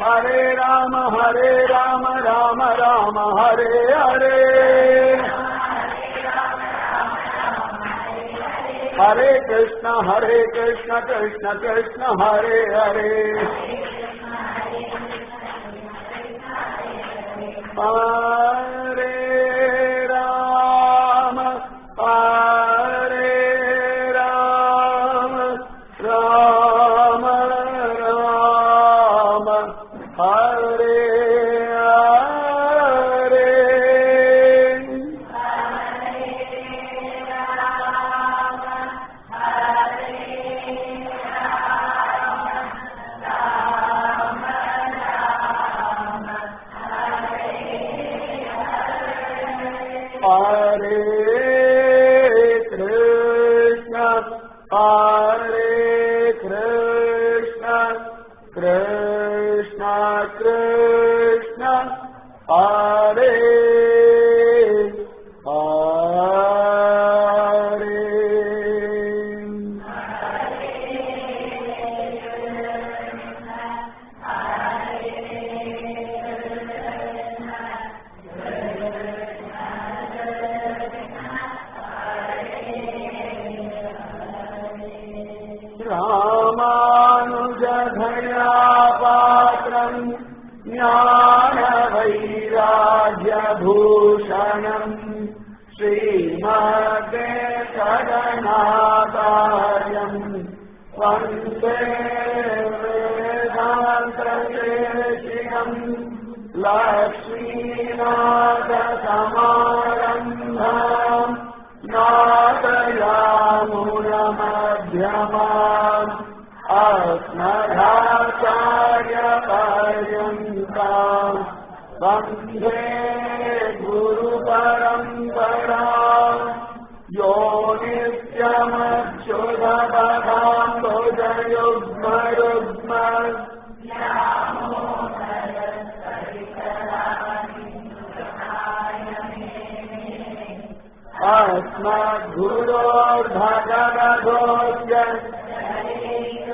हरे राम हरे राम राम राम हरे हरे हरे कृष्ण हरे कृष्ण कृष्ण कृष्ण हरे हरे हरे राम हरे राम राम राम हरे हरे Hare Krishna, Hare Krishna, Krishna Krishna, Hare Hare. रामानुजधया पात्रम् ज्ञानवैराग्यभूषणम् श्रीमते शरणाचार्यम् वन्दे वेदान्तदेशिकम् लक्ष्मीनाथसमारम्भाम् नादयामुनमध्यमाम् अस्मदाचार्यपर्यन्ताम् वन्दे गुरुपरम्पराम् यो नित्यमच्युतपदाम्बुजयुग्मयुग्म अस्मद्गुरोर्भगवधोऽस्य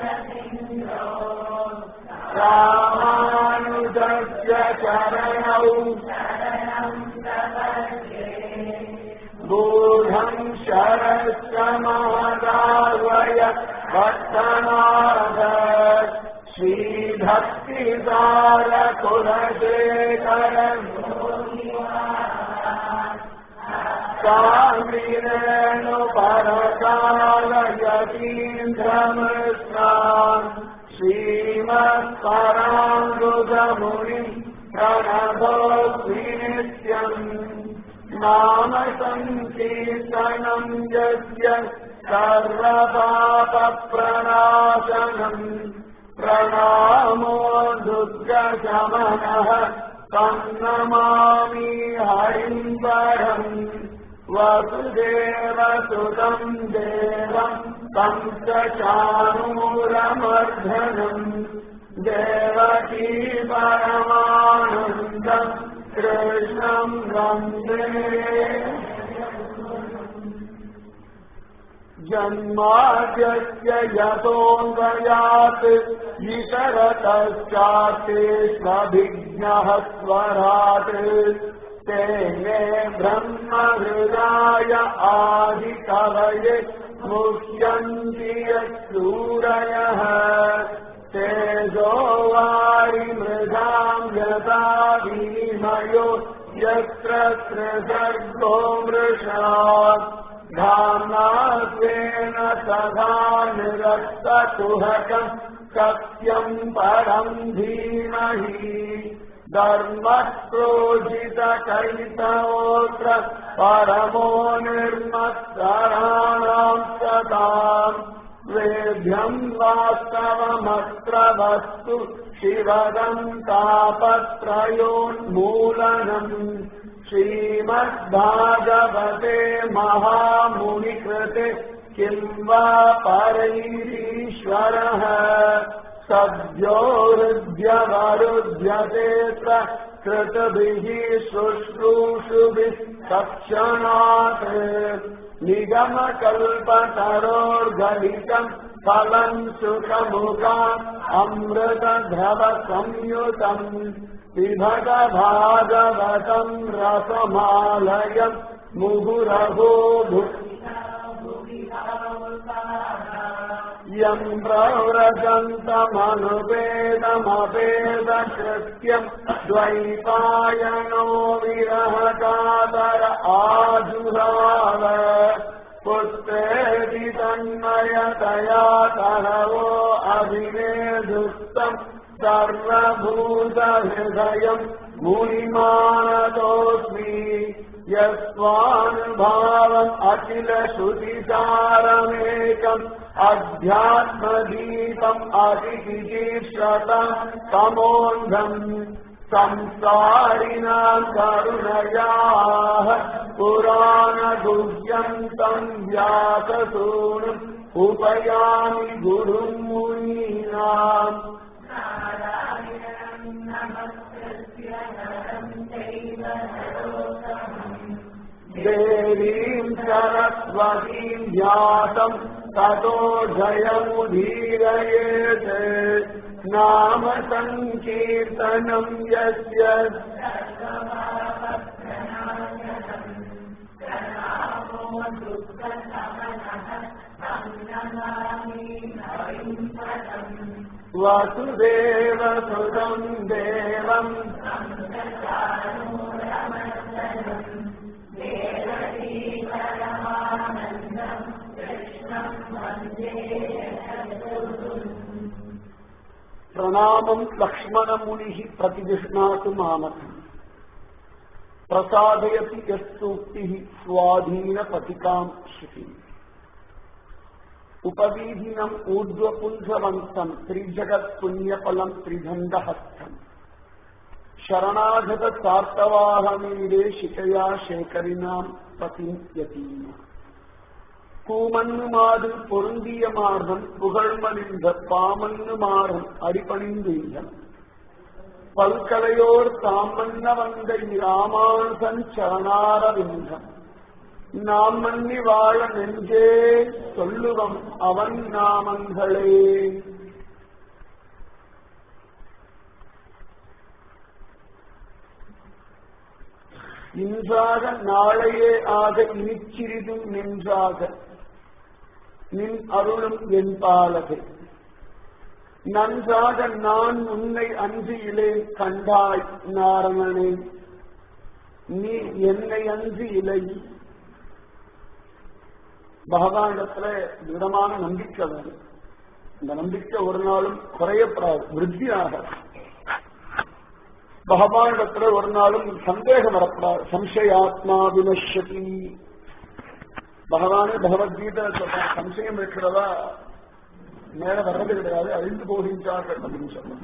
रामानुजस्य चरणौ गूढम् शरस्य महादावय भक्तनाथ श्रीभक्तिदारकुलशेखर कामिरेणुपरकालयतीन्द्रमृष्णान् श्रीमत्पराङ्गुगमुनिम् प्रणभोऽस्मि नित्यम् नाम सङ्कीर्तनम् यस्य सर्वपापप्रणाशनम् प्रणामो दुर्गशमनः तं नमामि हरिम् परम् वसुदेवसुतम् देवम् तं च चाणूरमर्धनम् देवकी परमानन्दम् कृष्णम् वन्दे जन्माद्यस्य यतोऽन्वयात् विशरतश्चाते स्वभिज्ञः स्वराट् तेने ब्रह्महृदाय आदिकवये मुह्यन्ति यत्सूरयः तेजो वारिमृगाम् यथा विनिमयो यत्र त्रिसर्गो मृषात् धाम्नात्वेन सदा निरस्तकुहकम् सत्यम् परम् धीमहि धर्मक्रोजितकैतवोऽत्र परमो निर्मत्सराणाम् सताम् वेद्यम् वास्तवमत्र वस्तु शिवदम् तापत्रयोन्मूलनम् श्रीमद्भागवते महामुनिकृते किं वा परैरीश्वरः सद्यो हृद्यवरुध्यतेऽत्र कृतभिः शुश्रूषुभिः तत्क्षणात् निगमकल्पतरोर्गलितम् फलम् सुखमुखाम् अमृतद्रव संयुतम् पिभट भागवतम् रसमालयम् मुहुरहो भुक् यम् प्रव्रजन्तमनुपेदमपेदकृत्यम् द्वैपायनो विरहकातर आजुहाव पुत्रेति तन्मयतया तरवो अभिनेदुस्तम् सर्वभूतहृदयम् मुनिमानतोऽस्मि यस्वानुभावम् अखिल श्रुतिसारमेकम् अध्यात्मदीपम् अतिचिकीर्षतम् तमोन्धम् संसारिणाम् करुणयाः पुराणगुह्यन्तम् व्याससूनुम् उपयामि गुरुम् मुनीनाम् देवीम् सरस्वतीम् व्यासम् ततो जयमुदीरयेत् नाम सङ्कीर्तनम् यस्य वसुदेव सुतम् देवम् प्रणामम् लक्ष्मणमुनिः प्रतिगृह्णातु मामकम् प्रसादयति यस्तूक्तिः स्वाधीनपतिकाम् श्रुतिम् उपवीधिनम् ऊर्ध्वपुञ्जवन्तम् त्रिजगत्पुण्यफलम् त्रिदण्डहस्तम् शरणागतसार्तवाहमीरे शिखया शेखरिणाम् पतिम् यतीम கூமன்னுமாறு பொருந்திய மார்பன் புகழ்மலிந்த பாமன்னுமாறும் அடிபணிந்தீர்கள் பல்கலையோர் தாமன்ன வந்த இராமானுசன் சரணாரவிந்தம் நாம் மன்னி வாழ நெஞ்சே சொல்லுவம் அவன் நாமங்களே இன்றாக நாளையே ஆக இனிச்சிறிதும் நின்றாக நின் அருளும் என் பாலகை நன்றாக நான் உன்னை அன்று இலே கண்டாய் நாரணனே நீ என்னை அன்று இலை பகவானிடத்துல திடமான நம்பிக்கை வரும் இந்த நம்பிக்கை ஒரு நாளும் குறையப்படாது விருத்தியாக பகவானிடத்துல ஒரு நாளும் சந்தேகம் வரப்படாது சம்சயாத்மா வினஷதி பகவானே பகவத்கீதை சொல்றான் சம்சயம் இருக்கிறதா மேல வர்றது கிடையாது அழிந்து போகின்றார்கள் அப்படின்னு சொல்றான்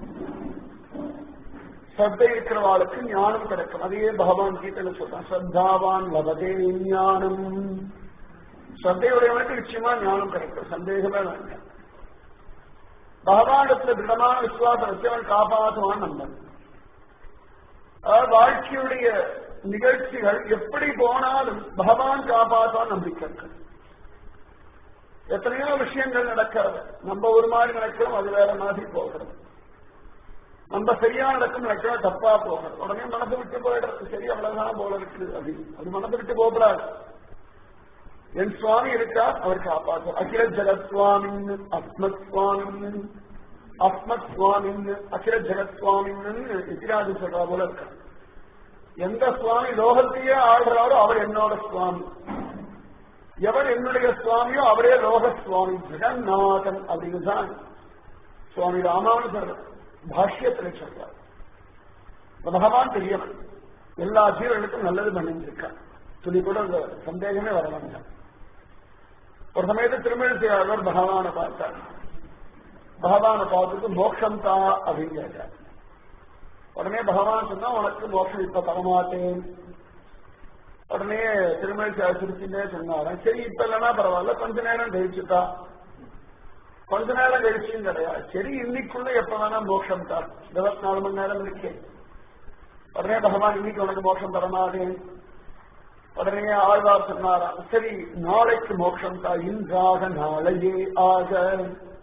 சத்தை இருக்கிறவாளுக்கு ஞானம் கிடைக்கும் அதையே பகவான் கீதையில சொல்றான் சத்தாவான் லபதே ஞானம் சத்தையுடையவனுக்கு நிச்சயமா ஞானம் கிடைக்கும் சந்தேகமே வேண்டாம் பகவானிடத்துல திடமான விசுவாசம் வச்சு அவன் காப்பாற்றுவான் நம்பன் வாழ்க்கையுடைய நிகழ்ச்சிகள் எப்படி போனாலும் பகவான் காப்பாற்றான் நம்பிக்கை இருக்கு எத்தனையோ விஷயங்கள் நடக்கிறது நம்ம ஒரு மாதிரி நடக்கிறோம் அது வேற மாதிரி போகிறது நம்ம சரியா நடக்கும் நடக்கிறோம் தப்பா போகிறது உடனே மனசு விட்டு போயிடுறது சரி அவ்வளவுதான் போல இருக்கு அப்படின்னு அது மனசு விட்டு போகக்கூடாது என் சுவாமி இருக்கா அவர் காப்பாற்றும் அகில ஜெகத் சுவாமின்னு அஸ்மத் சுவாமின்னு அஸ்மத் சுவாமின்னு அகில ஜெகத் சுவாமின்னு இத்திராஜி சொல்றா போல இருக்கா எந்த சுவாமி லோகத்தையே ஆடுறாரோ அவர் என்னோட சுவாமி எவர் என்னுடைய சுவாமியோ அவரே லோக சுவாமி ஜெகநாதன் அப்படின்னு தான் சுவாமி ராமானுஜர் பாஷ்யத்தில் சொல்றார் பகவான் பெரியவன் எல்லா ஜீவர்களுக்கும் நல்லது பண்ணிருக்கார் சொல்லி கூட அந்த சந்தேகமே வர வேண்டாம் ஒரு சமயத்தில் திருமணத்தியாளர் பகவானை பார்த்தார் பகவானை பார்த்துட்டு மோட்சம் தா அப்படின்னு கேட்டார் உடனே பகவான் சொன்னா உனக்கு மோட்சம் இப்ப தரமாட்டேன் உடனே திருமணி சிரிச்சுட்டே சொன்னாரன் சரி இப்ப இல்லைன்னா பரவாயில்ல கொஞ்ச நேரம் கழிச்சுட்டா கொஞ்ச நேரம் கழிச்சும் கிடையாது சரி இன்னைக்குள்ள எப்ப வேணா மோட்சம் தான் இருபத்தி நாலு மணி நேரம் இருக்கேன் உடனே பகவான் இன்னைக்கு உனக்கு மோட்சம் தரமாட்டேன் உடனே ஆழ்வார் சொன்னாராம் சரி நாளைக்கு மோட்சம் தா இன்றாக நாளையே ஆக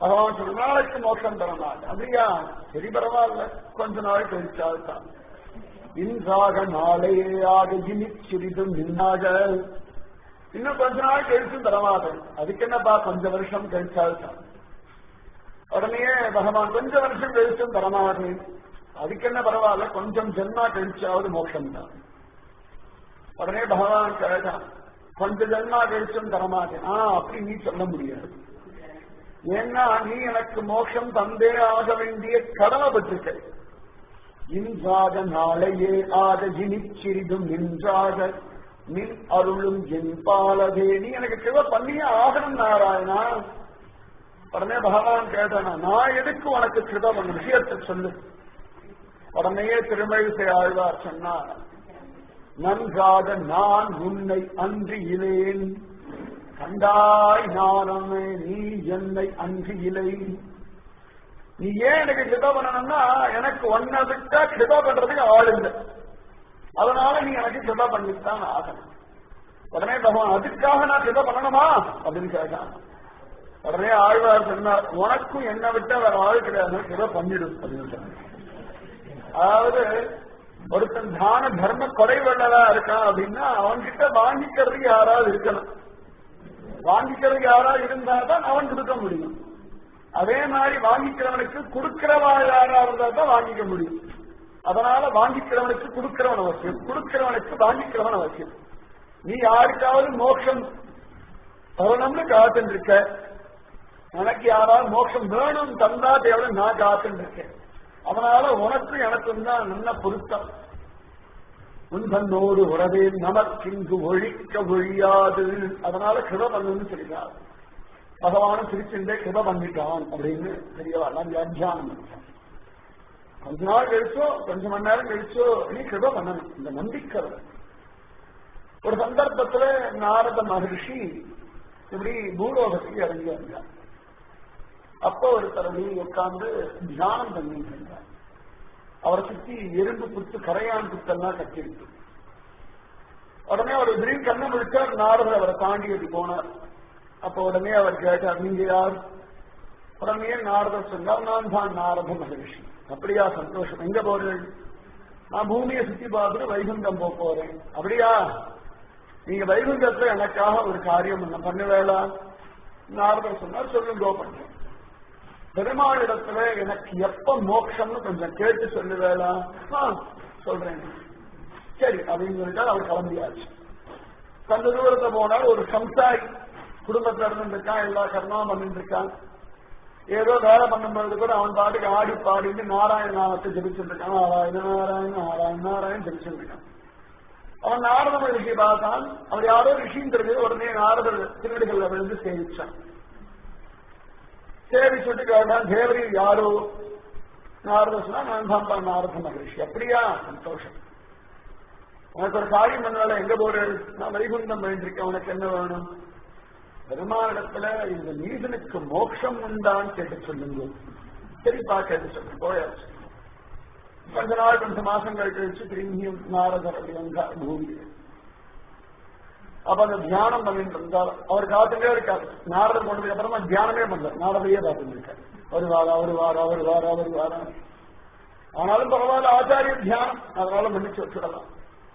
பகவான் சொன்ன நாளைக்கு மோட்சம் தரமாட்டேன் அப்படியா சரி பரவாயில்ல கொஞ்ச நாள் கழிச்சால் தான் இன்றாக நாளையாக இனி சிறிதும் நின்னாக இன்னும் கொஞ்ச நாள் கழிச்சும் தரமாட்டேன் அதுக்கு என்னப்பா கொஞ்ச வருஷம் கழிச்சால் தான் உடனே பகவான் கொஞ்ச வருஷம் கழிச்சும் தரமாட்டேன் அதுக்கு என்ன பரவாயில்ல கொஞ்சம் ஜென்மா கழிச்சாவது மோட்சம் தான் உடனே பகவான் கேட்டான் கொஞ்ச ஜென்மா கழிச்சும் தரமாட்டேன் ஆ அப்படி நீ சொல்ல முடியாது ஏன்னா நீ எனக்கு மோட்சம் தந்தே ஆக வேண்டிய கடமைப்பட்டிருக்க இன்றாக நாளையே ஆக இனிச்சிறிதும் நின்றாக நின் அருளும் என் பாலதே நீ எனக்கு கிருப பண்ணியே ஆகணும் நாராயணா உடனே பகவான் கேட்டானா நான் எதுக்கு உனக்கு கிருப பண்ண விஷயத்தை சொல்லு உடனேயே திருமழிசை ஆழ்வார் சொன்னார் நன்றாக நான் உன்னை அன்றி இலேன் கண்டாய் நானமே நீ என்னை அன்றி இலை நீ ஏன் எனக்கு கிருப பண்ணணும்னா எனக்கு ஒன்ன விட்டா கிருப பண்றதுக்கு ஆள் இல்லை அதனால நீ எனக்கு கிருப பண்ணித்தான் ஆகணும் உடனே பகவான் அதுக்காக நான் கிருப பண்ணணுமா அப்படின்னு கேட்டான் உடனே ஆழ்வார் சொன்னார் உனக்கும் என்ன விட்டா வேற ஆள் கிடையாது கிருப பண்ணிடும் அப்படின்னு சொன்னார் அதாவது ஒருத்தன் தான தர்ம கொடை வெள்ளதா இருக்கான் அப்படின்னா அவன்கிட்ட வாங்கிக்கிறதுக்கு யாராவது இருக்கணும் வாங்கிக்கிறதுக்கு யாராவது இருந்தா தான் அவன் கொடுக்க முடியும் அதே மாதிரி வாங்கிக்கிறவனுக்கு கொடுக்கிறவா யாரா இருந்தா தான் வாங்கிக்க முடியும் அதனால வாங்கிக்கிறவனுக்கு கொடுக்கிறவன் அவசியம் கொடுக்கிறவனுக்கு வாங்கிக்கிறவன் அவசியம் நீ யாருக்காவது மோட்சம் தரணும்னு காத்துட்டு இருக்க எனக்கு யாராவது மோட்சம் வேணும் தந்தா தேவை நான் காத்துட்டு இருக்கேன் அதனால உனக்கும் எனக்கும் தான் நல்ல பொருத்தம் உன்பன்னோடு உறவே நமக்கிங்கு ஒழிக்க ஒழியாது அதனால கிருப பண்ணுன்னு சொல்லிட்டார் பகவானும் சிரிச்சுட்டே கிருப பண்ணிட்டான் அப்படின்னு தெரியவா நான் வியாக்கியானம் பண்ணிட்டான் கொஞ்ச நாள் கழிச்சோ கொஞ்ச மணி நேரம் கழிச்சோ நீ கிருப பண்ணணும் இந்த நம்பிக்கை வரும். ஒரு சந்தர்ப்பத்துல நாரத மகர்ஷி இப்படி பூலோகத்துக்கு இறங்கி வந்தார் அப்போ ஒரு தரவி உட்கார்ந்து தியானம் பண்ணிட்டு இருந்தார் அவரை சுத்தி எறும்பு புத்து கரையான் புத்தெல்லாம் கட்டிருக்கு உடனே அவர் திடீர்னு கண்ணை முடிச்சார் நாரதர் அவரை தாண்டி அப்படி போனார் அப்ப உடனே அவர் கேட்டார் நீங்க யார் உடனே நாரதர் சொன்னார் நான் தான் நாரத மகரிஷி அப்படியா சந்தோஷம் எங்க போறேன் நான் பூமியை சுத்தி பார்த்துட்டு வைகுண்டம் போக போறேன் அப்படியா நீங்க வைகுண்டத்துல எனக்காக ஒரு காரியம் பண்ண பண்ணுவேளா நாரதர் சொன்னார் சொல்லுங்க பண்றேன் பெருமாளிடத்துல எனக்கு எப்ப மோட்சம்னு கொஞ்சம் கேட்டு சொல்லுவேளா ஆ, சொல்றேன் சரி அப்படின்னு சொல்லிட்டு அவர் கிளம்பியாச்சு கொஞ்ச தூரத்தை போனால் ஒரு சம்சாரி குடும்பத்துல இருந்து இருக்கான் எல்லா கர்மாவும் பண்ணிட்டு இருக்கான் ஏதோ வேலை பண்ணும்போது கூட அவன் பாட்டுக்கு ஆடி பாடிட்டு நாராயண நாமத்தை ஜபிச்சுட்டு இருக்கான் நாராயண நாராயண நாராயண நாராயண ஜபிச்சுட்டு இருக்கான் அவன் நாரத ரிஷி பார்த்தான் அவர் யாரோ ரிஷின்னு தெரிஞ்சது உடனே நாரதர் திருநடிகள்ல விழுந்து சேவிச்சான் சேவிச்சுட்டு கேட்டான் தேவரி யாரோ நாரத சொன்னா நான் தான் நாரத மகரிஷி அப்படியா சந்தோஷம் உனக்கு ஒரு காரியம் பண்ணால எங்க போறேன் நான் வைகுண்டம் வேண்டிருக்கேன் உனக்கு என்ன வேணும் பெருமானிடத்துல இந்த நீதனுக்கு மோட்சம் உண்டான்னு கேட்டு சொல்லுங்க சரிப்பா கேட்டு சொல்லுங்க போயாச்சு கொஞ்ச நாள் கொஞ்ச மாசங்கள் கழிச்சு திரும்பியும் நாரதர் அப்படி வந்தார் பூமி அப்ப அந்த தியானம் பண்ணிட்டு இருந்தார் அவர் காத்துட்டே இருக்காரு நாரதர் போனதுக்கு அப்புறமா தியானமே பண்ணல நாரதையே பார்த்துட்டு இருக்காரு ஒரு வாரம் ஒரு வாரம் ஒரு வாரம் ஒரு வாரம் ஆனாலும் பரவாயில்ல ஆச்சாரிய தியானம் அதனால மன்னிச்சு வச்சுடலாம்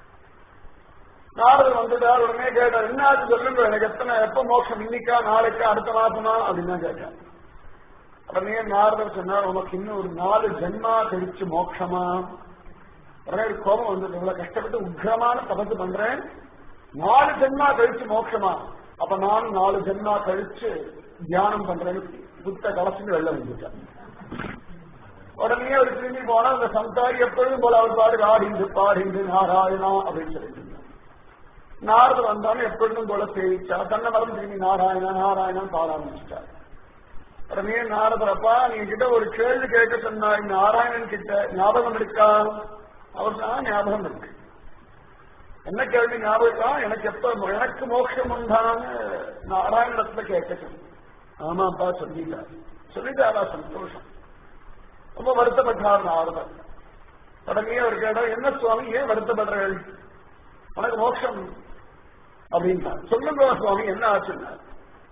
நாரதர் வந்துட்டார் உடனே கேட்டார் என்ன ஆச்சு சொல்லுங்க எனக்கு எத்தனை எப்ப மோட்சம் இன்னைக்கா நாளைக்கா அடுத்த மாசமா அப்படின்னு தான் கேட்டார் உடனே நாரதர் சொன்னார் உனக்கு இன்னும் ஒரு நாலு ஜென்மா கழிச்சு மோட்சமா உடனே ஒரு கோபம் வந்து இவ்வளவு கஷ்டப்பட்டு உக்ரமான தபசு பண்றேன் நாலு ஜென்மா கழிச்சு மோட்சமா அப்ப நானும் நாலு ஜென்மா கழிச்சு தியானம் பண்றேன்னு புத்த கலசுன்னு வெளில வந்துட்டேன் உடனே அவர் திரும்பி போனா அந்த சம்சாரி எப்பொழுதும் போல அவர் பாடு ஆடிந்து பாடிந்து நாராயணா அப்படின்னு சொல்லிட்டு இருந்தார். நாரதர் வந்தாலும் எப்பொழுதும் போல சேவிச்சா தன்னை மறந்து திரும்பி நாராயணா நாராயணன் பாட ஆரம்பிச்சிட்டார் உடனே நாரதர் அப்பா நீ கிட்ட ஒரு கேள்வி கேட்க சொன்னாய் நாராயணன் கிட்ட ஞாபகம் இருக்கா அவர் சொன்னா ஞாபகம் இருக்கு என்ன கேள்வி ஞாபகம் இருக்கா எனக்கு எப்ப எனக்கு மோட்சம் உண்டான்னு நாராயணத்துல கேட்க சொன்ன ஆமாப்பா சொல்லிட்டார் சொல்லிட்டாரா சந்தோஷம் ரொம்ப வருத்தப்பட்டார் நாரதர் உடனே அவர் கேட்டா என்ன சுவாமி ஏன் வருத்தப்படுறீர்கள் உனக்கு மோட்சம் அப்படின்னா சொல்லுங்க சுவாமி என்ன ஆச்சுன்னா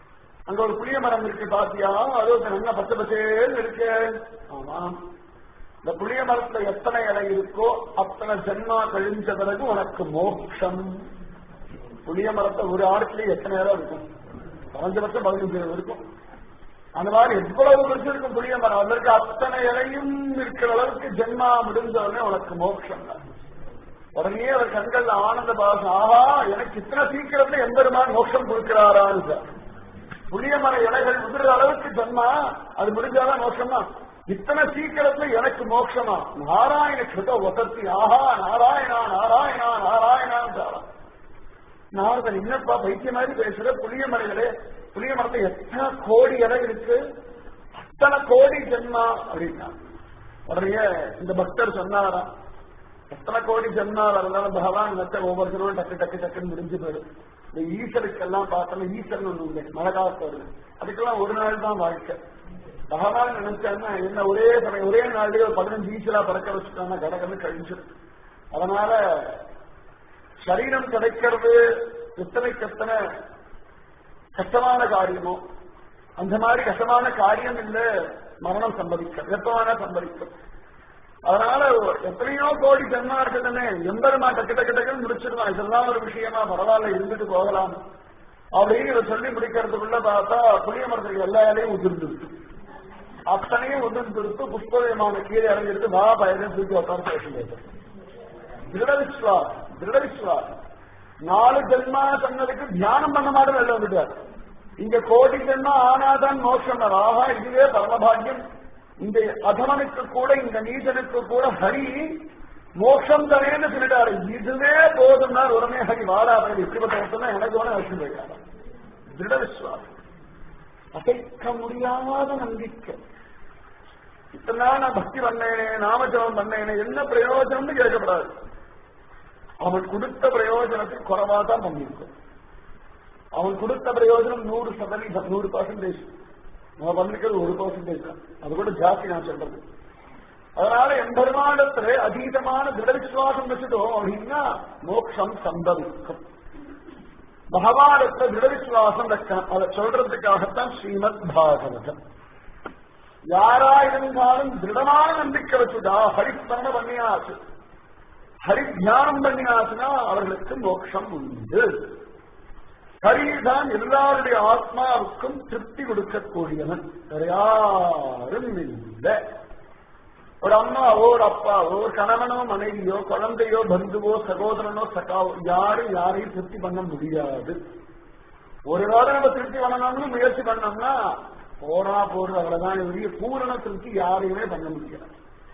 அங்க ஒரு புளிய மரம் இருக்கு பாத்தியா அது ஒரு நல்ல பச்சை பச்சேன்னு இருக்கு ஆமா இந்த புளிய மரத்துல எத்தனை இலை இருக்கோ அத்தனை ஜென்மா கழிஞ்ச பிறகு உனக்கு மோட்சம் புளிய மரத்தை ஒரு ஆடத்துலயே எத்தனை இடம் இருக்கும் குறைஞ்சபட்சம் பதினஞ்சு இடம் இருக்கும் அந்த மாதிரி எவ்வளவு வருஷம் இருக்கும் புளிய மரம் அதற்கு அத்தனை இலையும் இருக்கிற அளவுக்கு ஜென்மா முடிஞ்ச உடனே உனக்கு மோட்சம் தான் உடனே அவர் கண்கள் ஆனந்த பாசம் ஆஹா எனக்கு இத்தனை சீக்கிரத்துல எம்பெருமான் மோட்சம் கொடுக்கிறாரான்னு சார் புளிய மர இலைகள் உதிர அளவுக்கு ஜன்மா அது முடிஞ்சாதான் மோட்சமா இத்தனை சீக்கிரத்துல எனக்கு மோட்சமா நாராயண கிருத வசத்தி ஆஹா நாராயணா நாராயணா நாராயணான்னு சாராம் நாரதன் என்னப்பா பைத்திய மாதிரி பேசுற புளிய மலைகளே புளிய மரத்தை எத்தனை கோடி இலை இருக்கு அத்தனை கோடி ஜென்மா அப்படின்னா உடனே இந்த பக்தர் சொன்னாராம் எத்தனை கோடி ஜென்மா இருந்தாலும் பகவான் மற்ற ஒவ்வொருத்தரும் டக்கு டக்கு டக்குன்னு முடிஞ்சு போயிடும் இந்த ஈஸ்வருக்கெல்லாம் பார்த்தோம்னா ஈஸ்வரன் ஒண்ணு உண்டு மழை காலத்து வருது அதுக்கெல்லாம் ஒரு நாள் தான் வாழ்க்கை பகவான் நினைச்சாருன்னா என்ன ஒரே சமயம் ஒரே நாள்லயே ஒரு பதினஞ்சு ஈஸ்வரா பறக்க வச்சுட்டாங்கன்னா கடகன்னு கழிஞ்சிடும் அதனால சரீரம் கிடைக்கிறது எத்தனைக்கு எத்தனை கஷ்டமான காரியமோ அந்த மாதிரி கஷ்டமான காரியம் இல்ல மரணம் சம்பவிக்கும் எப்பவானா சம்பவிக்கும் அதனால எத்தனையோ கோடி ஜென்மா இருக்குதுன்னு எம்பெருமா டக்கு டக்கு டக்குன்னு முடிச்சிருவான் இதெல்லாம் ஒரு விஷயமா பரவாயில்ல இருந்துட்டு போகலாம் அப்படின்னு இதை சொல்லி முடிக்கிறதுக்குள்ள பார்த்தா புளிய மரத்துக்கு எல்லா இலையும் உதிர்ந்துருச்சு அத்தனையும் உதிர்ந்துருத்து புஷ்பவிமான கீழே இறங்கிட்டு வா பயணம் தூக்கி உட்காந்து பேசுகிறது திருட விஸ்வாஸ் திருட விஸ்வாஸ் நாலு ஜென்மா சொன்னதுக்கு தியானம் பண்ண மாட்டேன் வெளில வந்துட்டார் இங்க கோடி ஜென்மா ஆனாதான் மோட்சம் ஆஹா இதுவே பரமபாகியம் இந்த அதமனுக்கு கூட இந்த நீதனுக்கு கூட ஹரி மோட்சம் தரேன்னு சொல்லிட்டாரு இதுவே போதும்னா உடனே ஹரி வாராது இப்படிப்பட்ட ஒருத்தனா எனக்கு வேணா வச்சு போயிட்டாரு திருட விஸ்வாசம் அசைக்க முடியாத நம்பிக்கை இத்தனை நாள் நான் பக்தி பண்ணேனே நாமஜபம் பண்ணேனே என்ன பிரயோஜனம்னு கேட்கப்படாது அவன் கொடுத்த பிரயோஜனத்துக்கு குறைவா தான் பண்ணியிருக்கோம் அவன் கொடுத்த பிரயோஜனம் நூறு சதவீதம் நூறு பர்சன்டேஜ் நம்ம பண்ணிக்கிறது ஒரு பர்சன்டேஜ் தான் அது கூட ஜாஸ்தி நான் சொல்றது அதனால எம்பெருமானத்துல அதீதமான திட விசுவாசம் வச்சுட்டோம் அப்படின்னா மோட்சம் சம்பவிக்கும் பகவானத்துல திட விசுவாசம் வைக்கணும் அதை சொல்றதுக்காகத்தான் ஸ்ரீமத் பாகவதம் யாரா இருந்தாலும் திருடமான நம்பிக்கை வச்சுதா ஹரிஸ்மரண பண்ணியாச்சு ஹரி தியானம் பண்ணியாச்சுன்னா அவர்களுக்கு மோட்சம் உண்டு ஹரிதான் எல்லாருடைய ஆத்மாவுக்கும் திருப்தி கொடுக்கக்கூடியவன் வேற யாரும் இல்லை ஒரு அம்மாவோ ஒரு அப்பாவோ ஒரு கணவனோ மனைவியோ குழந்தையோ பந்துவோ சகோதரனோ சகாவோ யாரும் யாரையும் திருப்தி பண்ண முடியாது ஒரு வாரம் நம்ம திருப்தி பண்ணணும்னு முயற்சி பண்ணோம்னா போனா போறது அவ்வளவுதான் வெளிய பூரண திருப்தி யாரையுமே பண்ண முடியாது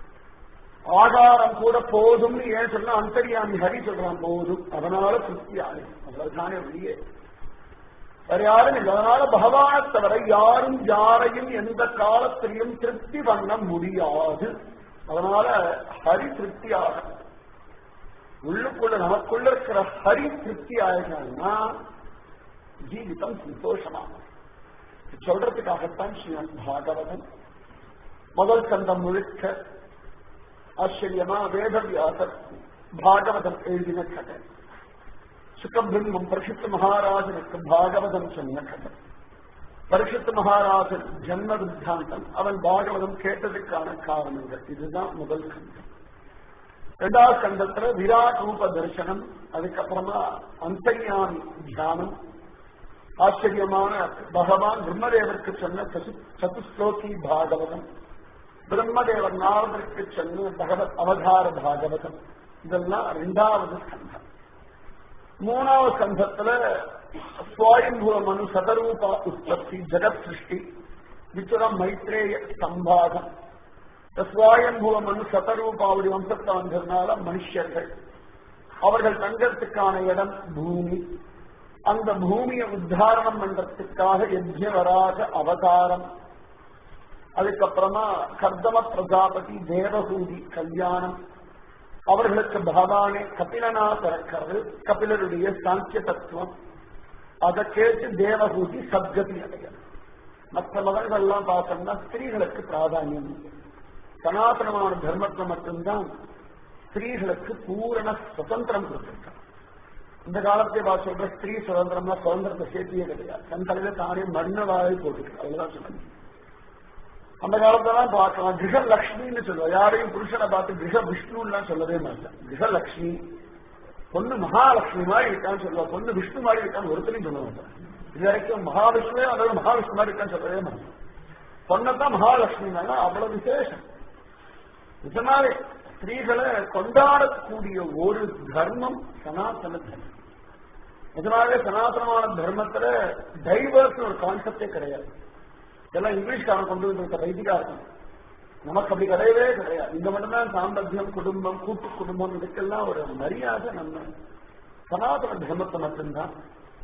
ஆதாரம் கூட போதும்னு ஏன் சொன்னா அந்தரியாமி ஹரி சொல்றான் போதும் அதனால திருப்தி ஆகுது அவ்வளவுதானே வெளியே வேற யாரும் இல்லை அதனால பகவானை தவிர யாரும் யாரையும் எந்த காலத்திலையும் திருப்தி பண்ண முடியாது அதனால ஹரி திருப்தி ஆகும் உள்ளுக்குள்ள நமக்குள்ள இருக்கிற ஹரி திருப்தி ஆயிட்டாங்கன்னா ஜீவிதம் சந்தோஷமாகும் சொல்றதுக்காகத்தான் ஸ்ரீமத் பாகவதன் முதல் சந்தம் முழுக்க ஆச்சரியமா வேதவியாசர் பாகவதம் எழுதின கதை சுகபிரம்மம் பரிசுத்த மகாராஜனுக்கு பாகவதம் சொன்ன கதை பரிசுத்த மகாராஜன் ஜன்ம வித்தாந்தம் அவன் பாகவதம் கேட்டதுக்கான காரணங்கள் இதுதான் முதல் கண்டம் இரண்டாவது கண்டத்துல விராட் ரூப தரிசனம் அதுக்கப்புறமா அந்தர்யாமி தியானம் ஆச்சரியமான பகவான் பிரம்மதேவருக்கு சொன்ன சதுஸ்லோகி பாகவதம் பிரம்மதேவர் நாரதற்கு சொன்ன பகவத் அவதார பாகவதம் இதெல்லாம் இரண்டாவது ஸ்கந்தம் மூணாவது ஸ்கந்தத்துல சுவாயம்புவ மனு சதரூபா உற்பத்தி ஜெகத் சிருஷ்டி விச்சுரம் மைத்ரேய சம்பாதம் சுவாயம்புவ மனு சதரூபாவுடைய வம்சத்தை வந்ததுனால மனுஷர்கள் அவர்கள் தங்கறதுக்கான இடம் பூமி அந்த பூமியை உத்தாரணம் பண்றதுக்காக யஜ்யவராக அவதாரம் அதுக்கப்புறமா கர்தம பிரஜாபதி தேவகூதி கல்யாணம் அவர்களுக்கு பகவானே கபிலனா பிறக்கிறது கபிலருடைய சாங்கிய தத்துவம் அதை கேட்டு தேவகூதி சத்கதி அடைகிறது மற்ற மதங்கள்லாம் பார்த்தோம்னா ஸ்திரீகளுக்கு பிராதானியம் சனாதனமான தர்மத்தை மட்டும்தான் ஸ்திரீகளுக்கு பூரண சுதந்திரம் கொடுத்திருக்காங்க இந்த காலத்தை பா சொல்ற ஸ்திரீ சுதந்திரம்னா சுதந்திரத்தை சேர்த்தியே கிடையாது தன் தலையில தானே மண்ணவாழை போட்டுக்கு அதுதான் சொல்லுங்க அந்த காலத்தெல்லாம் பார்க்கலாம் கிரகலட்சுமின்னு சொல்லுவோம் யாரையும் புருஷனை பார்த்து கிரக விஷ்ணுலாம் சொல்லவே மாட்டேன் கிரகலட்சுமி பொண்ணு மகாலட்சுமி மாதிரி இருக்கான்னு சொல்லுவா பொண்ணு விஷ்ணு மாதிரி இருக்கான்னு ஒருத்தரையும் சொல்ல மாட்டேன் இது வரைக்கும் மகாவிஷ்ணுவே அதாவது மகாவிஷ்ணு மாதிரி இருக்கான்னு சொல்லவே மாட்டேன் பொண்ணத்தான் மகாலட்சுமி அவ்வளவு விசேஷம் நிஜமாவே ஸ்திரீகளை கொண்டாடக்கூடிய ஒரு தர்மம் சனாதன தர்மம் நிஜமாவே சனாதனமான தர்மத்துல டைவர்ஸ் ஒரு கான்செப்டே கிடையாது இதெல்லாம் இங்கிலீஷ்காரன் கொண்டு வந்திருக்க வைதிகா இருக்கும் நமக்கு அப்படி கிடையவே கிடையாது இங்க மட்டும்தான் சாம்பத்தியம் குடும்பம் கூட்டு குடும்பம் இதுக்கெல்லாம் ஒரு மரியாதை நம்ம சனாதன தர்மத்தை மட்டும்தான்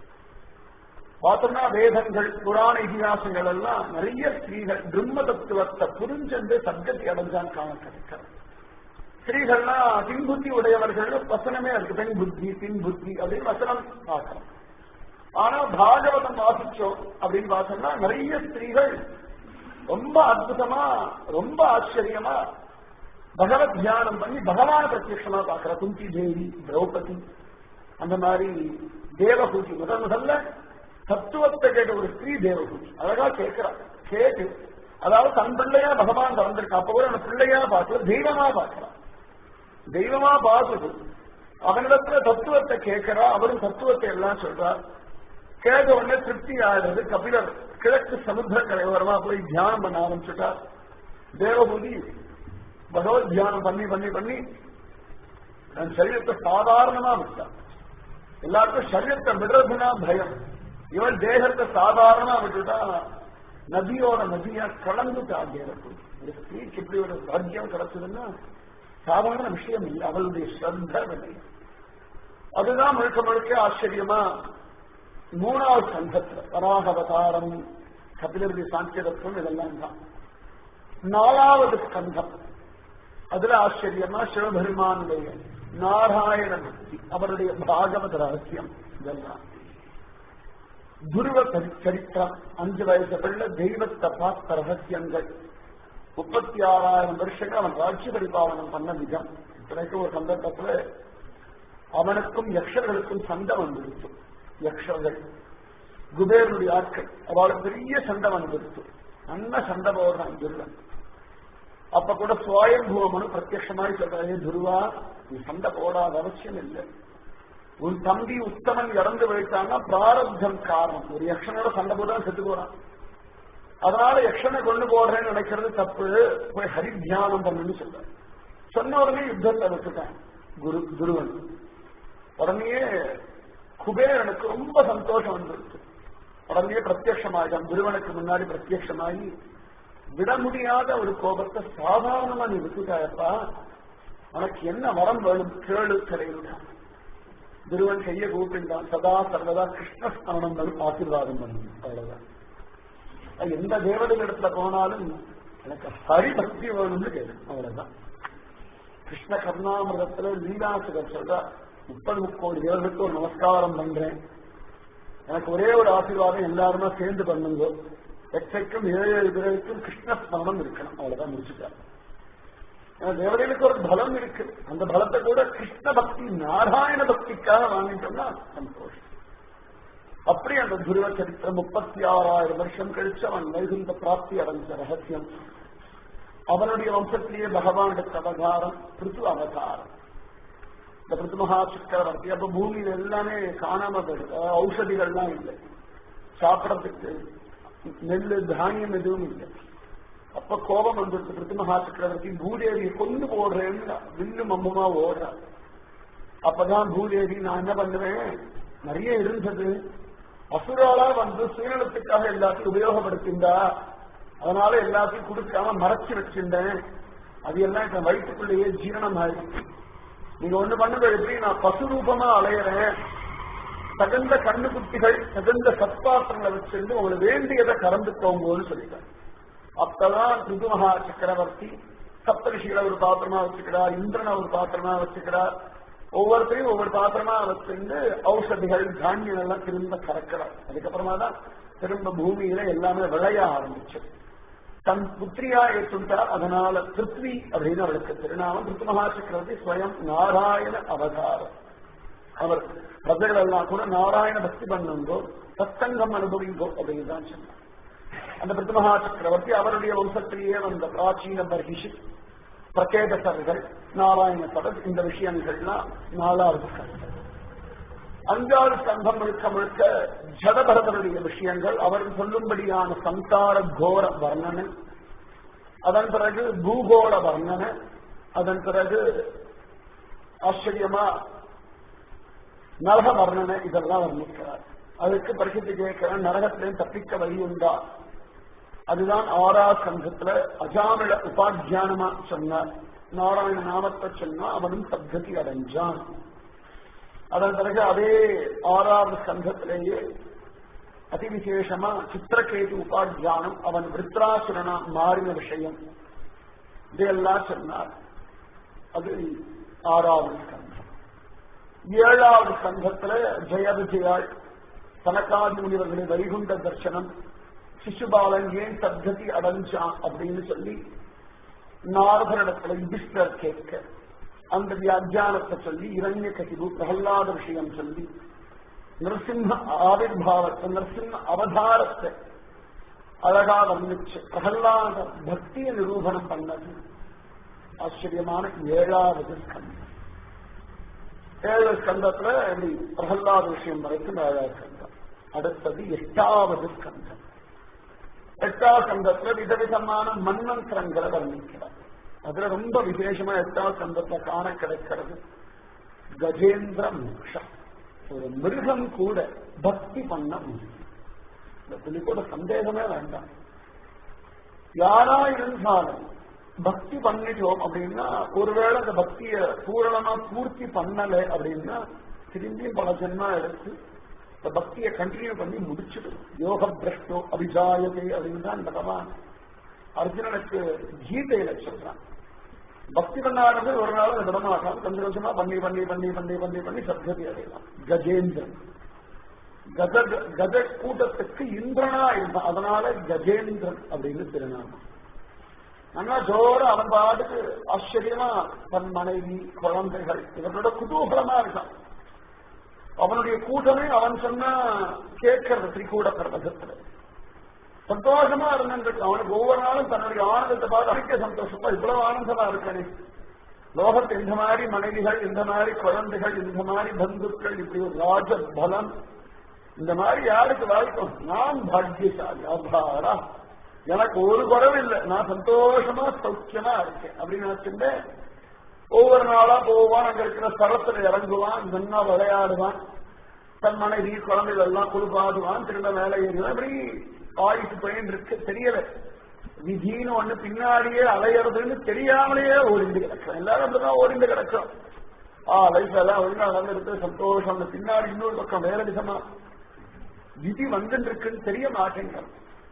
பார்த்தோம்னா வேதங்கள் புராண இதிகாசங்கள் எல்லாம் நிறைய ஸ்திரீகள் பிரம்ம தத்துவத்தை புரிஞ்சென்று சப்ஜெக்ட் அடைஞ்சான் காண கிடைக்கிறது ஸ்திரீகள்லாம் பின்புத்தி உடையவர்கள் வசனமே இருக்கு பெண் புத்தி பின் புத்தி அப்படின்னு வசனம் பார்க்கிறோம் ஆனா பாகவதம் வாசிச்சோம் அப்படின்னு பார்த்தோம்னா நிறைய ஸ்திரீகள் ரொம்ப அற்புதமா ரொம்ப ஆச்சரியமா பகவத் தியானம் பண்ணி பகவான பிரத்யட்சமா பாக்குற குந்தி தேவி திரௌபதி அந்த மாதிரி தேவகூதி முதல் முதல்ல தத்துவத்தை கேட்ட ஒரு ஸ்ரீ தேவகூதி அழகா கேட்கிறா கேட்டு அதாவது தன் பிள்ளையா பகவான் வளர்ந்திருக்கா அப்ப கூட அந்த பிள்ளையா பார்க்கல தெய்வமா பார்க்கிறான் தெய்வமா பார்த்துட்டு அவனிடத்துல தத்துவத்தை கேட்கிறா அவரும் தத்துவத்தை எல்லாம் சொல்றார் கேட்ட உடனே திருப்தி ஆயிடுறது கபிலர் கிழக்கு சமுத்திர கரையோரமா போய் தியானம் பண்ண ஆரம்பிச்சுட்டார் தேவபூதி பகவத் தியானம் பண்ணி பண்ணி பண்ணி தன் சரீரத்தை சாதாரணமா விட்டான் எல்லாருக்கும் சரீரத்தை விடுறதுனா பயம் இவன் தேகத்தை சாதாரணமா விட்டுட்டா நதியோட நதியா கலந்துட்டா தேவபூதி ஒரு ஸ்திரீக்கு இப்படி ஒரு பாக்கியம் கிடைச்சதுன்னா சாதாரண விஷயம் இல்லை அவளுடைய ஸ்ரத்த நிலை அதுதான் முழுக்க முழுக்க ஆச்சரியமா மூணாவது சங்கத்துல வராக அவதாரம் கபிலருடைய சாங்கியதத்துவம் இதெல்லாம் தான் நாலாவது ஸ்கந்தம் அதுல ஆச்சரியமா சிவபெருமானுடைய நாராயண பக்தி அவருடைய பாகவத ரகசியம் இதெல்லாம் துருவ சரித்திரம் அஞ்சு வயசு பிள்ளை தெய்வத்தை பார்த்த ரகசியங்கள் முப்பத்தி ஆறாயிரம் வருஷங்கள் அவன் ராட்சி பரிபாலனம் பண்ண விதம் இத்தனைக்கும் ஒரு சந்தர்ப்பத்துல அவனுக்கும் யக்ஷர்களுக்கும் சண்டை வந்துடுச்சு யக்ஷர்கள் குபேரனுடைய ஆட்கள் அவளுக்கு பெரிய சண்டை வந்துடுச்சு நல்ல சண்டை போடுறான் துருவன் அப்ப கூட சுவாயம்பூவமனு பிரத்யமாய் சொல்றாரு துருவா நீ சண்டை போடாத அவசியம் இல்லை உன் தம்பி உத்தமன் இறந்து போயிட்டான்னா பிராரப்தம் காரணம் ஒரு யக்ஷனோட சண்டை போதான் செத்து போறான் அதனால யக்ஷனை கொண்டு போடுறேன்னு நினைக்கிறது தப்பு போய் ஹரி தியானம் பண்ணுன்னு சொல்ற சொன்ன உடனே யுத்தத்தை விட்டுட்டான் குரு குருவன் உடனே குபேரனுக்கு ரொம்ப சந்தோஷம் வந்துருச்சு உடனே பிரத்யமாயிட்டான் குருவனுக்கு முன்னாடி பிரத்யமாகி விட முடியாத ஒரு கோபத்தை சாதாரணமா நீ விட்டுட்டாயப்பா உனக்கு என்ன வரம் வேணும் கேளு கரையிட்டான் குருவன் கைய கூப்பிட்டான் சதா சர்வதா கிருஷ்ணஸ்மரணம் வேணும் ஆசீர்வாதம் பண்ணு அவ்வளவுதான் எந்த தேவதை இடத்துல போனாலும் எனக்கு ஹரிபக்தி வேணும்னு கேளு அவ்வளவுதான் கிருஷ்ண கருணாமிரதத்துல லீலாசுகர் சொல்ற முப்பது முக்கோடி தேவர்களுக்கு ஒரு நமஸ்காரம் பண்றேன் எனக்கு ஒரே ஒரு ஆசீர்வாதம் எல்லாருமே சேர்ந்து பண்ணுங்க எச்சைக்கும் ஏழு ஏழு பேருக்கும் கிருஷ்ண ஸ்மரணம் இருக்கணும் அவ்வளவுதான் முடிச்சுட்டார் தேவதைகளுக்கு ஒரு பலம் இருக்கு அந்த பலத்தை கூட கிருஷ்ண பக்தி நாராயண பக்திக்காக வாங்கிட்டோம்னா சந்தோஷம் அப்படி அந்த துருவ சரித்திரம் முப்பத்தி ஆறாயிரம் வருஷம் கழிச்சு அவன் வைகுந்த பிராப்தி அடைஞ்ச ரகசியம் அவனுடைய வம்சத்திலேயே பகவான் எடுத்த அவதாரம் பிருத்து அவதாரம் இந்த பிருத்துமகா சக்கரவர்த்தி அப்ப பூமியில எல்லாமே காணாம போயிடுது ஔஷதிகள்லாம் இல்லை சாப்பிடறதுக்கு நெல்லு தானியம் எதுவும் இல்லை அப்ப கோபம் வந்துருக்கு பிருத்துமகா சக்கரவர்த்தி பூதேவியை கொண்டு போடுறேன்னு வில்லு மம்மமா ஓடுற அப்பதான் பூதேவி நான் என்ன பண்ணுவேன் நிறைய இருந்தது அசுராலா வந்து சுயநலத்துக்காக எல்லாத்தையும் உபயோகப்படுத்திண்டா அதனால எல்லாத்தையும் கொடுக்காம மறைச்சு வச்சிருந்தேன் அது எல்லாம் என் வயிற்றுக்குள்ளேயே ஜீரணம் ஆயிடுச்சு நீங்க ஒண்ணு பண்ணுறது எப்படி நான் பசு ரூபமா அலையிறேன் தகுந்த கண்ணுக்குட்டிகள் தகுந்த சத்பாத்திரங்களை வச்சிருந்து உங்களுக்கு வேண்டியதை கறந்துக்கோங்கன்னு சொல்லிட்டார் அப்பதான் ருதுமகா சக்கரவர்த்தி சப்தரிஷிகளை ஒரு பாத்திரமா வச்சுக்கிறார் இந்திரனை ஒரு பாத்திரமா வச்சுக்கிறார் ஒவ்வொருத்தரையும் ஒவ்வொரு பாத்திரமா வச்சிருந்து ஔஷதிகள் தானியம் எல்லாம் திரும்ப கறக்கிறார் அதுக்கப்புறமா தான் திரும்ப பூமியில எல்லாமே விளைய ஆரம்பிச்சு தன் புத்திரியா ஏற்றுட்டார் அதனால பிருத்வி அப்படின்னு அவளுக்கு திருநாமம் பிருத்மகா சக்கரவர்த்தி ஸ்வயம் நாராயண அவதாரம் அவர் பிரஜைகள் எல்லாம் கூட நாராயண பக்தி பண்ணுங்கோ சத்தங்கம் அனுபவிங்கோ அப்படின்னு தான் சொன்னார் அந்த பிரதமஹா சக்கரவர்த்தி அவருடைய வம்சத்திலேயே வந்த பிராச்சீன பர்ஹிஷி பிரகேதசர்கள் நாராயண சரஸ் இந்த விஷயங்கள்லாம் நாலாவது ஸ்கந்தம் அஞ்சாவது ஸ்கந்தம் முழுக்க முழுக்க ஜடபரதனுடைய விஷயங்கள் அவர் சொல்லும்படியான சம்சார கோர வர்ணனை அதன் பிறகு பூகோள வர்ணனை அதன் பிறகு ஆச்சரியமா நரக வர்ணனை இதெல்லாம் வர்ணிக்கிறார் அதுக்கு பரிசுத்து கேட்கிற நரகத்திலையும் தப்பிக்க வழி உண்டா அதுதான் ஆறா சங்கத்துல அஜாமிழ உபாத்தியானமா சொன்னார் நாராயண நாமத்தை சொன்னா அவனும் சப்ததி அடைஞ்சான் அதன் பிறகு அதே ஆறாவது சங்கத்திலேயே அதிவிசேஷமா சித்திரகேது உபாத்தியானம் அவன் விருத்ராசுரனா மாறின விஷயம் இதையெல்லாம் சொன்னார் அது ஆறாவது ஸ்கந்தம் ஏழாவது ஸ்கந்தத்துல ஜெய விஜயாள் தனக்காதி முனிவர்களை வைகுண்ட தர்சனம் சிசுபாலன் ஏன் சத்கதி அடைஞ்சான் அப்படின்னு சொல்லி நாரதரிடத்துல யுதிஷ்டர் கேட்க அந்த வியாக்கியானத்தை சொல்லி இரண்ய கசிவு பிரகல்லாத விஷயம் சொல்லி நரசிம்ம ஆவிர்வாவத்தை நரசிம்ம அவதாரத்தை அழகா வர்ணிச்சு பிரகல்லாத பக்திய நிரூபணம் பண்ணது ஆச்சரியமான ஏழாவது ஸ்கந்தம் ஏழு ஸ்கந்தத்துல இப்படி பிரகல்லாத விஷயம் வரைக்கும் ஏழாவது ஸ்கந்தம் அடுத்தது எட்டாவது ஸ்கந்தம் எட்டாவது ஸ்கந்தத்துல விதவிதமான மன்மந்திரங்களை வர்ணிக்கிறார் அதுல ரொம்ப விசேஷமா எட்டாவது ஸ்கந்தத்துல காண கிடைக்கிறது கஜேந்திர மோக்ஷம் ஒரு மிருகம் கூட பக்தி பண்ண முடியும் இந்த துளி கூட சந்தேகமே வேண்டாம் யாரா இருந்தாலும் பக்தி பண்ணிட்டோம் அப்படின்னா ஒருவேளை அந்த பக்திய பூரணமா பூர்த்தி பண்ணல அப்படின்னா திரும்பியும் பல ஜென்மா எடுத்து இந்த பக்தியை கண்டினியூ பண்ணி முடிச்சிடும் யோக பிரஷ்டோ அபிஜாயதே அப்படின்னு தான் பகவான் அர்ஜுனனுக்கு கீதையில சொல்றான் பக்தி பண்ணானது ஒரு நாள் அதை விடமாட்டான் கொஞ்சம் கொஞ்சமா பண்ணி பண்ணி பண்ணி பண்ணி பண்ணி பண்ணி சத்கதி அடையலாம் கஜேந்திரன் கஜ கஜ கூட்டத்துக்கு இந்திரனா இருந்தான் அதனால கஜேந்திரன் அப்படின்னு திருநாமம் ஆனா ஜோர அவன் பாட்டுக்கு ஆச்சரியமா தன் மனைவி குழந்தைகள் இவர்களோட குதூகலமா இருக்கான் அவனுடைய கூட்டமே அவன் சொன்னா கேட்கறது திரிகூட பிரபந்தத்துல சந்தோஷமா இருந்திருக்கு அவனுக்கு ஒவ்வொரு நாளும் தன்னுடைய ஆனந்தத்தை பார்த்து அழைக்க சந்தோஷமா இவ்வளவு ஆனந்தமா இருக்கனே லோகத்து இந்த மாதிரி மனைவிகள் இந்த மாதிரி குழந்தைகள் இந்த மாதிரி பந்துக்கள் இப்படி ஒரு ராஜ பலம் இந்த மாதிரி யாருக்கு வாய்க்கும் நான் பாக்கியசாலி அபாரா எனக்கு ஒரு குறவு இல்லை நான் சந்தோஷமா சௌக்கியமா இருக்கேன் அப்படின்னு வச்சிருந்தேன் ஒவ்வொரு நாளா போவான் அங்க இருக்கிற ஸ்தலத்துல இறங்குவான் நல்லா விளையாடுவான் தன் மனைவி குழந்தைகள் எல்லாம் குளிப்பாடுவான் திரும்ப மேலே ஏறுவான் இப்படி ஆயுசு பயன் இருக்கு தெரியல விதின்னு ஒண்ணு பின்னாடியே அலையிறதுன்னு தெரியாமலேயே ஓடிந்து கிடக்கும் எல்லாரும் அப்படிதான் ஓடிந்து கிடக்கும் ஆ லைஃப் எல்லாம் ஒழுங்கா நடந்திருக்கு சந்தோஷம் அந்த பின்னாடி இன்னொரு பக்கம் வேற விதமா விதி வந்துட்டு இருக்குன்னு தெரிய மாட்டேங்கிறது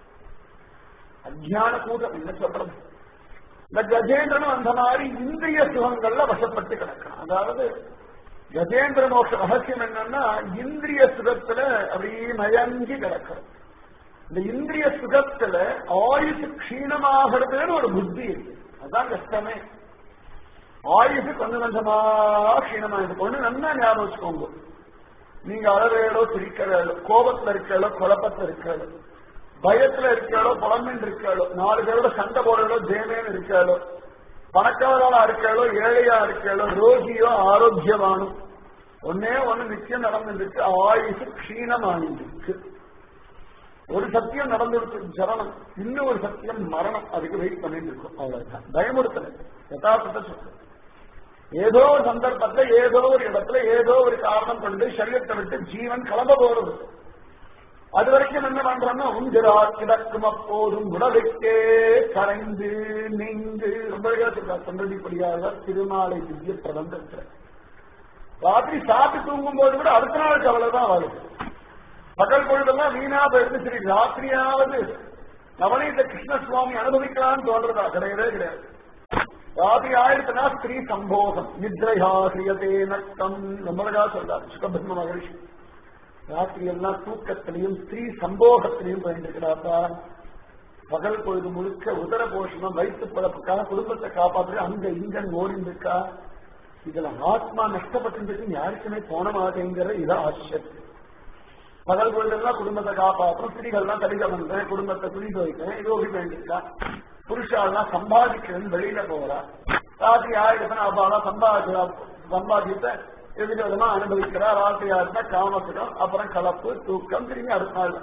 அஜான கூட்டம் என்ன சொல்றது இந்த கஜேந்திரனும் அந்த மாதிரி இந்திரிய சுகங்கள்ல வசப்பட்டு கிடக்கணும் அதாவது கஜேந்திர மோட்ச ரகசியம் என்னன்னா இந்திரிய சுகத்துல அப்படியே மயங்கி கிடக்கணும் இந்த இந்திரிய சுகத்துல ஆயுசு க்ஷீணமாகிறதுன்னு ஒரு புத்தி இருக்கு அதுதான் கஷ்டமே ஆயுசு கொஞ்சம் கொஞ்சமா க்ஷீணமாயிருக்கு ஒண்ணு நல்லா ஞாபகம் வச்சுக்கோங்க நீங்க அழவேளோ சிரிக்கிறோ கோபத்துல இருக்காளோ குழப்பத்துல இருக்காளோ பயத்துல இருக்காளோ புலம்பின் இருக்காளோ நாலு பேரோட சண்டை போடுறதோ ஜெயமேன்னு இருக்காளோ பணக்காரா இருக்காளோ ஏழையா இருக்காளோ ரோகியோ ஆரோக்கியமானோ ஒன்னே ஒண்ணு நிச்சயம் நடந்துருக்கு ஆயுசு க்ஷீணமானிருக்கு ஒரு சத்தியம் நடந்துருக்கு ஜரணம் இன்னும் ஒரு சத்தியம் மரணம் அதுக்கு வெயிட் பண்ணிட்டு இருக்கும் அவ்வளவுதான் பயமுறுத்தல யதார்த்தத்தை சொல்ற ஏதோ ஒரு சந்தர்ப்பத்துல ஏதோ ஒரு இடத்துல ஏதோ ஒரு காரணம் கொண்டு சரீரத்தை விட்டு ஜீவன் கிளம்ப போறது அது வரைக்கும் என்ன பண்றோம்னா உந்திரா கிடக்கும் அப்போதும் உடலுக்கே கரைந்து நீங்கு ரொம்ப சொல்றார் தொண்டடிப்படியாக திருமாலை திவ்ய பிரபந்தத்துல ராத்திரி சாப்பிட்டு தூங்கும் போது கூட அடுத்த நாளுக்கு அவ்வளவுதான் வருது பகல் பொழுதெல்லாம் வீணா போயிருந்து சரி ராத்திரியாவது நவநீத கிருஷ்ணசுவாமி அனுபவிக்கலாம்னு தோன்றதா கிடையவே கிடையாது ராத்திரி ஆயிரத்துனா ஸ்திரீ சம்போகம் நித்ரையா கிரியதே நட்டம் நம்மளதா சொல்றாரு சுகபிரம்ம மகரிஷி ராத்திரி எல்லாம் தூக்கத்திலையும் ஸ்திரீ சம்போகத்திலையும் பயந்துக்கிறாப்பா பகல் பொழுது முழுக்க உதர போஷணம் வயிற்று பழப்புக்காக குடும்பத்தை காப்பாற்ற அங்க இங்க ஓடிந்திருக்கா இதுல ஆத்மா நஷ்டப்பட்டு யாருக்குமே போன மாட்டேங்கிற இது ஆச்சரியம் பகல் பொழுதெல்லாம் குடும்பத்தை காப்பாற்றும் ஸ்திரீகள்லாம் தடிக்க பண்றேன் குடும்பத்தை துணி துவைக்கிறேன் இது ஒரு வேண்டியிருக்கான் புருஷாலாம் சம்பாதிக்கிறேன்னு வெளியில போறா ராத்திரி ஆயிரத்தன அப்பாலாம் சம்பாதிக்கிறா சம்பாதித்த எதிர விதமா அனுபவிக்கிறா ராத்திரி ஆயிருந்தா காமத்துடம் அப்புறம் கலப்பு தூக்கம் திரும்பி அடுத்த நாள்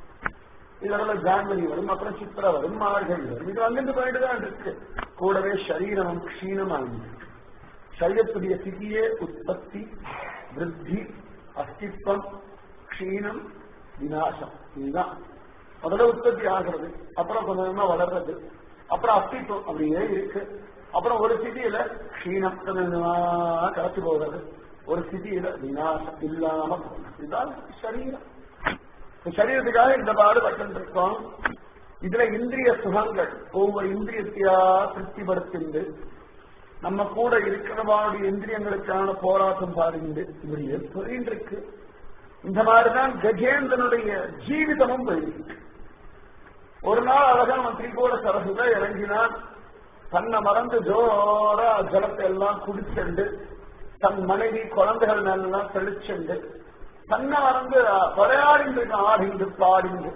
இதனால ஜான்வரி வரும் அப்புறம் சித்திரை வரும் மார்கழி வரும் இது வந்துட்டு போயிட்டு தான் இருக்கு கூடவே சரீரம் க்ஷீணமாயிருக்கு சரீரத்துடைய ஸ்திதியே உற்பத்தி விருத்தி அஸ்தித்வம் க்ஷீணம் விநாசம் இதுதான் முதல்ல உற்பத்தி ஆகிறது அப்புறம் கொஞ்சம் கொஞ்சமா வளர்றது அப்புறம் அஸ்தித்வம் அப்படியே இருக்கு அப்புறம் ஒரு ஸ்திதியில க்ஷீணம் கொஞ்சம் கொஞ்சமா கலத்து போகிறது ஒரு ஸ்திதியில விநாசம் இல்லாம போகிறது இதுதான் சரீரம் சரீரத்துக்காக இந்த பாடுபட்டு இருக்கோம் இதுல இந்திரிய சுகங்கள் ஒவ்வொரு இந்திரியத்தையா திருப்திப்படுத்திண்டு நம்ம கூட இருக்கிறவாளுடைய இந்திரியங்களுக்கான போராட்டம் பாருங்க இப்படி போயிட்டு இருக்கு இந்த மாதிரிதான் கஜேந்திரனுடைய ஜீவிதமும் போயிருக்கு ஒரு நாள் அழகா அவன் திரிகோட சரசுல இறங்கினான் தன்னை மறந்து ஜோரா ஜலத்தை எல்லாம் குடிச்சண்டு தன் மனைவி குழந்தைகள் மேலாம் தெளிச்சண்டு தன்னை மறந்து விளையாடிந்து ஆடிந்து பாடிந்து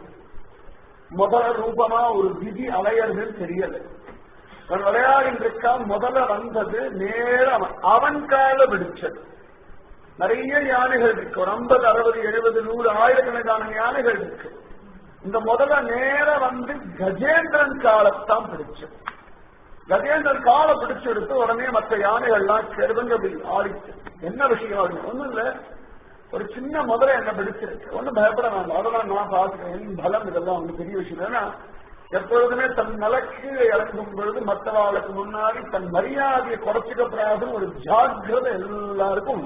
முதல ரூபமா ஒரு விதி அலையர்கள் தெரியல அவன் விளையாடிட்டு இருக்கான் முதல்ல வந்தது நேரம் அவன் கால பிடிச்சது நிறைய யானைகள் இருக்கு ஒரு ஐம்பது அறுபது எழுபது நூறு ஆயிரக்கணக்கான யானைகள் இருக்கு இந்த முதல்ல நேர வந்து கஜேந்திரன் காலத்தான் பிடிச்சது கஜேந்திரன் காலை பிடிச்சு எடுத்து உடனே மற்ற யானைகள்லாம் கெடுதுங்க அப்படி ஆடிச்சு என்ன விஷயம் அப்படின்னு ஒண்ணும் இல்ல ஒரு சின்ன முதல்ல என்ன பிடிச்சிருக்கு ஒன்னும் பயப்பட வேண்டாம் அதெல்லாம் நான் பாத்துக்கிறேன் பலம் இதெல்லாம் ஒண்ணு பெரிய விஷயம் ஏன்னா எப்பொழுதுமே தன் நிலக்கு இறங்கும் பொழுது மற்றவாளுக்கு முன்னாடி தன் மரியாதையை குறைச்சிக்க பிராதும் ஒரு ஜாகிரதை எல்லாருக்கும்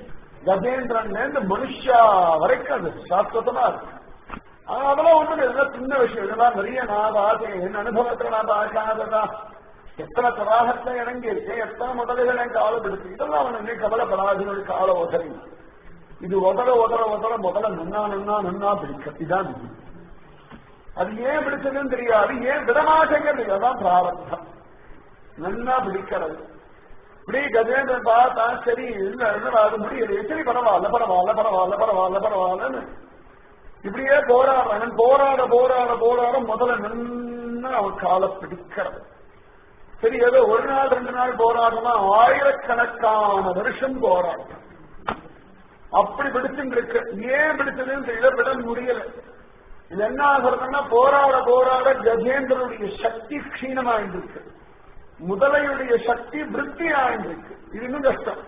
கஜேந்திரன் மனுஷா வரைக்கும் அது சாஸ்வதமா இருக்கு அதெல்லாம் ஒண்ணு இதெல்லாம் சின்ன விஷயம் இதெல்லாம் நிறைய நான் பார்த்தேன் என் அனுபவத்துல நான் பார்க்காததா எத்தனை பிரவாகத்தை இறங்கி இருக்கேன் எத்தனை முதல்கள் எனக்கு ஆளப்படுத்து இதெல்லாம் அவன் இன்னைக்கு கவலைப்படாது கால உதறி இது உதற உதற உதற முதல்ல நன்னா நன்னா நன்னா பிடிக்க இதான் விதி அது ஏன் பிடிச்சதுன்னு தெரியாது ஏன் விடமாட்டேங்கிறது அதான் பிராரத்தம் நன்னா பிடிக்கிறது இப்படி கஜேந்திரன் பார்த்தா சரி இல்ல இல்ல அது முடியல சரி பரவாயில்ல பரவாயில்ல பரவாயில்ல பரவாயில்ல பரவாயில்லன்னு இப்படியே போராடுறான் போராட போராட போராட முதல்ல நின்று அவன் காலை பிடிக்கிறது சரி ஏதோ ஒரு நாள் ரெண்டு நாள் போராடமா ஆயிரக்கணக்கான வருஷம் போராட்டம் அப்படி பிடிச்சுட்டு இருக்கு ஏன் பிடிச்சதுன்னு தெரியல விட முடியல இது என்ன ஆகுறதுன்னா போராட போராட கஜேந்திரனுடைய சக்தி க்ஷீணமாயிருக்கு முதலையுடைய சக்தி விருத்தி ஆயிருக்கு இது இன்னும் கஷ்டம்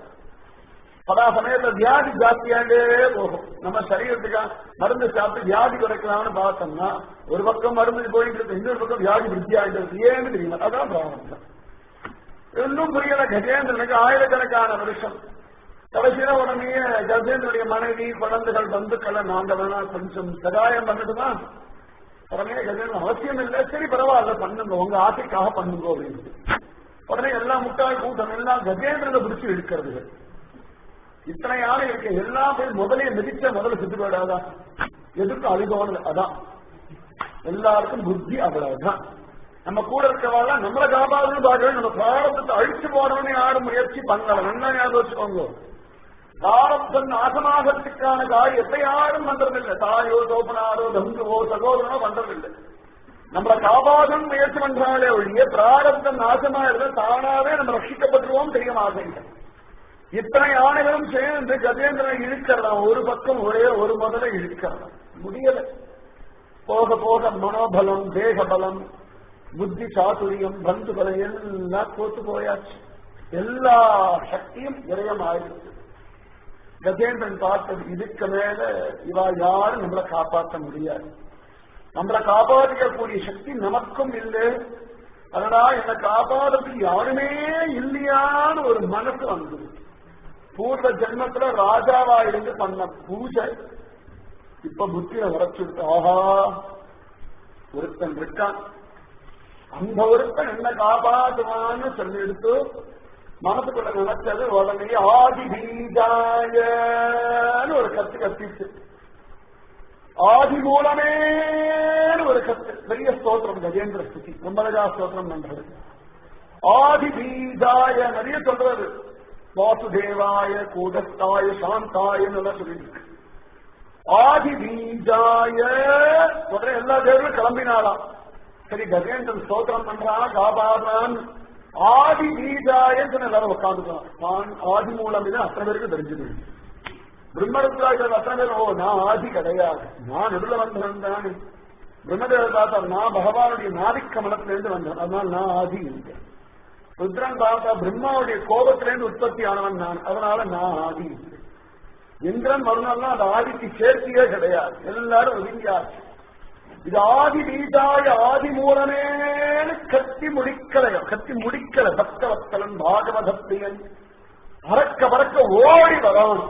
பல சமயத்துல வியாதி ஜாஸ்தியாண்டே போகும் நம்ம சரீரத்துக்கா மருந்து சாப்பிட்டு வியாதி குறைக்கலாம்னு பார்த்தோம்னா ஒரு பக்கம் மருந்து போயிட்டு இருக்கு இன்னொரு பக்கம் வியாதி விருத்தி ஆகிட்டு ஏன்னு தெரியுமா அதான் பிராரம்பம் இன்னும் புரியல கஜேந்திரனுக்கு ஆயிரக்கணக்கான வருஷம் கடைசியில உடனே கஜேந்திரனுடைய மனைவி குழந்தைகள் பந்துக்களை நாங்க வேணா கொஞ்சம் சகாயம் பண்ணட்டுமா உடனே கஜேந்திரன் அவசியம் இல்லை சரி பரவாயில்ல பண்ணுங்க உங்க ஆசைக்காக பண்ணுங்க அப்படின்னு உடனே எல்லா முட்டாள் கூட்டம் எல்லாம் கஜேந்திரனை பிடிச்சு இழுக்கிறது இத்தனை யானை இருக்கு எல்லாம் போய் முதலே மிதிச்ச முதல்ல சுத்து போயிடாதா எதுக்கு அழிதோணல் அதான் எல்லாருக்கும் புத்தி அவ்வளவுதான் நம்ம கூட இருக்கவாள் நம்மளை காப்பாதுன்னு பார்க்கணும் நம்ம பிராரத்தத்தை அழிச்சு போறவனே யாரும் முயற்சி பண்ணல நல்லா ஞாபகம் வச்சுக்கோங்க பிராரத்தன் நாசமாகறதுக்கான காரியத்தை யாரும் பண்றதில்லை தாயோ தோப்பனாரோ தங்குவோ சகோதரனோ பண்றதில்லை நம்மளை காப்பாதும் முயற்சி பண்றாங்களே ஒழிய பிராரத்தம் நாசமா இருந்தா தானாவே நம்ம ரட்சிக்கப்பட்டுருவோம் தெரிய மாட்டேங்க இத்தனை யானைகளும் சேர்ந்து கஜேந்திரன் இழுக்கிறதாம் ஒரு பக்கம் ஒரே ஒரு முதல்ல இழுக்கிறதாம் முடியல போக போக மனோபலம் தேகபலம் புத்தி சாதுரியம் பந்து பலம் எல்லாம் தோத்து போயாச்சு எல்லா சக்தியும் விரயம் ஆயிடுச்சு கஜேந்திரன் பார்த்தது இதுக்கு மேல இவா யாரும் நம்மளை காப்பாற்ற முடியாது நம்மளை காப்பாற்றிக்கக்கூடிய சக்தி நமக்கும் இல்லை அதனா என்னை காப்பாற்றுறதுக்கு யாருமே இல்லையான்னு ஒரு மனசு வந்தது பூர்வ ஜென்மத்துல ராஜாவா இருந்து பண்ண பூஜை இப்ப புத்தியில வரைச்சுட்டு ஆஹா ஒருத்தன் இருக்கான் அந்த ஒருத்தன் என்ன காப்பாற்றுவான்னு சொல்லி எடுத்து மனசுக்குள்ள நினைச்சது உடனே ஆதி பீஜாயன்னு ஒரு கத்து கத்திச்சு ஆதி மூலமேன்னு ஒரு கத்து பெரிய ஸ்தோத்திரம் கஜேந்திர ஸ்துதி கும்பலஜா ஸ்தோத்திரம் பண்றது ஆதி பீஜாய நிறைய சொல்றது வாசுதேவாய கூடஸ்தாய சாந்தாய சொல்லியிருக்கு ஆதி பீஜாய உடனே எல்லா தேவர்களும் கிளம்பினாலாம் சரி கஜேந்திரன் ஸ்தோத்திரம் பண்றான் காபாதான் ஆதி பீஜாய எல்லாரும் உட்காந்துக்கலாம் நான் ஆதி மூலம் இது அத்தனை பேருக்கு தெரிஞ்சது பிரம்மருத்ராஜர் அத்தனை பேர் ஓ நான் ஆதி கிடையாது நான் நடுவில் வந்தவன் தானே பிரம்மதேவர் பார்த்தா நான் பகவானுடைய நாதிக்கமலத்திலிருந்து வந்தேன் அதனால நான் ஆதி என்றேன் ருத்ரன் பார்த்தா பிரம்மாவுடைய கோபத்திலிருந்து உற்பத்தி ஆனவன் நான் அதனால நான் ஆதி என்றேன் இந்திரன் மறுநாள்லாம் அந்த ஆதிக்கு சேர்த்தியே கிடையாது எல்லாரும் ஒதுங்கியாச்சு இது ஆதி பீஜாய ஆதி மூலமேனு கத்தி முடிக்கலையோ கத்தி முடிக்கல பக்தவத்தலன் பாகவதப்பிரியன் பறக்க பறக்க ஓடி வரணும்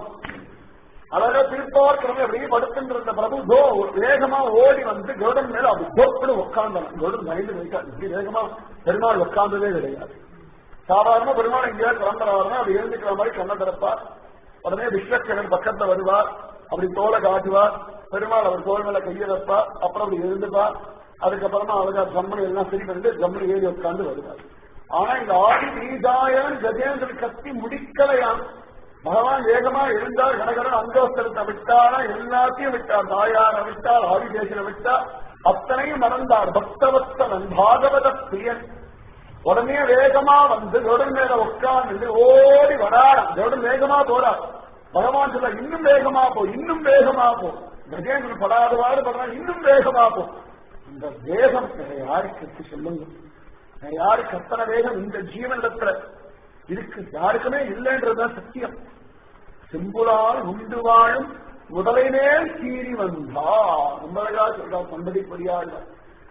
அழகா திருப்பார்க்கிறவங்க அப்படியே படுத்துன்ற பிரபு தோ வேகமா ஓடி வந்து கருடன் மேல அப்படி தோப்புன்னு உட்கார்ந்தான் கருடன் பயந்து வைக்காது இப்படி வேகமா பெருமாள் உட்கார்ந்ததே கிடையாது சாதாரண பெருமாள் எங்கேயாவது கிளம்புறாருன்னா அப்படி எழுந்துக்கிற மாதிரி கண்ண திறப்பார் உடனே விஸ்வக்கரன் பக்கத்துல வருவார் அப்படி தோலை காட்டுவார் பெருமாள் அவர் தோல் மேல கையை வைப்பார் அப்புறம் அப்படி எழுந்துப்பார் அதுக்கப்புறமா அழகா ஜம்மனி எல்லாம் சரி பண்ணிட்டு ஜம்மனி ஏறி உட்கார்ந்து வருவார் ஆனா இந்த ஆதி நீதாயன் கஜேந்திரன் கத்தி முடிக்கலையாம் பகவான் வேகமா இருந்தார் கடகடன் அங்கோஸ்தரத்தை விட்டாரா எல்லாத்தையும் விட்டார் தாயார விட்டார் ஆதிதேசனை விட்டார் அத்தனையும் மறந்தார் பக்தவத்தவன் பாகவத பிரியன் உடனே வேகமா வந்து கருடன் மேல உட்கார்ந்து ஓடி வராராம் கருடன் வேகமா போறார் பகவான் சொல்ல இன்னும் வேகமா போ இன்னும் வேகமா போ கஜேந்திரன் படாதவாறு படுறான் இன்னும் வேகமா போ இந்த வேகம் வேற யாருக்கு சொல்லுங்க வேற யாருக்கு அத்தனை வேகம் இந்த ஜீவனிடத்துல இருக்கு யாருக்குமே இல்லைன்றதுதான் சத்தியம் செம்புலால் உண்டு வாழும் முதலை மேல் சீறி வந்தா ரொம்ப அழகா சொல்றா பண்டதி பொறியாளர்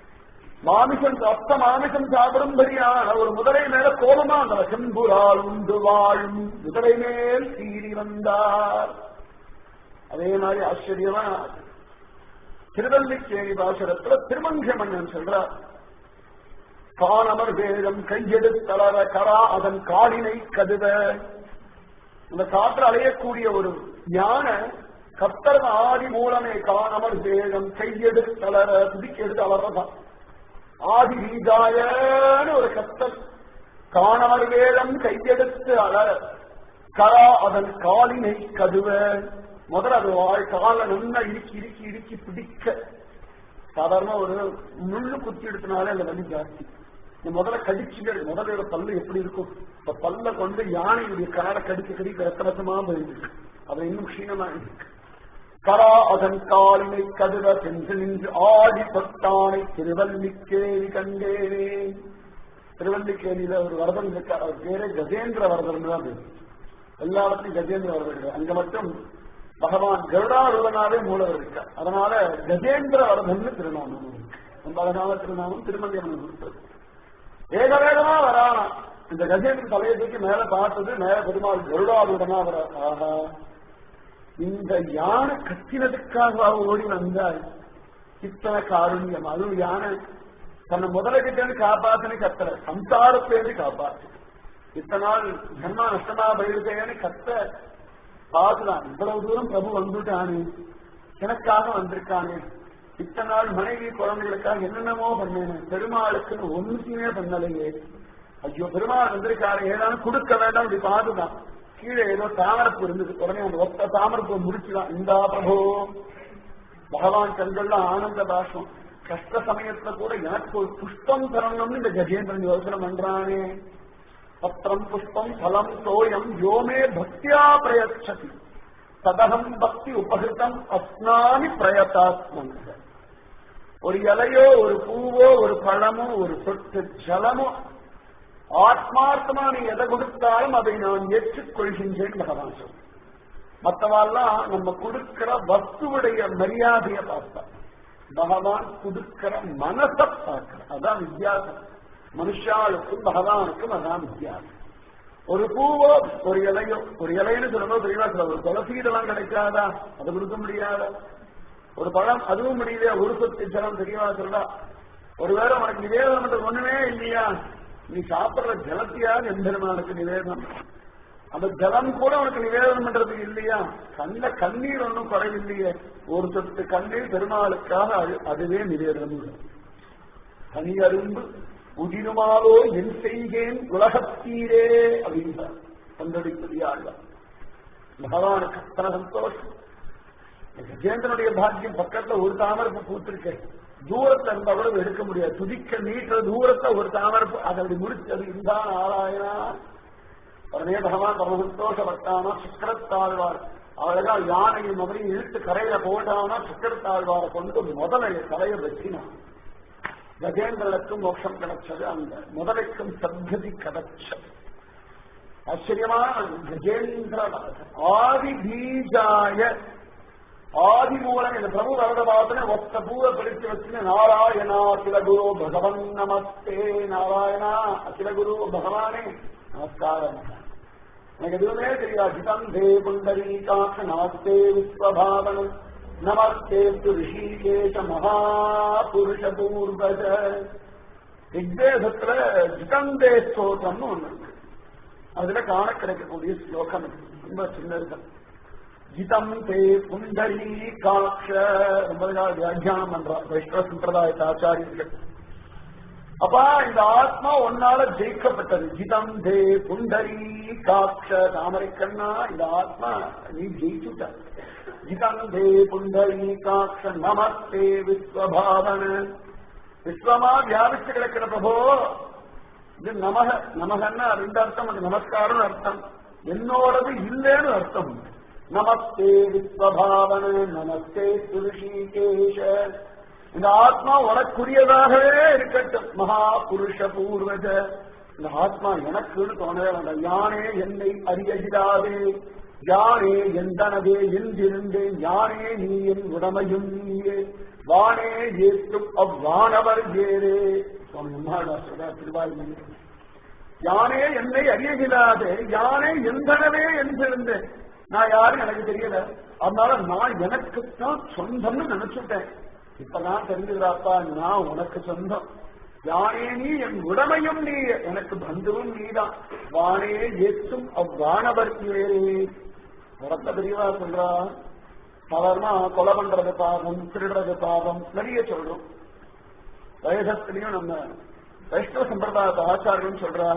மாமிசம் அத்த மாமிசம் சாப்பிடும்படியான ஒரு முதலை மேல கோபமா அந்த செம்புலால் உண்டு வாழும் முதலை மேல் சீறி வந்தார் அதே மாதிரி ஆச்சரியமா திருவல்லிக்கேணி பாசுரத்துல திருமங்க மன்னன் சொல்றார் காணமர் வேதம் கையெடுத்தளர கரா அதன் காலினை கதுவ இந்த காற்று அலையக்கூடிய ஒரு ஞான கத்தர் ஆதி மூலமே காணமர் வேதம் கையெடுத்தளர துதிக்கு எடுத்து அலறதான் ஆதி வீதாயன்னு ஒரு கத்தல் காணவர் வேதம் கையெடுத்து அலற கரா அதன் காலினை கதுவ முதல்ல அது வாழ் கால நல்லா இறுக்கி இறுக்கி இறுக்கி பிடிக்க சாதாரண ஒரு முள்ளு குத்தி எடுத்தனாலே அந்த வலி ஜாஸ்தி இந்த முதல்ல கடிச்சுகள் முதலோட பல்லு எப்படி இருக்கும் இப்ப பல்ல கொண்டு யானையுடைய காலை கடிக்க கடிக்க ரத்த ரத்தமா போயிருக்கு அது இன்னும் க்ஷீணமா இருக்கு கரா அதன் காலினை கதுவ சென்று நின்று ஆடி பட்டானை திருவல்லிக்கேணி கண்டேனே திருவல்லிக்கேணியில ஒரு வரதன் இருக்கார் அவர் பேரே கஜேந்திர வரதன் தான் பேரு எல்லா இடத்துலையும் கஜேந்திர வரதன் அங்க மட்டும் பகவான் கருடாருடனாவே மூலவர் இருக்கார் அதனால கஜேந்திர வரதன் திருநாமம் இருக்கு ரொம்ப அழகான திருநாமம் திருமந்திரம் கொடுத்தது வேக வேகமா வரானா இந்த கஜேந்திரன் தலையை தூக்கி மேல பார்த்தது மேல பெருமாள் கருடாருடனா வர ஆஹா இந்த யானை கத்தினதுக்காக ஓடி வந்தாள் இத்தனை காருண்யம் அதுவும் யானை தன்னை முதலகிட்ட காப்பாத்தனு கத்தல சம்சாரத்திலேருந்து காப்பாத்து இத்தனை நாள் ஜன்மா நஷ்டமா போயிருக்கேன்னு கத்த பார்த்துதான் இவ்வளவு தூரம் பிரபு வந்துட்டானே எனக்காக வந்திருக்கானே இத்தனை நாள் மனைவி குழந்தைகளுக்காக என்னென்னமோ பண்ணேன் பெருமாளுக்குன்னு ஒன்றுமே பண்ணலையே ஐயோ பெருமாள் வந்திருக்காரு ஏதாவது கொடுக்க வேண்டாம் இப்படி பார்த்துதான் கீழே ஏதோ தாமரப்பு இருந்தது உடனே அந்த ஒத்த தாமரப்பை முடிச்சுதான் இந்தா பிரபோ பகவான் கண்கள்ல ஆனந்த பாஷம் கஷ்ட சமயத்துல கூட எனக்கு ஒரு புஷ்பம் தரணும்னு இந்த கஜேந்திரன் யோசனை பண்றானே பத்திரம் புஷ்பம் பலம் தோயம் யோமே பக்தியா பிரயச்சதி ததகம் பக்தி உபகிருத்தம் அஸ்னாமி பிரயதாத்மங்க ஒரு இலையோ ஒரு பூவோ ஒரு பழமோ ஒரு சொட்டு ஜலமோ ஆத்மார்த்தமா நீ எதை கொடுத்தாலும் அதை நான் ஏற்றுக்கொள்கின்றேன் பகவான் சொல் மற்றவாள்லாம் நம்ம கொடுக்கிற வஸ்துவுடைய மரியாதையை பார்த்தா பகவான் கொடுக்கிற மனசை பார்க்கிற அதான் வித்தியாசம் மனுஷாளுக்கும் பகவானுக்கும் அதான் வித்தியாசம் ஒரு பூவோ ஒரு இலையோ ஒரு இலைன்னு சொல்லும்போது தெரியவா சொல்ல ஒரு துளசீதெல்லாம் கிடைக்காதா அதை கொடுக்க முடியாதா ஒரு பழம் அதுவும் முடியலையா ஒரு சொத்து ஜலம் தெரியவா சொல்லா ஒருவேளை உனக்கு நிவேதனம் பண்றது ஒண்ணுமே இல்லையா நீ சாப்பிடுற ஜலத்தையாவது எம்பெருமானுக்கு நிவேதனம் அந்த ஜலம் கூட உனக்கு நிவேதனம் பண்றதுக்கு இல்லையா கண்ட கண்ணீர் ஒன்றும் குறைவில்லையே ஒரு சொட்டு கண்ணீர் பெருமாளுக்காக அது- அதுவே நிவேதனம் தனி அரும்பு உதிருமாலோ என் செய்கேன் உலகத்தீரே அப்படின்றார் கொண்டடிப்பது ஆழ்வார் பகவானுக்கு அத்தனை சந்தோஷம் கஜேந்திரனுடைய பாக்கியம் பக்கத்துல ஒரு தாமரப்பு பூத்திருக்கேன் தூரத்துல இருந்தா கூட எடுக்க முடியாது துதிக்க நீட்டுற தூரத்தை ஒரு தாமரப்பு அதை அப்படி முடிச்சு அது இதுதான் ஆராயணா உடனே பகவான் பரம சந்தோஷப்பட்டானா சுக்கரத்தாழ்வார் அழகா யானையும் அவரையும் இழுத்து கரையில போட்டானா சுக்கரத்தாழ்வாரை கொண்டு முதலை கரையை வச்சினான் கஜேந்திரனுக்கும் மோட்சம் கிடைச்சது அந்த முதலைக்கும் சத்கதி கிடைச்சது ஆச்சரியமான கஜேந்திர ஆதி பீஜாய ஆதி மூலம் இந்த பிரபு வரத பார்த்தன ஒத்த பூவை பிடிச்சு வச்சுன்னு நாராயணா அகில குரு பகவன் நமஸ்தே நாராயணா அகில குரு பகவானே நமஸ்காரம் எனக்கு எதுவுமே தெரியாது ஜிதந்தே புண்டரீகாட்ச நாஸ்தே விஸ்வபாவனம் நமஸ்தே ரிஷிகேஷ மகாபுருஷ பூர்வஜ ரிக்வேதத்துல ஜிதந்தே ஸ்தோத்திரம்னு ஒண்ணு இருக்கு அதுல காண கிடைக்கக்கூடிய ஸ்லோகம் இது. ரொம்ப சின்னதுதான் ஜிதம் தே புண்டரீ காட்ச ரொம்ப நாள் வியாக்கியானம் பண்றா வைஷ்ணவ சம்பிரதாயத்தை ஆச்சாரியர்கள் அப்பா இந்த ஆத்மா ஒன்னால ஜெயிக்கப்பட்டது ஜிதம் தே புண்டரீ காட்ச தாமரை கண்ணா இந்த ஆத்மா நீ ஜெயிச்சுட்ட ஜிதம் தே புண்டரீ காட்ச நமஸ்தே விஸ்வபாவன விஸ்வமா வியாபிச்சு கிடக்கிற பிரபோ இது நமக நமகன்னா ரெண்டு அர்த்தம் அது நமஸ்காரம் அர்த்தம் என்னோடது இல்லைன்னு அர்த்தம் நமஸ்தே விஸ்வபாவன நமஸ்தே சுருஷிகேஷ இந்த ஆத்மா உனக்குரியதாகவே இருக்கட்டும் மகா புருஷ பூர்வஜ இந்த ஆத்மா எனக்குன்னு தோணவே வேண்டாம் யானே என்னை அறியகிடாதே யானே எந்தனதே என்றிருந்தேன் யானே நீ என் உடமையும் நீயே வானே ஏற்றும் அவ்வானவர் ஏரே சுவாமி அம்மாடா சொல்ற திருவாயுமணி யானே என்னை அறியகிடாதே யானே எந்தனவே என்றிருந்தேன் நான் யாரும் எனக்கு தெரியல அதனால நான் எனக்குத்தான் சொந்தம்னு நினைச்சுட்டேன் இப்பதான் தெரிஞ்சுக்கிறாப்பா நான் உனக்கு சொந்தம் யானே நீ என் உடமையும் நீ எனக்கு பந்துவும் நீதான் வானே ஏற்றும் அவ்வானவர் ஏரே உரத்த பெரியவா சொல்றா சாதாரணமா கொலை பண்றது பாவம் திருடுறது பாவம் நிறைய சொல்றோம் வைகத்திலையும் நம்ம வைஷ்ணவ சம்பிரதாயத்தை ஆச்சாரியம் சொல்றா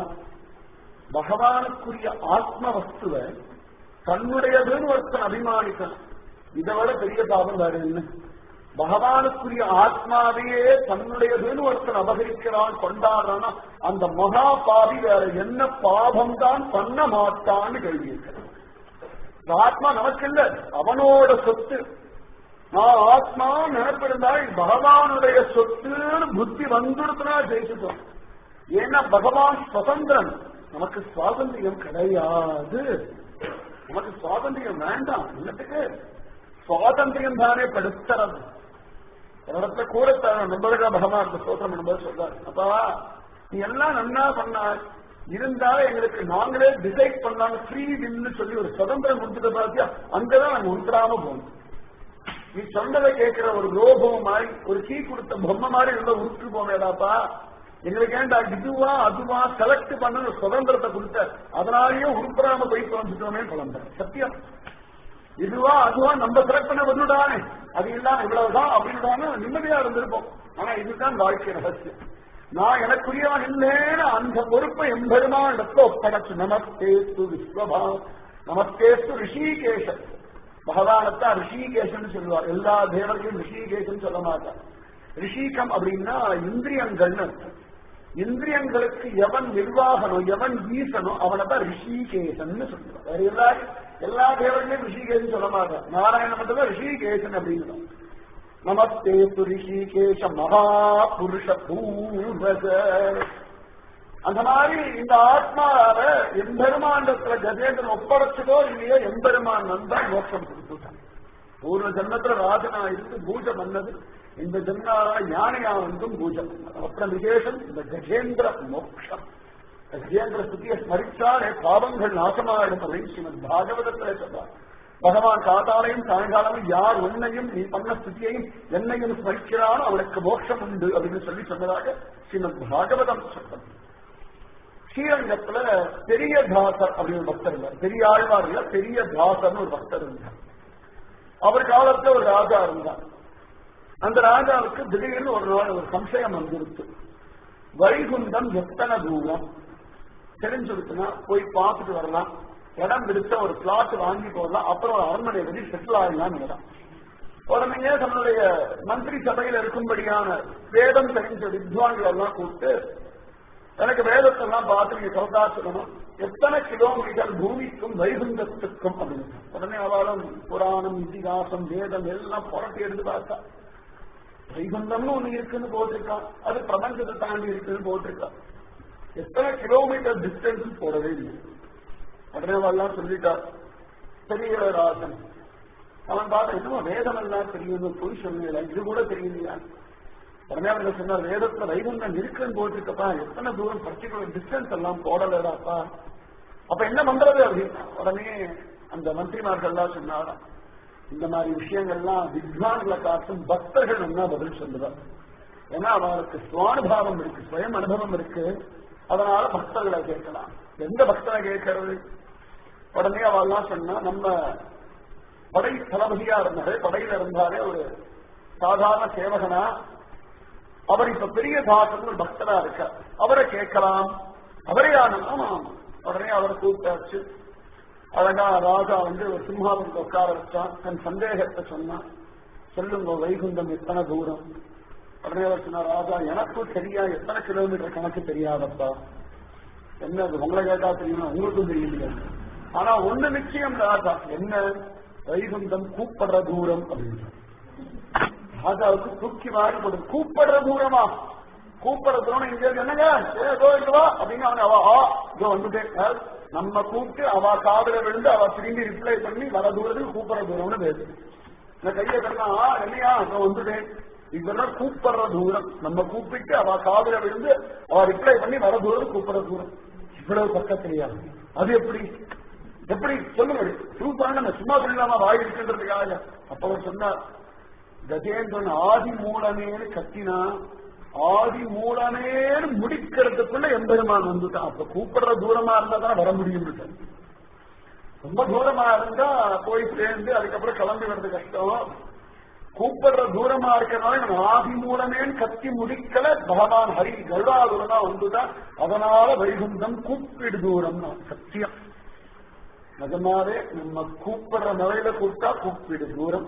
பகவானுக்குரிய ஆத்ம வஸ்துவை தன்னுடையதுன்னு ஒருத்தன் அபிமானிக்கணும் இதை விட பெரிய பாவம் வேற என்ன பகவானுக்குரிய ஆத்மாவையே தன்னுடையதுன்னு ஒருத்தன் அபகரிக்கிறான் கொண்டாடுறான்னா அந்த மகா பாவி வேற என்ன பாவம் தான் பண்ண மாட்டான்னு கேள்வி இருக்கிறான் இந்த ஆத்மா நமக்கு இல்ல அவனோட சொத்து நான் ஆத்மா நினைப்பிருந்தா இது பகவானுடைய சொத்துன்னு புத்தி வந்துடுத்துனா ஜெயிச்சுட்டோம் ஏன்னா பகவான் சுதந்திரன் நமக்கு சுவாதந்திரம் கிடையாது நமக்கு சுவாதந்திரம் வேண்டாம் என்னத்துக்கு சுவாதந்திரம் தானே படுத்துறது இடத்துல கூட நம்பருக்கா பகவான் அந்த ஸ்தோத்திரம் நம்பர் சொல்றாரு அப்பா நீ எல்லாம் நன்னா பண்ணா இருந்தாலும் எங்களுக்கு நாங்களே டிசைட் பண்ணாங்க ஃப்ரீ வில்னு சொல்லி ஒரு சுதந்திரம் கொடுத்துட்டு பார்த்தியா அங்கதான் நாங்க உண்டாம போகணும் நீ சொன்னதை கேட்கிற ஒரு லோபம் மாதிரி ஒரு கீ கொடுத்த பொம்மை மாதிரி உள்ள உருட்டு போவேடாப்பா எங்களுக்கு ஏண்டா இதுவா அதுவா செலக்ட் பண்ண ஒரு சுதந்திரத்தை கொடுத்த அதனாலேயே உருப்படாம போய் தொலைஞ்சிட்டோமே குழந்தை சத்தியம் இதுவா அதுவா நம்ம செலக்ட் பண்ண வந்துடானே அது இல்லாம இவ்வளவுதான் அப்படின்னு நிம்மதியா இருந்திருப்போம் ஆனா இதுதான் வாழ்க்கை ரகசியம் நான் எனக்குரியவன் இல்லேன்னு அந்த பொறுப்பை எம்பெருமான் இடத்துல ஒப்படைச்சு நமஸ்தேஸ்து விஸ்வபா நமஸ்தேஸ்து ரிஷிகேஷன் பகவானத்தான் ரிஷிகேஷன் சொல்லுவார் எல்லா தேவர்களையும் ரிஷிகேஷன் சொல்ல மாட்டார் ரிஷிகம் அப்படின்னா இந்திரியங்கள்னு அர்த்தம் இந்திரியங்களுக்கு எவன் நிர்வாகனம் எவன் ஈசனோ அவனை தான் ரிஷிகேசன் சொல்லுவார் வேற எல்லா எல்லா தேவர்களையும் ரிஷிகேசன் சொல்ல மாட்டார் நாராயண மட்டும் தான் ரிஷிகேசன் அப்படின்னு நமஸ்தே ரிஷிகேஷ மகாபுருஷ பூர்வஜ அந்த மாதிரி இந்த ஆத்மாவை எம்பெருமாண்டத்துல கஜேந்திரன் ஒப்படைச்சதோ இல்லையோ எம்பெருமான் தான் மோட்சம் கொடுத்துட்டான் பூர்வ ஜன்மத்துல ராஜனா இருந்து பூஜை பண்ணது இந்த ஜன்மாரா யானையா வந்தும் பூஜை பண்ணது அப்புறம் விசேஷம் இந்த கஜேந்திர மோட்சம் கஜேந்திர ஸ்துதியை ஸ்மரிச்சாலே பாவங்கள் நாசமாயிடும் அப்படின்னு ஸ்ரீமத் பாகவதத்திலே சொல்றார் பகவான் காத்தாலையும் சாயங்காலமும் யார் உன்னையும் நீ பண்ண ஸ்துதியையும் என்னையும் ஸ்மரிக்கிறானோ அவனுக்கு மோட்சம் உண்டு அப்படின்னு சொல்லி சொன்னதாக ஸ்ரீமத் பாகவதம் சொல்றது ஸ்ரீரங்கத்துல பெரிய தாசர் அப்படின்னு பக்தர் இருந்தார் பெரிய ஆழ்வார் இல்ல பெரிய தாசர்னு ஒரு பக்தர் இருந்தார் அவர் காலத்துல ஒரு ராஜா இருந்தார் அந்த ராஜாவுக்கு திடீர்னு ஒரு நாள் ஒரு சம்சயம் வந்துருச்சு வைகுண்டம் எத்தனை தூரம் தெரிஞ்சுடுச்சுன்னா போய் பார்த்துட்டு வரலாம் இடம் விடுத்த ஒரு பிளாட் வாங்கி போடலாம் அப்புறம் ஒரு அரண்மனை வெளி செட்டில் ஆகலாம் இடம் உடனே தன்னுடைய மந்திரி சபையில் இருக்கும்படியான வேதம் தெரிஞ்ச வித்வான்கள் எல்லாம் கூப்பிட்டு எனக்கு வேதத்தை எல்லாம் பார்த்து நீங்க சொல்றா சொல்லணும் எத்தனை கிலோமீட்டர் பூமிக்கும் வைகுந்தத்துக்கும் அப்படின்னு உடனே அவளும் புராணம் இதிகாசம் வேதம் எல்லாம் புரட்டி எடுத்து பார்த்தா வைகுந்தம்னு ஒண்ணு இருக்குன்னு போட்டிருக்கான் அது பிரபஞ்சத்தை தாண்டி இருக்குன்னு போட்டிருக்கான் எத்தனை கிலோமீட்டர் டிஸ்டன்ஸ் போடவே இல்லை உடனே அவெல்லாம் சொல்லிட்டா பெரிய ராசன் அவன் பார்த்த இன்னும் வேதம் எல்லாம் தெரியும் பொய் சொன்னீங்களா இது கூட தெரியலையா உடனே அவங்க சொன்னார் வேதத்துல வைகுண்டம் இருக்குன்னு போட்டிருக்கப்பா எத்தனை தூரம் பர்டிகுலர் டிஸ்டன்ஸ் எல்லாம் போடலடாப்பா அப்ப என்ன பண்றது அப்படின்னா உடனே அந்த மந்திரிமார்கள் எல்லாம் சொன்னாராம் இந்த மாதிரி விஷயங்கள்லாம் வித்வான்களை காட்டும் பக்தர்கள் என்ன பதில் சொல்லுவார் ஏன்னா அவருக்கு சுவானுபாவம் இருக்கு சுயம் அனுபவம் இருக்கு அதனால பக்தர்களை கேட்கலாம் எந்த பக்தரை கேட்கறது உடனே அவெல்லாம் சொன்னா நம்ம படை தளபதியா இருந்தாரு படையில இருந்தாரே ஒரு சாதாரண சேவகனா அவர் இப்ப பெரிய தாசன் ஒரு பக்தரா இருக்கார் அவரை கேட்கலாம் அவரே ஆனந்தம் ஆமா உடனே அவரை கூப்பிட்டாச்சு அழகா ராஜா வந்து ஒரு சிம்ஹாசனத்தை உட்கார வச்சான் தன் சந்தேகத்தை சொன்னான் சொல்லுங்க வைகுண்டம் எத்தனை தூரம் உடனே அவர் சொன்னார் ராஜா எனக்கும் தெரியா எத்தனை கிலோமீட்டர் கணக்கு தெரியாதப்பா என்ன அது உங்களை கேட்டா தெரியுமா உங்களுக்கும் தெரியல ஆனா ஒண்ணு நிச்சயம் ராஜா என்ன வைகுண்டம் கூப்பிடுற தூரம் அப்படின்னு ராஜாவுக்கு தூக்கி வாரி போடுது கூப்பிடுற தூரமா கூப்பிடுற தூரம் இங்க இருக்கு. என்னங்க ஏ, இதோ இங்க வா அப்படின்னு அவன் அவ ஆ இதோ வந்துட்டேன் நம்ம கூப்பிட்டு அவ காதுல விழுந்து அவ திரும்பி ரிப்ளை பண்ணி வர தூரத்துக்கு கூப்பிடுற தூரம்னு பேசு இந்த கையை கண்ணா ஆ என்னையா இதோ வந்துட்டேன் இதெல்லாம் கூப்பிடுற தூரம் நம்ம கூப்பிட்டு அவ காதுல விழுந்து அவ ரிப்ளை பண்ணி வர தூரம் கூப்பிடுற தூரம் இவ்வளவு பக்கத்துலயா அது எப்படி எப்படி சொல்லுங்க ப்ரூவ் பண்ண சும்மா சொல்லாம வாய் இருக்கின்றதுக்காக அப்ப அவர் சொன்னார் கஜேந்திரன் ஆதி மூலமேனு கத்தினா ஆதி மூலமேனு முடிக்கிறதுக்குள்ள எம்பெருமான் வந்துட்டான் அப்ப கூப்பிடுற தூரமா இருந்தா தான் வர முடியும் ரொம்ப தூரமா இருந்தா போய் சேர்ந்து அதுக்கப்புறம் கிளம்பி வர்றது கஷ்டம் கூப்பிடுற தூரமா இருக்கிறனால நான் ஆதி மூலமேன்னு கத்தி முடிக்கல பகவான் ஹரி கருடாதுரனா வந்துதான் அதனால வைகுந்தம் கூப்பிடு தூரம் சத்தியம் நிஜமாவே நம்ம கூப்பிடுற நிலையில கூப்பிட்டா கூப்பிடு தூரம்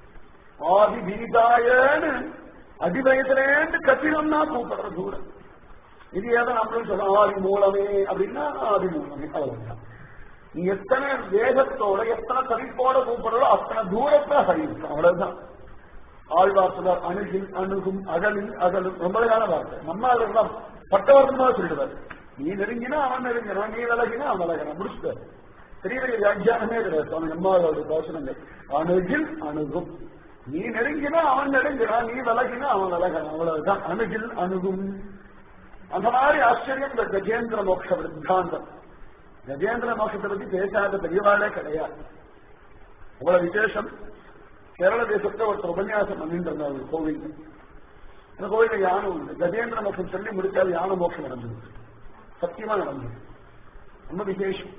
ஆதி பீதாயன்னு அதிவயத்திலேருந்து கத்திரம்னா கூப்பிடுற தூரம் இது ஏதோ நம்மளும் சொல்ல ஆதி மூலமே அப்படின்னா ஆதி மூலமே அவ்வளவுதான் நீ எத்தனை வேகத்தோட எத்தனை தவிப்போட கூப்பிடுறோ அத்தனை தூரத்துல ஹரிக்கும் அவ்வளவுதான் ஆழ்வார் சொல்றார் அணுகில் அணுகும் அகலில் அகலும் ரொம்ப அழகான வார்த்தை நம்ம அதெல்லாம் பட்டவர்த்தமா சொல்லிடுவார் நீ நெருங்கினா அவன் நெருங்கினான் நீ விலகினா அவன் விலகிறான் முடிச்சுட்டார் பெரிய பெரிய வியாக்கியானமே கிடையாது சுவாமி நம்மளோட தோஷனங்கள் அணுகில் அணுகும் நீ நெருங்கினா அவன் நெருங்கிறான் நீ விலகினா அவன் விலகிறான் அவ்வளவுதான் அணுகில் அணுகும் அந்த மாதிரி ஆச்சரியம் இந்த கஜேந்திர மோட்ச வித்தாந்தம் கஜேந்திர மோட்சத்தை பத்தி பேசாத பெரியவாளே கிடையாது அவ்வளவு விசேஷம் கேரள தேசத்துல ஒருத்தர் உபன்யாசம் பண்ணிட்டு இருந்தார் ஒரு கோவில் இந்த கோவில யானை உண்டு கஜேந்திர மோட்சம் சொல்லி முடிச்சால் யானை மோட்சம் நடந்தது சத்தியமா நடந்தது ரொம்ப விசேஷம்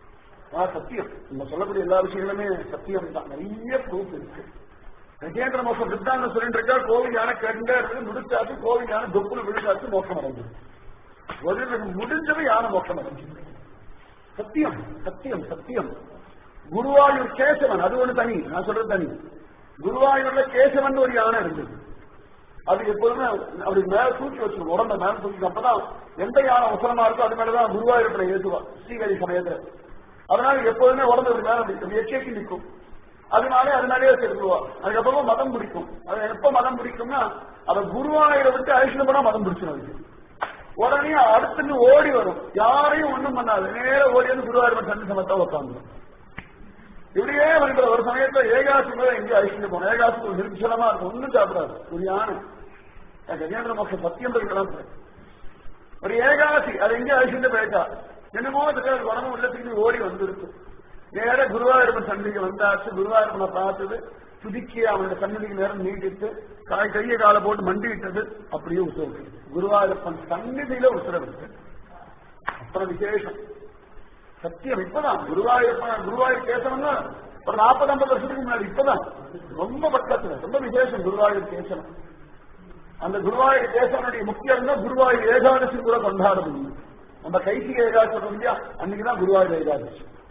ஆ சத்தியம் நம்ம சொல்லக்கூடிய எல்லா விஷயங்களுமே சத்தியம் தான் நிறைய ப்ரூஃப் இருக்கு கஜேந்திர மோசம் சித்தாந்தம் சொல்லிட்டு இருக்கா கோவில் யானை கேட்டுட்டே இருக்கு முடிச்சாச்சு கோவில் யானை தொப்புல விழுந்தாச்சு மோசம் அடைஞ்சது ஒரு முடிஞ்சது யானை மோசம் அடைஞ்சது சத்தியம் சத்தியம் சத்தியம் குருவாயூர் கேசவன் அது ஒண்ணு தனி நான் சொல்றது தனி குருவாயூர்ல கேசவன் ஒரு யானை இருந்தது அது எப்போதுமே அப்படி மேல தூக்கி வச்சிருக்கும் உடம்ப மேல தூக்கி அப்பதான் எந்த யானை அவசரமா இருக்கோ அது மேலதான் குருவாயூரத்துல ஏற்றுவா ஸ்ரீகரி சமயத்துல அதனால எப்போதுமே உடம்பு இப்படி மேல நிற்கும் எச்சேக்கி நிற்கும் அதனாலே அதனாலே சேர்த்துருவா அதுக்கப்புறமா மதம் பிடிக்கும் அது எப்ப மதம் பிடிக்கும்னா அதை குருவாயூரை விட்டு அழிச்சு போனா மதம் பிடிச்சிடும் அதுக்கு உடனே அடுத்து ஓடி வரும் யாரையும் ஒண்ணும் பண்ணாது நேர ஓடி வந்து குருவாயூர் சந்தி சமத்தா உட்காந்து இப்படியே வருகிற ஒரு சமயத்துல ஏகாசி மேல எங்கேயும் அழிச்சுட்டு போனோம் ஏகாசி ஒரு நிர்ச்சலமா இருக்கும் ஒண்ணும் சாப்பிடாது ஒரு யானை கஜேந்திர மோட்சம் சத்தியம் இருக்கலாம் ஒரு ஏகாசி அது எங்கேயும் அழிச்சுட்டு போயிட்டா என்னமோ அதுக்கு உடம்பு உள்ள திரும்பி ஓடி வந்திருக்கு நேர குருவாயூரப்பன் சன்னதிக்கு வந்தாச்சு குருவாயூரப்பனை பார்த்தது துதிக்கி அவனுடைய சன்னதிக்கு நேரம் நீட்டிட்டு காய் கையை காலை போட்டு மண்டிவிட்டது அப்படியே உத்தரவு குருவாயூரப்பன் சந்நிதியில உத்தரவிட்டு அப்புறம் விசேஷம் சத்தியம் இப்பதான் குருவாயூரப்பன் குருவாயூர் கேசவன்னா ஒரு நாற்பது ஐம்பது வருஷத்துக்கு முன்னாடி இப்பதான் ரொம்ப பக்கத்துல ரொம்ப விசேஷம் குருவாயூர் கேசவன் அந்த குருவாயூர் கேசவனுடைய முக்கியம் தான் குருவாயூர் ஏகாதசி கூட கொண்டாட முடியும் நம்ம கைசிக ஏகாதசி இல்லையா அன்னைக்குதான் குருவாயூர் ஏகாதசி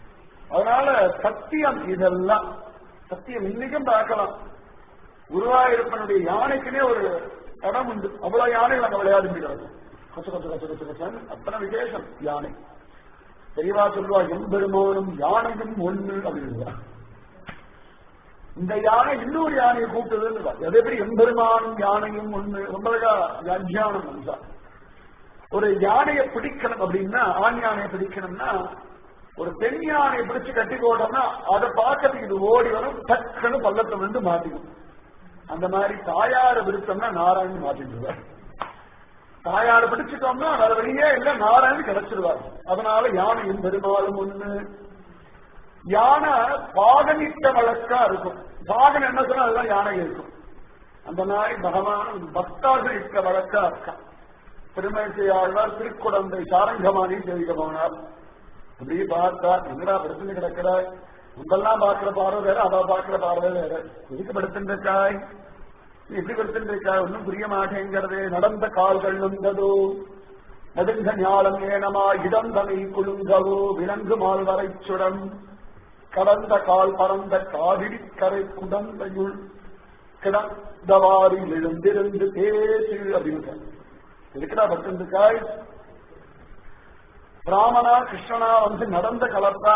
அதனால சத்தியம் இதெல்லாம் சத்தியம் இன்னைக்கும் பார்க்கலாம் குருவாயூரப்பனுடைய யானைக்குனே ஒரு இடம் உண்டு அவ்வளவு யானைகள் அங்க விளையாடுகிறார்கள் கொச்ச கொச்ச கொச்ச கொச்ச கொச்சன்னு அத்தனை விசேஷம் யானை தெரியவா சொல்லுவா எம்பெருமானும் யானையும் ஒண்ணு அப்படின்னா இந்த யானை இன்னொரு யானையை கூப்பிட்டதுன்னு அதே மாதிரி எம்பெருமானும் யானையும் ஒண்ணு ரொம்ப அழகா வியாக்கியானம் வந்தா ஒரு யானையை பிடிக்கணும் அப்படின்னா ஆண் யானையை பிடிக்கணும்னா ஒரு பெண் யானையை பிடிச்சு கட்டி போட்டோம்னா அதை பார்க்கறதுக்கு இது ஓடி வரும் டக்குன்னு பள்ளத்தை வந்து மாட்டிக்கும் அந்த மாதிரி தாயாரை விருத்தம்னா நாராயணன் மாட்டிடுவார் தாயாரை பிடிச்சிட்டோம்னா வேற வழியே இல்ல நாராயணன் கிடைச்சிருவார் அதனால யானையும் பெருமாளும் ஒண்ணு யானை பாகனிட்ட வழக்கா இருக்கும் பாகன் என்ன சொன்னா அதுதான் யானை இருக்கும் அந்த மாதிரி பகவான் பக்தார்கள் இட்ட வழக்கா இருக்கான் திருமணத்தை ஆழ்வார் திருக்குடந்தை சாரங்கமானி சேவிக்க போனார் அப்படியே பார்த்தா என்னடா பிரச்சனை கிடக்கிறாய் உங்கெல்லாம் பார்க்கிற பார்வை வேற அவ பார்க்கிற பார்வை வேற எதுக்கு படுத்துருக்காய் நீ எப்படி படுத்துருக்காய் ஒன்னும் புரிய மாட்டேங்கிறது நடந்த கால்கள் நொந்ததோ நெடுங்க ஞாலம் ஏனமா இடந்தனை குலுங்கவோ விலங்கு மால் வரை சுடம் கடந்த கால் பறந்த காவிரி கரை குடந்தையுள் கிடந்தவாரில் எழுந்திருந்து பேசு அப்படின்னு எதுக்குடா படுத்துருக்காய் ராமனா கிருஷ்ணனா வந்து நடந்த கலப்பா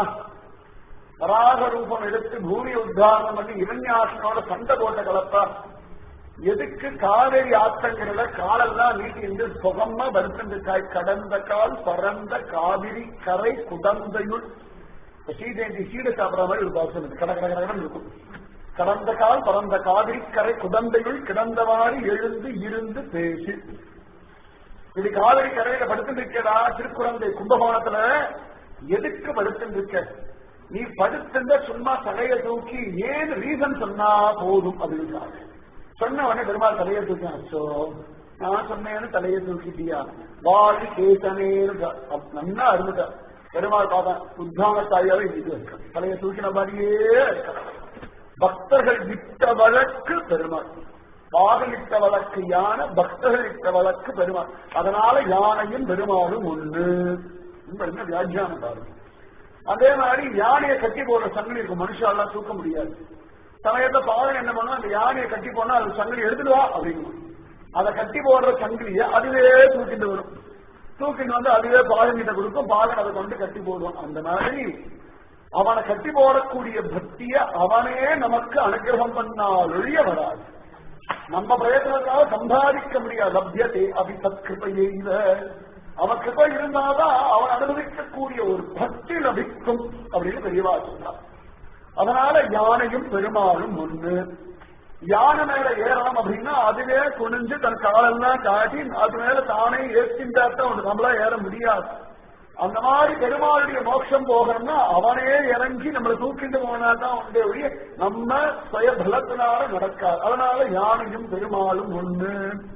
வராக ரூபம் எடுத்து பூமி உத்தாரணம் பண்ணி இரண்யாசனோட சண்டை போட்ட கலப்பா எதுக்கு காவேரி ஆத்தங்கிறத காலெல்லாம் நீட்டி இருந்து சுகமா வருத்திருக்காய் கடந்த கால் பறந்த காவிரி கரை குடந்தையுள் ஸ்ரீதேவி சீடு சாப்பிடற மாதிரி ஒரு பாசம் இருக்கு கட கட கடன்னு இருக்கும் கடந்த கால் பறந்த காவிரி கரை குடந்தையுள் கிடந்தவாறு எழுந்து இருந்து பேசி இப்படி காவிரி கரையில படுத்துட்டு இருக்கடா திருக்குழந்தை கும்பகோணத்துல எதுக்கு படுத்துட்டு இருக்க நீ படுத்திருந்த சும்மா தலைய தூக்கி ஏன் ரீசன் சொன்னா போதும் அப்படின்னு சொன்ன உடனே பெருமாள் தலைய தூக்கி அச்சோ நான் சொன்னேன்னு தலைய தூக்கிட்டியா வாழி கேசனேன்னு நல்லா இருந்துட்டா பெருமாள் பார்த்தா உத்தான தாயாவே இது இருக்க தலைய தூக்கின மாதிரியே இருக்க பக்தர்கள் விட்ட வழக்கு பெருமாள் பாகலிட்ட வழக்கு யானை பக்தர்கள் இட்ட வழக்கு பெருமாள் அதனால யானையும் பெருமாளும் ஒண்ணு என்ன வியாக்கியானம் பாருங்க அதே மாதிரி யானையை கட்டி போடுற சங்கிலி இருக்கும் மனுஷாலாம் தூக்க முடியாது சமயத்துல பாவம் என்ன பண்ணும் அந்த யானையை கட்டி போனா அது சங்கிலி எடுத்துடுவா அப்படிங்கும் அதை கட்டி போடுற சங்கிலிய அதுவே தூக்கிட்டு வரும் தூக்கிட்டு வந்து அதுவே பாகன் கிட்ட கொடுக்கும் பாகன் அதை கொண்டு கட்டி போடுவான் அந்த மாதிரி அவனை கட்டி போடக்கூடிய பக்திய அவனே நமக்கு அனுகிரகம் பண்ணால் ஒழிய வராது நம்ம பிரயத்தனத்தால் சம்பாதிக்க முடியாது லப்யத்தை அபிசத் கிருப்பையில அவன் கிருப்பை இருந்தாதான் அவன் அனுபவிக்கக்கூடிய ஒரு பக்தி லபிக்கும் அப்படின்னு தெளிவா சொல்றான் அதனால யானையும் பெருமாளும் ஒண்ணு யானை மேல ஏறலாம் அப்படின்னா அதுவே குனிஞ்சு தன் காலெல்லாம் காட்டி அது மேல தானே ஏற்றின்றாத்தான் ஒன்று நம்மளா ஏற முடியாது அந்த மாதிரி பெருமாளுடைய மோட்சம் போகணும்னா அவனே இறங்கி நம்மளை தூக்கிட்டு போனாதான் உண்டே ஒழிய நம்ம சுய பலத்தினால நடக்காது அதனால யானையும் பெருமாளும் ஒண்ணு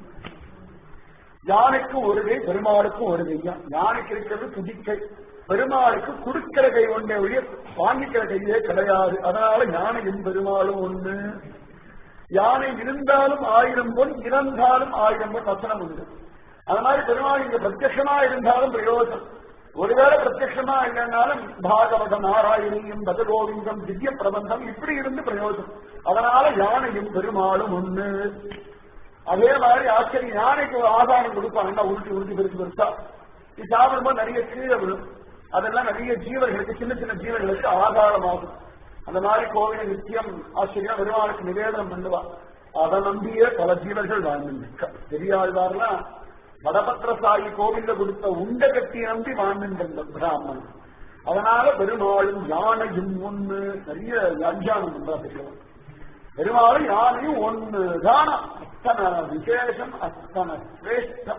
யானைக்கும் ஒரு கை பெருமாளுக்கும் ஒரு கை யானைக்கு இருக்கிறது துதிக்கை பெருமாளுக்கு குடுக்கிற கை ஒன்றே ஒழிய வாங்கிக்கிற கையே கிடையாது அதனால யானையும் பெருமாளும் ஒண்ணு யானை இருந்தாலும் ஆயிரம் பொன் இறந்தாலும் ஆயிரம் பொன் வசனம் உண்டு அது மாதிரி பெருமாள் இங்க பிரத்யட்சமா இருந்தாலும் பிரயோஜனம் ஒருவேளை பிரத்யட்சமா இல்லைனாலும் பாகவத நாராயணியும் பககோவிந்தம் திவ்ய பிரபந்தம் இப்படி இருந்து பிரயோஜனம் அதனால யானையும் பெருமாளும் ஒண்ணு அதே மாதிரி ஆச்சரியம் யானைக்கு ஒரு ஆதாரம் கொடுப்பாங்க உருட்டி உருட்டி பெருசு பெருசா இது சாப்பிடும்போது நிறைய கீழே விழும் அதெல்லாம் நிறைய ஜீவர்களுக்கு சின்ன சின்ன ஜீவர்களுக்கு ஆதாரமாகும் அந்த மாதிரி கோவில நித்தியம் ஆச்சரியம் பெருமாளுக்கு நிவேதனம் பண்ணுவா அதை நம்பியே பல ஜீவர்கள் வாழ்ந்துருக்க பெரியாழ்வார்லாம் வடபத்திர சாயி கோவில்ல கொடுத்த உண்ட கட்டி நம்பி வாழ்ந்துன்ற பிராமணன் அதனால பெருமாளும் யானையும் ஒண்ணு நிறைய வியாக்கியானம் பண்றா பெரியவன் பெருமாளும் யானையும் ஒண்ணு தானம் அத்தனை விசேஷம் அத்தனை சிரேஷ்டம்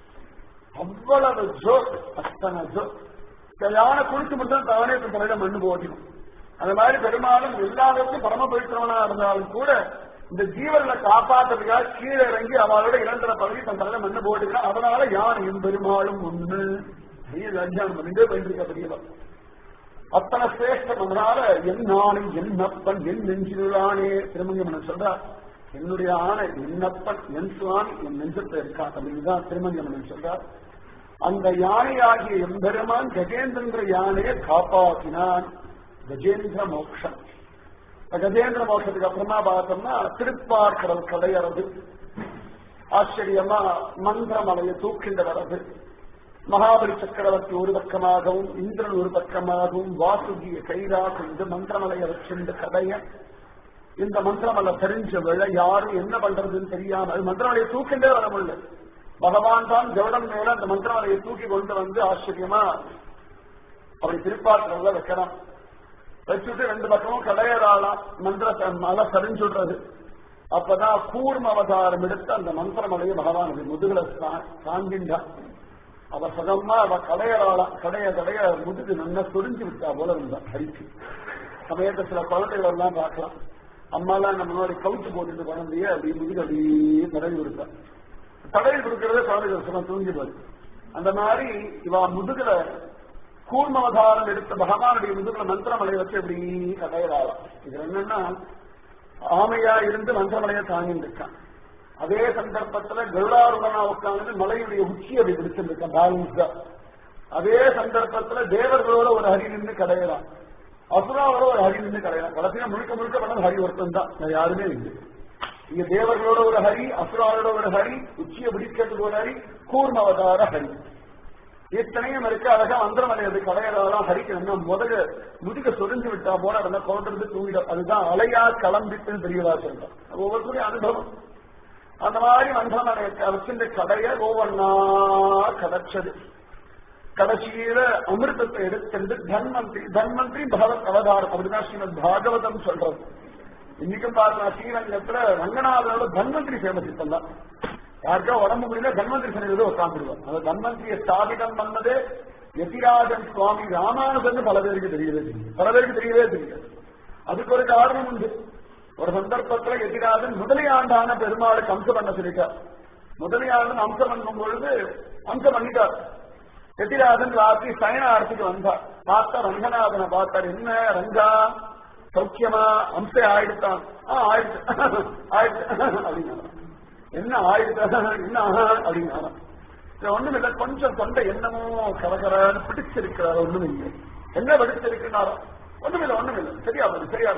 அவ்வளவு ஜோக் அத்தனை ஜோக் யானை குளிச்சு மட்டும் தவணை தலையில மண்ணு போட்டிடும் அந்த மாதிரி பெருமாளும் எல்லாருக்கும் பரம பவித்திரவனா இருந்தாலும் கூட இந்த ஜீவனை காப்பாற்றுறதுக்காக கீழே இறங்கி அவளோட இரண்டரை பகுதி தன் தலையில மண்ணு போட்டுக்கிறான் அதனால யானையும் பெருமாளும் ஒண்ணு பெரிய வியாக்கியானம் பண்ணிட்டே போயிட்டு இருக்க பெரியவன் அத்தனை சிரேஷ்டம் அதனால என் ஆணை என் அப்பன் என் நெஞ்சிலானே திருமங்கமன் சொல்றார் என்னுடைய ஆணை என்னப்பன் என் சுவாமி என் நெஞ்சத்துல இருக்கா அப்படின்னுதான் திருமங்கமன் சொல்றார் அந்த யானையாகிய எம்பெருமான் கஜேந்திரன்ற யானையை காப்பாற்றினான் கஜேந்திர மோட்சம் கஜேந்திர மோட்சத்துக்கு அப்புறமா பார்த்தோம்னா திருப்பார்கடல் கடையறது ஆச்சரியமா மந்திரமலையை தூக்கின்ற வரது மகாபலி சக்கரவர்த்தி ஒரு பக்கமாகவும் இந்திரன் ஒரு பக்கமாகவும் வாசுகிய கைதா கொண்டு மந்திரமலையை வச்சிருந்த கதைய இந்த மந்திரமலை தெரிஞ்ச விழ யாரும் என்ன பண்றதுன்னு தெரியாம அது மந்திரமலையை தூக்கின்றே வர முடியல பகவான் தான் கருடன் மேல அந்த மந்திரமலையை தூக்கி கொண்டு வந்து ஆச்சரியமா அப்படி திருப்பாற்றல வைக்கிறான் வச்சுட்டு ரெண்டு பக்கமும் கடையறாளாம் மந்திர மலை சரிஞ்சுடுறது அப்பதான் கூர்ம அவதாரம் எடுத்து அந்த மந்திரமலையை பகவான் முதுகுல சாங்கின்றா அவ சதமா அவ கடையறாளாம் கடைய கடைய முதுகு நல்லா சொரிஞ்சு விட்டா போல இருந்தா ஹரிக்கு சமயத்தை சில குழந்தைகள் எல்லாம் பார்க்கலாம் அம்மாலாம் நம்ம முன்னாடி கவுச்சு போட்டுட்டு குழந்தைய அப்படி முதுகு அப்படியே தடவி விடுத்தா தடவி கொடுக்கறதே குழந்தைகள் சும்மா தூங்கிடுவாரு அந்த மாதிரி இவ முதுகுல கூர்மவதாரம் எடுத்த பகவானுடைய முதுகுல மந்திரமலையை வச்சு எப்படி கடையறாளாம் இது என்னன்னா ஆமையா இருந்து மந்திரமலையை தாங்கிட்டு இருக்கான் அதே சந்தர்ப்பத்துல கருடாருடனா உட்கார்ந்து மலையுடைய உச்சி அப்படி பிடிச்சிருக்கான் பேலன்ஸா அதே சந்தர்ப்பத்துல தேவர்களோட ஒரு ஹரி நின்று கடையறான் அசுராவோட ஒரு ஹரி நின்று கடையறான் கடைசியா முழுக்க முழுக்க பண்ணது ஹரி ஒருத்தன் தான் வேற யாருமே இல்லை இங்க தேவர்களோட ஒரு ஹரி அசுராரோட ஒரு ஹரி உச்சியை பிடிக்கிறதுக்கு ஒரு ஹரி கூர்ம அவதார ஹரி இத்தனையும் இருக்கு அழகா மந்திரமலை அது கடையறாலாம் ஹரிக்கு நம்ம முதல முதுக சொரிஞ்சு விட்டா போல அதெல்லாம் குழந்தை தூங்கிடும் அதுதான் அலையா கிளம்பிட்டுன்னு தெரியவா சொல்றோம் ஒவ்வொருத்தருடைய அனுபவம் அந்த மாதிரி மந்திரமலை வச்சிருந்த கடைய ஒவ்வொன்னா கதைச்சது கடைசியில அமிர்தத்தை எடுத்துட்டு தன்வந்திரி தன்வந்திரி பகவத் அவதாரம் அப்படிதான் ஸ்ரீமத் பாகவதம் சொல்றது இன்னைக்கும் பார்க்கலாம் ஸ்ரீரங்கத்துல ரங்கநாதனோட தன்வந்திரி ஃபேமஸ் இப்பெல்லாம் யாருக்கா உடம்பு முடியல தன்வந்திரி சன்னிதியில உட்காந்துருவார் அந்த தன்வந்திரியை ஸ்தாபிதம் பண்ணதே யதிராஜன் சுவாமி ராமானுஜன் பல பேருக்கு தெரியவே தெரியும் பல பேருக்கு தெரியவே தெரியாது அதுக்கு ஒரு காரணம் உண்டு ஒரு சந்தர்ப்பத்துல எதிராஜன் முதலியாண்டான பெருமாளுக்கு அம்சம் பண்ண சொல்லிட்டார் முதலியாண்டன் அம்சம் பண்ணும் பொழுது அம்சம் பண்ணிட்டார் எதிராஜன் ராத்திரி சயன ஆரத்துக்கு வந்தார் பார்த்தா ரங்கநாதனை பார்த்தார் என்ன ரங்கா சௌக்கியமா அம்ச ஆயிடுத்தான் ஆ ஆயிடுச்சு ஆயிடுச்சு அப்படின்னா என்ன ஆயிடுச்சு என்ன அப்படின்னா ஒண்ணும் இல்ல கொஞ்சம் தொண்டை என்னமோ கலகரான்னு பிடிச்சிருக்கிறார் ஒண்ணும் இல்லை என்ன பிடிச்சிருக்கிறாரோ ஒண்ணும் இல்லை ஒண்ணும் இல்லை சரியா சரியா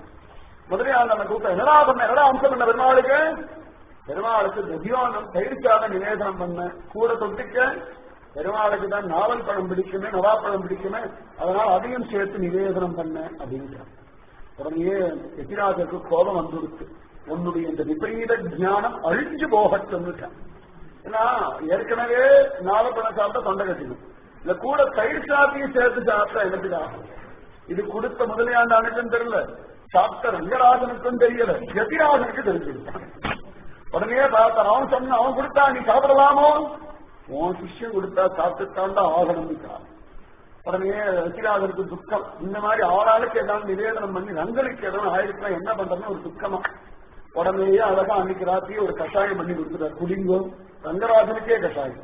முதலியார் நம்ம கூட்டம் என்னடா பண்ண என்னடா அம்சம் பண்ண பெருமாளுக்கு பெருமாளுக்கு திவ்யானம் தயிர்ச்சாத நிவேதனம் பண்ண கூட தொட்டுக்க பெருமாளுக்கு தான் நாவல் பழம் பிடிக்குமே நவாப்பழம் பிடிக்குமே அதனால அதையும் சேர்த்து நிவேதனம் பண்ண அப்படின்றான் உடனே எத்திராஜருக்கு கோபம் வந்துடுச்சு உன்னுடைய இந்த விபரீத ஞானம் அழிஞ்சு போகட்டும் ஏன்னா ஏற்கனவே நாவப்பழம் சாப்பிட்டா தொண்டை கட்டிடும் இல்ல கூட தயிர் சாப்பியும் சேர்த்து சாப்பிட்டா என்னத்துக்காகும் இது கொடுத்த முதலியாண்டு அனுக்கும் தெரியல சாப்பிட்ட ரங்கராஜனுக்கும் தெரியல எதிராஜனுக்கு தெரிஞ்சிருக்கான் உடனே பார்த்தான் அவன் சொன்ன அவன் கொடுத்தா நீ சாப்பிடலாமோ உன் சிஷ்யம் கொடுத்தா சாப்பிட்டுத்தாண்டா ஆகணும்னுக்கான் உடனே ரசிராஜனுக்கு துக்கம் இந்த மாதிரி ஆளாளுக்கு ஏதாவது நிவேதனம் பண்ணி ரங்களுக்கு ஏதாவது ஆயிடுச்சுன்னா என்ன பண்றதுன்னு ஒரு துக்கமா உடனேயே அழகா அன்னைக்கு ராத்திரி ஒரு கஷாயம் பண்ணி கொடுத்துட்டார் குடிங்கம் ரங்கராஜனுக்கே கஷாயம்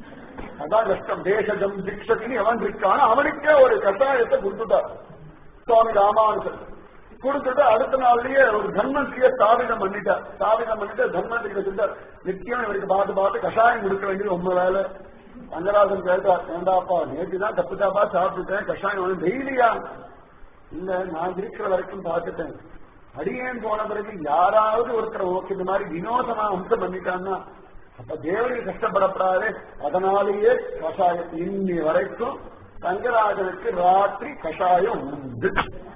அதான் கஷ்டம் தேசஜம் திக்ஷத்தின்னு எவன் இருக்கான் அவனுக்கே ஒரு கஷாயத்தை கொடுத்துட்டார் சுவாமி ராமானுஜன் கொடுத்துட்டு அடுத்த நாள்லயே ஒரு தன்மந்திரிய ஸ்தாபிதம் பண்ணிட்டார் ஸ்தாபிதம் பண்ணிட்டு தன்மந்திரி சொல்லிட்டார் நித்தியம் இவருக்கு பார்த்து பார்த்து கஷாயம் கொடுக்க வேண்டியது ரொம்ப வேலை ரங்கராஜன் கேட்டார் ஏண்டாப்பா நேற்று தான் தப்பு தாப்பா சாப்பிட்டுட்டேன் கஷாயம் வந்து டெய்லியா இல்ல நான் இருக்கிற வரைக்கும் பார்த்துட்டேன் அடியேன் போன பிறகு யாராவது ஒருத்தர் ஓகே இந்த மாதிரி வினோதமா அம்சம் பண்ணிட்டான்னா அப்ப தேவனுக்கு கஷ்டப்படப்படாது அதனாலேயே கஷாயம் இன்னி வரைக்கும் ரங்கராஜனுக்கு ராத்திரி கஷாயம் உண்டு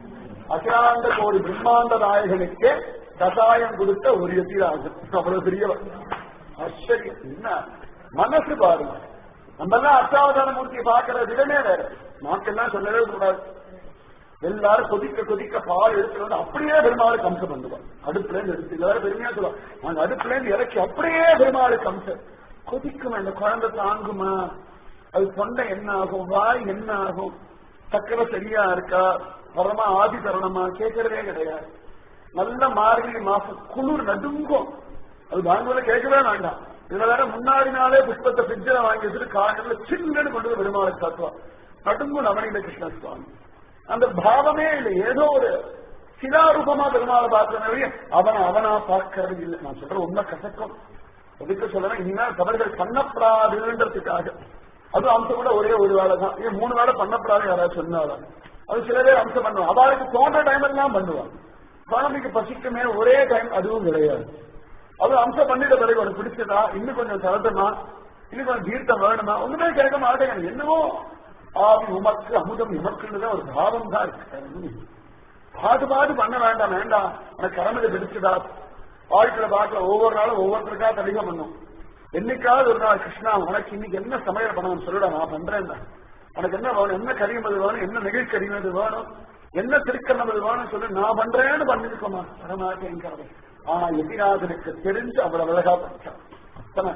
அகிலாண்ட கோடி பிரம்மாண்ட நாயகனுக்கே கஷாயம் கொடுத்த ஒரு எதிராஜன் அவ்வளவு பெரியவர் ஆச்சரியம் என்ன மனசு பாருங்க நம்ம எல்லாம் அஷ்டாவதான மூர்த்தியை பார்க்கிற விதமே வேற நாக்கெல்லாம் சொல்லவே கூடாது எல்லாரும் கொதிக்க கொதிக்க பால் எடுத்துட்டு வந்து அப்படியே பெருமாளுக்கு அம்சம் பண்ணுவான் அடுப்புல இருந்து எடுத்து எல்லாரும் பெருமையா சொல்லுவாங்க நாங்க அடுப்புல இருந்து இறக்கி அப்படியே பெருமாளுக்கு அம்சம் கொதிக்குமா இந்த குழந்தை தாங்குமா அது தொண்டை என்ன ஆகும் வாய் என்ன ஆகும் சக்கரை சரியா இருக்கா பரமா ஆதி தருணமா கேட்கறதே கிடையாது நல்ல மார்கழி மாசம் குளிர் நடுங்கும் அது வாங்குவத கேட்கவே வேண்டாம் இதுல வேற முன்னாடி நாளே புஷ்பத்தை ஃப்ரிட்ஜில் வாங்கி வச்சுட்டு காலையில சில்லுன்னு கொண்டு போய் பெருமாளுக்கு காட்டுவான் நடுங்கும் நவநீத கிருஷ்ண சுவாமி அந்த பாவமே இல்லை ஏதோ ஒரு சிலாரூபமா பெருமாளை பார்க்கிறவங்க அவனை அவனா பார்க்கறது இல்லை நான் சொல்ற உண்மை கசக்கம் எதுக்கு சொல்றேன் இனிமேல் தவறுகள் பண்ணப்படாதுன்றதுக்காக அது அம்சம் கூட ஒரே ஒரு வேலை தான் ஏன் மூணு வேலை பண்ணப்படாது யாராவது சொன்னாலும் அது சில பேர் அம்சம் பண்ணுவாங்க அவளுக்கு தோன்ற டைம் எல்லாம் பண்ணுவாங்க குழந்தைக்கு பசிக்குமே ஒரே டைம் அதுவும் கிடையாது அது அம்சம் பண்ணிட்ட பிறகு உனக்கு பிடிச்சதா இன்னும் கொஞ்சம் தரட்டுமா இன்னும் கொஞ்சம் தீர்த்தம் வேணுமா ஒண்ணுமே கேட்க மாட்டேங்க என்னவோ ஆவி உமக்கு அமுதம் உமக்குன்னு ஒரு பாவம் தான் இருக்கு பாட்டு பாட்டு பண்ண வேண்டாம் வேண்டாம் எனக்கு கடமையை பிடிச்சதா வாழ்க்கையில பார்க்கல ஒவ்வொரு நாளும் ஒவ்வொருத்தருக்கா அதிகம் பண்ணும் என்னைக்காவது ஒரு நாள் கிருஷ்ணா உனக்கு இன்னைக்கு என்ன சமையல் பண்ணணும் சொல்லுடா நான் பண்றேன் உனக்கு என்ன வேணும் என்ன கரிமது வேணும் என்ன நெகிழ் கரிமது வேணும் என்ன திருக்கண்ணது வேணும் சொல்லி நான் பண்றேன்னு பண்ணிருக்கோமா வரமாட்டேங்கிறது ஆனா எதிராஜனுக்கு தெரிஞ்சு அவ்வளவு அழகா படிச்சான் அத்தனை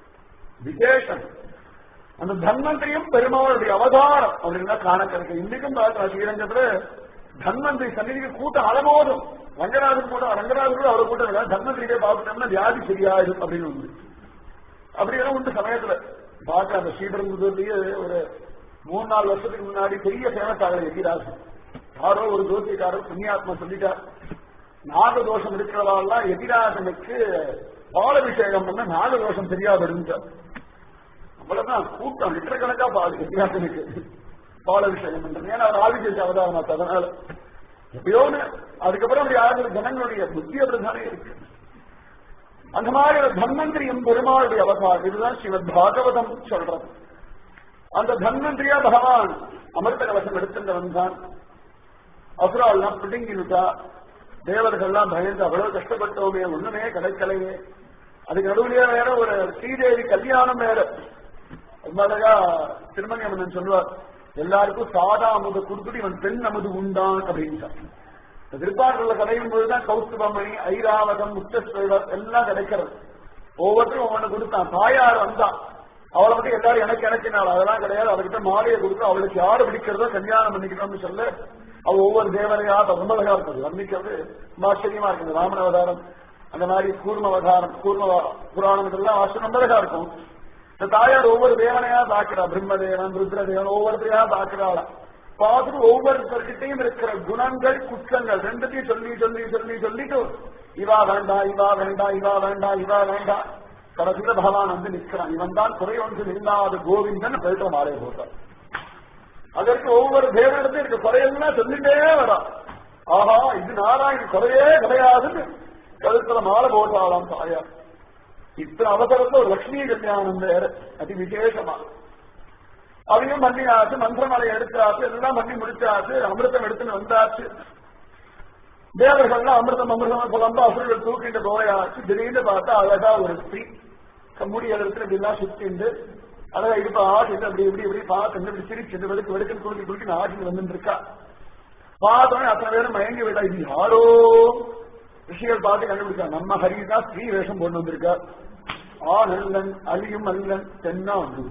விசேஷம் அந்த தன்வந்திரியும் பெருமாளுடைய அவதாரம் அப்படின்னா காண கிடைக்கும் இன்னைக்கும் பார்த்தா ஸ்ரீரங்கத்துல தன்வந்திரி சன்னிதிக்கு கூட்டம் அலமோதும் ரங்கநாதன் கூட ரங்கநாதன் கூட அவரை கூட்டம் இல்லை தன்வந்திரிக்கே பார்த்துட்டோம்னா வியாதி சரியாயிடும் அப்படின்னு உண்டு அப்படியெல்லாம் உண்டு சமயத்துல பார்க்க அந்த ஸ்ரீபெரும்புதூர்லயே ஒரு மூணு நாலு வருஷத்துக்கு முன்னாடி பெரிய ஃபேமஸ் ஆகல எதிராசு யாரோ ஒரு ஜோசியக்காரர் புண்ணியாத்மா சொல்லிட்டார் நாகதோஷம் இருக்கிறவாள்லாம் எதிராசனுக்கு பாலபிஷேகம் பண்ண நாகதோஷம் சரியா வருந்தார் அவ்வளவுதான் கூட்டம் லிட்டர் கணக்கா பால் எதிராசனுக்கு பாலபிஷேகம் பண்றது ஏன்னா அவர் ஆதிஜெயிச்ச அவதாரம் அதனால எப்படியோன்னு அதுக்கப்புறம் அப்படி ஆகிற ஜனங்களுடைய புத்தி அப்படிதானே இருக்கு அந்த மாதிரி ஒரு தன்வந்திரியும் பெருமாளுடைய அவதாரம் இதுதான் ஸ்ரீமத் பாகவதம் சொல்றது அந்த தன்வந்திரியா பகவான் அமிர்த கவசம் எடுத்துட்டு தான் அசுரால்லாம் பிடுங்கினுட்டா தேவர்கள்லாம் பயந்து அவ்வளவு கஷ்டப்பட்டோமே ஒண்ணுமே கிடைக்கலையே அதுக்கு நடுவுலயே வேற ஒரு ஸ்ரீதேவி கல்யாணம் வேற அழகா திருமணியம்மன் சொல்லுவார் எல்லாருக்கும் சாதா அமுது கொடுத்துட்டு இவன் பெண் அமுது உண்டான் அப்படின்னு திருப்பாட்டுல கடையும் போதுதான் கௌஸ்துபமணி ஐராவதம் முக்தஸ்வரர் எல்லாம் கிடைக்கிறது ஒவ்வொருத்தரும் ஒவ்வொன்று கொடுத்தான் தாயார் வந்தான் அவளை வந்து எல்லாரும் எனக்கு இணைக்கினாள் அதெல்லாம் கிடையாது அவர்கிட்ட மாலையை கொடுத்து அவளுக்கு யாரு பிடிக்கிறதோ கல்யாணம் பண்ணிக்கணும்னு சொல்ல அவ ஒவ்வொரு தேவதையா ரொம்ப அழகா இருக்குது வர்ணிக்கிறது ரொம்ப ஆச்சரியமா இருக்குது ராமன் அவதாரம் அந்த மாதிரி கூர்ம அவதாரம் கூர்ம புராணம் இதெல்லாம் ஆச்சரியம் ரொம்ப அழகா இருக்கும் இந்த தாயார் ஒவ்வொரு தேவனையா பாக்குறா பிரம்மதேவன் ருத்ரதேவன் ஒவ்வொருத்தரையா பாக்குறாளா பார்த்துட்டு ஒவ்வொருத்தர்கிட்டையும் இருக்கிற குணங்கள் குற்றங்கள் ரெண்டுத்தையும் சொல்லி சொல்லி சொல்லி சொல்லிட்டு இவா வேண்டாம் இவா வேண்டாம் இவா வேண்டாம் இவா வேண்டாம் கடைசியில பகவான் வந்து நிற்கிறான் இவன் தான் குறை ஒன்று இல்லாத கோவிந்தன் போயிட்டு மாலையை போட்டான் அதற்கு ஒவ்வொரு தேவனிடத்தையும் இருக்க குறையெல்லாம் சொல்லிட்டே வரான் ஆஹா இது நாராயணன் குறையே கிடையாதுன்னு கழுத்துல மாலை போட்டாளாம் தாயார் இத்தனை அவசரத்துல ஒரு லட்சுமி கல்யாணம் வேற அதி விசேஷமா அதையும் பண்ணியாச்சு மந்திரமலை எடுத்தாச்சு எல்லாம் பண்ணி முடிச்சாச்சு அமிர்தம் எடுத்துன்னு வந்தாச்சு தேவர்கள்லாம் அமிர்தம் அமிர்தம் புலம்ப அசுரர்கள் தூக்கிட்டு போயாச்சு திடீர்னு பார்த்தா அழகா ஒரு ஸ்திரீ முடி இடத்துல இப்படிலாம் சுத்திண்டு அழகா இடுப்ப ஆட்டிட்டு அப்படி இப்படி இப்படி பார்த்து இப்படி சிரிச்சு வெடுக்கு வெடுக்கு குலுக்கி குலுக்கி ஆட்டிட்டு வந்துட்டு இருக்கா பார்த்தோன்னே அத்தனை பேரும் மயங்கி விட்டா இது யாரோ ரிஷிகள் பார்த்து கண்டுபிடிச்சா நம்ம ஹரிதா ஸ்ரீ வேஷம் போட்டு வந்திருக்கா ஆனல்லன் அலியும் அல்லன் தென்னா வந்து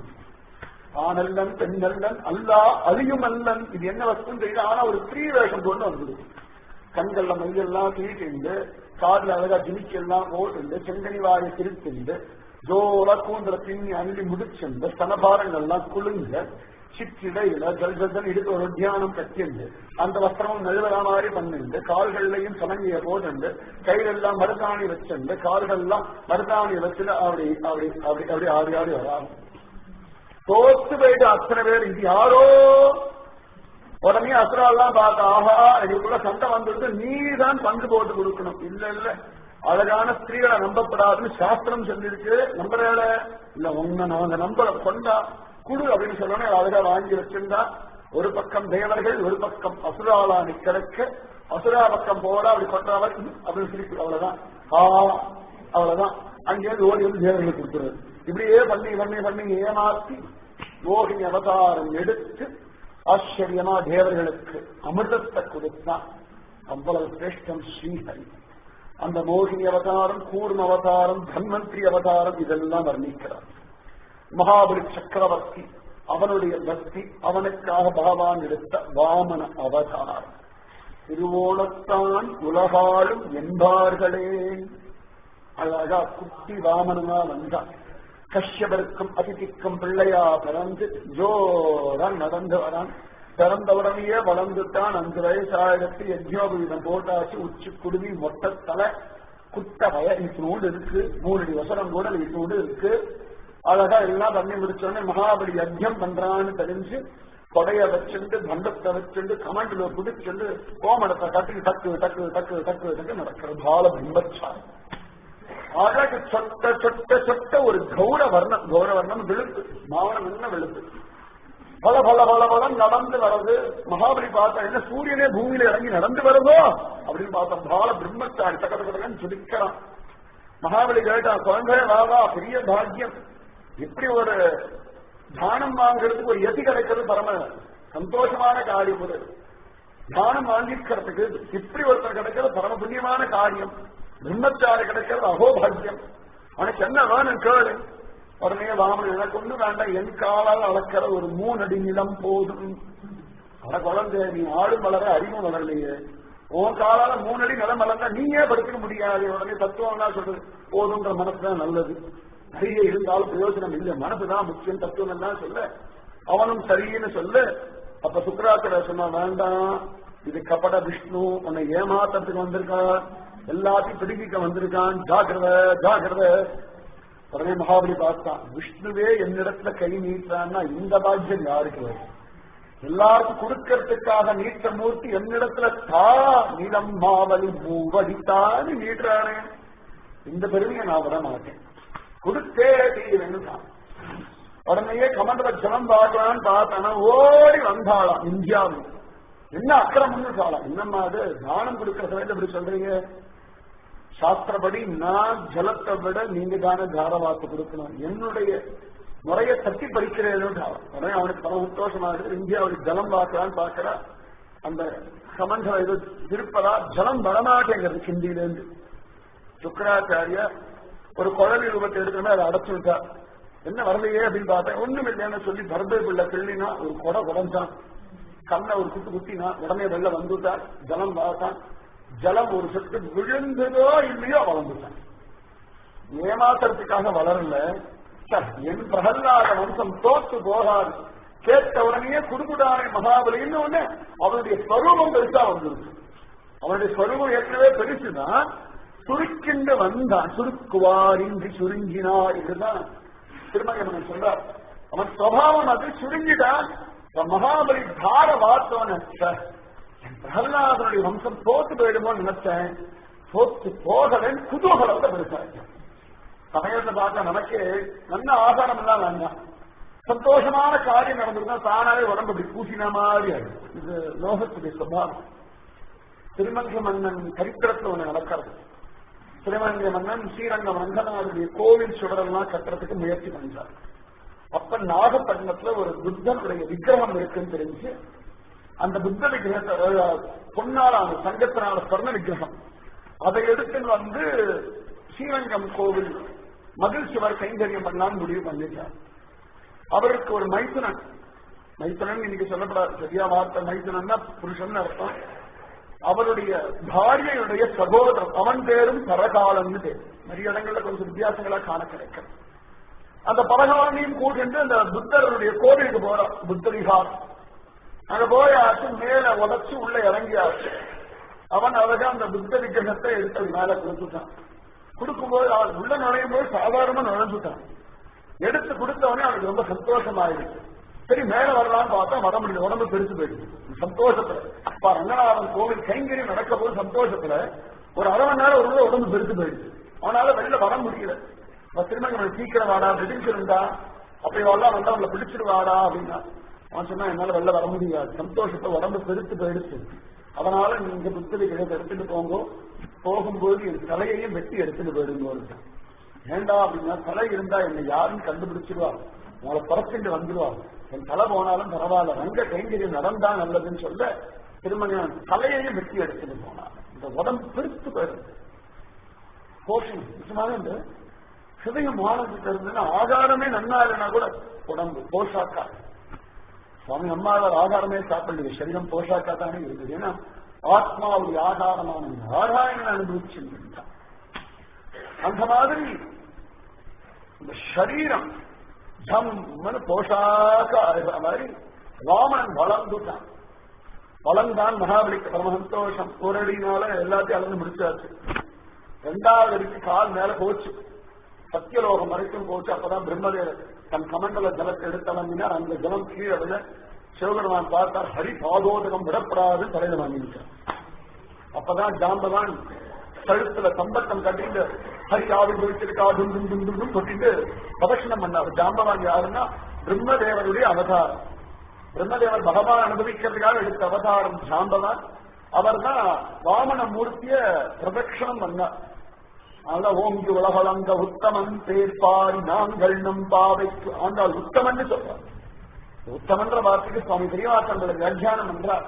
ஆனல்லன் பெண்ணல்லன் அல்லா அலியும் அல்லன் இது என்ன வஸ்துன்னு தெரியல ஆனா ஒரு ஸ்ரீ வேஷம் போட்டு வந்தது கண்கள்ல மையெல்லாம் தீட்டிண்டு காதுல அழகா ஜிமிக்கி எல்லாம் போட்டு செங்கனி வாயை திருத்திண்டு ஜோரா கூந்தல பின்னி அள்ளி முடிச்சுண்டு ஸ்தனபாரங்கள்லாம் குலுங்க சிற்றிடையில ஜல்ஜல் இடுப்பு ஒரு தியானம் கட்டிண்டு அந்த வஸ்திரமும் நழுவற மாதிரி பண்ணிண்டு கால்கள்லையும் சலங்கிய போட்டு கையிலெல்லாம் மருதாணி வச்சுண்டு கால்கள்லாம் மருதாணி வச்சுட்டு அப்படி அப்படி அப்படி அப்படி ஆடி ஆடி வராங்க தோத்து போயிட்டு அத்தனை பேர் இது யாரோ உடனே அசுராலாம் பார்த்த ஆஹா இதுக்குள்ள சண்டை வந்துட்டு நீ தான் பங்கு போட்டு கொடுக்கணும் இல்ல இல்ல அழகான ஸ்திரீகளை நம்பப்படாதுன்னு சாஸ்திரம் சொல்லியிருக்கு நம்புறேல இல்ல உன்னை நாங்க நம்பல கொண்டா குடு அப்படின்னு சொன்னோன்னே அழகா வாங்கி வச்சிருந்தா ஒரு பக்கம் தேவர்கள் ஒரு பக்கம் அசுராலா நிக்கிறக்க அசுரா பக்கம் போட அப்படி கொண்டாவர் அப்படின்னு சிரிப்பு அவ்வளவுதான் ஆ அவ்வளவுதான் அங்கேயிருந்து ஓடி வந்து தேவர்களுக்கு கொடுத்துருது இப்படியே பண்ணி பண்ணி பண்ணி ஏமாத்தி மோகினி அவதாரம் எடுத்து ஆச்சரியமா தேவர்களுக்கு அமிர்தத்தை கொடுத்தான் அவ்வளவு சிரேஷ்டம் ஸ்ரீஹரி அந்த மோகினி அவதாரம் கூர்ம அவதாரம் தன்வந்திரி அவதாரம் இதெல்லாம் வர்ணிக்கிறார் மகாபலி சக்கரவர்த்தி அவனுடைய பக்தி அவனுக்காக பகவான் எடுத்த வாமன அவதாரம் திருவோணத்தான் உலகாலும் என்பார்களே அழகா குட்டி வாமனமா வந்தான் கஷ்யபருக்கும் அதிதிக்கும் பிள்ளையா பிறந்து ஜோரா நடந்து வரான் பிறந்த உடனேயே வளர்ந்துட்டான் அஞ்சு வயசு ஆயிரத்து யஜ்யோபீதம் போட்டாச்சு உச்சி குடுமி மொட்டை தலை குட்ட வய இத்தோடு இருக்கு மூணு வசனம் கூட இத்தோடு இருக்கு அழகா எல்லாம் பண்ணி முடிச்சோடனே மகாபலி யஜ்யம் பண்றான்னு தெரிஞ்சு கொடைய வச்சுண்டு தண்டத்தை வச்சுண்டு கமண்டில பிடிச்சுண்டு கோமணத்தை தட்டு டக்கு டக்கு டக்கு டக்கு டக்கு நடக்கிற பால பிம்பச்சாரம் அழகு சொட்ட சொட்ட சொட்ட ஒரு கௌர வர்ணம் கௌர வர்ணம் வெளுப்பு மாவனம் என்ன வெளுப்பு பல பல பல பலம் நடந்து வர்றது மகாபலி பார்த்தா என்ன சூரியனே பூமியில இறங்கி நடந்து வருதோ அப்படின்னு பார்த்தா பால பிரம்மச்சாரி தக்க தக்கன்னு சுடிக்கிறான் மகாபலி கேட்டான் குழந்தைய வாவா பெரிய பாக்கியம் இப்படி ஒரு தானம் வாங்குறதுக்கு ஒரு எதி கிடைக்கிறது பரம சந்தோஷமான காரியம் ஒரு தானம் வாங்கிக்கிறதுக்கு இப்படி ஒருத்தர் கிடைக்கிறது பரம புண்ணியமான காரியம் பிரம்மச்சாரி கிடைக்கிறது அகோபாகியம் உனக்கு என்ன வேணும் கேளு உடனே வாமன் எனக்கு ஒண்ணு வேண்டாம் என் காலால் அளக்கிற ஒரு மூணு அடி நிலம் போதும் அட குழந்தை நீ ஆடும் வளர அறிவும் வளரலையே உன் காலால மூணு அடி நிலம் வளர்ந்தா நீயே படுத்துக்க முடியாது உடனே தத்துவம் தான் சொல்றது போதுன்ற மனசுதான் நல்லது நிறைய இருந்தாலும் பிரயோஜனம் இல்லை மனசுதான் முக்கியம் தத்துவம் எல்லாம் சொல்ல அவனும் சரின்னு சொல்லு அப்ப சுக்கராச்சாரிய சொன்னா வேண்டாம் இது கபட விஷ்ணு உன்னை ஏமாத்தத்துக்கு வந்திருக்கான் எல்லாத்தையும் பிடிக்க வந்திருக்கான் ஜாகிரத ஜாகிரத உடனே மகாபலி பார்த்தான் விஷ்ணுவே என்னிடத்துல கை நீட்டான்னா இந்த பாக்கியம் யாருக்கு வரும் எல்லாருக்கும் கொடுக்கறதுக்காக நீட்ட மூர்த்தி என்னிடத்துல தா நிலம் மாவலி மூவடித்தான்னு நீட்டுறானே இந்த பெருமையை நான் விட மாட்டேன் கொடுத்தே தீரன்னு தான் உடனேயே கமண்டல ஜனம் பார்க்கலான்னு பார்த்தானா ஓடி வந்தாளாம் இந்தியாவில் என்ன அக்கிரமம்னு சொல்லலாம் என்னம்மா அது தானம் கொடுக்கிற சமயத்தை இப்படி சொல்றீங்க சாஸ்திரப்படி நான் ஜலத்தை விட நீங்க தானே தாரவாத்து கொடுக்கணும் என்னுடைய முறைய தட்டி பறிக்கிறேன்னு உடனே அவனுக்கு பல சந்தோஷமா இருக்கு இந்தியாவில் ஜலம் பார்க்கலான்னு பார்க்கிறா அந்த சமண்டலம் ஏதோ திருப்பதா ஜலம் வரமாட்டேங்கிறது ஹிந்தியிலேருந்து சுக்கராச்சாரியா ஒரு குழலி ரூபத்தை எடுக்கணுமே அதை அடைச்சு விட்டா என்ன வரலையே அப்படின்னு பார்த்தேன் ஒண்ணும் இல்லைன்னு சொல்லி பர்பே பிள்ளை கிள்ளினா ஒரு கொடை உடஞ்சான் கண்ணை ஒரு குத்து குத்தினா உடனே வெளில வந்துட்டான் ஜலம் பார்த்தான் ஜலம் ஒரு சொட்டு விழுந்ததோ இல்லையோ வளர்ந்துட்டான் ஏமாத்துறதுக்காக வளரல என் பிரகல்லாத வம்சம் தோத்து போகாது கேட்ட உடனே குடுகுடானை மகாபலின்னு ஒண்ணு அவனுடைய ஸ்வரூபம் பெருசா வந்துருக்கு அவனுடைய ஸ்வரூபம் ஏற்கனவே பெருசுதான் சுருக்கிண்டு வந்தான் சுருக்குவார் இன்றி சுருங்கினார் இதுதான் திருமகன் சொல்றார் அவன் சுவாவம் அது சுருங்கிட்டான் மகாபலி தார வார்த்தவன் பிரகலாதனுடைய வம்சம் தோத்து போயிடுமோ நினைச்சேன் தோத்து போகலன்னு குதூகலத்தை பெருசாச்சு சமயத்தை பார்த்தா நமக்கு நல்ல ஆகாரம் எல்லாம் வேண்டாம் சந்தோஷமான காரியம் நடந்திருந்தா தானாவே உடம்பு இப்படி கூட்டின மாதிரி ஆயிடும் இது லோகத்துடைய சுபாவம் திருமங்க மன்னன் சரித்திரத்துல ஒண்ணு நடக்கிறது திருமங்க மன்னன் ஸ்ரீரங்க மங்கனாருடைய கோவில் சுடரெல்லாம் கட்டுறதுக்கு முயற்சி பண்றார் அப்ப நாகப்பட்டினத்துல ஒரு புத்தனுடைய விக்கிரகம் இருக்குன்னு தெரிஞ்சு அந்த புத்த விக்கிரகத்தை பொன்னாலான சங்கத்தினால சொர்ண விக்கிரகம் அதை எடுத்து வந்து ஸ்ரீரங்கம் கோவில் மகிழ் சிவர் கைங்கரியம் பண்ணலான்னு முடிவு பண்ணிட்டார் அவருக்கு ஒரு மைத்துனன் மைத்துனன் இன்னைக்கு சொல்லப்படாது சரியா வார்த்தை மைத்துனன்னா புருஷன் அர்த்தம் அவருடைய பாரியனுடைய சகோதரன் அவன் பேரும் பரகாலன்னு பேர் நிறைய இடங்கள்ல கொஞ்சம் வித்தியாசங்களா காண கிடைக்கும் அந்த பரகாலனையும் கூட்டிட்டு அந்த புத்தருடைய கோவிலுக்கு போறான் புத்த விகார் அங்க போயாச்சு மேல உடச்சு உள்ள இறங்கியாச்சு அவன் அழகா அந்த புத்த விக்கிரகத்தை எடுத்து மேல கொடுத்துட்டான் கொடுக்கும்போது அவன் உள்ள நுழையும் போது சாதாரணமா நுழைஞ்சுட்டான் எடுத்து கொடுத்தவனே அவனுக்கு ரொம்ப சந்தோஷமாயிடுச்சு சரி மேல வரலாம்னு பார்த்தா வர முடியல உடம்பு பெருசு போயிடுச்சு சந்தோஷத்துல அப்ப ரங்கநாதன் கோவில் கைங்கரியம் நடக்க போது சந்தோஷத்துல ஒரு அரை மணி நேரம் ஒரு உடம்பு பெருசு போயிடுச்சு அவனால வெளியில வர முடியல திரும்ப சீக்கிரம் வாடா பிடிச்சிருந்தா அப்படி வரலாம் வந்தா அவங்களை பிடிச்சிருவாடா அப்படின்னா அவன் சொன்னா என்னால வெளில வர முடியாது சந்தோஷத்தை உடம்பு பெருத்து போயிடுச்சு அதனால நீங்க புத்தகத்தை எடுத்துட்டு போங்க போகும்போது என் தலையையும் வெட்டி எடுத்துட்டு போயிடுங்க ஏண்டா அப்படின்னா தலை இருந்தா என்னை யாரும் கண்டுபிடிச்சிருவா உங்களை புறத்துட்டு வந்துடுவா என் தலை போனாலும் பரவாயில்ல ரங்க கைங்கரியம் நடந்தா நல்லதுன்னு சொல்ல திருமணம் தலையையும் வெட்டி எடுத்துட்டு போனார் இந்த உடம்பு பெருத்து போயிடுது போஷன் நிச்சயமாக இந்த ஹிருதயம் மானத்துக்கு இருந்ததுன்னா ஆகாரமே நன்னா இல்லைன்னா கூட உடம்பு போஷாக்கா சுவாமி அம்மாவார் ஆகாரமே சாப்பிடல சரீரம் போஷாக்கா தானே இருக்குது ஏன்னா ஆத்மாவுடைய ஆகாரமான நாராயணன் அனுபவிச்சு அந்த மாதிரி இந்த சரீரம் ஜம்மனு போஷாக்க ஆகிற மாதிரி ராமன் வளர்ந்துட்டான் வளர்ந்தான் மகாபலிக்கு பரம சந்தோஷம் ஒரு அடினால எல்லாத்தையும் அளந்து முடிச்சாச்சு ரெண்டாவது அடிக்கு கால் மேல போச்சு சத்தியலோகம் வரைக்கும் போச்சு அப்பதான் பிரம்மதேவர் தன் கமண்டல ஜலத்தை எடுத்தவங்கினார் அந்த ஜலம் கீழே விட சிவபெருமான் பார்த்தார் ஹரி பாதோதகம் விடப்படாது தலையில வாங்கிட்டார் அப்பதான் ஜாம்பவான் கழுத்துல சம்பத்தம் கட்டிட்டு ஹரி ஆவில் விழிச்சிருக்கா தும் தும் தும் தும் கொட்டிட்டு பிரதட்சணம் பண்ணார் ஜாம்பவான் யாருன்னா பிரம்மதேவருடைய அவதாரம் பிரம்மதேவர் பகவான் அனுபவிக்கிறதுக்காக எடுத்த அவதாரம் ஜாம்பவான் அவர் தான் வாமன மூர்த்திய பிரதட்சணம் பண்ணார் அதனால ஓங்கி உலகளந்த உத்தமன் பேர்பாரி நாங்கள் நம் பாவைக்கு ஆண்டாள் உத்தமன் சொல்றார் உத்தமன்ற வார்த்தைக்கு சுவாமி பெரியவாசங்களை வியாக்கியானம் என்றார்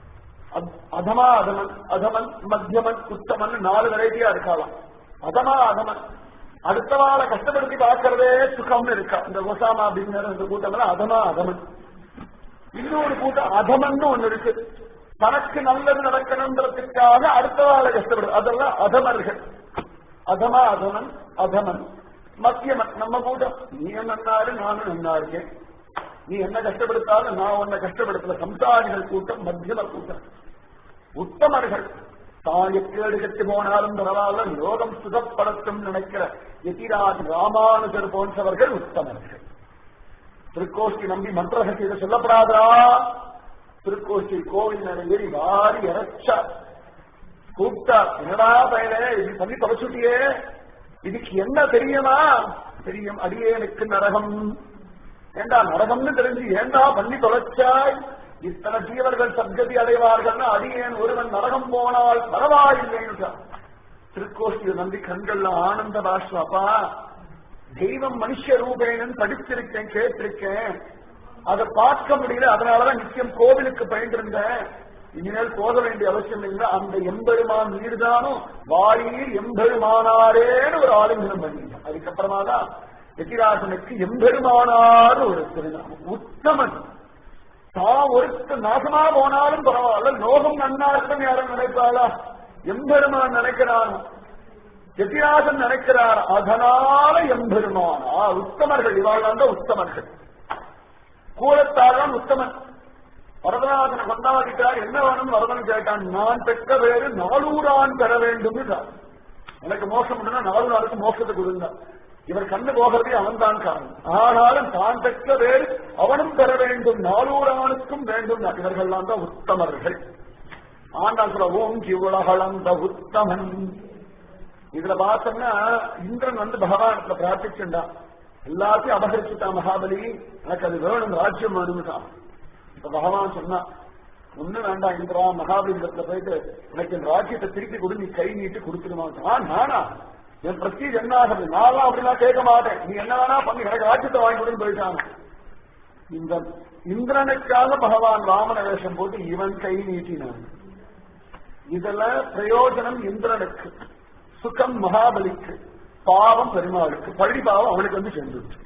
அதமா அதமன் அதமன் மத்தியமன் உத்தமன் நாலு வெரைட்டியா இருக்கலாம் அதமா அதமன் அடுத்தவாளை கஷ்டப்படுத்தி பார்க்கறதே சுகம்னு இருக்கா இந்த ஒசாமா அப்படிங்கிற இந்த கூட்டம் அதமா அதமன் இன்னொரு கூட்டம் அதமன்னு ஒண்ணு இருக்கு தனக்கு நல்லது நடக்கணுன்றதுக்காக அடுத்தவாளை கஷ்டப்படு அதெல்லாம் அதமர்கள் அதமா அதமன் அதமன் மத்தியமன் நம்ம கூட்டம் நீ நன்னாரு நானும் நன்னா இருக்கேன் நீ என்ன கஷ்டப்படுத்தாலும் நான் உன்னை கஷ்டப்படுத்தல சம்சாரிகள் கூட்டம் மத்தியம கூட்டம் உத்தமர்கள் தான் எக்கேடு கட்டி போனாலும் பரவாயில்ல லோகம் சுகப்படுத்தும் நினைக்கிற எதிராஜ் ராமானுஜர் போன்றவர்கள் உத்தமர்கள் திருக்கோஷ்டி நம்பி மந்திரகத்தை இதை சொல்லப்படாதா திருக்கோஷ்டி கோவில் மேல ஏறி வாரி இறைச்சா கூப்பிட்டா என்னடா பயலே இது பண்ணி தொலைச்சுட்டியே இதுக்கு என்ன தெரியுமா தெரியும் அடியேனுக்கு நரகம் ஏண்டா நரகம்னு தெரிஞ்சு ஏண்டா பண்ணி தொலைச்சாய் இத்தனை ஜீவர்கள் சத்கதி அடைவார்கள் அடியேன் ஒருவன் நரகம் போனால் பரவாயில்லைன்னு திருக்கோஷ்டியை நம்பி கண்கள்ல ஆனந்த பாஷ்வாப்பா தெய்வம் மனுஷ ரூபேனன் படிச்சிருக்கேன் கேட்டிருக்கேன் அதை பார்க்க முடியல அதனாலதான் நிச்சயம் கோவிலுக்கு பயின்றிருந்தேன் இனிமேல் போக வேண்டிய அவசியம் இல்லை அந்த எம்பெருமான் நீர்தானும் வாயில் எம்பெருமானாரேன்னு ஒரு ஆலிங்கனம் பண்ணிட்டான் அதுக்கப்புறமா தான் எதிராசனுக்கு எம்பெருமானார் ஒரு திருநாமம் உத்தமன் தான் ஒருத்த நாசமா போனாலும் பரவாயில்ல லோகம் நன்னா இருக்கும் யாரும் நினைப்பாளா எம்பெருமான் நினைக்கிறான் எதிராசன் நினைக்கிறார் அதனால எம்பெருமானா உத்தமர்கள் இவாள் தான் உத்தமர்கள் கூலத்தாழ்வான் உத்தமன் வரதநாதனை கொண்டாடிட்டார் என்ன வேணும் வரதன் கேட்டான் நான் பெற்ற பேரு நாளூரான் பெற வேண்டும் எனக்கு மோசம் நாலூராருக்கு மோசத்தை கொடுங்க இவர் கண்ணு போகிறதே அவன் தான் காரணம் ஆனாலும் தான் பெற்ற பேர் அவனும் பெற வேண்டும் நாளூரானுக்கும் வேண்டும் இவர்கள்லாம் தான் உத்தமர்கள் ஆண்டாள் சொல்ல ஓங்கி உலகளந்த உத்தமன் இதுல பார்த்தோம்னா இந்திரன் வந்து பகவான் பிரார்த்திச்சுண்டான் எல்லாத்தையும் அபகரிச்சுட்டான் மகாபலி எனக்கு அது வேணும் ராஜ்யம் வேணும்ட்டான் இப்ப பகவான் சொன்னா ஒண்ணு வேண்டாம் இந்திரா மகாபலிபுரத்துல போயிட்டு எனக்கு இந்த ராஜ்யத்தை திருப்பி கொடு நீ கை நீட்டு கொடுத்துருமா நானா என் பிரஸ்டீஜ் என்ன ஆகுது நானும் அப்படிலாம் கேட்க மாட்டேன் நீ என்ன வேணா பண்ணி எனக்கு ராஜ்யத்தை வாங்கி கொடுன்னு போயிட்டாங்க இந்த இந்திரனுக்காக பகவான் ராமன வேஷம் போட்டு இவன் கை நீட்டினான் இதுல பிரயோஜனம் இந்திரனுக்கு சுகம் மகாபலிக்கு பாவம் பெருமாளுக்கு பழி பாவம் அவனுக்கு வந்து சேர்ந்துச்சு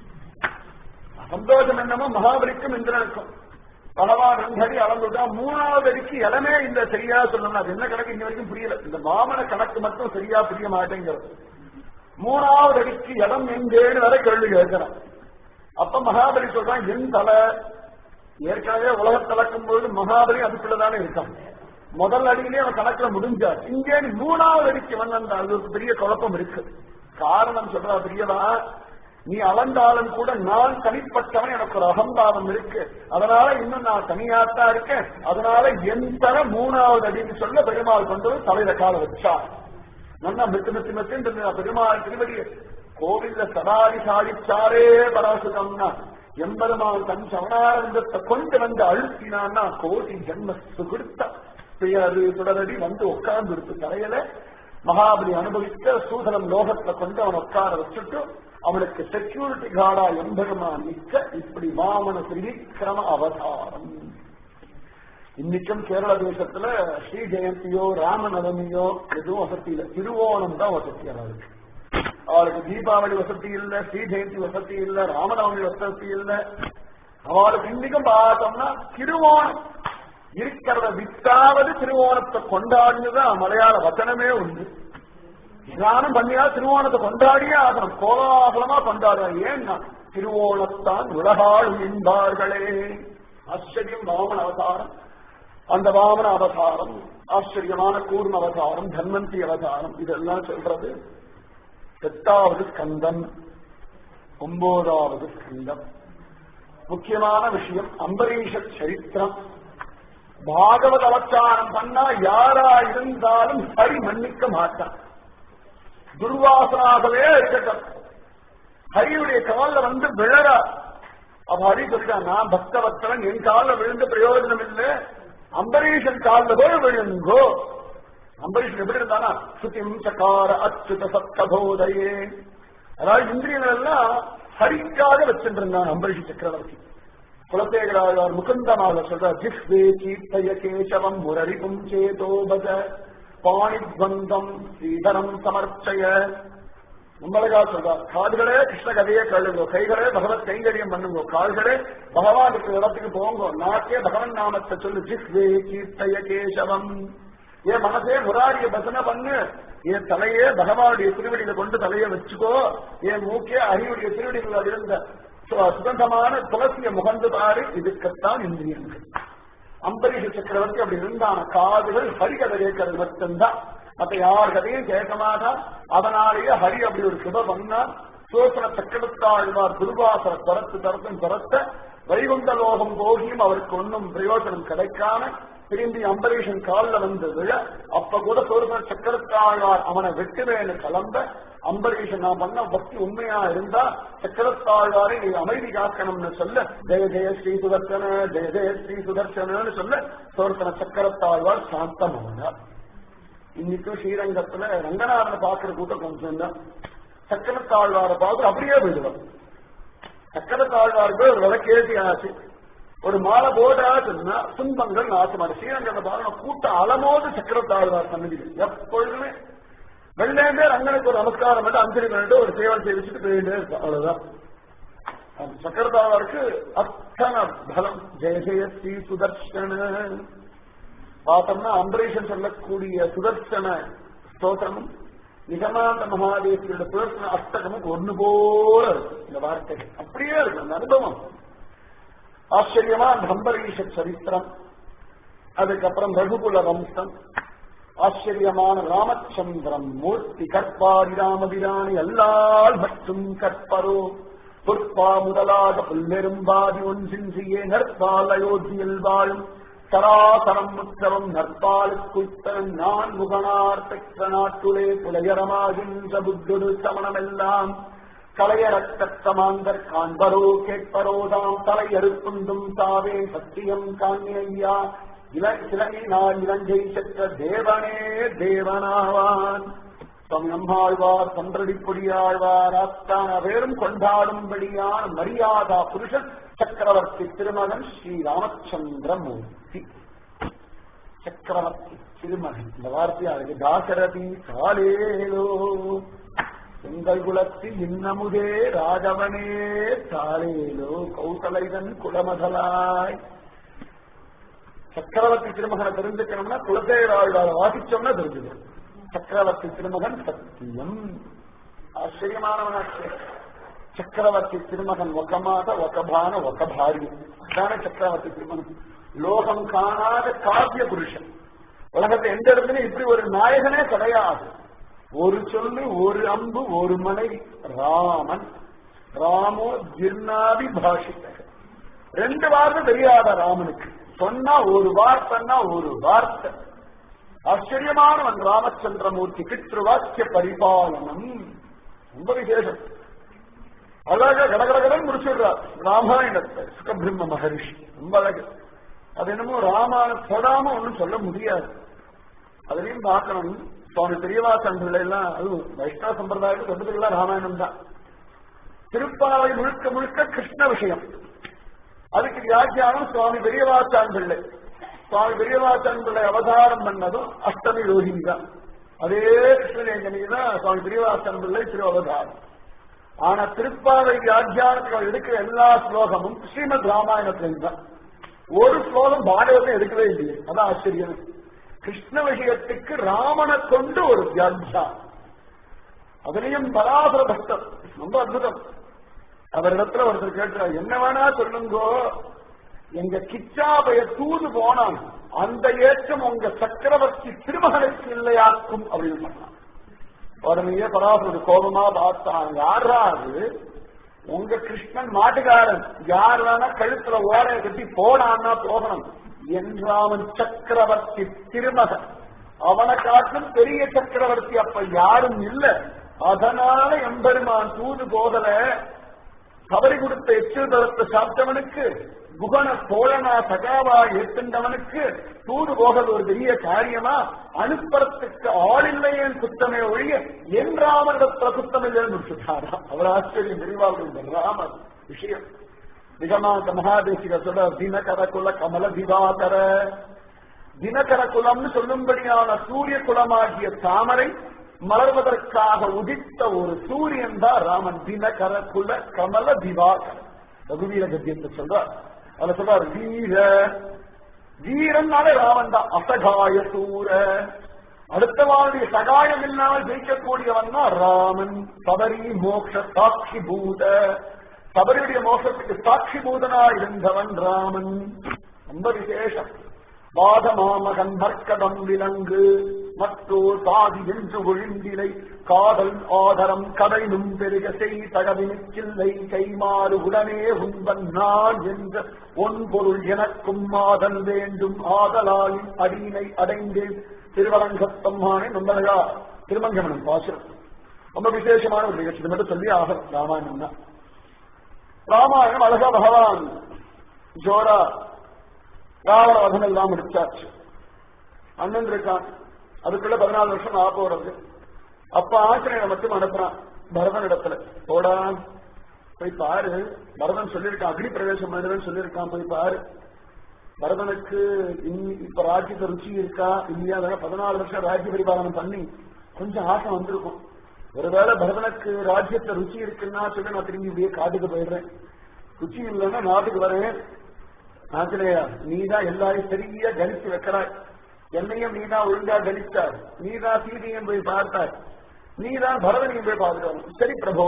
சந்தோஷம் என்னமோ மகாபலிக்கும் இந்திரனுக்கும் பகவான் ரெண்டடி அளந்துட்டா மூணாவது அடிக்கு இடமே இந்த சரியா சொல்லணும் அது என்ன கணக்கு இங்க வரைக்கும் புரியல இந்த மாமன கணக்கு மட்டும் சரியா புரிய மாட்டேங்கிறது மூணாவது அடிக்கு இடம் எங்கேன்னு வரை கேள்வி கேட்கிறான் அப்ப மகாபலி சொல்றான் என் தலை ஏற்கனவே உலக கலக்கும் பொழுது மகாபலி அதுக்குள்ளதானே இருக்கான் முதல் அடியிலே அவன் கணக்குல முடிஞ்சார் இங்கே மூணாவது அடிக்கு வந்த அது ஒரு பெரிய குழப்பம் இருக்கு காரணம் சொல்றா பெரியவா நீ அளந்தாலும் கூட நான் தனிப்பட்டவன் எனக்கு ஒரு அகம்பாவம் இருக்கு அதனால இன்னும் நான் தனியாத்தான் இருக்கேன் அதனால என் தர மூணாவது அடின்னு சொல்ல பெருமாள் கொண்டு வந்து தலையில கால வச்சா நல்லா மெத்து மெத்து மெத்து பெருமாள் திருவடி கோவில்ல சடாரி சாதிச்சாரே பராசுதம்னா எம்பெருமான் தன் சவணானந்தத்தை கொண்டு வந்து அழுத்தினான்னா கோடி ஜென்ம சுகிருத்த பெயரு தொடரடி வந்து உட்கார்ந்து இருக்கு தலையில மகாபலி அனுபவித்த சூதனம் லோகத்துல கொண்டு அவன் உட்கார வச்சுட்டு அவனுக்கு செக்யூரிட்டி கார்டா எம்பெருமான் நிற்க இப்படி வாமன திரிவிக்கிரம அவதாரம் இன்னைக்கும் கேரள தேசத்துல ஸ்ரீ ஜெயந்தியோ ராமநவமியோ எதுவும் வசதி இல்லை திருவோணம் தான் வசதி அவளுக்கு அவளுக்கு தீபாவளி வசதி இல்ல ஸ்ரீ ஜெயந்தி வசதி இல்ல ராமநவமி வசதி இல்ல அவளுக்கு இன்னைக்கும் பார்த்தோம்னா திருவோணம் இருக்கிறத வித்தாவது திருவோணத்தை கொண்டாடினதான் மலையாள வசனமே உண்டு ஸ்நானம் பண்ணியா திருவோணத்தை கொண்டாடியே ஆகணும் கோலாகலமா கொண்டாடுறோம் ஏன்னா திருவோணத்தான் உலகாள் என்பார்களே ஆச்சரியம் வாமன அவதாரம் அந்த வாமன அவதாரம் ஆச்சரியமான கூர்ம அவதாரம் தன்வந்தி அவதாரம் இதெல்லாம் சொல்றது எட்டாவது ஸ்கந்தம் ஒன்பதாவது ஸ்கந்தம் முக்கியமான விஷயம் அம்பரீஷ சரித்திரம் பாகவத அவச்சாரம் பண்ணா யாரா இருந்தாலும் ஹரி மன்னிக்க மாட்டான் துர்வாசனாகவே இருக்கட்டும் ஹரியுடைய காலில் வந்து விழறா அப்ப ஹரி சொல்லிட்டான் நான் பக்தவத்தவன் என் காலில் விழுந்த பிரயோஜனம் இல்லை அம்பரீஷன் காலில் போய் விழுங்கோ அம்பரீஷன் எப்படி இருந்தானா சுத்திம் சகார அச்சுத சத்தபோதையே அதாவது இந்திரியங்கள் எல்லாம் ஹரிக்காக வச்சுட்டு இருந்தான் அம்பரீஷ் சக்கரவர்த்தி குலசேகராழ்வார் முகுந்தமாக சொல்றார் ஜிஹ்வே கீர்த்தய கேசவம் முரரிபும் சேதோ பஜ பாணித்வந்தம் ஸ்ரீதரம் சமர்ச்சய நம்மளகா சொல்றார் காதுகளே கிருஷ்ண கதையே கழுங்கோ கைகளே பகவத் கைங்கரியம் பண்ணுங்கோ கால்களே பகவான் இருக்கிற இடத்துக்கு போங்கோ நாக்கே பகவன் நாமத்தை சொல்லு ஜிஹ்வே கீர்த்தய கேசவம் என் மனசே முராரிய பசனை பண்ணு என் தலையே பகவானுடைய திருவடியில கொண்டு தலையை வச்சுக்கோ என் மூக்கே அறிவுடைய திருவடிகள் இருந்த சுகந்தமான துளசிய முகந்து பாரு இதுக்குத்தான் இந்திரியங்கள் அம்பரீஷ சக்கரவர்த்தி அப்படி இருந்தான காதுகள் ஹரிகதை கேட்கறது மட்டும்தான் மத்த யார் கதையும் கேட்க மாட்டான் அதனாலேயே ஹரி அப்படி ஒரு சுப பண்ணா சோசன சக்கரத்தாழ்வார் துர்வாசர தரத்து தரத்தும் தரத்த வைகுண்ட லோகம் போகியும் அவருக்கு ஒன்றும் பிரயோஜனம் கிடைக்காம திரும்பி அம்பரீஷன் காலில் வந்து விழ அப்ப கூட சோசன சக்கரத்தாழ்வார் அவனை வெட்டுவேன்னு கலந்த அம்பரீஷன் நான் பண்ண பக்தி உண்மையா இருந்தா சக்கரத்தாழ்வாரை நீ அமைதி காக்கணும்னு சொல்ல ஜெய ஜெய ஸ்ரீ சுதர்சன ஜெய ஜெய ஸ்ரீ சுதர்சனன்னு சொல்ல சோர்த்தன சக்கரத்தாழ்வார் சாந்தமானார் இன்னைக்கும் ஸ்ரீரங்கத்துல ரங்கநாதனை பாக்குற கூட்டம் கொஞ்சம் தான் சக்கரத்தாழ்வாரை பார்த்து அப்படியே போயிடுவார் சக்கரத்தாழ்வாருக்கு ஒரு விளக்கேசி ஆச்சு ஒரு மாலை போடாச்சுன்னா துன்பங்கள் நாசமாடு ஸ்ரீரங்கத்தை பாருங்க கூட்டம் அலமோது சக்கரத்தாழ்வார் சன்னதியில் எப்பொழுதுமே வெள்ளேந்தே ரங்கனுக்கு ஒரு நமஸ்காரம் பண்ணி அஞ்சலி பண்ணிட்டு ஒரு சேவை செய்விச்சுட்டு போயிட்டே இருப்பான் அவ்வளவுதான் சக்கரதாவாருக்கு அத்தனை பலம் ஜெய ஜெய ஸ்ரீ சுதர்ஷன பார்த்தோம்னா அம்பரீஷன் சொல்லக்கூடிய சுதர்சன ஸ்தோத்திரமும் நிகமாந்த மகாதேவியோட சுதர்சன அஷ்டகமும் ஒண்ணு போல இருக்கும் இந்த வார்த்தை அப்படியே இருக்கும் அந்த அனுபவம் ஆச்சரியமா அந்த அம்பரீஷ சரித்திரம் அதுக்கப்புறம் ரகுகுல வம்சம் ஆச்சரியமான ராமச்சந்திரம் மூர்த்தி கற்பாரி ராமபிராணி அல்லால் மற்றும் கற்பரோ பொற்பா முதலாக புல்லெரும்பாதி ஒன்றின்றியே நற்பால் அயோத்தியில் வாழும் சராசரம் முற்றவும் நற்பாலுக்குத்தன் நான் முகனார் பெற்ற நாட்டுளே புலையரமாகின்ற புத்தொரு சமணமெல்லாம் கலையரக்கத்தமாந்தர் காண்பரோ கேட்பரோதாம் தலையறுக்குந்தும் தாவே சத்தியம் காண்மையா இலங்கினால் இலங்கை சென்ற தேவனே தேவனாவான் சுவாமி நம்மாழ்வார் சன்றடிப்பொடியாழ்வார் அத்தான பேரும் கொண்டாடும்படியான மரியாதா புருஷன் சக்கரவர்த்தி திருமகன் ஸ்ரீ ராமச்சந்திரமூர்த்தி சக்கரவர்த்தி திருமகன் இந்த வார்த்தையாருக்கு தாசரதி காலேலோ எங்கள் குலத்தில் இன்னமுதே ராஜவனே தாளேலோ கௌசலைதன் குலமதலாய் சக்கரவர்த்தி திருமகனை தெரிஞ்சுக்கணும்னா குலசேகராழ்வார வாசிச்சோம்னா தெரிஞ்சுக்கணும் சக்கரவர்த்தி திருமகன் சத்தியம் ஆச்சரியமானவனாச்சு చక్రవర్తి తిరుమగన్ ఒక మాట ఒక బాణ ఒక భార్య அதான சக்கரவர்த்தி திருமணம் லோகம் காணாத காவிய புருஷன் உலகத்தை எந்த இடத்துலயும் இப்படி ஒரு நாயகனே கிடையாது ஒரு சொல்லு ஒரு அம்பு ஒரு மனை ராமன் ராமோ ஜிர்ணாதி பாஷித்த ரெண்டு வார்த்தை தெரியாத ராமனுக்கு சொன்னா ஒரு வார்த்தைன்னா ஒரு வார்த்தை ஆச்சரியமானவன் ராமச்சந்திரமூர்த்தி பித்ருவாக்கிய பரிபாலனம் ரொம்ப விசேஷம் அழகா கடகடகடன் முடிச்சிடுறார் ராமாயணத்தை சுகபிரம்ம மகரிஷி ரொம்ப அழகு அது என்னமோ ராமான தொடாம ஒண்ணும் சொல்ல முடியாது அதுலயும் பார்க்கணும் சுவாமி பெரியவாசன் பிள்ளை எல்லாம் அதுவும் வைஷ்ணவ சம்பிரதாயத்துக்கு சொந்தத்துக்கெல்லாம் ராமாயணம் தான் திருப்பாவை முழுக்க முழுக்க கிருஷ்ண விஷயம் அதுக்கு வியாக்கியானம் சுவாமி பெரியவாச்சான் பிள்ளை சுவாமி பெரியவாச்சான் பிள்ளை அவதாரம் பண்ணதும் அஷ்டமி ரோஹிணி தான் அதே கிருஷ்ணநேஜனி தான் சுவாமி பெரியவாச்சான் பிள்ளை திரு அவதாரம் ஆனா திருப்பாவை வியாக்கியானத்தில் எடுக்கிற எல்லா ஸ்லோகமும் ஸ்ரீமத் ராமாயணத்திலும் தான் ஒரு ஸ்லோகம் பாகவதம் எடுக்கவே இல்லையே அதான் ஆச்சரியம் கிருஷ்ண விஷயத்துக்கு ராமனை கொண்டு ஒரு வியாக்கியானம் அதுலயும் பராசர பக்தர் ரொம்ப அற்புதம் அவரிடத்துல ஒருத்தர் கேட்கிறார் என்ன வேணா சொல்லுங்கோ எங்க கிச்சாபைய தூது போனான் அந்த ஏற்றம் உங்க சக்கரவர்த்தி திருமகனுக்கு இல்லையாக்கும் அப்படின்னு சொன்னான் உடனே பராசர கோபமா பார்த்தான் யாரா அது உங்க கிருஷ்ணன் மாட்டுக்காரன் யார் வேணா கழுத்துல ஓடைய கட்டி போனான்னா போகணும் என்றாவன் சக்கரவர்த்தி திருமகன் அவனை காட்டும் பெரிய சக்கரவர்த்தி அப்ப யாரும் இல்ல அதனால எம்பெருமான் தூது போதல தவறி கொடுத்த எச்சில் தளத்தை சாப்பிட்டவனுக்கு குகன தோழனா சகாவா ஏற்கின்றவனுக்கு தூது போகிறது ஒரு பெரிய காரியமா அனுப்புறத்துக்கு ஆளில்லையேன் குத்தமே ஒழிய என் ராமனிடத்துல குத்தம் இல்லைன்னு முடிச்சுட்டாரா அவர் ஆச்சரியம் விரிவாக ராமர் விஷயம் நிகமாந்த மகாதேசிக சொல்ற தினகர குல கமல திவாகர தினகர குலம்னு சொல்லும்படியான சூரிய குலமாகிய தாமரை மலர்வதற்காக உதித்த ஒரு சூரியன் தான் ராமன் தினகர குல கமல திவாகர் ரகுவீர கத்தியத்தை சொல்றார் அதுல சொல்றார் வீர வீரன்னாலே ராமன் தான் அசகாய சூர அடுத்தவாளுடைய சகாயம் இல்லாமல் ஜெயிக்கக்கூடியவன் தான் ராமன் சபரி மோக்ஷ சாட்சி பூத சபரியுடைய மோசத்துக்கு சாட்சி பூதனா இருந்தவன் ராமன் ரொம்ப விசேஷம் பாதமாமகன் மர்க்கதம் விலங்கு மற்றோர் பாதி என்று ஒழிந்திலை காதல் ஆதரம் கடைனும் பெருக செய் தகவினுக்கில்லை கைமாறு உடனே உண்பன் நான் என்ற ஒன் பொருள் எனக்கும் மாதல் வேண்டும் ஆதலாலின் அடியினை அடைந்தேன் திருவரங்கத்தம்மானே நம்பலையா திருமங்கமனம் பாசுரம் ரொம்ப விசேஷமான ஒரு நிகழ்ச்சி இது மட்டும் சொல்லி ஆகணும் ராமாயணம் தான் ராமாயணம் அழகா பகவான் ஜோரா ராவண வதம் எல்லாம் முடிச்சாச்சு அண்ணன் இருக்கான் அதுக்குள்ள பதினாலு வருஷம் ஆக போறது அப்ப ஆசிரியரை மட்டும் அனுப்புறான் பரதன் இடத்துல போடா போய் பாரு பரதன் சொல்லியிருக்கான் அக்னி பிரவேசம் பண்ணுறேன்னு சொல்லியிருக்கான் போய் பாரு பரதனுக்கு இனி- இப்ப ராஜ்யத்தை ருச்சி இருக்கா இல்லையா அதெல்லாம் பதினாலு வருஷம் ராஜ்ய பரிபாலனம் பண்ணி கொஞ்சம் ஆசை வந்திருக்கும் ஒருவேளை பரதனுக்கு ராஜ்யத்தை ருச்சி இருக்குன்னா சொல்லி நான் திரும்பி இப்படியே காட்டுக்கு போயிடுறேன் ருச்சி இல்லைன்னா நாட்டுக்கு வரேன் ஆஞ்சநேயா நீதான் எல்லாரையும் சரியா கணிச்சு வைக்கிறாய் என்னையும் நீதான் ஒழுங்கா கணித்தாய் நீதான் சீதையும் போய் பார்த்தாய் நீதான் பரதனையும் போய் பார்த்துக்கணும் சரி பிரபு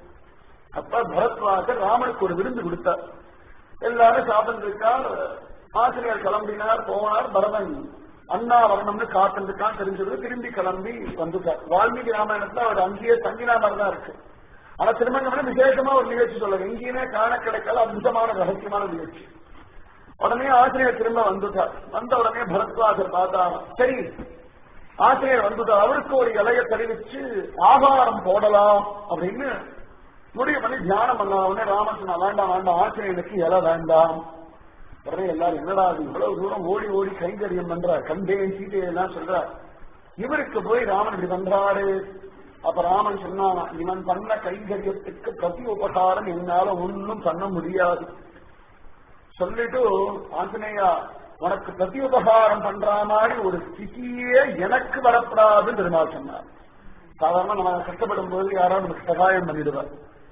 அப்ப பரத்வாசர் ராமனுக்கு ஒரு விருந்து கொடுத்தார் எல்லாரும் சாப்பிட்டுருக்கா ஆசிரியர் கிளம்பினார் போனார் பரதன் அண்ணா வரணும்னு காத்திருக்கான் தெரிஞ்சது திரும்பி கிளம்பி வந்துட்டார் வால்மீகி ராமாயணத்துல அவர் அங்கேயே தங்கினா மாதிரி தான் இருக்கு ஆனா திருமங்கம்ல விசேஷமா ஒரு நிகழ்ச்சி சொல்லுங்க எங்கேயுமே காண கிடைக்கல அற்புதமான ரகசியமான நிகழ்ச்சி உடனே ஆசிரியர் திரும்ப வந்துட்டார் வந்த உடனே பரத்வாசர் பார்த்தா சரி ஆசிரியர் வந்துட்டார் அவருக்கு ஒரு இலைய தெரிவிச்சு ஆகாரம் போடலாம் அப்படின்னு முடிவு பண்ணி தியானம் பண்ணலாம் உடனே ராமன் சொன்னா வேண்டாம் வேண்டாம் ஆசிரியனுக்கு இலை வேண்டாம் உடனே எல்லாரும் என்னடா அது இவ்வளவு தூரம் ஓடி ஓடி கைங்கரியம் பண்றார் கண்டேன் சீதையை எல்லாம் சொல்றார் இவருக்கு போய் ராமன் இப்படி பண்றாரு அப்ப ராமன் சொன்னானா இவன் பண்ண கைங்கரியத்துக்கு பிரதி உபகாரம் என்னால ஒன்னும் பண்ண முடியாது சொல்லிட்டு ஆஞ்சநேயா உனக்கு பிரதி உபகாரம் பண்ற மாதிரி ஒரு ஸ்திதியே எனக்கு வரப்படாதுன்னு பெருமாள் சொன்னார் சாதாரண நம்ம கஷ்டப்படும் போது யாராவது நமக்கு சகாயம் பண்ணிடுவார்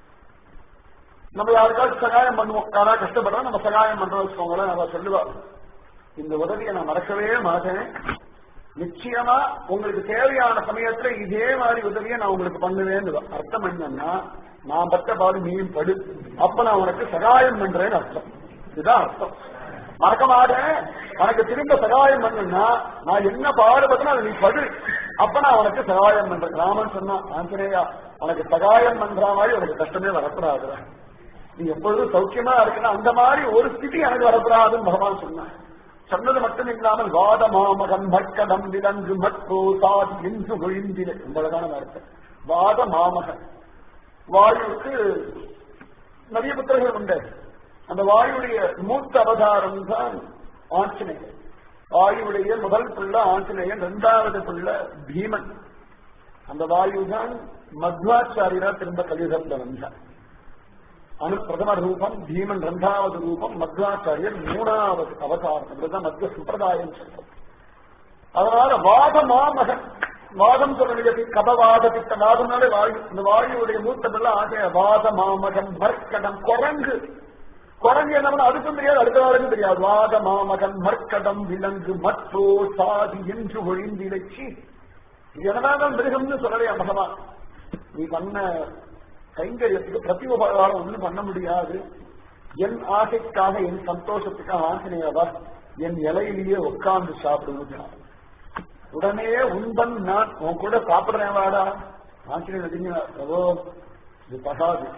நம்ம யாருக்காவது சகாயம் பண்ணுவோம் யாராவது கஷ்டப்படுறா நம்ம சகாயம் பண்றோம் வச்சுக்கோங்களேன் அவ சொல்லுவா இந்த உதவியை நான் மறக்கவே மாட்டேன் நிச்சயமா உங்களுக்கு தேவையான சமயத்துல இதே மாதிரி உதவியை நான் உங்களுக்கு பண்ணுவேன்னு அர்த்தம் என்னன்னா நான் பட்ட பாடு நீயும் படு அப்ப நான் உனக்கு சகாயம் பண்றேன்னு அர்த்தம் இதுதான் அர்த்தம் மறக்க மாட்டேன் உனக்கு திரும்ப சகாயம் பண்ணுன்னா நான் என்ன பாடுபட்டனா அதை நீ படு அப்ப நான் உனக்கு சகாயம் பண்றேன் ராமன் சொன்னான் ஆஞ்சநேயா உனக்கு சகாயம் பண்ற மாதிரி உனக்கு கஷ்டமே வரக்கூடாது நீ எப்பொழுதும் சௌக்கியமா இருக்குன்னா அந்த மாதிரி ஒரு ஸ்திதி எனக்கு வரக்கூடாதுன்னு பகவான் சொன்னான் சொன்னது மட்டும் இல்லாமல் வாத மாமகன் மட்கடம் விலங்கு மற்றோ சாதி என்று ஒழிந்திலே ரொம்ப அழகான வார்த்தை வாத மாமகன் வாயுவுக்கு நிறைய புத்தகங்கள் உண்டு அந்த வாயுடைய மூத்த அவதாரம் தான் ஆஞ்சநேயர் வாயுடைய முதல் பிள்ளை ஆஞ்சநேயன் இரண்டாவது பிள்ளை பீமன் அந்த வாயு தான் மத்வாச்சாரியரா திரும்ப கலியுகத்தில் வந்தார் அனு பிரதம ரூபம் பீமன் இரண்டாவது ரூபம் மத்வாச்சாரியர் மூணாவது அவதாரம் இதுதான் மத்திய சம்பிரதாயம் சொல்றது அதனால வாத மாமகன் வாதம் சொல்ற நிகழ்ச்சி கபவாத பித்த வாதம்னாலே வாயு இந்த வாயுடைய மூத்த பிள்ளை ஆகிய வாத மாமகன் மர்க்கடம் குரங்கு குரங்கு என்ன அதுக்கும் தெரியாது அடுத்த வாருக்கும் தெரியாது வாத மாமகன் மர்க்கடம் விலங்கு மற்றோ சாதி என்று ஒழிந்திலைச்சி என்னதான் மிருகம்னு சொல்லலையா பகவான் நீ பண்ண கைங்கரியத்துக்கு பிரதி உபகாரம் ஒன்றும் பண்ண முடியாது என் ஆசைக்காக என் சந்தோஷத்துக்காக ஆஞ்சநேயவர் என் இலையிலேயே உட்கார்ந்து சாப்பிடுவதார் உடனே உண்பன் நான் உன் கூட சாப்பிடுறேன் வாடா ஆஞ்சநேயர் பிரபோ இது பகாது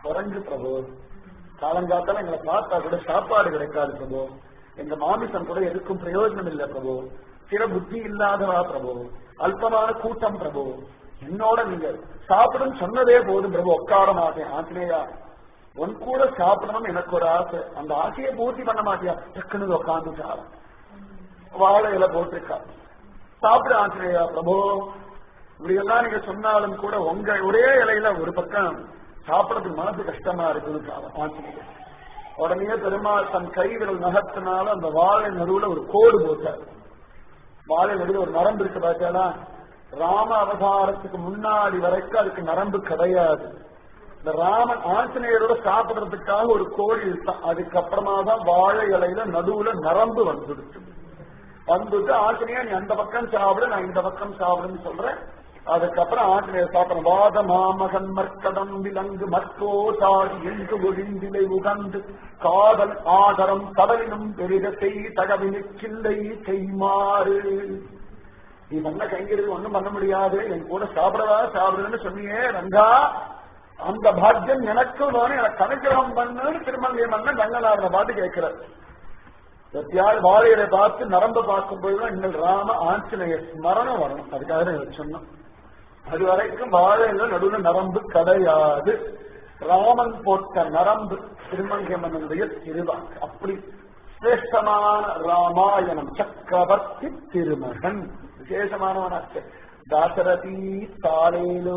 குறைஞ்சு பிரபு காலங்காத்தால எங்களை பார்த்தா கூட சாப்பாடு கிடைக்காது பிரபு எங்க மாமிசம் கூட எதுக்கும் பிரயோஜனம் இல்லை பிரபு சில புத்தி இல்லாதவா பிரபு அல்பமான கூட்டம் பிரபு என்னோட நீங்க சாப்பிடும் சொன்னதே போதும் பிரபு உட்கார மாட்டேன் ஆஞ்சநேயா உன் கூட சாப்பிடணும் எனக்கு ஒரு ஆசை அந்த ஆசையை பூர்த்தி பண்ண மாட்டியா டக்குனு உட்காந்து வாழை இலை போட்டிருக்கா சாப்பிட ஆஞ்சநேயா பிரபு இப்படி எல்லாம் நீங்க சொன்னாலும் கூட உங்க ஒரே இலையில ஒரு பக்கம் சாப்பிடறதுக்கு மனசு கஷ்டமா இருக்குன்னு ஆஞ்சநேயர் உடனே பெருமாள் தன் கை விரல் நகர்த்தினால அந்த வாழை நடுவுல ஒரு கோடு போட்டார் வாழை நடுவில் ஒரு நரம்பு இருக்கு பார்த்தாலா ராம அவதாரத்துக்கு முன்னாடி வரைக்கும் அதுக்கு நரம்பு கிடையாது இந்த ராமன் ஆஞ்சநேயரோட சாப்பிடுறதுக்காக ஒரு கோழி இழுத்தான் அதுக்கப்புறமா தான் வாழை இலையில நடுவுல நரம்பு வந்துடுச்சு வந்துட்டு ஆஞ்சநேயர் நீ அந்த பக்கம் சாப்பிடு நான் இந்த பக்கம் சாப்பிடுன்னு சொல்றேன் அதுக்கப்புறம் ஆஞ்சநேயர் சாப்பிடுறேன் வாத மாமகன் மற்கடம் விலங்கு மற்கோ தாடி எங்கு ஒழிந்திலை உகந்து காதல் ஆதரம் கடலினும் பெரித செய் தகவினு கிள்ளை செய்மாறு நீ பண்ண கைங்கிறது ஒண்ணும் பண்ண முடியாது என் கூட சாப்பிடவா சாப்பிடுன்னு சொன்னியே ரங்கா அந்த பாக்கியம் எனக்கும் வேணும் எனக்கு அனுகிரகம் பண்ணுன்னு திருமங்கை மன்னன் ரங்கநாதனை பாட்டு கேட்கிறார் எப்பயாவது வாழையில பார்த்து நரம்ப பார்க்கும் போதுதான் இன்னும் ராம ஆஞ்சநேய ஸ்மரணம் வரணும் அதுக்காக தான் இதை சொன்னோம் அது வரைக்கும் வாழையில நடுவில் நரம்பு கிடையாது ராமன் போட்ட நரம்பு திருமங்கை மன்னனுடைய திருவாக்கு அப்படி சிரேஷ்டமான ராமாயணம் சக்கரவர்த்தி திருமகன் விசேஷமானவனாச்சு தாசரதி தாளேலோ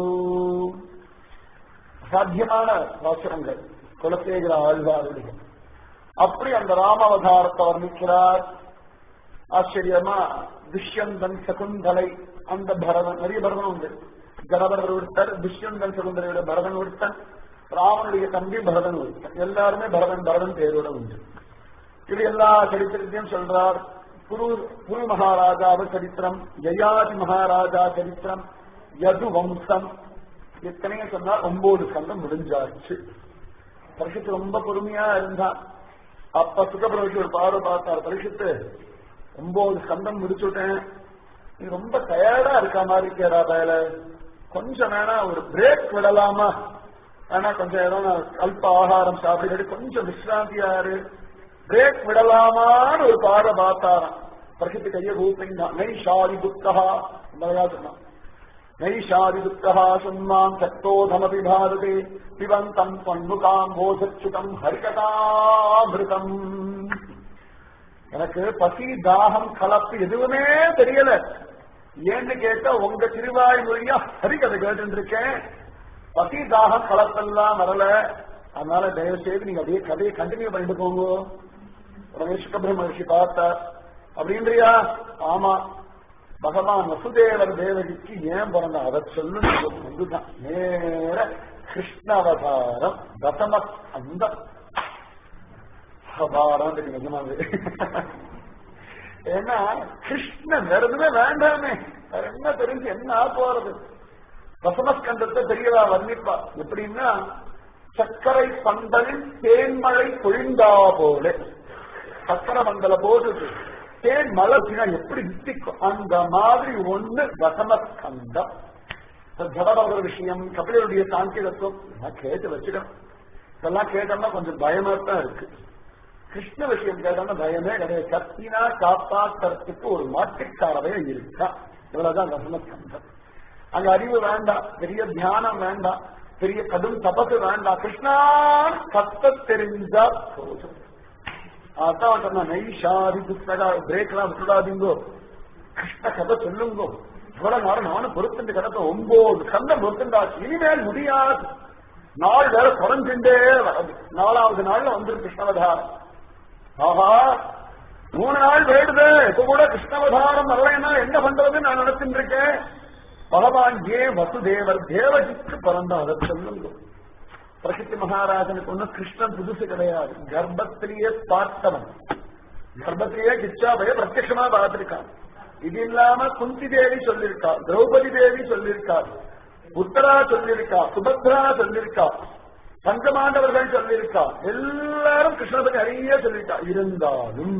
சாத்தியமான வாசகங்கள் குலசேகர ஆழ்வாருடைய அப்படி அந்த ராமாவதாரத்தை வர்ணிக்கிறார் ஆச்சரியமா துஷ்யந்தன் சகுந்தலை அந்த பரதன் நிறைய பரதன் உண்டு ஜனபரர் ஒருத்தர் துஷ்யந்தன் சகுந்தலையோட பரதன் ஒருத்தன் ராமனுடைய தம்பி பரதன் ஒருத்தன் எல்லாருமே பரதன் பரதன் பேரோட உண்டு இது எல்லா சரித்திரத்தையும் சொல்றார் குரு குரு மகாராஜாவ சரித்திரம் ஜெயாதி மகாராஜா சரித்திரம் யது வம்சம் எத்தனையும் சொன்னா ஒன்பது கண்டம் முடிஞ்சாச்சு பரிசுத்து ரொம்ப பொறுமையா இருந்தான் அப்ப சுகபிரவச்சு ஒரு பாடு பார்த்தார் பரிசுத்து ஒன்பது ஸ்கந்தம் முடிச்சுட்டேன் நீ ரொம்ப டயர்டா இருக்க மாதிரி இருக்கேடா பயல கொஞ்சம் வேணா ஒரு பிரேக் விடலாமா வேணா கொஞ்சம் ஏதோ அல்ப ஆகாரம் சாப்பிட்டு கொஞ்சம் விசிராந்தியாரு பிரேக் விடலாமான்னு ஒரு பாட பார்த்தாராம் பரிசுத்து கைய ரூபிங்க நைஷாரி புத்தகா சொன்னான் நைஷாதிதுக்கः சும்மாம் சக்தோதமபி பாரதே பிபந்தம் பன்முகாம் போசச்சுதம் ஹரிகதாமிருதம் எனக்கு பசி தாகம் கலப்பு எதுவுமே தெரியல ஏன்னு கேட்டா உங்க திருவாய் மொழியா ஹரிகதை கேட்டு இருக்கேன் பசி தாகம் கலப்பெல்லாம் வரல அதனால தயவு செய்து நீங்க அப்படியே கதையை கண்டினியூ பண்ணிட்டு போங்க உடனே சுக்கபிரம மகிழ்ச்சி பார்த்தார் அப்படின்றியா ஆமா பகவான் வசுதேவர் தேவகிக்கு ஏன் பிறந்த அதை சொல்லு இதுதான் நேர கிருஷ்ண அவதாரம் தசம அந்த அவதாரம் தெரியும் நிஜமாவே ஏன்னா கிருஷ்ணன் வேற எதுவுமே வேண்டாமே வேற என்ன தெரிஞ்சு என்ன ஆ போறது தசமஸ்கந்தத்தை பெரியவா வர்ணிப்பா எப்படின்னா சர்க்கரை பந்தலில் தேன்மழை பொழிந்தா போல சக்கர மண்டல போடுது தேன் மழை எப்படி நித்திக்கும் அந்த மாதிரி ஒண்ணு தசமஸ்கந்தம் ஜடபர விஷயம் கபிலருடைய சாங்கியத்துவம் இதெல்லாம் கேட்டு வச்சுக்கணும் இதெல்லாம் கேட்டோம்னா கொஞ்சம் பயமா தான் இருக்கு கிருஷ்ண விஷயம் கேட்டோம்னா பயமே கிடையாது கத்தினா காப்பாற்றுறதுக்கு ஒரு மாட்டுக்காரவே இருக்கா இவ்வளவுதான் தசமஸ்கந்தம் அங்க அறிவு வேண்டாம் பெரிய தியானம் வேண்டாம் பெரிய கடும் தபசு வேண்டாம் கிருஷ்ணா கத்த தெரிஞ்சா போதும் அதான் சொன்ன நைஷாதி புத்தகா பிரேக் எல்லாம் விட்டுடாதீங்கோ கிருஷ்ண கதை சொல்லுங்கோ இவ்வளவு நேரம் நானும் பொறுத்துட்டு கிடக்க ஒன்பது கந்தம் பொறுத்துண்டாச்சு இனிமேல் முடியாது நாள் வேற குறைஞ்சுட்டே வரது நாலாவது நாள்ல வந்துரு கிருஷ்ணவதாரம் ஆஹா மூணு நாள் வேடுது இப்ப கூட கிருஷ்ணவதாரம் வரலைன்னா என்ன பண்றதுன்னு நான் நினைச்சுட்டு இருக்கேன் பகவான் ஏன் வசுதேவர் தேவகிக்கு பிறந்த அதை சொல்லுங்க பிரசித்தி மகாராஜனுக்கு ஒன்னும் கிருஷ்ணன் புதுசு கிடையாது கர்ப்பத்திலேயே பார்த்தவன் கர்ப்பத்திலேயே கிச்சாபய பிரத்யமா பார்த்திருக்கான் இது இல்லாம குந்தி தேவி சொல்லியிருக்கா திரௌபதி தேவி சொல்லியிருக்கா உத்தரா சொல்லியிருக்கா சுபத்ரா சொல்லியிருக்கா பஞ்சமாண்டவர்கள் சொல்லியிருக்கா எல்லாரும் கிருஷ்ண பத்தி நிறைய சொல்லியிருக்கா இருந்தாலும்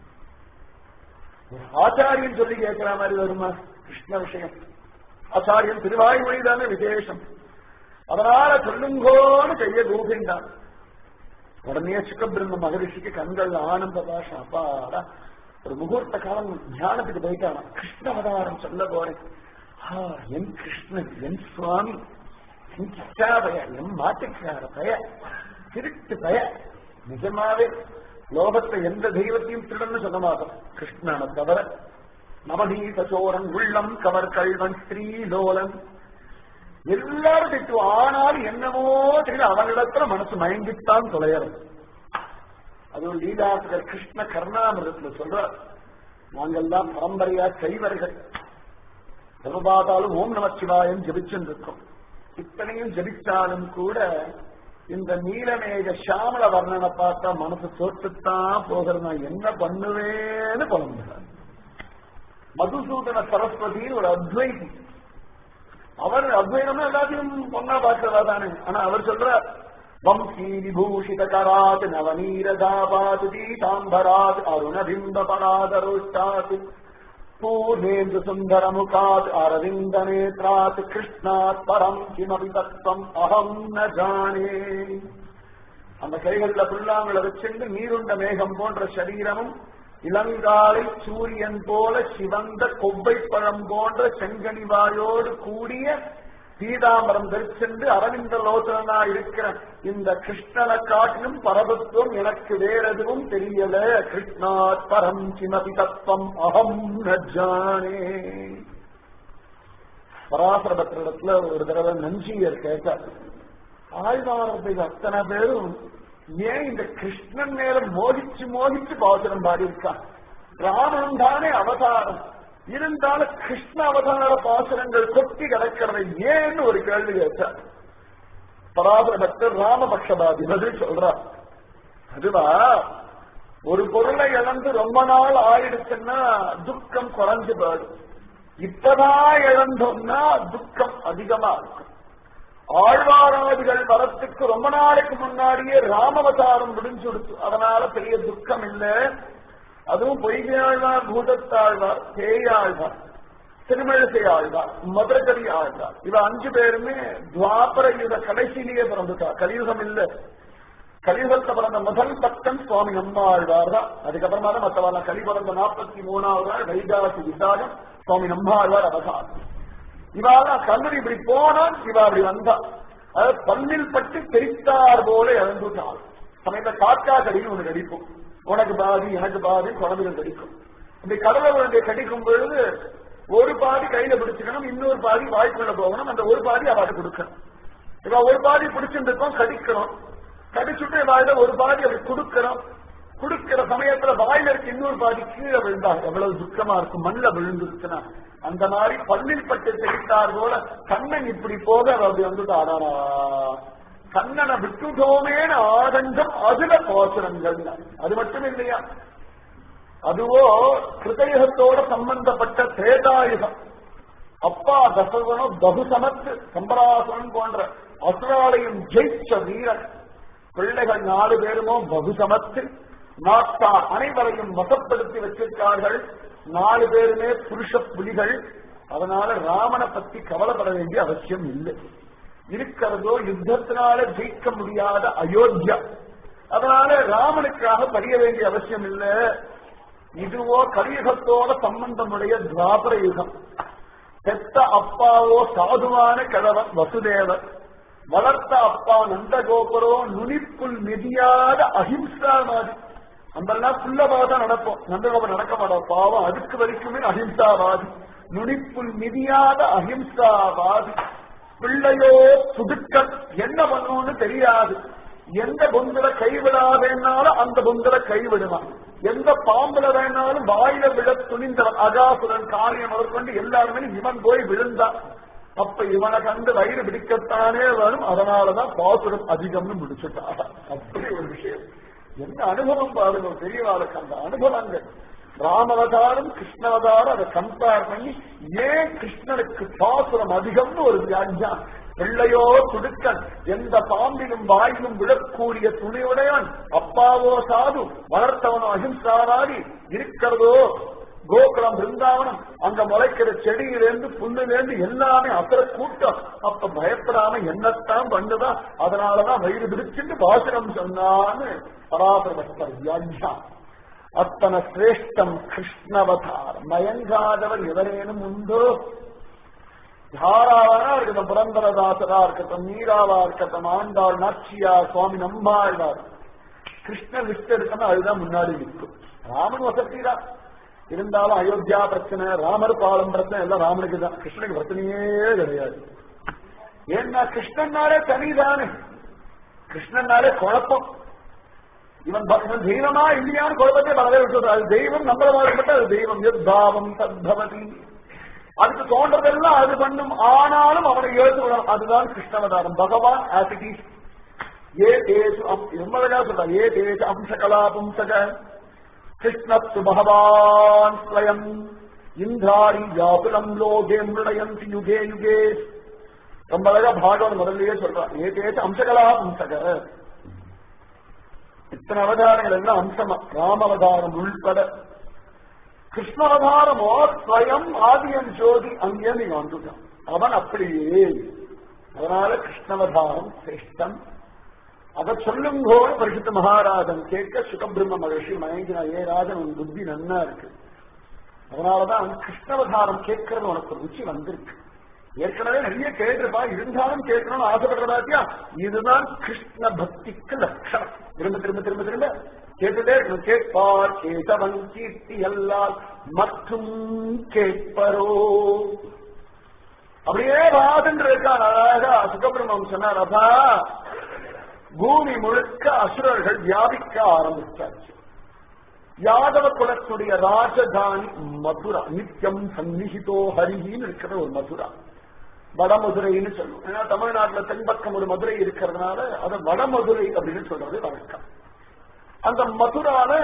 ஆச்சாரியன் சொல்லி கேட்கிற மாதிரி வருமா கிருஷ்ண விஷயம் ஆச்சாரியன் திருவாய்மொழி தானே விசேஷம் அதனால சொல்லுங்கோன்னு கைய கூப்பிண்டான் உடனே சுகபிரம்ம மகரிஷிக்கு கண்கள் ஆனந்த பாஷம் அப்பாடா ஒரு முகூர்த்த காலம் தியானத்துக்கு போயிட்டானா கிருஷ்ண அவதாரம் சொல்ல போறேன் ஆ, என் கிருஷ்ணன் என் சுவாமி என் கிச்சாபய என் மாட்டுக்கார பய திருட்டு பய நிஜமாவே லோகத்தை எந்த தெய்வத்தையும் திருடன்னு சொல்ல மாட்டோம் கிருஷ்ணனை தவிர நவநீத சோரன் உள்ளம் கவர் கல்வன் ஸ்ரீலோலன் எல்லாரும் திட்டுவோம் ஆனாலும் என்னமோ தெரியல அவனிடத்துல மனசு மயங்கித்தான் தொலையறது அதுவும் லீலாசகர் கிருஷ்ண கர்ணாமிரத்துல சொல்ற நாங்கெல்லாம் பரம்பரையா செய்வர்கள் எப்ப பார்த்தாலும் ஓம் நமச்சிவாயம் ஜபிச்சுட்டு இருக்கோம் இத்தனையும் ஜபிச்சாலும் கூட இந்த நீலமேக சாமல வர்ணனை பார்த்தா மனசு தோற்றுத்தான் போகிறது நான் என்ன பண்ணுவேன்னு புலம்புகிறார் மதுசூதன சரஸ்வதி ஒரு அத்வைதி அவர் அத்வைதம்னா எல்லாத்தையும் பொண்ணா பார்க்கிறதா தானே ஆனா அவர் சொல்றார் வம்சி விபூஷித கராத் நவநீரதாபாத் தீதாம்பராத் அருணபிம்ப பராதரோஷ்டாத் பூர்ணேந்து சுந்தர முகாத் அரவிந்த நேத்ராத் கிருஷ்ணாத் பரம் கிமபி தத்துவம் அகம் ந ஜானே அந்த கைகள்ல புல்லாங்களை வச்சிருந்து நீருண்ட மேகம் போன்ற சரீரமும் இளங்காலை சூரியன் போல சிவந்த கொவ்வை பழம் போன்ற செங்கனிவாயோடு கூடிய பீதாம்பரம் தரிச்சென்று அரவிந்த லோசனா இருக்கிற இந்த கிருஷ்ணனை காட்டிலும் பரபத்துவம் எனக்கு வேற எதுவும் தெரியல கிருஷ்ணாத் பரம் கிமபி தத்துவம் அகம் ந ஜானே பராசரபத்திரத்துல ஒரு தடவை நஞ்சியர் கேட்டார் ஆழ்வாரத்துக்கு அத்தனை பேரும் ஏன் இந்த கிருஷ்ணன் மேல மோகிச்சு மோகிச்சு பாசுரம் பாடியிருக்கான் ராமன் தானே அவதாரம் இருந்தாலும் கிருஷ்ண அவதார பாசுரங்கள் கொட்டி கிடக்கிறது ஏன்னு ஒரு கேள்வி கேட்டார் பராசர பக்தர் ராமபக்ஷபாதி பதில் சொல்றார் அதுவா ஒரு பொருளை இழந்து ரொம்ப நாள் ஆயிடுச்சுன்னா துக்கம் குறைஞ்சு போயிடும் இப்பதான் இழந்தோம்னா துக்கம் அதிகமா இருக்கும் ஆழ்வாராதிகள் வரத்துக்கு ரொம்ப நாளைக்கு முன்னாடியே ராமவதாரம் முடிஞ்சு கொடுத்து அதனால பெரிய துக்கம் இல்ல அதுவும் பொய்கையாழ்வார் பூதத்தாழ்வார் பேயாழ்வார் திருமழிசை ஆழ்வார் மதுரகரி ஆழ்வார் இவ அஞ்சு பேருமே துவாபர யுக கடைசியிலேயே பிறந்துட்டா கலியுகம் இல்ல கலியுகத்தை பிறந்த முதல் பக்தன் சுவாமி நம்மாழ்வார் தான் அதுக்கப்புறமா தான் மற்றவர்கள் கலி பிறந்த நாற்பத்தி மூணாவது நாள் வைகாசி விசாகம் சுவாமி நம்மாழ்வார் அவசானம் இவாளா கண்ணன் இப்படி போனான் இவா அப்படி வந்தா அதாவது பல்லில் பட்டு தெரித்தார் போல இழந்துட்டாள் சமயத்த காக்கா கடின்னு ஒண்ணு கடிக்கும் உனக்கு பாதி எனக்கு பாதி குழந்தைகள் கடிக்கும் இந்த கடலை உருண்டையை கடிக்கும் பொழுது ஒரு பாதி கையில பிடிச்சுக்கணும் இன்னொரு பாதி வாய்க்குள்ள போகணும் அந்த ஒரு பாதி அவட்ட கொடுக்கணும் இவ ஒரு பாதி பிடிச்சிட்டு இருக்கோம் கடிக்கணும் கடிச்சுட்டு வாயில ஒரு பாதி அப்படி கொடுக்கணும் குடுக்கிற சமயத்துல வாயில இருக்க இன்னொரு பாதி கீழே விழுந்தா எவ்வளவு துக்கமா இருக்கும் மண்ணில விழுந்துருச்சுன்னா அந்த மாதிரி பல்லில் பட்டு தெரித்தார் போல கண்ணன் இப்படி போக அவ அப்படி வந்துட்டு ஆடாரா கண்ணனை விட்டுட்டோமேன்னு ஆதங்கம் அதுல பாசுரங்கள் அது மட்டும் இல்லையா அதுவோ கிருதயுகத்தோட சம்பந்தப்பட்ட திரேதாயுகம் அப்பா தசரதனோ பகுசமத்து சம்பராசுரன் போன்ற அசுராலயம் ஜெயிச்ச வீரன் பிள்ளைகள் நாலு பேருமோ பகுசமத்து நாட்டார் அனைவரையும் வசப்படுத்தி வச்சிருக்கார்கள் நாலு பேருமே புருஷ புலிகள் அதனால ராமனை பத்தி கவலைப்பட வேண்டிய அவசியம் இல்லை இருக்கிறதோ யுத்தத்தினால ஜெயிக்க முடியாத அயோத்தியா அதனால ராமனுக்காக பறிய வேண்டிய அவசியம் இல்லை இதுவோ கலியுகத்தோட சம்பந்தமுடைய துவாபர யுகம் பெத்த அப்பாவோ சாதுவான கிழவன் வசுதேவர் வளர்த்த அப்பா நந்தகோபுரோ நுனிப்புல் மிதியாத அஹிம்சாவாதி நம்மெல்லாம் புல்லவாத நடப்போம் நந்தகோபுரம் நடக்க மாட்டோம் பாவம் அதுக்கு வரைக்குமே அஹிம்சாவாதி நுனிப்புல் மிதியாத அஹிம்சாவாதி பிள்ளையோ துடுக்கல் என்ன பண்ணும்னு தெரியாது எந்த பொந்துல கைவிடாதேன்னாலும் அந்த பொந்துல கைவிடுவான் எந்த பாம்புல வேணாலும் வாயில விழ துணிந்தவன் அகாசுரன் காரியம் முதற்கொண்டு எல்லாருமே இவன் போய் விழுந்தான் அப்ப இவனை கண்டு வயிறு பிடிக்கத்தானே வரும் அதனாலதான் பாசுரம் அதிகம்னு முடிச்சுட்டா அப்படி ஒரு விஷயம் என்ன அனுபவம் பாருங்க பெரியவாளுக்கு அந்த அனுபவங்கள் ராமவதாரம் கிருஷ்ணவதாரம் அதை கம்பேர் பண்ணி ஏன் கிருஷ்ணனுக்கு பாசுரம் அதிகம்னு ஒரு வியாக்கியம் பிள்ளையோ துடுக்கன் எந்த பாம்பிலும் வாயிலும் விழக்கூடிய துணியுடையவன் அப்பாவோ சாது வளர்த்தவனோ அஹிம்சாவாதி இருக்கிறதோ கோகுலம் பிருந்தாவனம் அங்க முளைக்கிற செடியிலேருந்து புல்லுலேருந்து எல்லாமே அசர கூட்டம் அப்ப பயப்படாம என்னத்தான் பண்ணுதா அதனாலதான் வயிறு பிடிச்சிட்டு பாசனம் சொன்னான்னு பராபரபக்தர் வியாஜா அத்தனை சிரேஷ்டம் கிருஷ்ணவதாரம் மயங்காதவர் எவரேனும் உண்டோ யாராவனா இருக்கட்டும் புரந்தரதாசரா இருக்கட்டும் மீராவா இருக்கட்டும் ஆண்டாள் நாச்சியா சுவாமி நம்மாழ்வார் கிருஷ்ண லிஸ்ட் எடுக்கணும் அதுதான் முன்னாடி நிற்கும் ராமன் வசதிதான் இருந்தாலும் அயோத்தியா பிரச்சனை ராமர் பாலம் பிரச்சனை எல்லாம் ராமனுக்கு தான் கிருஷ்ணனுக்கு பிரச்சனையே கிடையாது ஏன்னா கிருஷ்ணன்னாலே தனிதானே கிருஷ்ணன்னாலே குழப்பம் இவன் ப- இவன் தெய்வமா இல்லையான்னு குழப்பத்தை பலவே விட்டு அது தெய்வம் நம்மள வாழ்க்கப்பட்ட அது தெய்வம் எத்தாவம் தத்பவதி அதுக்கு தோன்றதெல்லாம் அது பண்ணும் ஆனாலும் அவனை எழுத்து விடணும் அதுதான் கிருஷ்ணவதாரம் பகவான் ஆஸ் இட் இஸ் ஏ தேசு ரொம்ப அழகா சொல்றா ஏ தேச அம்சகலா பும்சக கிருஷ்ணத்து பகவான் ஸ்வயம் இந்திராணி வியாபுலம் லோகே மிருடயந்தி யுகே யுகே ரொம்ப அழகா பாகவன் முதல்லயே சொல்றான் ஏ தேச அம்சகலா பும்சக இத்தனை அவதாரங்கள் எல்லாம் அம்சமா ராம அவதாரம் உள்பட கிருஷ்ணாவதாரமோ ஸ்வயம் ஆதியன் ஜோதி அங்கே நீங்க வந்துட்டான் அவன் அப்படியே அதனால கிருஷ்ணவதாரம் சிரேஷ்டம் அதை சொல்லும்போது பரிசுத்த மகாராஜன் கேட்க சுகபிரம்ம மகர்ஷி மயங்கினா ஏ ராஜன் உன் புத்தி நன்னா இருக்கு அதனாலதான் கிருஷ்ணவதாரம் கேட்கறது உனக்கு ருச்சி வந்திருக்கு ஏற்கனவே நிறைய கேட்டிருப்பா இருந்தாலும் கேட்கணும்னு ஆசைப்படுறதாத்தியா இதுதான் கிருஷ்ண பக்திக்கு லட்சணம் திரும்ப திரும்ப திரும்ப திரும்ப கேட்டுட்டே இருக்கணும் கேட்பார் கேட்டவன் கீர்த்தி அல்லால் மற்றும் கேட்பரோ அப்படியே வாதன்று இருக்கான் அழகா சுகபிரம்மம் சொன்னார் அப்பா பூமி முழுக்க அசுரர்கள் வியாபிக்க ஆரம்பிச்சாச்சு யாதவ குலத்துடைய ராஜதானி மதுரா நித்தியம் சந்நிகிதோ ஹரிகின்னு இருக்கிற ஒரு மதுரா வடமதுரைன்னு சொல்லுவோம் ஏன்னா தமிழ்நாட்டுல தென்பக்கம் ஒரு மதுரை இருக்கிறதுனால அதை வடமதுரை அப்படின்னு சொல்றது வழக்கம் அந்த மதுரால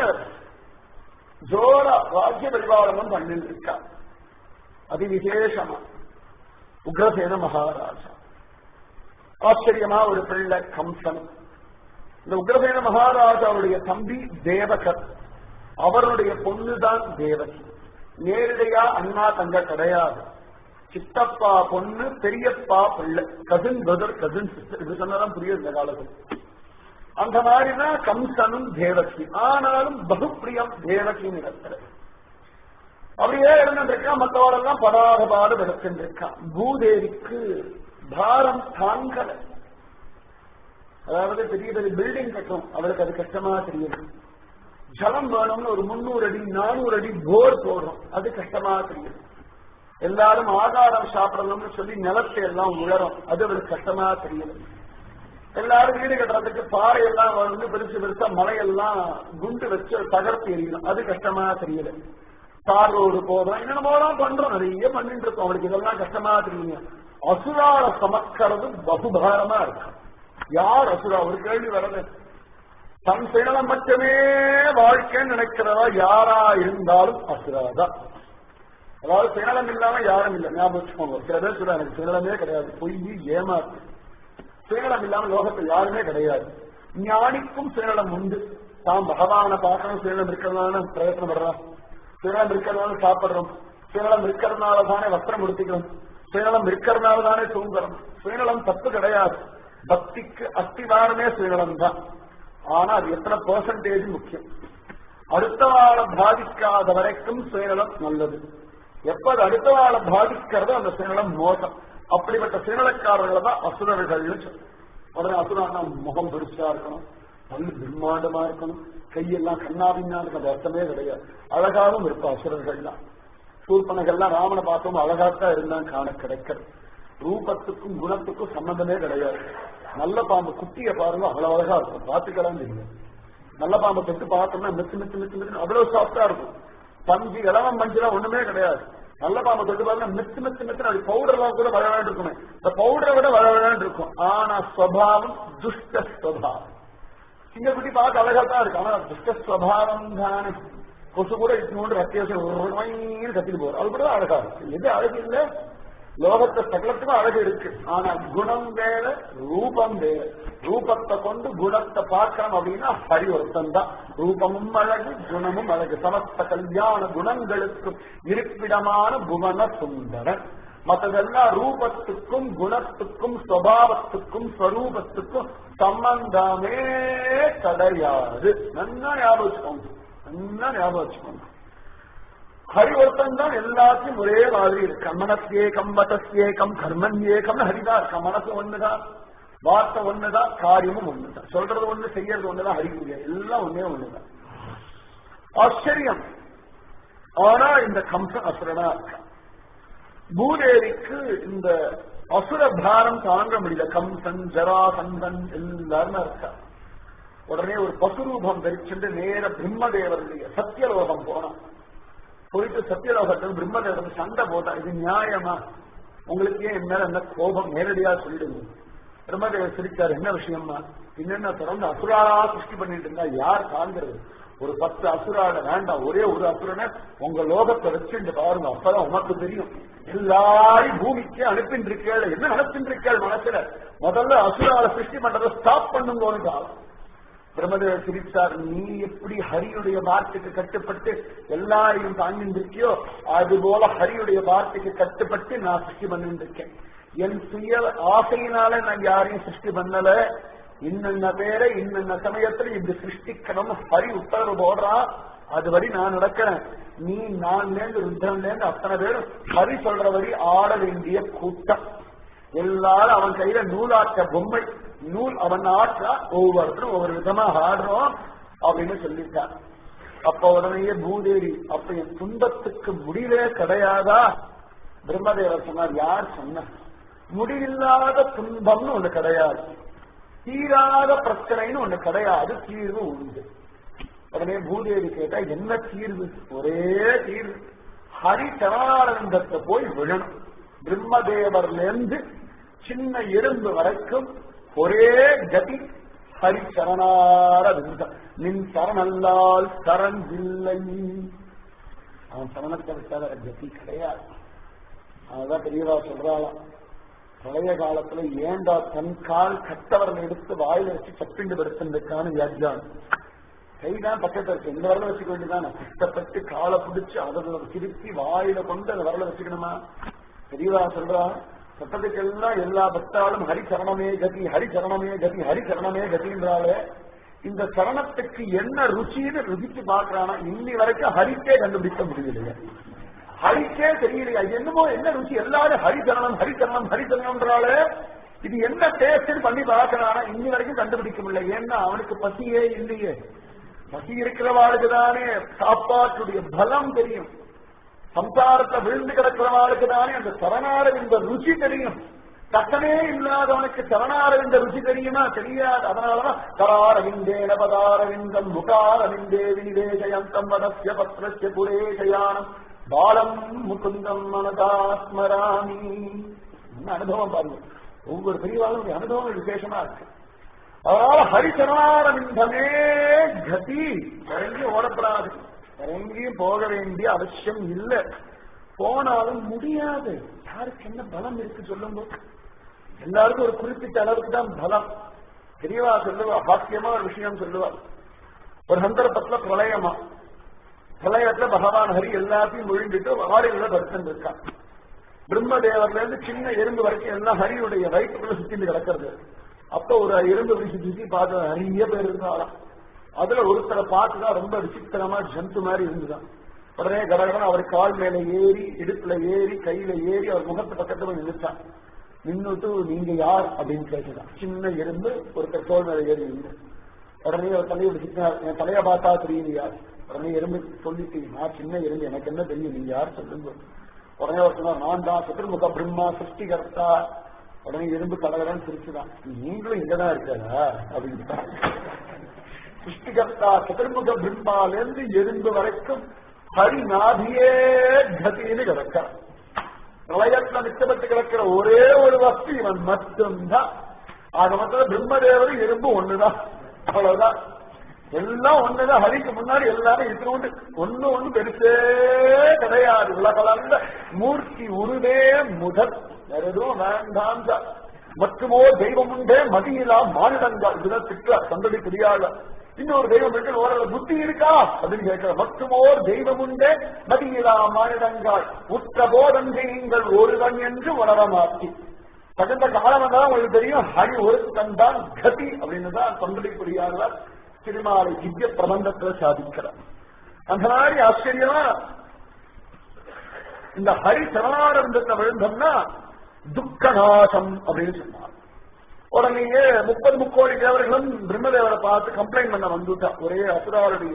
ஜோர ராஜ்ய பரிபாலனம் பண்ணிட்டு இருக்கா அதி விசேஷமா உக்ரசேன மகாராஜா ஆச்சரியமா ஒரு பிள்ளை கம்சன் இந்த உக்ரசேன மகாராஜாவுடைய தம்பி தேவகர் அவருடைய பொண்ணுதான் தேவகி நேரடியா அண்ணா தங்க கிடையாது சித்தப்பா பொண்ணு பெரியப்பா பிள்ளை கசின் பிரதர் கசின் சிஸ்டர் இது சொன்னதான் புரியுது இந்த காலத்தில் அந்த மாதிரிதான் கம்சனும் தேவகி ஆனாலும் பகுப்பிரியம் தேவகின்னு இடத்துல அப்படியே இருந்திருக்கான் மற்றவரெல்லாம் படாத பாடு விளக்கின்றிருக்கான் பூதேவிக்கு பாரம் தாங்கல அதாவது பெரிய பெரிய பில்டிங் கட்டும் அவளுக்கு அது கஷ்டமா தெரியுது ஜலம் வேணும்னு ஒரு முன்னூறு அடி நானூறு அடி போர் போடுறோம் அது கஷ்டமா தெரியுது எல்லாரும் ஆகாரம் சாப்பிடணும்னு சொல்லி நிலத்தை எல்லாம் உழறோம் அது அவளுக்கு கஷ்டமா தெரியுது எல்லாரும் வீடு கட்டுறதுக்கு பாறை எல்லாம் வந்து பெருசு பெருசா மலையெல்லாம் குண்டு வச்சு தகர்த்து எறியணும் அது கஷ்டமா தெரியல தார் ரோடு போதும் என்னென்னமோலாம் பண்றோம் நிறைய பண்ணிட்டு இருக்கோம் அவளுக்கு இதெல்லாம் கஷ்டமா தெரியுங்க அசுரால சமக்கிறது பகுபாரமா இருக்கும் யார் அசுரா ஒரு கேள்வி வரது தன் செயலம் மட்டுமே வாழ்க்கைன்னு நினைக்கிறதா யாரா இருந்தாலும் அசுராதான் அதாவது சுயநலம் இல்லாம யாரும் இல்லை ஞாபகம் வச்சுக்கோங்க சில பேர் சொல்ல எனக்கு சுயநலமே கிடையாது பொய் ஏமாத்து சுயநலம் இல்லாம லோகத்தில் யாருமே கிடையாது ஞானிக்கும் சுயநலம் உண்டு தாம் பகவானை பார்க்கணும் சுயநலம் இருக்கிறதுனால பிரயத்தனம் படுறான் சுயநலம் இருக்கிறதுனால சாப்பிடுறோம் சுயநலம் இருக்கிறதுனால தானே வஸ்திரம் உடுத்திக்கிறோம் சுயநலம் இருக்கிறதுனால தானே தூங்குறோம் சுயநலம் தப்பு கிடையாது பக்திக்கு அஸ்திவாரமே சுயநலம் தான் ஆனா அது எத்தனை பெர்சன்டேஜ் முக்கியம் அடுத்த வாழ பாதிக்காத வரைக்கும் சுயநலம் நல்லது எப்ப அது அடுத்த வாழ பாதிக்கிறதோ அந்த சுயநலம் மோசம் அப்படிப்பட்ட சுயநலக்காரர்களை தான் அசுரர்கள்னு சொல்லும் உடனே அசுரன்னா முகம் பெருசா இருக்கணும் பல்லு பிரம்மாண்டமா இருக்கணும் கையெல்லாம் கண்ணாபின்னா இருக்கிற அர்த்தமே கிடையாது அழகாவும் இருக்கும் அசுரர்கள்லாம் சூர்பனகள்லாம் ராமனை பார்த்தோம் அழகாத்தான் இருந்தான் காண கிடைக்கிறது ரூபத்துக்கும் குணத்துக்கும் சம்பந்தமே கிடையாது நல்ல பாம்பு குட்டிய பாருங்க அவ்வளவு அழகா இருக்கும் பார்த்துக்கலாம் தெரியும் நல்ல பாம்பை தொட்டு பார்த்தோம்னா மித்து மித்து மித்து மித்து அவ்வளவு சாஃப்டா இருக்கும் பஞ்சு இளவம் பஞ்சுலாம் ஒண்ணுமே கிடையாது நல்ல பாம்பை தொட்டு பாருங்க மித்து மித்து மித்து அது பவுடர்லாம் கூட வளரான் இருக்குமே இந்த பவுடரை விட வளரான் இருக்கும் ஆனா ஸ்வபாவம் துஷ்ட ஸ்வபாவம் சிங்க குட்டி பார்க்க அழகா தான் இருக்கு ஆனா துஷ்ட ஸ்வபாவம் தானே கொசு கூட இட்டு ரத்தியாசம் கத்திட்டு போறோம் அது கூட அழகா இருக்கு எது அழகு இல்லை லோகத்தை சகலத்துக்கும் அழகு இருக்கு ஆனா குணம் வேற ரூபம் வேற ரூபத்தை கொண்டு குணத்தை பார்க்கணும் அப்படின்னா ஹரி ஒருத்தன் தான் ரூபமும் அழகு குணமும் அழகு சமஸ்த கல்யாண குணங்களுக்கு இருப்பிடமான புவன சுந்தரன் மற்றதெல்லாம் ரூபத்துக்கும் குணத்துக்கும் சுவாவத்துக்கும் ஸ்வரூபத்துக்கும் சம்பந்தமே கிடையாது நல்லா ஞாபகம் வச்சுக்கோங்க நல்லா ஞாபகம் வச்சுக்கோங்க ஹரி ஒருத்தன் தான் எல்லாத்தையும் ஒரே மாதிரி இருக்கு மனசேகம் வதசேகம் கர்மன் ஏகம் ஹரிதான் இருக்க மனசு ஒண்ணுதான் வார்த்தை ஒண்ணுதான் காரியமும் ஒண்ணுதான் சொல்றது ஒண்ணு செய்யறது ஒண்ணுதான் ஹரி எல்லாம் ஒண்ணே ஒண்ணுதான் ஆச்சரியம் ஆனா இந்த கம்சன் அசுரனா இருக்கான் பூதேவிக்கு இந்த அசுர பாரம் தாங்க முடியல கம்சன் ஜராசந்தன் எல்லாரும் இருக்கா உடனே ஒரு பசுரூபம் தரிச்சுட்டு நேர பிரம்மதேவருடைய சத்தியலோகம் போனான் போயிட்டு சத்தியலோகத்தில் பிரம்மதேவன் சண்டை போட்டா இது நியாயமா உங்களுக்கு ஏன் என் மேல என்ன கோபம் நேரடியா சொல்லிடுங்க பிரம்மதேவர் சிரிச்சார் என்ன விஷயமா என்னென்ன தொடர்ந்து அசுராரா சிருஷ்டி பண்ணிட்டு இருந்தா யார் தாங்கிறது ஒரு பத்து அசுராட வேண்டாம் ஒரே ஒரு அசுரனை உங்க லோகத்தை வச்சுட்டு பாருங்க அப்பதான் உனக்கு தெரியும் எல்லாரையும் பூமிக்கு அனுப்பிட்டு இருக்கேள் என்ன அனுப்பிட்டு இருக்கேள் மனசுல முதல்ல அசுரால சிருஷ்டி பண்றதை ஸ்டாப் பண்ணுங்கன்னு காலம் பிரம்மதேவர் சிரித்தார் நீ எப்படி ஹரியுடைய வார்த்தைக்கு கட்டுப்பட்டு எல்லாரையும் தாங்கிட்டு இருக்கியோ அது போல ஹரியுடைய வார்த்தைக்கு கட்டுப்பட்டு நான் சிருஷ்டி பண்ணிட்டு இருக்கேன் என் சுய ஆசையினால நான் யாரையும் சிருஷ்டி பண்ணல இன்னென்ன பேரை இன்னென்ன சமயத்துல இப்படி சிருஷ்டிக்கணும் ஹரி உத்தரவு போடுறான் அது வரை நான் நடக்கிறேன் நீ நான்ல இருந்து ருத்ரன்ல இருந்து அத்தனை பேரும் ஹரி சொல்ற வரை ஆட வேண்டிய கூட்டம் எல்லாரும் அவன் கையில நூலாட்ட பொம்மை நூல் அவன் ஆற்றா ஒவ்வொருத்தரும் ஒவ்வொரு விதமா ஆடுறோம் அப்படின்னு சொல்லிட்டான் அப்ப உடனேயே பூதேவி அப்ப என் துன்பத்துக்கு முடிவே கிடையாதா பிரம்மதேவர் சொன்னார் யார் சொன்ன முடிவில்லாத துன்பம்னு ஒண்ணு கிடையாது தீராத பிரச்சனைன்னு ஒண்ணு கிடையாது தீர்வு உண்டு உடனே பூதேவி கேட்டா என்ன தீர்வு ஒரே தீர்வு ஹரி சரணானந்தத்தை போய் விழணும் பிரம்மதேவர்ல இருந்து சின்ன எறும்பு வரைக்கும் ஒரே கதி ஹரி சரணார விந்தம் நின் சரணல்லால் சரண் இல்லை அவன் சரணத்தை விட்டாத கதி கிடையாது அதுதான் பெரியவா சொல்றாளாம் பழைய காலத்துல ஏண்டா தன் கால் கட்டவரனை எடுத்து வாயில வச்சு சப்பிண்டு படுத்திருக்கான வியாஜான் கைதான் பக்கத்துல இருக்கு இந்த வரல வச்சுக்க வேண்டியதானே கஷ்டப்பட்டு காலை பிடிச்சு அதை திருப்பி வாயில கொண்டு அந்த வரல வச்சுக்கணுமா பெரியவா சொல்றா சட்டத்துக்கெல்லாம் எல்லா பக்தாலும் ஹரிசரணமே கதி ஹரிசரணமே கதி ஹரிசரணமே கதின்றாலே இந்த சரணத்துக்கு என்ன ருச்சின்னு ருசிச்சு பாக்குறானா இன்னி வரைக்கும் ஹரிக்கே கண்டுபிடிக்க முடியலையா ஹரிக்கே தெரியலையா என்னமோ என்ன ருச்சி எல்லாரும் ஹரிசரணம் ஹரிசரணம் ஹரிசரணம்ன்றாலே இது என்ன டேஸ்ட் பண்ணி பார்க்கறானா இன்னி வரைக்கும் கண்டுபிடிக்க முடியல ஏன்னா அவனுக்கு பசியே இல்லையே பசி இருக்கிறவாளுக்கு தானே சாப்பாட்டுடைய பலம் தெரியும் சம்சாரத்தை விழுந்து கிடக்கிறவாளுக்கு தானே அந்த சரணாரவிந்த ருச்சி தெரியும் கட்டமே இல்லாதவனுக்கு சரணாரவிந்த ருச்சி தெரியுமா தெரியாது அதனாலதான் கராரவிந்தேன பதாரவிந்தம் முகாரவிந்தே வினிவேசயந்தம் வதஸ்ய பத்ரஸ்ய புரேஷயானம் பாலம் முகுந்தம் மனதாஸ்மராமி என்ன அனுபவம் பாருங்க ஒவ்வொரு பெரியவாளும் அனுபவம் விசேஷமா இருக்கு அதனால ஹரிசரணாரவிந்தமே கதி இறங்கி ஓடப்படாது எங்கேயும் போக வேண்டிய அவசியம் இல்லை போனாலும் முடியாது யாருக்கு என்ன பலம் இருக்கு சொல்லுங்க எல்லாருக்கும் ஒரு குறிப்பிட்ட அளவுக்கு தான் பலம் தெரியவா சொல்லுவா பாக்கியமா ஒரு விஷயம் சொல்லுவா ஒரு சந்தர்ப்பத்துல பிரளயமா பிரளயத்துல பகவான் ஹரி எல்லாத்தையும் முழுங்கிட்டு ஆடைகளை படுத்துட்டு இருக்கான் பிரம்மதேவர்ல இருந்து சின்ன எறும்பு வரைக்கும் எல்லாம் ஹரியுடைய வயிற்றுக்குள்ள சுத்திட்டு கிடக்கிறது அப்ப ஒரு எறும்பு வீசி சுத்தி பார்த்து நிறைய பேர் இருந்தாலும் அதுல ஒருத்தரை பார்த்துதான் ரொம்ப விசித்திரமா ஜந்து மாதிரி இருந்துதான் உடனே கடகடன் அவர் கால் மேல ஏறி இடுப்புல ஏறி கையில ஏறி அவர் முகத்து பக்கத்துல போய் நின்றுச்சான் நின்னுட்டு நீங்க யார் அப்படின்னு கேட்டுதான் சின்ன எறும்பு ஒருத்தர் தோல் மேல ஏறி இருந்து உடனே அவர் தலையை விசித்தினார் என் தலைய பார்த்தா தெரியும் யார் உடனே எறும்பு சொல்லிட்டு நான் சின்ன எறும்பு எனக்கு என்ன தெரியும் நீங்க யார் சொல்லுங்க உடனே அவர் சொன்னார் நான் தான் சத்ருமுக பிரம்மா சிருஷ்டிகர்த்தா உடனே எறும்பு கடகடன் சிரிச்சுதான் நீங்களும் இங்கதான் இருக்காரா அப்படின்னு சிருஷ்டிகர்த்தா சதுர்முக பிரம்மாலேருந்து எறும்பு வரைக்கும் ஹரிநாதியே கதின்னு கிடக்க பிரளயத்துல மிச்சப்பட்டு கிடக்கிற ஒரே ஒரு வஸ்து இவன் மட்டும்தான் ஆக மொத்தம் பிரம்மதேவர் எறும்பு ஒண்ணுதான் அவ்வளவுதான் எல்லாம் ஒண்ணுதான் ஹரிக்கு முன்னாடி எல்லாரும் இருக்கிறோண்டு ஒண்ணு ஒண்ணு பெருசே கிடையாது உலகளந்த மூர்த்தி உருவே முதல் வேற எதுவும் வேண்டாம் தான். மற்றுமோ தெய்வம் உண்டே மதியிலா மானிடங்கள் இதுதான் திட்ட சந்தடி புரியாத இன்னொரு தெய்வம் இருக்கு ஓரளவு புத்தி இருக்கா அப்படின்னு கேட்கிற மற்றுமோர் தெய்வம் உண்டே மதியிலா மானிடங்கள் உற்ற போதம் செய்யுங்கள் ஒருவன் என்று உணரமாக்கி தகுந்த காலம் தான் உங்களுக்கு தெரியும் ஹரி ஒருத்தன் தான் கதி அப்படின்னு தான் தொண்டடி புரியாதவர் திருமாலை திவ்ய பிரபந்தத்துல சாதிக்கிறார் அந்த மாதிரி ஆச்சரியமா இந்த ஹரி சரணானந்தத்தை விழுந்தோம்னா துக்கநாசம் அப்படின்னு சொன்னார் உடனேயே முப்பது முக்கோடி தேவர்களும் பிரம்மதேவரை பார்த்து கம்ப்ளைண்ட் பண்ண வந்துட்டா ஒரே அசுராருடைய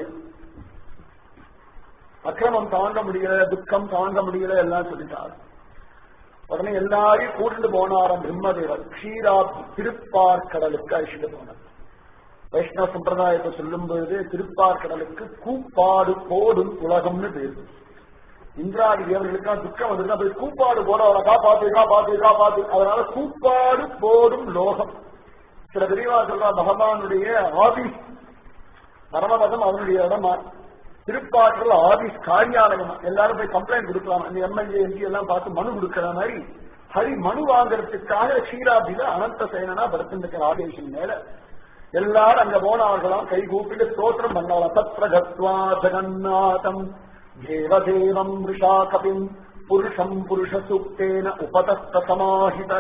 அக்கிரமம் தாங்க முடியல துக்கம் தாங்க முடியல எல்லாம் சொல்லிட்டார் உடனே எல்லாரையும் கூட்டிட்டு போனாராம் பிரம்மதேவர் க்ஷீரா திருப்பார்கடலுக்கு அழிச்சிட்டு போனார் வைஷ்ணவ சம்பிரதாயத்தை சொல்லும் பொழுது திருப்பார்கடலுக்கு கூப்பாடு போடும் உலகம்னு பேரு இந்திராதி தேவர்களுக்கா துக்கம் வந்திருக்கா போய் கூப்பாடு போட அவரை காப்பாத்து காப்பாத்து காப்பாத்து அதனால கூப்பாடு போடும் லோகம் சில பெரியவா சொல்றா பகவானுடைய ஆபீஸ் பரமபதம் அவனுடைய இடமா திருப்பாற்றல் ஆபீஸ் காரியாலயமா எல்லாரும் போய் கம்ப்ளைண்ட் கொடுக்கலாம் அந்த எம்எல்ஏ எம்பி எல்லாம் பார்த்து மனு கொடுக்கிற மாதிரி ஹரி மனு வாங்குறதுக்காக க்ஷீராபில அனந்த சேனனா படுத்திருக்கிற ஆதேஷன் மேல எல்லாரும் அங்க போனவர்களாம் கை கூப்பிட்டு ஸ்தோத்திரம் பண்ணலாம் தத்ர கத்வா ஜெகநாதம் தேவதேவம் ரிஷா கபிம் புருஷம் புருஷ சூக்தேன உபதஸ்த சமாஹித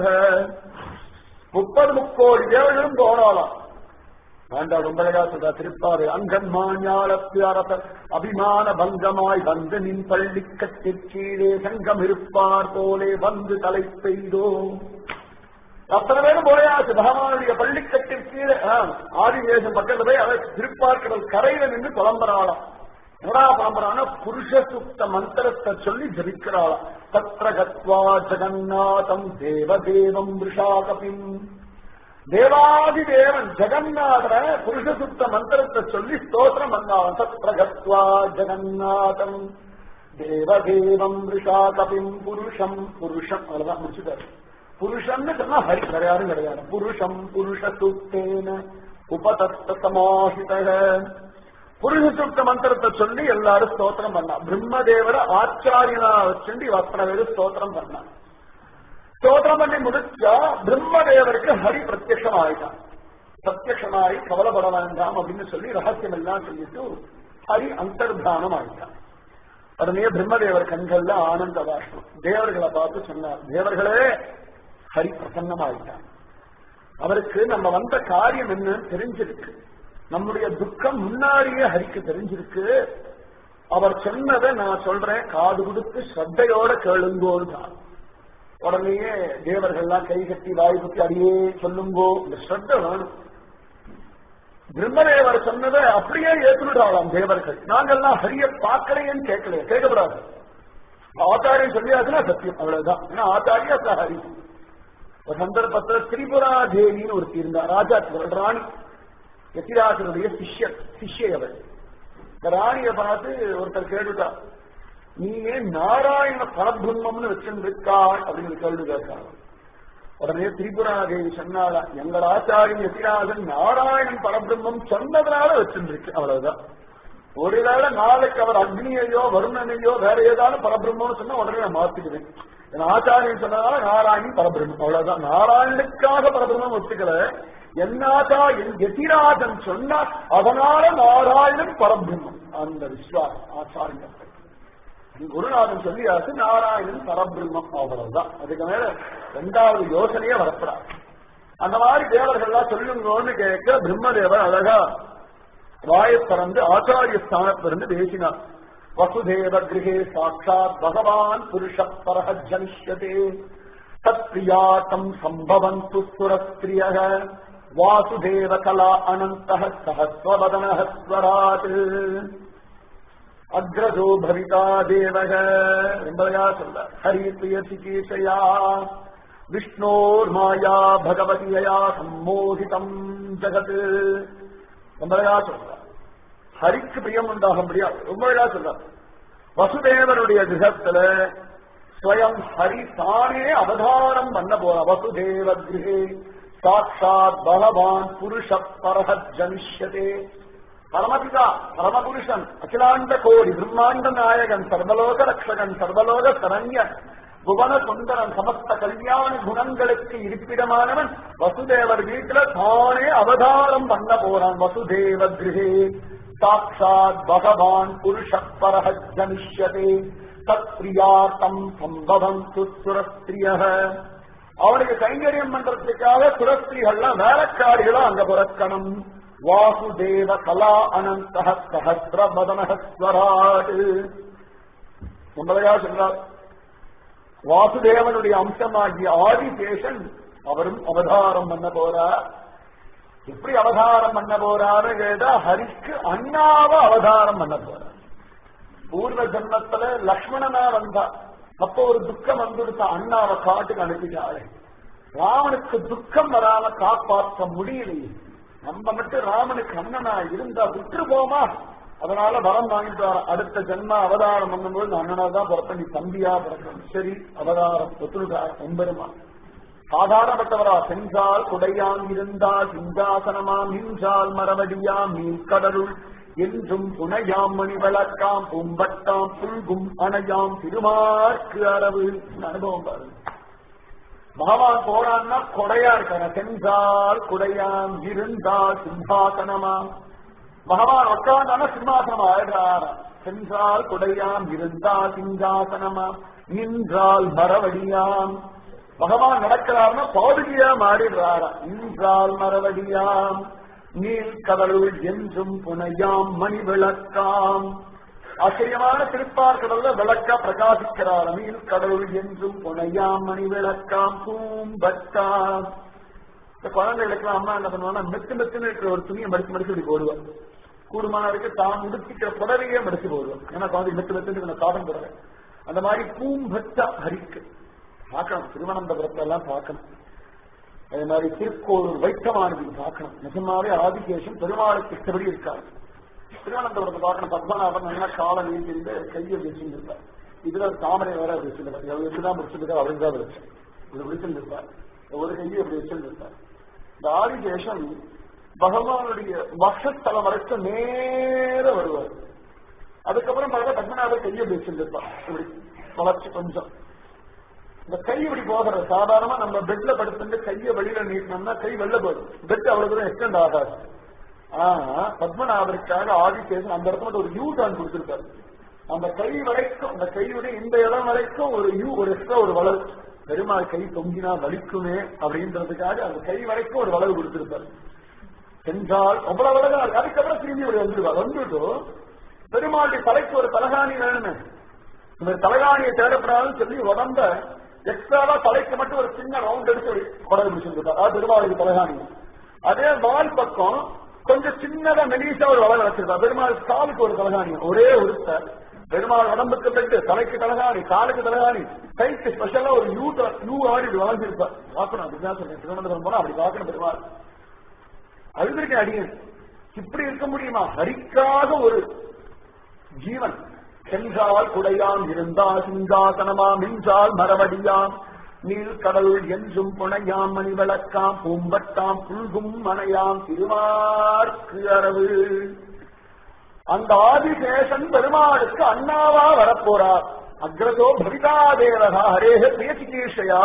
முப்பது முக்கோடி தேவர்களும் போனாலாம் ஆண்டாள் ரொம்ப அழகா சொல்றா திருப்பாறு அங்கன் மாஞாலத்தியாரத அபிமான பங்கமாய் வந்து நின் பள்ளி கீழே சங்கம் இருப்பார் போலே வந்து தலை பெய்தோ அத்தனை பேரும் போயாச்சு பகவானுடைய பள்ளிக்கட்டில் கீழே ஆதிவேசம் பக்கத்துல போய் அதை திருப்பார்க்கடல் கரையில நின்று புலம்புறாளாம் என்னடா புலம்புறான்னா புருஷ சுத்த மந்திரத்தை சொல்லி ஜபிக்கிறாளாம் தத்ர கத்வா ஜெகநாதம் தேவதேவம் ரிஷாகபிம் தேவாதி தேவன் ஜெகநாதர புருஷ சுத்த மந்திரத்தை சொல்லி ஸ்தோத்திரம் பண்ணான் தத்ர கத்வா ஜெகநாதம் தேவதேவம் ரிஷாகபிம் புருஷம் புருஷம் அவ்வளவுதான் முடிச்சுட்டாரு புருஷன்னு சொன்னா ஹரி வேற யாரும் கிடையாது புருஷம் புருஷ சுத்தேன உபதத்த சமாஹித புருஷ சுத்த மந்திரத்தை சொல்லி எல்லாரும் ஸ்தோத்திரம் பண்ணா பிரம்மதேவர ஆச்சாரியனா வச்சுண்டு அத்தனை பேரு ஸ்தோத்திரம் பண்ணா ஸ்தோத்திரம் பண்ணி முடிச்சா பிரம்மதேவருக்கு ஹரி பிரத்யக்ஷம் ஆயிட்டான் பிரத்யக்ஷமாயி கவலைப்பட வேண்டாம் அப்படின்னு சொல்லி ரகசியம் எல்லாம் சொல்லிட்டு ஹரி அந்தர்தானம் ஆயிட்டான் உடனே பிரம்மதேவர் கண்கள்ல ஆனந்த பாஷ்பம் தேவர்களை பார்த்து சொன்னார் தேவர்களே ஹரி பிரசன்னமாயிட்டான் அவருக்கு நம்ம வந்த காரியம் என்னன்னு தெரிஞ்சிருக்கு நம்முடைய துக்கம் முன்னாடியே ஹரிக்கு தெரிஞ்சிருக்கு அவர் சொன்னதை நான் சொல்றேன் காது கொடுத்து ஸ்ரத்தையோட கேளுங்கோன்னு தான் உடனேயே தேவர்கள்லாம் கை கட்டி வாய் குத்தி அடியே சொல்லுங்கோ இந்த ஸ்ரத்த வேணும் பிரம்மதேவர் சொன்னதை அப்படியே ஏற்றுவிடாலாம் தேவர்கள் நாங்கெல்லாம் ஹரிய பார்க்கலையேன்னு கேட்கலையே கேட்கக்கூடாது ஆச்சாரியம் சொல்லியாச்சுன்னா சத்தியம் அவ்வளவுதான் ஏன்னா ஆச்சாரியா ஹரி ஒரு சந்தர்ப்பத்துல திரிபுரா தேவின்னு ஒருத்தி இருந்தா ராஜா ராணி எத்திராசனுடைய சிஷ்யர் சிஷ்யை அவர் இந்த ராணிய பார்த்து ஒருத்தர் கேட்டுட்டா நீ ஏன் நாராயண பரபிரம்மம்னு வச்சிருக்காள் அப்படின்னு கேள்வி கேட்காங்க உடனே திரிபுரா தேவி சொன்னாளா எங்கள் ஆச்சாரியன் எத்திராசன் நாராயணன் பரபிரம்மம் சொன்னதுனால வச்சிருக்கு அவ்வளவுதான் ஒருவேளை நாளைக்கு அவர் அக்னியையோ வருணனையோ வேற ஏதாவது பரபிரம்மம்னு சொன்னா உடனே நான் மாத்திக்குவேன் என் ஆச்சாரியன் சொன்னதால நாராயணன் பரபிரம்மம் அவ்வளவுதான் நாராயணுக்காக பரபிரம்மம் ஒத்துக்கல என்னாச்சா என் எதிராஜன் சொன்னா அதனால நாராயணன் பரபிரம்மம் அந்த விஸ்வாசம் ஆச்சாரியன் குருநாதன் சொல்லியாச்சு நாராயணன் பரபிரம்மம் அவ்வளவுதான் அதுக்கு மேல ரெண்டாவது யோசனையே வரப்படாது அந்த மாதிரி தேவர்கள்லாம் சொல்லுங்கன்னு கேட்க பிரம்மதேவர் அழகா வாயை திறந்து ஆச்சாரிய ஸ்தானத்திலிருந்து பேசினார் வசுதேவ கிரகே சாட்சாத் பகவான் புருஷ பரஹ ஜனிஷ்யதே தத்பிரியாத்தம் சம்பவந்து சுரஸ்திரிய வாசுதேவ கலா அனந்த சஹஸ்வதன ஸ்வராத் அக்ரஜோ பவிதா தேவக என்பதையா சொல்ல ஹரி பிரிய சிகீஷயா விஷ்ணோர் மாயா பகவதியா சம்மோகிதம் ஜகத் ரொம்பயா சொல்ற ஹரிக்கு பிரியம் உண்டாக முடியாது ரொம்பயா சொல்ற வசுதேவனுடைய கிரகத்துல ஸ்வயம் ஹரி தானே அவதாரம் பண்ண போற வசுதேவ கிரகே சாட்சாத் பகவான் புருஷ பரஹ ஜனிஷ்யதே பரமபிதா பரமபுருஷன் அகிலாண்ட கோடி பிரம்மாண்ட நாயகன் சர்வலோக ரக்ஷகன் சர்வலோக சரண்யன் புவன சுந்தரன் சமஸ்த கல்யாண குணங்களுக்கு இருப்பிடமானவன் வசுதேவர் வீட்டுல தானே அவதாரம் பண்ண போறான் வசுதேவ கிரகே சாட்சாத் பகவான் புருஷ பரஹ ஜனிஷ்யதே தத்பிரியார்த்தம் சம்பவம் சுரஸ்திரிய அவனுக்கு கைங்கரியம் பண்றதுக்காக சுரஸ்திரிகள்லாம் வேலைக்காரிகளும் அங்க பிறக்கணும் வாசுதேவ கலா அனந்த சஹசிர மதனஸ்வராடு நம்மளையா சொல்றார் வாசுதேவனுடைய அம்சமாகிய ஆதிசேஷன் அவரும் அவதாரம் பண்ண போறார் எப்படி அவதாரம் பண்ண போறாரு கேட்டா ஹரிக்கு அண்ணாவ அவதாரம் பண்ண போறார் பூர்வ ஜன்மத்துல லக்ஷ்மணனா வந்தா அப்போ ஒரு துக்கம் வந்துடுத்த அண்ணாவை காட்டுக்கு அனுப்பிட்டாரு ராமனுக்கு துக்கம் வராம காப்பாற்ற முடியலையே நம்ம மட்டும் ராமனுக்கு அண்ணனா இருந்தா விட்டு போமா அதனால வரம் வாங்கிட்டு வர அடுத்த ஜென்ம அவதாரம் பண்ணும்போது அண்ணனா தான் பிறப்ப நீ தம்பியா பிறக்கணும் சரி அவதாரம் ஒத்துருக்கார எம்பெருமா சாதாரணப்பட்டவரா சென்றால் குடையாம் இருந்தால் சிங்காசனமாம் நின்றால் மரவடியாம் மீன் கடலுள் என்றும் புனையாம் மணி வழக்காம் பூம்பட்டாம் புல்கும் அணையாம் திருமார்க்கு அளவு அனுபவம் பாருங்க பகவான் போறான்னா கொடையா இருக்கான சென்றால் குடையாம் இருந்தால் சிம்ஹாசனமாம் பகவான் உட்கார்ந்தான சிம்மாசனம் ஆயிடுறார் சென்றால் குடையாம் இருந்தால் சிங்காசனமாம் நின்றால் மரவடியாம் பகவான் நடக்கிறார்னா பௌதிகியா மாறிடுறாரா நின்றால் மரவடியாம் நீல் கடலுள் என்றும் புனையாம் மணி விளக்காம் ஆச்சரியமான திருப்பார் கடல்ல விளக்க பிரகாசிக்கிறார் நீல் கடலுள் என்றும் புனையாம் மணி விளக்காம் பூம்பட்டாம் இந்த குழந்தைகளுக்கு அம்மா என்ன பண்ணுவாங்கன்னா மெத்து மெத்துன்னு இருக்கிற ஒரு துணியை மடிச்சு மடிச்சு இப்படி போடுவார் கூடுமான வரைக்கும் தான் முடிச்சுக்கிற புடவையே மடிச்சு போடுவோம் ஏன்னா குழந்தை மெத்து மெத்துன்னு காட்டன் புடவை அந்த மாதிரி பூம்பட்ட ஹரிக்கு பார்க்கணும் திருவனந்தபுரத்தை எல்லாம் பார்க்கணும் அதே மாதிரி திருக்கோளூர் வைக்கமானது பார்க்கணும் நிஜமாவே ஆதிகேஷன் பெருமாளுக்கு இஷ்டப்படி இருக்காரு திருவனந்தபுரத்தை பார்க்கணும் பத்மநாபன் நல்லா காலை நீட்டிருந்து கையை வச்சுருந்தார் இதுல தாமரை வேற வச்சிருந்தார் எப்படிதான் முடிச்சிருக்காரு அவருக்கு தான் வச்சு இது வச்சிருந்திருப்பார் ஒரு கையை எப்படி வச்சிருந்திருப்பார் இந்த ஆதிகேஷன் பகவானுடைய வக்ஷஸ்தலம் வரைக்கும் நேர வருவார் அதுக்கப்புறம் பார்த்தா பத்மநாபர் கையை வச்சிருந்திருப்பார் இப்படி வளர்ச்சி கொஞ்சம் இந்த கை இப்படி போகிற சாதாரணமா நம்ம பெட்ல படுத்துட்டு கையை வெளியில நீட்டினோம்னா கை வெளில போயிடும் பெட் அவ்வளவு தூரம் எக்ஸ்டெண்ட் ஆகாது ஆனா பத்மநாபருக்காக ஆதிசேஷன் அந்த இடத்துல ஒரு யூ டர்ன் கொடுத்திருக்காரு அந்த கை வரைக்கும் அந்த கையுடைய இந்த இடம் வரைக்கும் ஒரு யூ ஒரு எக்ஸ்ட்ரா ஒரு வளவு பெருமாள் கை தொங்கினா வலிக்குமே அப்படின்றதுக்காக அந்த கை வரைக்கும் ஒரு வளவு கொடுத்திருப்பாரு சென்றால் அவ்வளவு அழகா இருக்கு அதுக்கப்புறம் திரும்பி ஒரு வந்துடுவார் வந்துட்டு பெருமாளுடைய தலைக்கு ஒரு தலகாணி வேணுமே இந்த தலகாணியை தேடப்படாதுன்னு சொல்லி உடம்ப எக்ஸ்ட்ராவா தலைக்கு மட்டும் ஒரு சின்ன ரவுண்ட் எடுத்து கொடை பிடிச்சிருந்தார் அதாவது பெருமாளுக்கு தலகாணி அதே வால் பக்கம் கொஞ்சம் சின்னதா மெலிசா ஒரு வளர வச்சிருக்கா பெருமாள் காலுக்கு ஒரு தலகாணி ஒரே ஒரு பெருமாள் உடம்புக்கு பெட்டு தலைக்கு தலகாணி காலுக்கு தலகாணி கைக்கு ஸ்பெஷலா ஒரு யூ யூ ஆடி வளர்ந்துருப்பார் பார்க்கணும் அப்படிதான் சொல்றேன் திருவனந்தபுரம் போனா அப்படி பார்க்கணும் பெருமாள் அழுந்திருக்கேன் அடியன் இப்படி இருக்க முடியுமா ஹரிக்காக ஒரு ஜீவன் சென்றால் குடையாம் இருந்தால் சிங்காசனமாம் மின்றால் மரவடியாம் நீல் கடலுள் என்றும் புனையாம் மணி விளக்காம் பூம்பட்டாம் புல்கும் மனையாம் திருமார்க்கு அரவு அந்த ஆதிசேஷன் பெருமாளுக்கு அண்ணாவா வரப்போறார் அக்ரதோ பவிதா தேவகா ஹரேஹ பிரியசிகீஷயா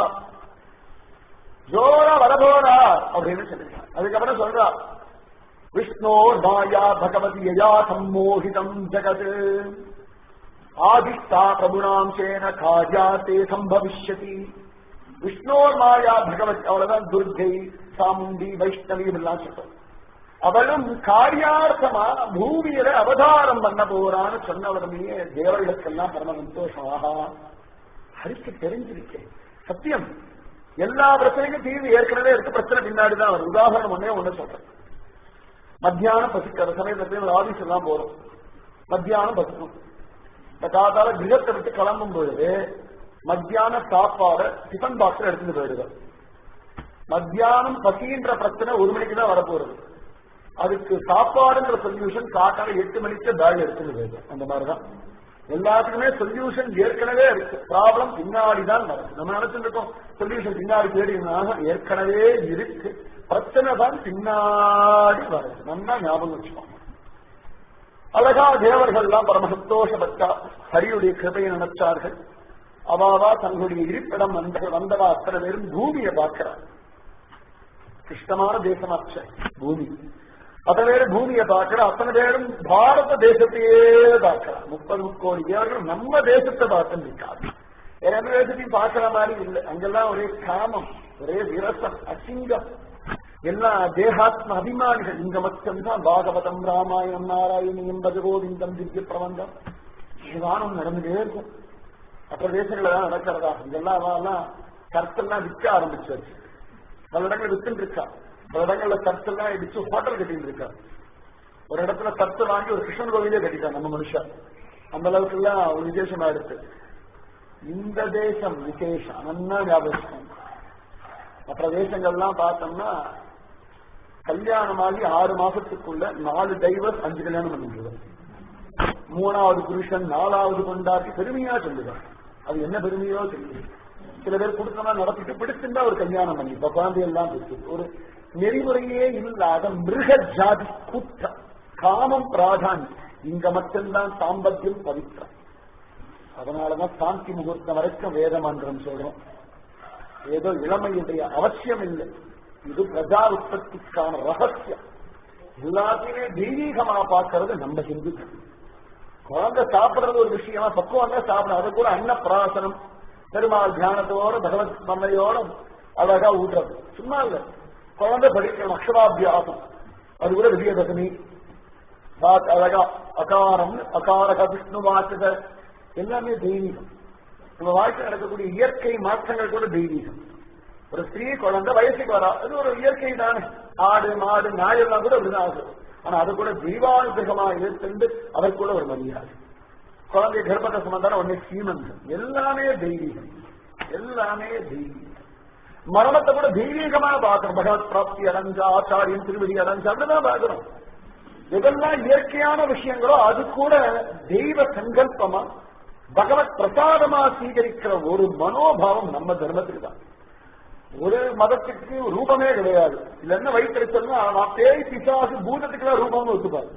ஜோரா வரபோறார் அப்படின்னு சொல்லிருக்கார் அதுக்கப்புறம் சொல்றார் விஷ்ணோர் மாயா பகவதியா சம்மோகிதம் ஜகத் ஆதித்தா பிரபுணாம்சேன காரியாத்தே சம்பவிஷ்யதி விஷ்ணோர் மாயா பகவத் அவ்வளவுதான் துர்கை சாமுண்டி வைஷ்ணவி எல்லாம் சொல்றோம் அவளும் காரியார்த்தமா பூமியில அவதாரம் பண்ண போறான்னு சொன்ன உடனே தேவர்களுக்கெல்லாம் பரம சந்தோஷம் ஆஹா ஹரிக்கு தெரிஞ்சிருக்கேன் சத்தியம் எல்லா பிரச்சனைக்கும் தீர்வு ஏற்கனவே இருக்கு பிரச்சனை பின்னாடிதான் வரும் உதாரணம் ஒன்னே ஒண்ணு சொல்றேன் மத்தியானம் பசிக்கிற சமயத்துல ஆபீஸ் எல்லாம் போறோம் மத்தியானம் பசிக்கும் இந்த காத்தால கிரகத்தை விட்டு கிளம்பும் பொழுது மத்தியான சாப்பாடு டிஃபன் பாக்ஸ்ல எடுத்துட்டு போயிடுவேன் மத்தியானம் பசின்ற பிரச்சனை ஒரு மணிக்கு தான் வரப்போறது அதுக்கு சாப்பாடுன்ற சொல்யூஷன் காட்டால எட்டு மணிக்கு பேக் எடுத்துட்டு போயிடுது அந்த மாதிரிதான் எல்லாத்துக்குமே சொல்யூஷன் ஏற்கனவே இருக்கு ப்ராப்ளம் பின்னாடி தான் வரும் நம்ம நினைச்சுட்டு இருக்கோம் சொல்யூஷன் பின்னாடி தேடினாக ஏற்கனவே இருக்கு பிரச்சனை தான் பின்னாடி வருது நல்லா ஞாபகம் வச்சுக்கோங்க அழகா தேவர்கள்லாம் பரம சந்தோஷப்பட்டா ஹரியுடைய கிருபையை நினைச்சார்கள் அவாவா தங்களுடைய இருப்பிடம் வந்த வந்தவா அத்தனை பேரும் பூமியை பார்க்கிறார் கிருஷ்ணமான தேசமாச்ச பூமி அத்தனை பேரும் பூமியை பார்க்கிற அத்தனை பேரும் பாரத தேசத்தையே பார்க்கிறார் முப்பது முக்கோடி தேவர்கள் நம்ம தேசத்தை பார்த்து இருக்காது வேற எந்த தேசத்தையும் பார்க்கிற மாதிரி இல்லை அங்கெல்லாம் ஒரே காமம் ஒரே விரசம் அசிங்கம் எல்லா தேகாத்ம அபிமானிகள் இங்க மட்டும்தான் பாகவதம் ராமாயணம் நாராயணியம் பகவோதிந்தம் திவ்ய பிரபந்தம் இதுதானம் நடந்துட்டே இருக்கும் மற்ற தேசங்கள்ல தான் நடக்கிறதா இங்கெல்லாம் அவெல்லாம் கருத்தெல்லாம் விற்க ஆரம்பிச்சாச்சு பல இடங்கள் வித்துட்டு இருக்கா பல இடங்கள்ல கருத்தெல்லாம் இடிச்சு ஹோட்டல் கட்டிட்டு இருக்கா ஒரு இடத்துல கருத்து வாங்கி ஒரு கிருஷ்ணன் கோவிலே கட்டிட்டான் நம்ம மனுஷன் அந்த அளவுக்கு எல்லாம் ஒரு விசேஷமா எடுத்து இந்த தேசம் விசேஷம் நல்லா ஞாபகம் மற்ற தேசங்கள்லாம் பார்த்தோம்னா கல்யாணமாகி ஆறு மாசத்துக்குள்ள நாலு டைவர்ஸ் அஞ்சு கல்யாணம் பண்ணிடுவார் மூணாவது புருஷன் நாலாவது கொண்டாட்டி பெருமையா சொல்லுவார் அது என்ன பெருமையோ சொல்லுது சில பேர் கொடுத்தனா நடத்திட்டு பிடிச்சிருந்தா ஒரு கல்யாணம் பண்ணி இப்ப குழந்தையெல்லாம் பெற்று ஒரு நெறிமுறையே இல்லாத மிருக ஜாதி குற்றம் காமம் பிராதானியம் இங்க மட்டும்தான் சாம்பத்தியம் பவித்திரம் அதனாலதான் சாந்தி முகூர்த்தம் வரைக்கும் வேத மந்திரம் சொல்றோம் ஏதோ இளமையுடைய அவசியம் இல்லை இது பிரஜா உற்பத்திக்கான ரகசியம் எல்லாத்தையுமே தெய்வீகமா பார்க்கறது நம்ம ஹிந்துக்கள் குழந்தை சாப்பிடுறது ஒரு விஷயமா பக்குவம் தான் சாப்பிடும் அது கூட அன்ன பிராசனம் பெருமாள் தியானத்தோட பகவத் மன்னையோட அழகா ஊட்டுறது சும்மா இல்ல குழந்தை படிக்கணும் அக்ஷராபியாசம் அது கூட விஜயதசமி அழகா அகாரம் அகாரக விஷ்ணு வாசக எல்லாமே தெய்வீகம் நம்ம வாழ்க்கை நடக்கக்கூடிய இயற்கை மாற்றங்கள் கூட தெய்வீகம் ஒரு ஸ்திரீ குழந்தை வயசுக்கு வரா அது ஒரு இயற்கை தானே ஆடு மாடு நாயெல்லாம் கூட அப்படிதான் ஆகும் ஆனா அது கூட தெய்வானுகிரகமா இருந்து அதற்கு கூட ஒரு மரியாதை குழந்தை கர்ப்பத்தை சுமந்தான உடனே சீமந்தம் எல்லாமே தெய்வீகம் எல்லாமே தெய்வீகம் மரணத்தை கூட தெய்வீகமா பார்க்கணும் பகவத் பிராப்தி அடைஞ்சா ஆச்சாரியம் திருவடி அடைஞ்சா அப்படிதான் பார்க்கணும் எதெல்லாம் இயற்கையான விஷயங்களோ அது கூட தெய்வ சங்கல்பமா பகவத் பிரசாதமா சீகரிக்கிற ஒரு மனோபாவம் நம்ம தர்மத்துக்கு தான் ஒரு மதத்துக்கு ரூபமே கிடையாது இல்லைன்னா வைத்திருச்சல்னா நான் பேய் பிசாசு பூதத்துக்குலாம் ரூபம்னு ஒத்துப்பாரு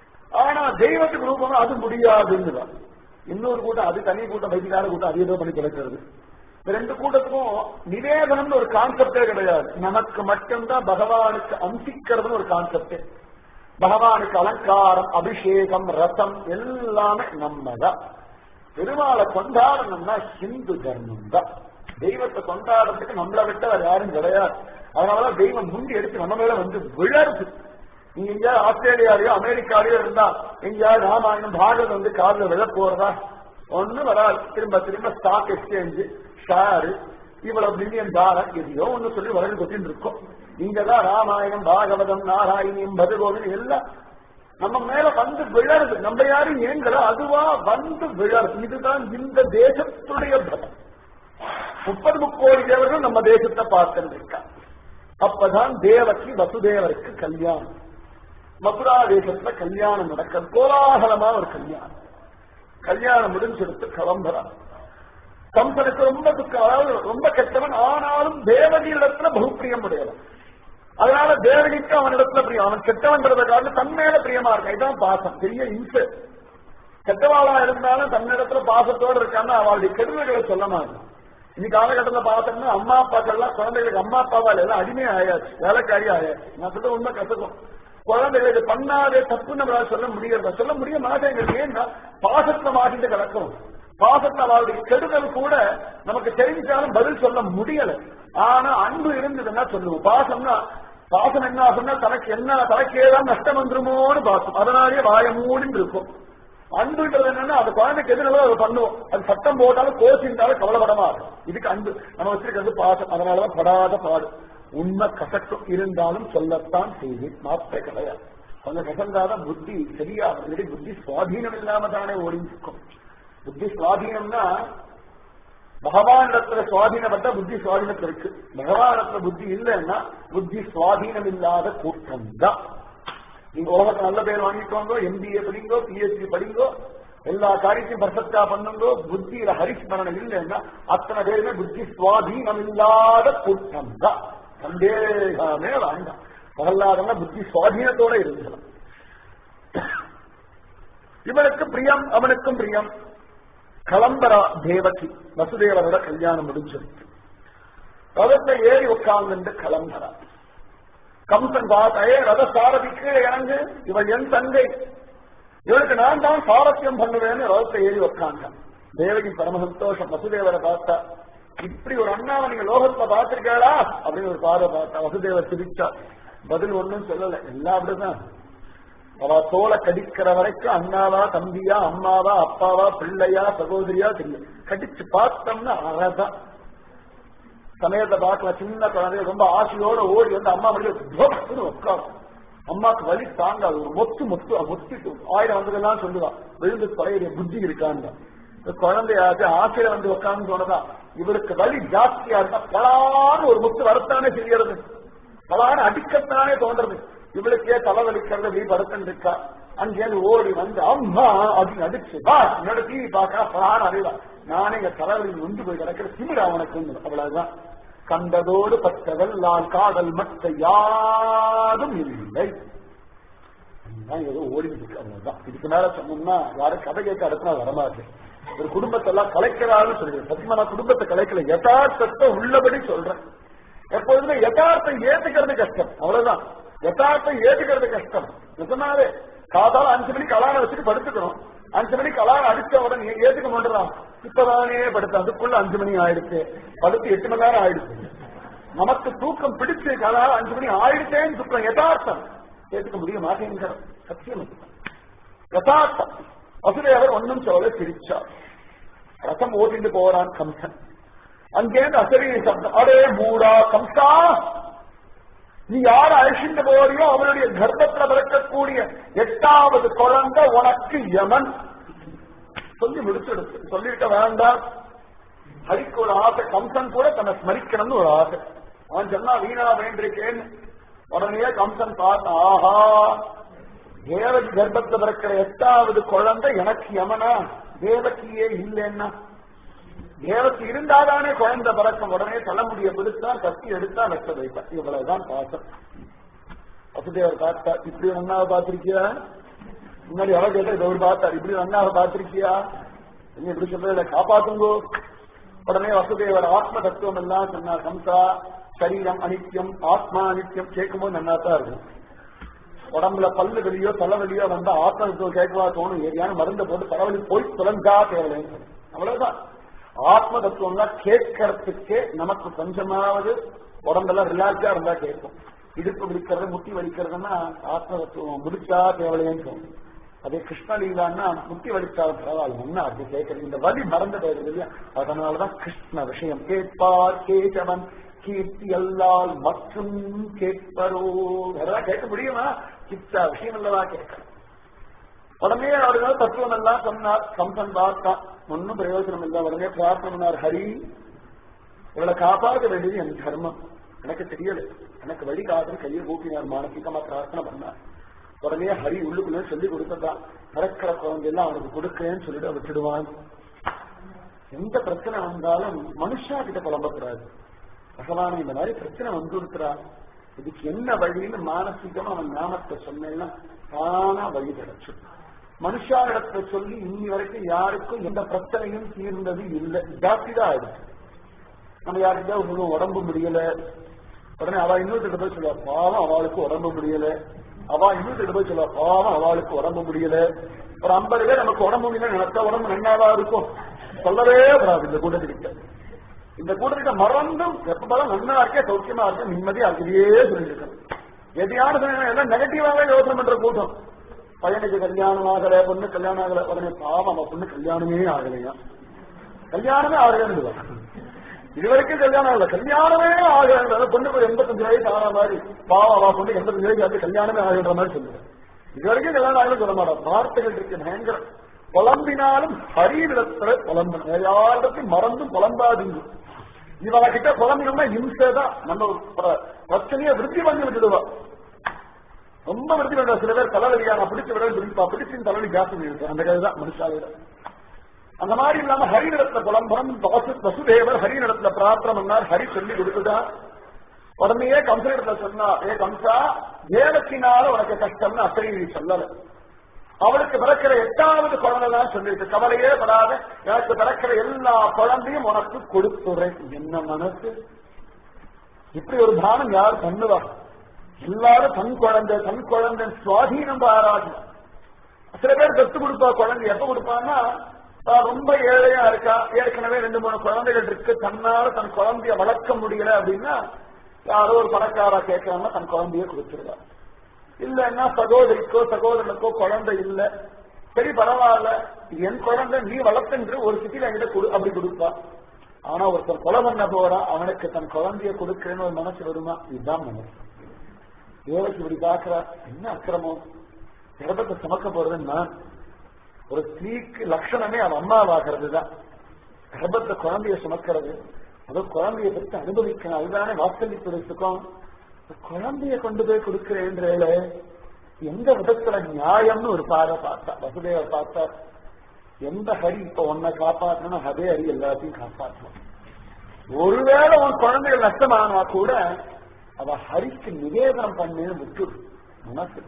ஆனா தெய்வத்துக்கு ரூபம் அது முடியாதுன்னு இன்னொரு கூட்டம் அது தனி கூட்டம் வைத்தியார கூட்டம் அது ஏதோ பண்ணி கிடைக்கிறது ரெண்டு கூட்டத்துக்கும் நிவேதனம்னு ஒரு கான்செப்டே கிடையாது நமக்கு மட்டும்தான் பகவானுக்கு அம்சிக்கிறதுன்னு ஒரு கான்செப்டே பகவானுக்கு அலங்காரம் அபிஷேகம் ரசம் எல்லாமே நம்ம தான் பெருமாளை கொண்டாடணும்னா ஹிந்து தர்மம் தான் தெய்வத்தை கொண்டாடுறதுக்கு நம்மளை விட்ட வேற யாரும் கிடையாது அதனாலதான் தெய்வம் முந்தி எடுத்து நம்ம மேல வந்து விழருது நீங்க எங்கேயாவது ஆஸ்திரேலியாலயோ அமெரிக்காலயோ இருந்தா எங்கேயாவது ராமாயணம் பாகவதம் வந்து காலில் விழ போறதா ஒண்ணு வராது திரும்ப திரும்ப ஸ்டாக் எக்ஸ்சேஞ்சு ஷேரு இவ்வளவு மில்லியன் டாலர் எதையோ ஒண்ணு சொல்லி வளர்ந்து கொட்டின்னு இருக்கோம் இங்கதான் ராமாயணம் பாகவதம் நாராயணியம் பதுகோவில் எல்லாம் நம்ம மேல வந்து விழருது நம்ம யாரும் ஏங்கல அதுவா வந்து விழருது இதுதான் இந்த தேசத்துடைய பலம் முப்பது முக்கோடி தேவர்கள் நம்ம தேசத்தை பார்த்திருக்கா அப்பதான் தேவக்கு வசுதேவருக்கு கல்யாணம் மதுரா தேசத்துல கல்யாணம் நடக்க கோலாகலமா ஒரு கல்யாணம் கல்யாணம் முடிஞ்செடுத்து கிளம்புறான் கம்பனுக்கு ரொம்ப துக்கம் அதாவது ரொம்ப கெட்டவன் ஆனாலும் தேவகியிடத்துல பகுப்பிரியம் உடையவன் அதனால தேவகிக்கு அவனிடத்துல பிரியம் அவன் கெட்டவன்றத காரணம் தன் மேல பிரியமா இருக்கான் இதான் பாசம் பெரிய இன்சு கெட்டவாளா இருந்தாலும் தன்னிடத்துல பாசத்தோடு இருக்கான்னு அவளுடைய கெடுதல்களை சொல்ல மாட்டான் இன்னைக்கு காலகட்டத்தில் பார்த்தோம்னா அம்மா அப்பாக்கள்லாம் குழந்தைகளுக்கு அம்மா அப்பாவால் எல்லாம் அடிமையா ஆயாச்சு வேலைக்காரி ஆயாச்சு நான் சொல்ல உண்மை கசக்கும் குழந்தைகளுக்கு பண்ணாதே தப்பு நம்மளால சொல்ல முடியறதா சொல்ல முடிய மாட்டேங்கிறது ஏன்னா பாசத்தை மாட்டிட்டு கிடக்கும் பாசத்தை அவளுடைய கெடுதல் கூட நமக்கு தெரிஞ்சாலும் பதில் சொல்ல முடியல ஆனா அன்பு இருந்ததுன்னா சொல்லுவோம் பாசம்னா பாசம் என்ன ஆகும்னா தனக்கு என்ன தனக்கு ஏதாவது நஷ்டம் வந்துருமோன்னு பாசம் அதனாலேயே வாய மூடின்னு இருக்கும் அன்புன்றது என்னன்னா அந்த குழந்தைக்கு எதுனாலும் அதை பண்ணுவோம் அது சட்டம் போட்டாலும் கோச்சிருந்தாலும் கவலைப்படமா இருக்கும் இதுக்கு அன்பு நம்ம வச்சிருக்கிறது பாசம் அதனாலதான் படாத பாடு உண்மை கசக்கம் இருந்தாலும் சொல்லத்தான் செய்து மாற்ற கிடையாது கொஞ்சம் கசந்தாதான் புத்தி சரியா இல்லாட்டி புத்தி சுவாதீனம் இல்லாம தானே ஓடிக்கும் புத்தி சுவாதீனம்னா பகவானிடத்துல சுவாதீனப்பட்ட புத்தி சுவாதீனத்தில் இருக்கு பகவானிடத்துல புத்தி இல்லைன்னா புத்தி சுவாதீனம் இல்லாத கூட்டம் தான் நீங்க உலகத்தை நல்ல பேர் வாங்கிக்கோங்க எம்பிஏ படிங்கோ பிஎஸ்சி படிங்கோ எல்லா காரியத்தையும் பர்ஃபெக்டா பண்ணுங்கோ புத்தியில ஹரிஸ்மரணம் இல்லைன்னா அத்தனை பேருமே புத்தி சுவாதீனம் இல்லாத கூட்டம் தான் சந்தேகமே வேண்டாம் பகல்லாதவங்க புத்தி சுவாதீனத்தோட இருந்துக்கலாம் இவனுக்கு பிரியம் அவனுக்கும் பிரியம் கலம்பரா தேவகி வசுதேவரோட கல்யாணம் முடிஞ்சிருக்கு ரதத்தை ஏறி உட்கார்ந்து கலம்பரா கம்சன் பார்த்தாயே ரத சாரதி கீழே இறங்கு இவள் என் தங்கை இவளுக்கு நான் தான் சாரத்தியம் பண்ணுவேன்னு ரதத்தை ஏறி உட்கார்ந்தான் தேவகி பரம சந்தோஷம் வசுதேவரை பார்த்தா இப்படி ஒரு அண்ணாவை நீங்க லோகத்துல பார்த்திருக்கா அப்படின்னு ஒரு பார்வை பார்த்தா வசுதேவர் சிரிச்சா பதில் ஒண்ணும் சொல்லல எல்லாம் அப்படிதான் அவ தோலை கடிக்கிற வரைக்கும் அண்ணாவா தம்பியா அம்மாவா அப்பாவா பிள்ளையா சகோதரியா தெரியும் கடிச்சு பார்த்தோம்னா அழகா சமயத்தை பார்க்கல சின்ன குழந்தைய ரொம்ப ஆசையோட ஓடி வந்து அம்மா வழியை உட்காரும் அம்மாக்கு வலி தாங்காது ஒரு மொத்து மொத்து மொத்திட்டு ஆயிரம் வந்ததெல்லாம் சொல்லுவான் விழுந்து தொலைகிற புத்தி இருக்கான்னு இந்த குழந்தையாச்சு ஆசையில வந்து உட்கார்ந்து சொன்னதான் இவருக்கு வலி ஜாஸ்தியா இருந்தா பலான்னு ஒரு முத்து வரத்தானே செய்யறது பலான்னு அடிக்கத்தானே தோன்றது இவளுக்கே தலைவலிக்கிறது இப்படி படுத்தன் இருக்கா அங்கேருந்து ஓடி வந்து அம்மா அப்படின்னு அடிச்சு வா என்னோட டிவி பார்க்க பலான்னு அறிவா நானே எங்க தலைவலி நொந்து போய் கிடக்கிற திமிர அவனுக்கு அவ்வளவுதான் கண்டதோடு பட்டவள் நான் காதல் மற்ற யாரும் இல்லை ஏதோ ஓடி இருக்கு அவ்வளவுதான் இதுக்கு மேல சொன்னோம்னா யாரும் கதை கேட்க அடுத்த வரமாட்டேன் ஒரு குடும்பத்தை எல்லாம் கலைக்கிறான்னு சொல்றேன் சத்தியமா நான் குடும்பத்தை கலைக்கல யதார்த்தத்தை உள்ளபடி சொல்றேன் எப்பொழுதுமே யதார்த்தம் ஏத்துக்கிறது கஷ்டம் அவ்வளவுதான் யதார்த்தம் ஏத்துக்கிறது கஷ்டம் நிஜமாவே காதால அஞ்சு மணிக்கு அலாரம் வச்சுட்டு படுத்துக்கணும் அஞ்சு மணிக்கு அலாரம் அடிச்ச உடனே ஏத்துக்க மாட்டேறான் இப்பதானே படுத்து அதுக்குள்ள அஞ்சு மணி ஆயிடுச்சு படுத்து எட்டு மணி நேரம் ஆயிடுச்சு நமக்கு தூக்கம் பிடிச்சு அதாவது அஞ்சு மணி ஆயிடுச்சேன்னு தூக்கம் யதார்த்தம் ஏத்துக்க முடிய மாட்டேங்கிற சத்தியம் யதார்த்தம் வசுதேவர் ஒன்னும் சொல்லல சிரிச்சார் ரசம் ஓட்டிட்டு போறான் கம்சன் அங்கேருந்து அசரீரி சப்தம் அடே மூடா கம்சா நீ யார அழிச்சுட்டு போறியோ அவருடைய கர்ப்பத்துல பிறக்கக்கூடிய எட்டாவது குழந்தை உனக்கு யமன் சொல்லி முடிச்சுடுச்சு சொல்லிருக்க வேண்டாம் ஹரிக்கு ஒரு ஆசை கம்சன் கூட தன்னை ஸ்மரிக்கணும்னு ஒரு ஆசை அவன் சொன்னா வீணா வேண்டிருக்கேன்னு உடனே கம்சன் பார்த்த ஆஹா தேவகி கர்ப்பத்துல பிறக்கிற எட்டாவது குழந்தை எனக்கு யமனா தேவகியே இல்லைன்னா தேவக்கு இருந்தாதானே குழந்தை பிறக்கும் உடனே தலைமுடிய பிடித்தா கத்தி எடுத்தா வெட்ட வைப்பா இவ்வளவுதான் பாசம் வசுதேவர் பார்த்தா இப்படி ஒன்னாவை பார்த்திருக்கியா முன்னாடி எவ்வளவு கேட்டா இதை ஒரு பார்த்தார் இப்படி ஒன்னாவை பார்த்திருக்கியா என்ன இப்படி சொல்றதுல காப்பாத்துங்கோ உடனே வசுதேவர் ஆத்ம தத்துவம் எல்லாம் சொன்னார் கம்சா சரீரம் அனித்தியம் ஆத்மா அனித்தியம் கேட்கும்போது நல்லா தான் இருக்கும் உடம்புல பல்லு வெளியோ தலைவலியோ வந்தா ஆத்ம தத்துவம் கேட்கவா தோணும் ஏரியான மருந்தை போட்டு தலைவலி போய் தொலைஞ்சா தேவை அவ்வளவுதான் ஆத்ம தத்துவம்னா கேட்கறதுக்கே நமக்கு கொஞ்சமாவது உடம்பெல்லாம் ரிலாக்ஸா இருந்தா கேட்கும் இடுப்பு விழிக்கிறது முட்டி வலிக்கிறதுன்னா ஆத்ம தத்துவம் முடிச்சா தேவையேன்னு தோணும் அதே கிருஷ்ணலீலான்னா முட்டி வலிச்சா பரவாயில்ல என்ன அப்படி கேட்கறது இந்த வலி மறந்து போயிருது இல்லையா அதனாலதான் கிருஷ்ண விஷயம் கேட்பார் கேட்டவன் கீர்த்தி அல்லால் மற்றும் கேட்பரோ வேறதா கேட்க முடியுமா கிச்சா விஷயம் அல்லவா கேட்கணும் உடனே அவர்கள் தத்துவம் எல்லாம் சொன்னார் கம்சன் பார்த்தான் ஒன்னும் பிரயோஜனம் இல்லை உடனே பிரார்த்தனை பண்ணார் ஹரி இவளை காப்பாற்ற வேண்டியது என் தர்மம் எனக்கு தெரியல எனக்கு வழி காதல் கையை கூப்பினார் மானசிகமா பிரார்த்தனை பண்ணார் உடனே ஹரி உள்ளுக்குள்ள சொல்லி கொடுத்ததான் பிறக்கிற குழந்தை எல்லாம் அவனுக்கு கொடுக்கிறேன்னு சொல்லிட்டு விட்டுடுவான் எந்த பிரச்சனை வந்தாலும் மனுஷா கிட்ட புலம்பக்கூடாது பகவான் இந்த மாதிரி பிரச்சனை வந்துருக்கிறா இதுக்கு என்ன வழின்னு மானசீகமா அவன் நாமத்தை சொன்னேன்னா தானா வழி கிடைச்சிடும் மனுஷாரிடத்தை சொல்லி இன்னி வரைக்கும் யாருக்கும் எந்த பிரச்சனையும் தீர்ந்தது இல்லை ஜாஸ்தி தான் ஆயிடுச்சு நம்ம யாருக்கிட்ட ஒன்றும் உடம்பு முடியல உடனே அவ இன்னொருத்திட்ட போய் சொல்லுவா பாவம் அவளுக்கு உடம்பு முடியல அவ இன்னொருத்திட்ட போய் சொல்லுவா பாவம் அவளுக்கு உடம்பு முடியல ஒரு ஐம்பது பேர் நமக்கு உடம்பு முடியல நினைச்சா உடம்பு நன்னாவா இருக்கும் சொல்லவே கூடாது இந்த கூட்டத்திட்ட இந்த கூட்டத்திட்ட மறந்தும் எப்பதான் நன்னா இருக்கே சௌக்கியமா இருக்கு நிம்மதியா அதுலயே சொல்லியிருக்கணும் எதையான எல்லாம் நெகட்டிவாவே யோசனை பண்ற கூட்டம் பையனுக்கு கல்யாணம் ஆகல பொண்ணு கல்யாணம் ஆகல உடனே பாவம் அவ பொண்ணு கல்யாணமே ஆகலையா கல்யாணமே ஆகலன்னு இது வரைக்கும் கல்யாணம் ஆகல கல்யாணமே ஆகல பொண்ணுக்கு எண்பத்தஞ்சு வயசு ஆன மாதிரி பாவம் அவ பொண்ணு எண்பத்தஞ்சு வயசு ஆச்சு கல்யாணமே ஆகின்ற மாதிரி சொல்லுவேன் இது வரைக்கும் கல்யாணம் ஆகல சொல்ல மாட்டான் வார்த்தைகள் இருக்கு பயங்கர புலம்பினாலும் ஹரிவிடத்துல புலம்பு யாருக்கும் மறந்தும் புலம்பாதீங்க இவனை கிட்ட புலம்பினோம்னா இம்சைதான் நம்ம பிரச்சனையை விருத்தி பண்ணி விட்டுடுவா ரொம்ப விருத்தி பண்ணுவா சில பேர் தலைவலியா நான் பிடிச்சு விட பிடிப்பா பிடிச்சின் தலைவலி ஜாஸ்தி இருக்கு அந்த கதை தான் மனுஷாவிட அந்த மாதிரி இல்லாம ஹரிநிலத்துல புலம்பரம் வசுதேவர் ஹரிநிலத்துல பிரார்த்தனை பண்ணார் ஹரி சொல்லி கொடுத்துட்டா உடனே கம்சனிடத்துல சொன்னா ஏ கம்சா தேவத்தினால உனக்கு கஷ்டம்னு அசரி சொல்லல அவளுக்கு பிறக்கிற எட்டாவது குழந்தை தான் சொல்லிட்டு கவலையே படாத எனக்கு பிறக்கிற எல்லா குழந்தையும் உனக்கு கொடுத்துறேன் என்ன மனசு இப்படி ஒரு தானம் யார் பண்ணுவா எல்லாரும் தன் குழந்தை தன் குழந்தை சுவாதீனம் பாராட்டு சில பேர் கத்து கொடுப்பா குழந்தை எப்ப கொடுப்பான்னா தான் ரொம்ப ஏழையா இருக்கா ஏற்கனவே ரெண்டு மூணு குழந்தைகள் இருக்கு தன்னால தன் குழந்தைய வளர்க்க முடியல அப்படின்னா யாரோ ஒரு பணக்காரா கேட்கறாங்கன்னா தன் குழந்தைய கொடுத்துருவா இல்லைன்னா சகோதரிக்கோ சகோதரனுக்கோ குழந்தை இல்ல சரி பரவாயில்ல இது என் குழந்தை நீ வளர்த்துன்று ஒரு சிட்டில என்கிட்ட கொடு அப்படி கொடுப்பா ஆனா ஒருத்தன் கொலை பண்ண போறான் அவனுக்கு தன் குழந்தைய கொடுக்கிறேன்னு ஒரு மனசு வருமா இதுதான் மனசு தேவக்கு இப்படி பாக்குறா என்ன அக்கிரமம் கர்ப்பத்தை சுமக்க போறதுன்னா ஒரு ஸ்திரீக்கு லட்சணமே அவன் அம்மாவாகிறது தான் கர்ப்பத்தை குழந்தைய சுமக்கிறது அதுவும் குழந்தைய பற்றி அனுபவிக்கணும் அதுதானே வாத்சல்யத்துடைய சுகம் குழந்தைய கொண்டு போய் கொடுக்கிறேன்றேல எந்த விதத்துல நியாயம்னு ஒரு பார்வை பார்த்தா வசுதேவர் பார்த்தா எந்த ஹரி இப்ப உன்னை காப்பாற்றணும் அதே ஹரி எல்லாத்தையும் காப்பாற்றணும் ஒருவேளை உன் குழந்தைகள் நஷ்டமானா கூட அவ ஹரிக்கு நிவேதனம் பண்ணு விட்டு மனசு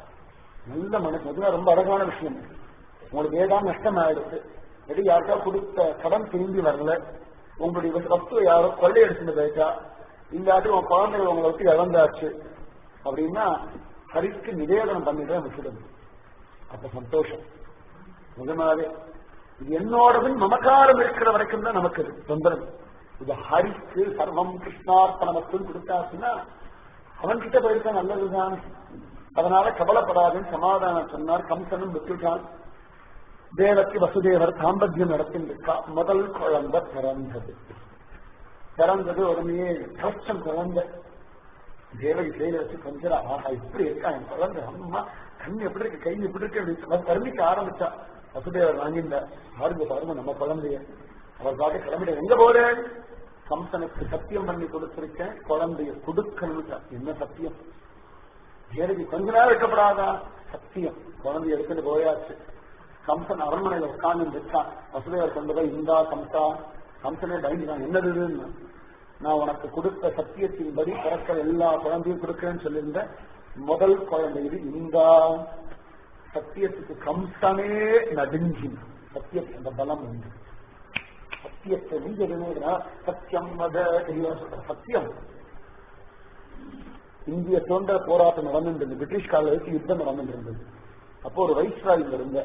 நல்ல மனசு அதுதான் ரொம்ப அழகான விஷயம் உங்களுக்கு ஏதாவது நஷ்டம் ஆயிடுச்சு எது யாருக்கா கொடுத்த கடன் திரும்பி வரல உங்களுடைய வஸ்துவை யாரோ கொள்ளையடிச்சுட்டு போயிட்டா இல்லாட்டி உன் குழந்தைகள் உங்களை விட்டு இழந்தாச்சு அப்படின்னா ஹரிக்கு நிவேதனம் பண்ணிதான் விட்டுடுது அப்ப சந்தோஷம் நிஜமாவே இது என்னோடதுன்னு மமக்காரம் இருக்கிற வரைக்கும் தான் நமக்கு இது தொந்தரவு இது ஹரிக்கு சர்வம் கிருஷ்ணார்ப்பணமத்துன்னு கொடுத்தாச்சுன்னா அவன் கிட்ட போயிருக்கா நல்லதுதான் அதனால கவலைப்படாதுன்னு சமாதானம் சொன்னார் கம்சனும் விட்டுட்டான் தேவக்கு வசுதேவர் தாம்பத்தியம் நடத்திருக்கா முதல் குழந்தை பிறந்தது பிறந்தது உடனே கஷ்டம் குழந்தை தேவகி கையில வச்சு கொஞ்சம் ஆஹா இப்படி இருக்கா என் குழந்தை அம்மா கண் எப்படி இருக்கு கை எப்படி இருக்கு அப்படின்னு கருமிக்க ஆரம்பிச்சா வசுதேவர் வாங்கிட்டார் பாருங்க பாருங்க நம்ம குழந்தைய அவர் பார்த்து கிளம்பிட எங்க போறேன் கம்சனுக்கு சத்தியம் பண்ணி கொடுத்திருக்கேன் குழந்தைய கொடுக்கணும் என்ன சத்தியம் தேவகி கொஞ்ச நேரம் வைக்கப்படாதா சத்தியம் குழந்தைய எடுத்துட்டு போயாச்சு கம்சன் அரண்மனையில உட்கார்ந்து இருக்கான் வசுதேவர் கொண்டு போய் இந்தா கம்சா கம்சனே பயந்துதான் என்னது இதுன்னு நான் உனக்கு கொடுத்த சத்தியத்தின்படி பிறக்கிற எல்லா குழந்தையும் கொடுக்கிறேன்னு சொல்லியிருந்தேன் முதல் குழந்தை இது இந்த சத்தியத்துக்கு கம்சனே நடுங்கி சத்தியத்துக்கு அந்த பலம் உண்டு சத்தியத்தை நீங்க சத்தியம் மத சத்தியம் இந்திய சுதந்திர போராட்டம் நடந்துருந்தது பிரிட்டிஷ் கால வரைக்கும் யுத்தம் நடந்துருந்தது அப்போ ஒரு வைஸ்ராய் இங்க இருந்த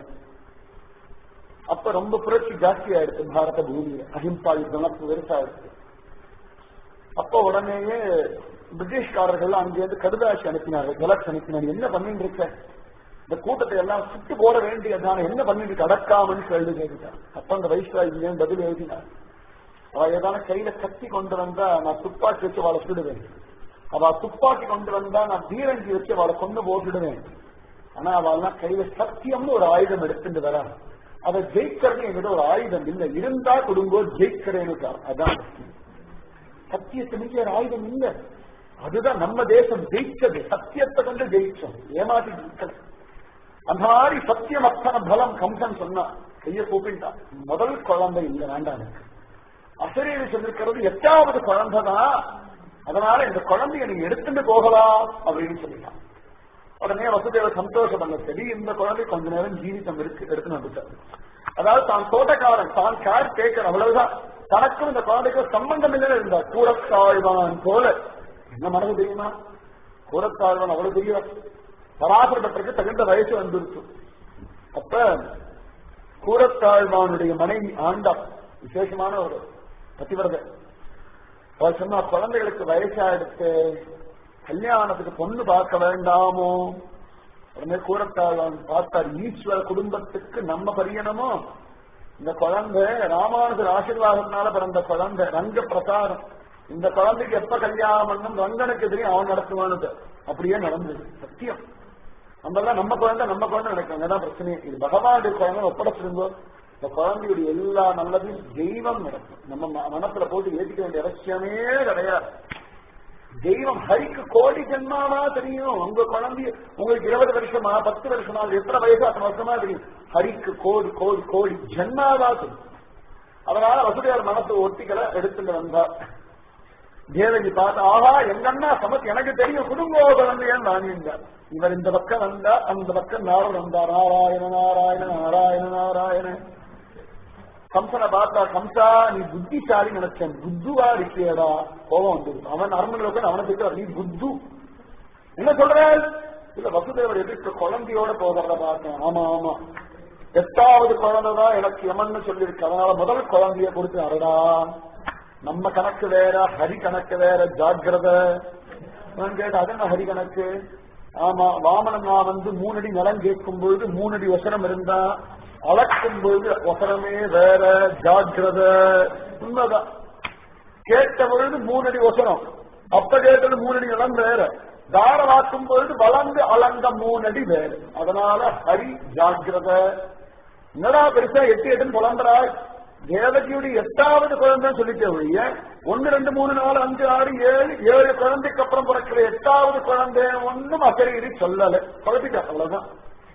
அப்ப ரொம்ப புரட்சி ஜாஸ்தி ஆயிடுச்சு பாரத பூமியில அஹிம்சா யுத்தம் பெருசாயிடுச்சு அப்ப உடனேயே பிரிட்டிஷ்காரர்கள் அங்கிருந்து கடுதாசி அனுப்பினார்கள் ஜலக்ஸ் அனுப்பினார் என்ன பண்ணிட்டு இருக்க இந்த கூட்டத்தை எல்லாம் சுட்டு போட வேண்டியதான என்ன பண்ணிட்டு அடக்காமன்னு கேள்வி கேட்டுட்டார் அப்ப அந்த வைஸ்ராய் பதில் எழுதினார் அவ ஏதான கையில கத்தி கொண்டு வந்தா நான் துப்பாக்கி வச்சு அவளை சுடுவேன் அவ துப்பாக்கி கொண்டு வந்தா நான் தீரங்கி வச்சு அவளை கொண்டு போட்டுடுவேன் ஆனா அவள்லாம் கையில சத்தியம்னு ஒரு ஆயுதம் எடுத்துட்டு வரா அதை ஜெயிக்கிறது என்கிட்ட ஒரு ஆயுதம் இல்லை இருந்தா கொடுங்கோ ஜெயிக்கிறேன்னு அதான் சத்தியத்தை மிக ஒரு ஆயுதம் இல்ல அதுதான் நம்ம தேசம் ஜெயிச்சது சத்தியத்தை கொண்டு ஜெயிச்சோம் ஏமாத்தி ஜெயிக்கல அந்த மாதிரி சத்தியம் அத்தனை பலம் கம்சன் சொன்னா கைய கூப்பிட்டான் முதல் குழந்தை இல்ல வேண்டாம் எனக்கு அசரீரி சொல்லிருக்கிறது எட்டாவது குழந்தை தான் அதனால இந்த குழந்தைய நீங்க எடுத்துட்டு போகலாம் அப்படின்னு சொல்லிட்டான் உடனே வசுதேவ சந்தோஷம் பண்ண சரி இந்த குழந்தை கொஞ்ச நேரம் ஜீவிதம் இருக்கு எடுத்துன்னு வந்துட்டார் அதாவது தான் தோட்டக்காரன் தான் கேர் டேக்கர் அவ்வளவுதான் தனக்கும் இந்த குழந்தைக்கும் சம்பந்தம் இல்லை இருந்தார் கூறத்தாழ்வான் போல என்ன மனது தெரியுமா கூறத்தாழ்வான் அவ்வளவு பெரிய பராசரப்பட்டிருக்கு தகுந்த வயசு வந்துருச்சு அப்ப கூறத்தாழ்வானுடைய மனைவி ஆண்டா விசேஷமான ஒரு பத்திவரத அவர் சொன்னா குழந்தைகளுக்கு வயசாயிடுத்து கல்யாணத்துக்கு பொண்ணு பார்க்க வேண்டாமோ உடனே கூறத்தாழ்வான் பார்த்தார் ஈஸ்வர குடும்பத்துக்கு நம்ம பரியனமோ இந்த குழந்தை ராமானுஜர் ஆசீர்வாதத்தினால பிறந்த குழந்தை ரங்க பிரசாரம் இந்த குழந்தைக்கு எப்ப கல்யாணம் பண்ணும் ரங்கனுக்கு தெரியும் அவன் நடத்துவானது அப்படியே நடந்தது சத்தியம் நம்ம எல்லாம் நம்ம குழந்தை நம்ம குழந்தை நினைக்கிறோம் அதான் பிரச்சனை இது பகவானுடைய குழந்தை ஒப்படைச்சிருந்தோ இந்த குழந்தையுடைய எல்லா நல்லதையும் தெய்வம் நடக்கும் நம்ம ம- மனசுல போட்டு ஏற்றிக்க வேண்டிய அவசியமே கிடையாது தெய்வம் ஹரிக்கு கோடி ஜென்மாவா தெரியும் உங்க குழந்தைய உங்களுக்கு இருபது வருஷமா பத்து வருஷமா எத்தனை வயசு அத்தனை வருஷமா தெரியும் ஹரிக்கு கோடி கோடி கோடி ஜென்மாவா தெரியும் அதனால வசுதேவர் மனசு ஒட்டிக்கல எடுத்துட்டு வந்தார் தேவகி பார்த்து ஆஹா எங்க அண்ணா சமத் எனக்கு தெரியும் குடும்ப குழந்தையன் நானின்றார் இவர் இந்த பக்கம் வந்தா அந்த பக்கம் நாரன் வந்தார் நாராயண நாராயண நாராயண நாராயண கம்சனை பார்த்தா கம்சா நீ புத்திசாலி நினைச்சேன் புத்துவா இருக்கியடா கோபம் வந்தது அவன் அரண்மனையில் உட்கார்ந்து அவனை திட்டு நீ புத்து என்ன சொல்ற இல்ல வசுதேவர் எதிர்க்க குழந்தையோட போகிறத பார்த்தேன் ஆமா ஆமா எட்டாவது குழந்தைதான் எனக்கு யமன்னு சொல்லியிருக்கு அதனால முதல் குழந்தைய கொடுத்து அரடா நம்ம கணக்கு வேற ஹரி கணக்கு வேற ஜாக்கிரத நான் கேட்ட அது என்ன ஹரி கணக்கு ஆமா வாமனன் நான் வந்து மூணடி நிலம் கேட்கும் பொழுது மூணடி வசனம் இருந்தா அளக்கும் பொழுது வசனமே வேற ஜாக்கிரத உண்மைதான் கேட்ட பொழுது மூணடி வசனம் அப்ப கேட்டது மூணடி நிலம் வேற தாரவாக்கும் பொழுது வளர்ந்து அளந்த மூணடி வேற அதனால ஹரி ஜாக்கிரத என்னடா பெருசா எட்டு எட்டுன்னு புலம்புறாய் தேவகியுடைய எட்டாவது குழந்தைன்னு சொல்லிட்டே ஒழிய ஒன்னு ரெண்டு மூணு நாலு அஞ்சு ஆறு ஏழு ஏழு குழந்தைக்கு அப்புறம் பிறக்கிற எட்டாவது குழந்தை ஒன்னும் அக்கறையிறி சொல்லல குழப்பிட்டா அவ்வளவுதான்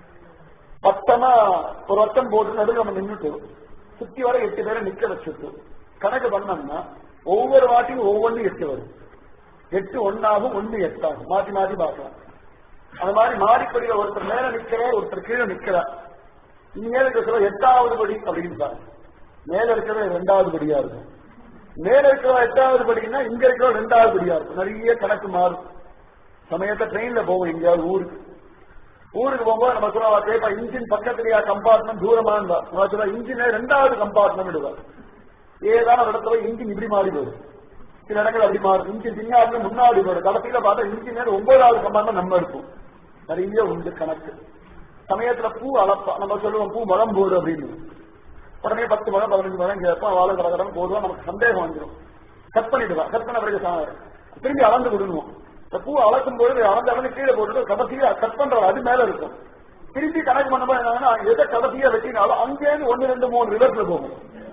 பத்தமா ஒரு வட்டம் போட்டு நடுவில் நம்ம நின்றுட்டு சுத்தி வர எட்டு பேரை நிக்க வச்சுட்டு கணக்கு பண்ணோம்னா ஒவ்வொரு வாட்டியும் ஒவ்வொன்றும் எட்டு வரும் எட்டு ஒன்னாகும் ஒன்னு எட்டாகும் மாத்தி மாத்தி பார்க்கலாம் அந்த மாதிரி மாடிப்படியில ஒருத்தர் மேல நிக்கிறார் ஒருத்தர் கீழே நிக்கிறார் இங்க மேல இருக்கிற எட்டாவது படி அப்படின்னு பாருங்க மேல இருக்கிற ரெண்டாவது படியா இருக்கும் மேல இருக்கிற எட்டாவது படின்னா இங்க இருக்கிற ரெண்டாவது படியா இருக்கும் நிறைய கணக்கு மாறும் சமயத்தை ட்ரெயின்ல போவோம் எங்கேயாவது ஊருக்கு ஊருக்கு போகும்போது நம்ம சொல்லுவா கேட்பா இன்ஜின் பக்கத்துலயா கம்பார்ட்மெண்ட் தூரமா இருந்தா நம்ம சொல்லுவா இன்ஜின் ரெண்டாவது கம்பார்ட்மெண்ட் விடுவார் ஏதான ஒரு இடத்துல இன்ஜின் இப்படி மாறி போயிடும் சில இடங்கள் அப்படி மாறும் இன்ஜின் பின்னாடி முன்னாடி போயிடும் கடைசியில பார்த்தா இன்ஜின் ஒன்பதாவது கம்பார்ட்மெண்ட் நம்ம இருக்கும் நிறைய உண்டு கணக்கு சமயத்துல பூ அளப்பா நம்ம சொல்லுவோம் பூ மழம் போடு அப்படின்னு உடனே பத்து மழை பதினஞ்சு மழை கேட்போம் வாழை கடகடம் போடுவோம் நமக்கு சந்தேகம் வந்துடும் கட் பண்ணிடுவா கட் பண்ண பிறகு சா- திரும்பி அளந்து விடணும் இந்த பூ அளக்கும் பொழுது அளந்து அளந்து கீழே போட்டுட்டு கடைசியா கட் பண்ற அது மேல இருக்கும் திருப்பி கணக்கு பண்ணும்போது என்னன்னா எதை கடைசியா வெட்டினாலும் அங்கேயிருந்து ஒன்னு ரெண்டு மூணு ரிவர்ஸ்ல போகும்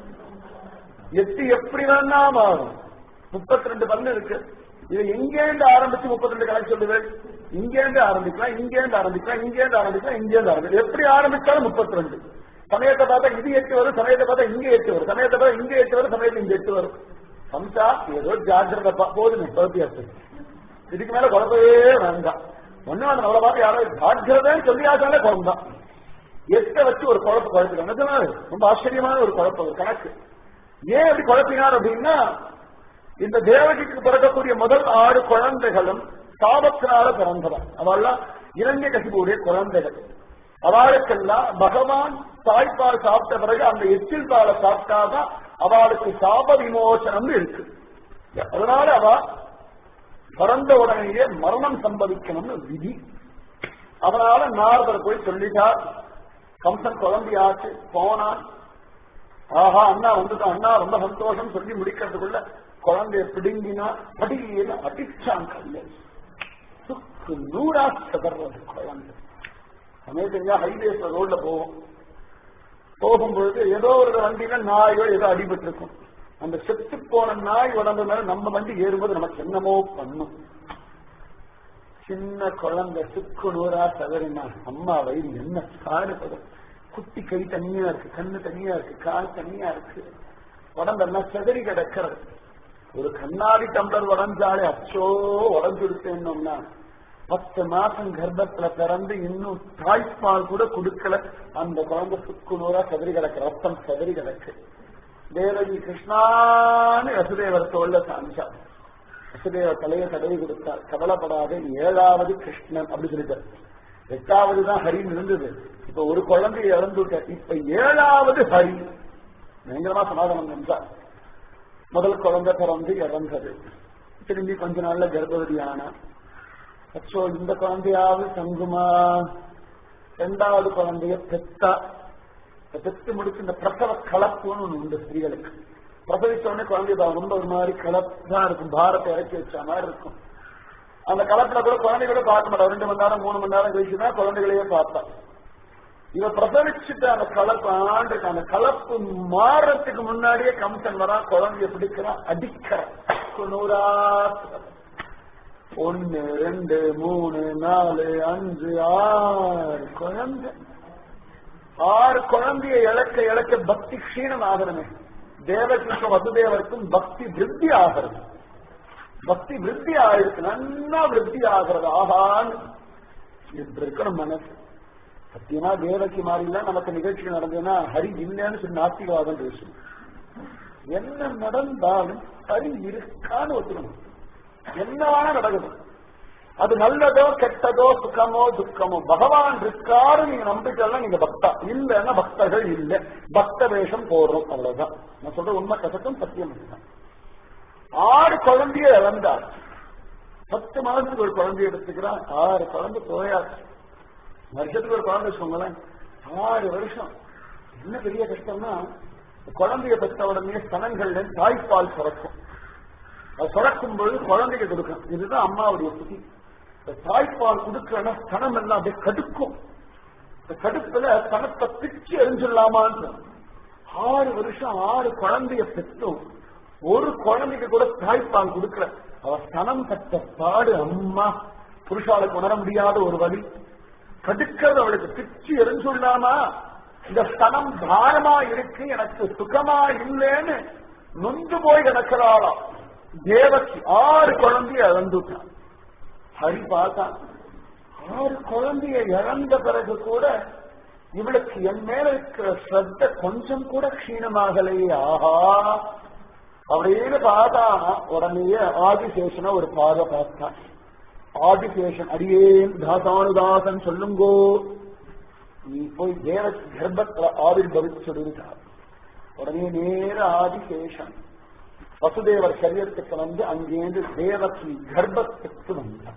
எட்டு எப்படி வேணா மாறும் முப்பத்தி ரெண்டு பல்லு இருக்கு இது எங்கேருந்து ஆரம்பிச்சு முப்பத்தி ரெண்டு கணக்கு சொல்லுவேன் இங்கேருந்து ஆரம்பிக்கலாம் இங்கேருந்து ஆரம்பிக்கலாம் இங்கேருந்து ஆரம்பிக்கலாம் இங்கேருந்து ஆரம்பிக்கலாம் எப்படி ஆரம்பிச்சாலும் முப்பத்தி ரெண்டு சமயத்தை பார்த்தா இது எட்டு வரும் சமயத்தை பார்த்தா இங்க எட்டு வரும் சமயத்தை பார்த்தா இங்க எட்டு வரும் சமயத்துல இங்க எட்டு வரும் சம்சா ஏதோ ஜாக்கிரதை போதும் பௌத்தியாசம் இதுக்கு மேல குழப்பவே வேண்டாம் ஒண்ணு அந்த நம்மளை பார்த்து யாரோ ஜாக்கிரதைன்னு சொல்லியாச்சாலே குழந்தான் எட்ட வச்சு ஒரு குழப்ப குழப்பிடும் நிஜமாவே ரொம்ப ஆச்சரியமான ஒரு குழப்பம் ஒரு கணக்கு ஏன் அப்படி குழப்பினார் அப்படின்னா இந்த தேவகிக்கு பிறக்கக்கூடிய முதல் ஆறு குழந்தைகளும் சாபத்தினால பிறந்தவன் அவெல்லாம் இரண்ய கசிபுடைய குழந்தைகள் அவளுக்கெல்லாம் பகவான் தாய்ப்பால் சாப்பிட்ட பிறகு அந்த எச்சில் பாலை சாப்பிட்டாதான் அவளுக்கு சாப விமோசனம் இருக்கு அதனால அவ பிறந்த உடனேயே மரணம் சம்பவிக்கணும்னு விதி அதனால நாரதர் போய் சொல்லிட்டார் கம்சன் குழந்தையாச்சு போனான் ஆஹா அண்ணா வந்துட்டான் அண்ணா ரொம்ப சந்தோஷம் சொல்லி முடிக்கிறதுக்குள்ள குழந்தைய பிடுங்கினா படியில அடிச்சான் கல்ல சுக்கு நூறா சதறது குழந்தை சமயத்தா ஹைவேஸ்ல ரோட்ல போவோம் போகும்பொழுது ஏதோ ஒரு வண்டியில நாயோ ஏதோ அடிபட்டு இருக்கும் அந்த செத்து போன நாய் உடம்பு மேல நம்ம வண்டி ஏறும்போது நமக்கு என்னமோ பண்ணும் சின்ன குழந்தை சுக்கு நூறா சதறினா அம்மா வயிறு என்ன சாடுபடும் குட்டி கை தனியா இருக்கு கண்ணு தனியா இருக்கு கால் தனியா இருக்கு உடம்பெல்லாம் செதறி கிடக்கிறது ஒரு கண்ணாடி டம்ளர் உடஞ்சாலே அச்சோ உடஞ்சுடுத்தேன்னோம்னா பத்து மாசம் கர்ப்பத்துல பிறந்து இன்னும் தாய்ப்பால் கூட கொடுக்கல அந்த குழந்தை சுக்கு நூறா செதறி கிடக்கு ரத்தம் செதறி கிடக்கு தேவகி கிருஷ்ணான்னு வசுதேவர் தோல்ல சாமிச்சா வசுதேவர் தலையை தடவி கொடுத்தார் கவலைப்படாத ஏழாவது கிருஷ்ணன் அப்படி சொல்லிட்டார் எட்டாவது தான் ஹரின்னு இருந்தது இப்ப ஒரு குழந்தையை இழந்துட்ட இப்ப ஏழாவது ஹரி பயங்கரமா சமாதானம் செஞ்சார் முதல் குழந்தை பிறந்து இறந்தது திரும்பி கொஞ்ச நாள்ல கர்ப்பவதி ஆனா அச்சோ இந்த குழந்தையாவது தங்குமா ரெண்டாவது குழந்தைய பெத்தா இந்த பெத்து முடிச்சு இந்த பிரசவ கலப்புன்னு ஒண்ணு உண்டு ஸ்திரீகளுக்கு பிரசவிச்ச உடனே குழந்தை பா- ரொம்ப ஒரு மாதிரி கலப்பா இருக்கும் பாரத்தை இறக்கி வச்ச மாதிரி இருக்கும் அந்த கலப்புல கூட குழந்தைகளை பார்க்க மாட்டா ரெண்டு மணி நேரம் மூணு மணி நேரம் கழிச்சு தான் குழந்தைகளையே பார்த்தா இவ பிரசவிச்சுட்டு அந்த கலப்பு ஆண்டுக்கு அந்த கலப்பு மாறத்துக்கு முன்னாடியே கம்சன் வரா குழந்தைய பிடிக்கிறான் அடிக்கிறான் நூறா ஒன்னு ரெண்டு மூணு நாலு அஞ்சு ஆறு குழந்தை ஆறு குழந்தைய இழக்க இழக்க பக்தி க்ஷீணம் ஆகணுமே தேவகிருஷ்ண வசுதேவருக்கும் பக்தி விருத்தி ஆகிறது பக்தி விருத்தி ஆயிருக்கு நன்னா விருத்தி ஆகிறது ஆகான்னு இப்படி இருக்கணும் மனசு சத்தியமா தேவகி மாதிரிலாம் நமக்கு நிகழ்ச்சி நடந்ததுன்னா ஹரி இல்லைன்னு சொல்லி நாஸ்திகவாதம் பேசும் என்ன நடந்தாலும் ஹரி இருக்கான்னு ஒத்துக்கணும் என்ன வேணா நடக்கணும் அது நல்லதோ கெட்டதோ சுகமோ துக்கமோ பகவான் இருக்காரு நீங்க நம்பிக்கலாம் நீங்க பக்தா இல்லைன்னா பக்தர்கள் இல்ல பக்த வேஷம் போடுறோம் அவ்வளவுதான் நான் சொல்ற உண்மை கசக்கும் சத்தியம் இதுதான் ஆறு குழந்தைய இழந்தார் பத்து மாதத்துக்கு ஒரு குழந்தைய எடுத்துக்கிறான் ஆறு குழந்தை போயாச்சு வருஷத்துக்கு ஒரு குழந்தை வச்சுக்கோங்களேன் ஆறு வருஷம் என்ன பெரிய கஷ்டம்னா குழந்தைய பெற்ற உடனே ஸ்தனங்கள்ல தாய்ப்பால் சுரக்கும் அது சுரக்கும் பொழுது குழந்தைக்கு கொடுக்கும் இதுதான் அம்மாவுடைய புத்தி இந்த தாய்ப்பால் கொடுக்கலன்னா ஸ்தனம் எல்லாம் அப்படியே கடுக்கும் இந்த கடுப்புல ஸ்தனத்தை பிச்சு எரிஞ்சிடலாமான்னு ஆறு வருஷம் ஆறு குழந்தைய பெற்றும் ஒரு குழந்தைக்கு கூட தாய்ப்பால் கொடுக்கல அவ ஸ்தனம் கட்ட பாடு அம்மா புருஷாளுக்கு உணர முடியாத ஒரு வழி கடுக்கிறது அவளுக்கு பிச்சு எரிஞ்சுள்ளாமா இந்த ஸ்தனம் பாரமா இருக்கு எனக்கு சுகமா இல்லைன்னு நொந்து போய் கிடக்கிறாளாம் தேவக்கு ஆறு குழந்தைய இழந்துட்டான் ஹரி பார்த்தான் ஆறு குழந்தைய இழந்த பிறகு கூட இவளுக்கு என் மேல இருக்கிற ஸ்ரத்த கொஞ்சம் கூட க்ஷீணமாகலையே ஆஹா அப்படின்னு பார்த்தானா உடனேயே ஆதிசேஷனை ஒரு பார்வை பார்த்தான் ஆதிசேஷன் அடியேன் தாசானுதாசன் சொல்லுங்கோ நீ போய் தேவ கர்ப்பத்துல ஆவிர்பவிச்சுடுகிறார் உடனே நேர ஆதிசேஷன் வசுதேவர் சரீரத்துக்கு வந்து அங்கேருந்து தேவகி கர்ப்பத்துக்கு வந்தார்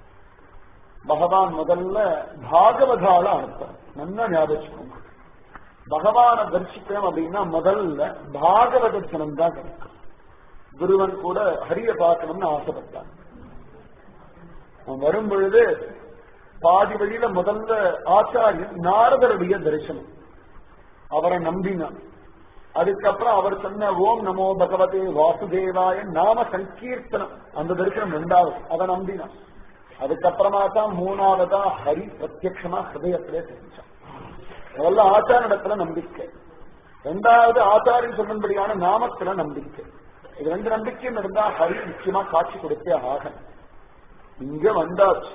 பகவான் முதல்ல பாகவதால அனுப்பார் நல்லா ஞாபகம் பகவான தரிசிக்கணும் அப்படின்னா முதல்ல பாகவத ஜனம் தான் கிடைக்கும் குருவன் கூட ஹரிய பார்க்கணும்னு ஆசைப்பட்டான் அவன் வரும் பொழுது பாதி வழியில முதல்ல ஆச்சாரியன் நாரதருடைய தரிசனம் அவரை நம்பினான் அதுக்கப்புறம் அவர் சொன்ன ஓம் நமோ பகவதே வாசுதேவாய நாம சங்கீர்த்தனம் அந்த தரிசனம் ரெண்டாவது அதை நம்பினான் அதுக்கப்புறமா தான் மூணாவதா ஹரி பிரத்யட்சமா ஹிருதயத்திலே தெரிஞ்சான் முதல்ல ஆச்சாரிடத்துல நம்பிக்கை ரெண்டாவது ஆச்சாரியன் சொன்னபடியான நாமத்துல நம்பிக்கை இது ரெண்டு நம்பிக்கையும் இருந்தா ஹரி நிச்சயமா காட்சி கொடுத்தே ஆக இங்க வந்தாச்சு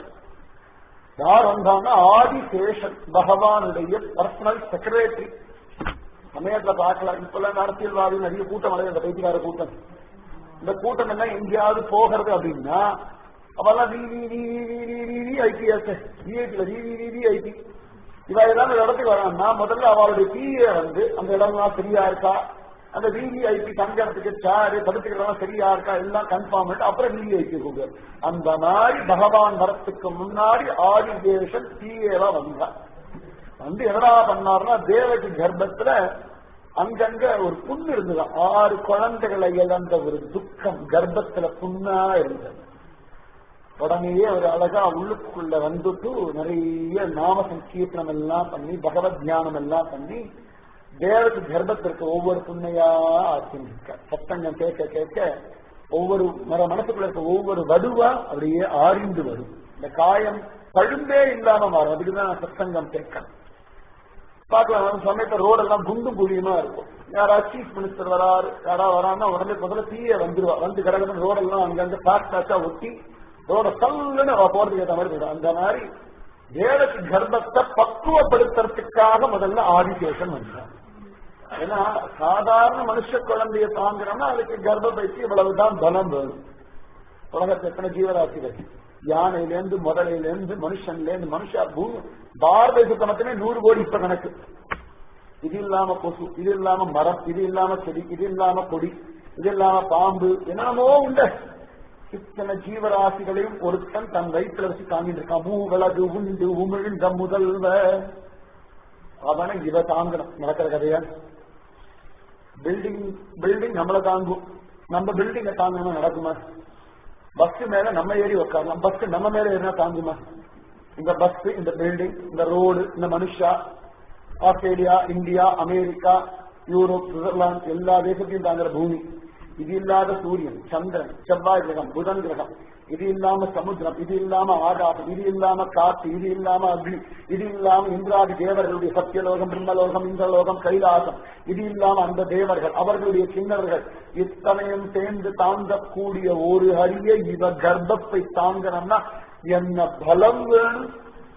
யார் வந்தாங்கன்னா ஆதிசேஷன் பகவானுடைய பர்சனல் செக்ரட்டரி சமயத்துல பார்க்கலாம் இப்பெல்லாம் அரசியல்வாதி நிறைய கூட்டம் அடையும் இந்த பைத்தியக்கார கூட்டம் இந்த கூட்டம் எல்லாம் எங்கேயாவது போகிறது அப்படின்னா அவெல்லாம் V V V V V V V IPS விஐபில V V V V IP இவ ஏதாவது ஒரு இடத்துக்கு வரான்னா முதல்ல அவளுடைய பிஏ வந்து அந்த இடம்லாம் சரியா இருக்கா அந்த விவிஐபி தங்கறதுக்கு சாரு படுத்துக்கிறதெல்லாம் சரியா இருக்கா எல்லாம் கன்ஃபார்ம் பண்ணிட்டு அப்புறம் விவிஐபி கூப்பிடு அந்த மாதிரி பகவான் வரத்துக்கு முன்னாடி ஆதிதேசன் பிஏவா வந்தான் வந்து என்னடா பண்ணாருன்னா தேவகி கர்ப்பத்துல அங்கங்க ஒரு புண்ணு இருந்தது ஆறு குழந்தைகளை இழந்த ஒரு துக்கம் கர்ப்பத்துல புண்ணா இருந்தது உடனேயே ஒரு அழகா உள்ளுக்குள்ள வந்துட்டு நிறைய நாம சங்கீர்த்தனம் எல்லாம் பண்ணி பகவத் தியானம் எல்லாம் பண்ணி தேவக்கு கர்ப்பத்திற்கு ஒவ்வொரு புண்ணையா ஆரம்பிக்க சத்தங்கம் கேட்க கேட்க ஒவ்வொரு மர மனசுக்குள்ள இருக்க ஒவ்வொரு வடுவா அப்படியே ஆறிந்து வரும் இந்த காயம் பழுந்தே இல்லாம மாறும் அதுக்குதான் சத்தங்கம் கேட்கணும் பார்க்கலாம் சமயத்துல ரோடெல்லாம் குண்டும் குழியுமா இருக்கும் யாராவது சீஃப் மினிஸ்டர் வராரு யாராவது வரான்னா உடனே முதல்ல தீய வந்துருவா வந்து கடற்கரை ரோடெல்லாம் அங்கங்க பாஸ்டாச்சா ஒட்டி ரோட சல்லுன்னு அவ போறதுக்கு ஏற்ற மாதிரி போயிடும் அந்த மாதிரி வேலைக்கு கர்ப்பத்தை பக்குவப்படுத்துறதுக்காக முதல்ல ஆதிசேஷன் வந்தார் ஏன்னா சாதாரண மனுஷ குழந்தைய தாங்குறோம்னா அதுக்கு கர்ப்பப்பைக்கு இவ்வளவுதான் பலம் வேணும் உலகத்துல எத்தனை ஜீவராசிகள் யானையிலேருந்து முதலையிலேருந்து மனுஷன்லேருந்து மனுஷா பூமி பாரத தேசத்தை மட்டுமே நூறு கோடி இப்ப கணக்கு இது இல்லாம கொசு இது இல்லாம மரம் இது இல்லாம செடி இது இல்லாம கொடி இது இல்லாம பாம்பு என்னமோ உண்டு இத்தனை ஜீவராசிகளையும் ஒருத்தன் தன் வயிற்றுல வச்சு தாங்கிட்டு இருக்கான் மூவலகு உண்டு உமிழ்ந்த முதல்வ அவனை இவ தாங்கணும் நடக்கிற கதையா பில்டிங் பில்டிங் நம்மள தாங்கும் நம்ம பில்டிங்க தாங்கணுமா நடக்குமா பஸ் மேல நம்ம ஏறி உட்காரலாம் பஸ் நம்ம மேல ஏறினா தாங்குமா இந்த பஸ் இந்த பில்டிங் இந்த ரோடு இந்த மனுஷா Australia India America Europe Switzerland எல்லா தேசத்தையும் தாங்குற பூமி இது இல்லாத சூரியன் சந்திரன் செவ்வாய் கிரகம் புதன் கிரகம் இது இல்லாம சமுத்திரம் இது இல்லாம ஆகாசம் இது இல்லாம காத்து இது இல்லாம அக்னி இது இல்லாம இந்திராதி தேவர்களுடைய சத்தியலோகம் பிரம்மலோகம் இந்திரலோகம் கைலாசம் இது இல்லாம அந்த தேவர்கள் அவர்களுடைய கிண்ணவர்கள் இத்தனையும் சேர்ந்து தாங்கக்கூடிய ஒரு அரிய இவ கர்ப்பத்தை தாங்கணும்னா என்ன பலம் வேணும்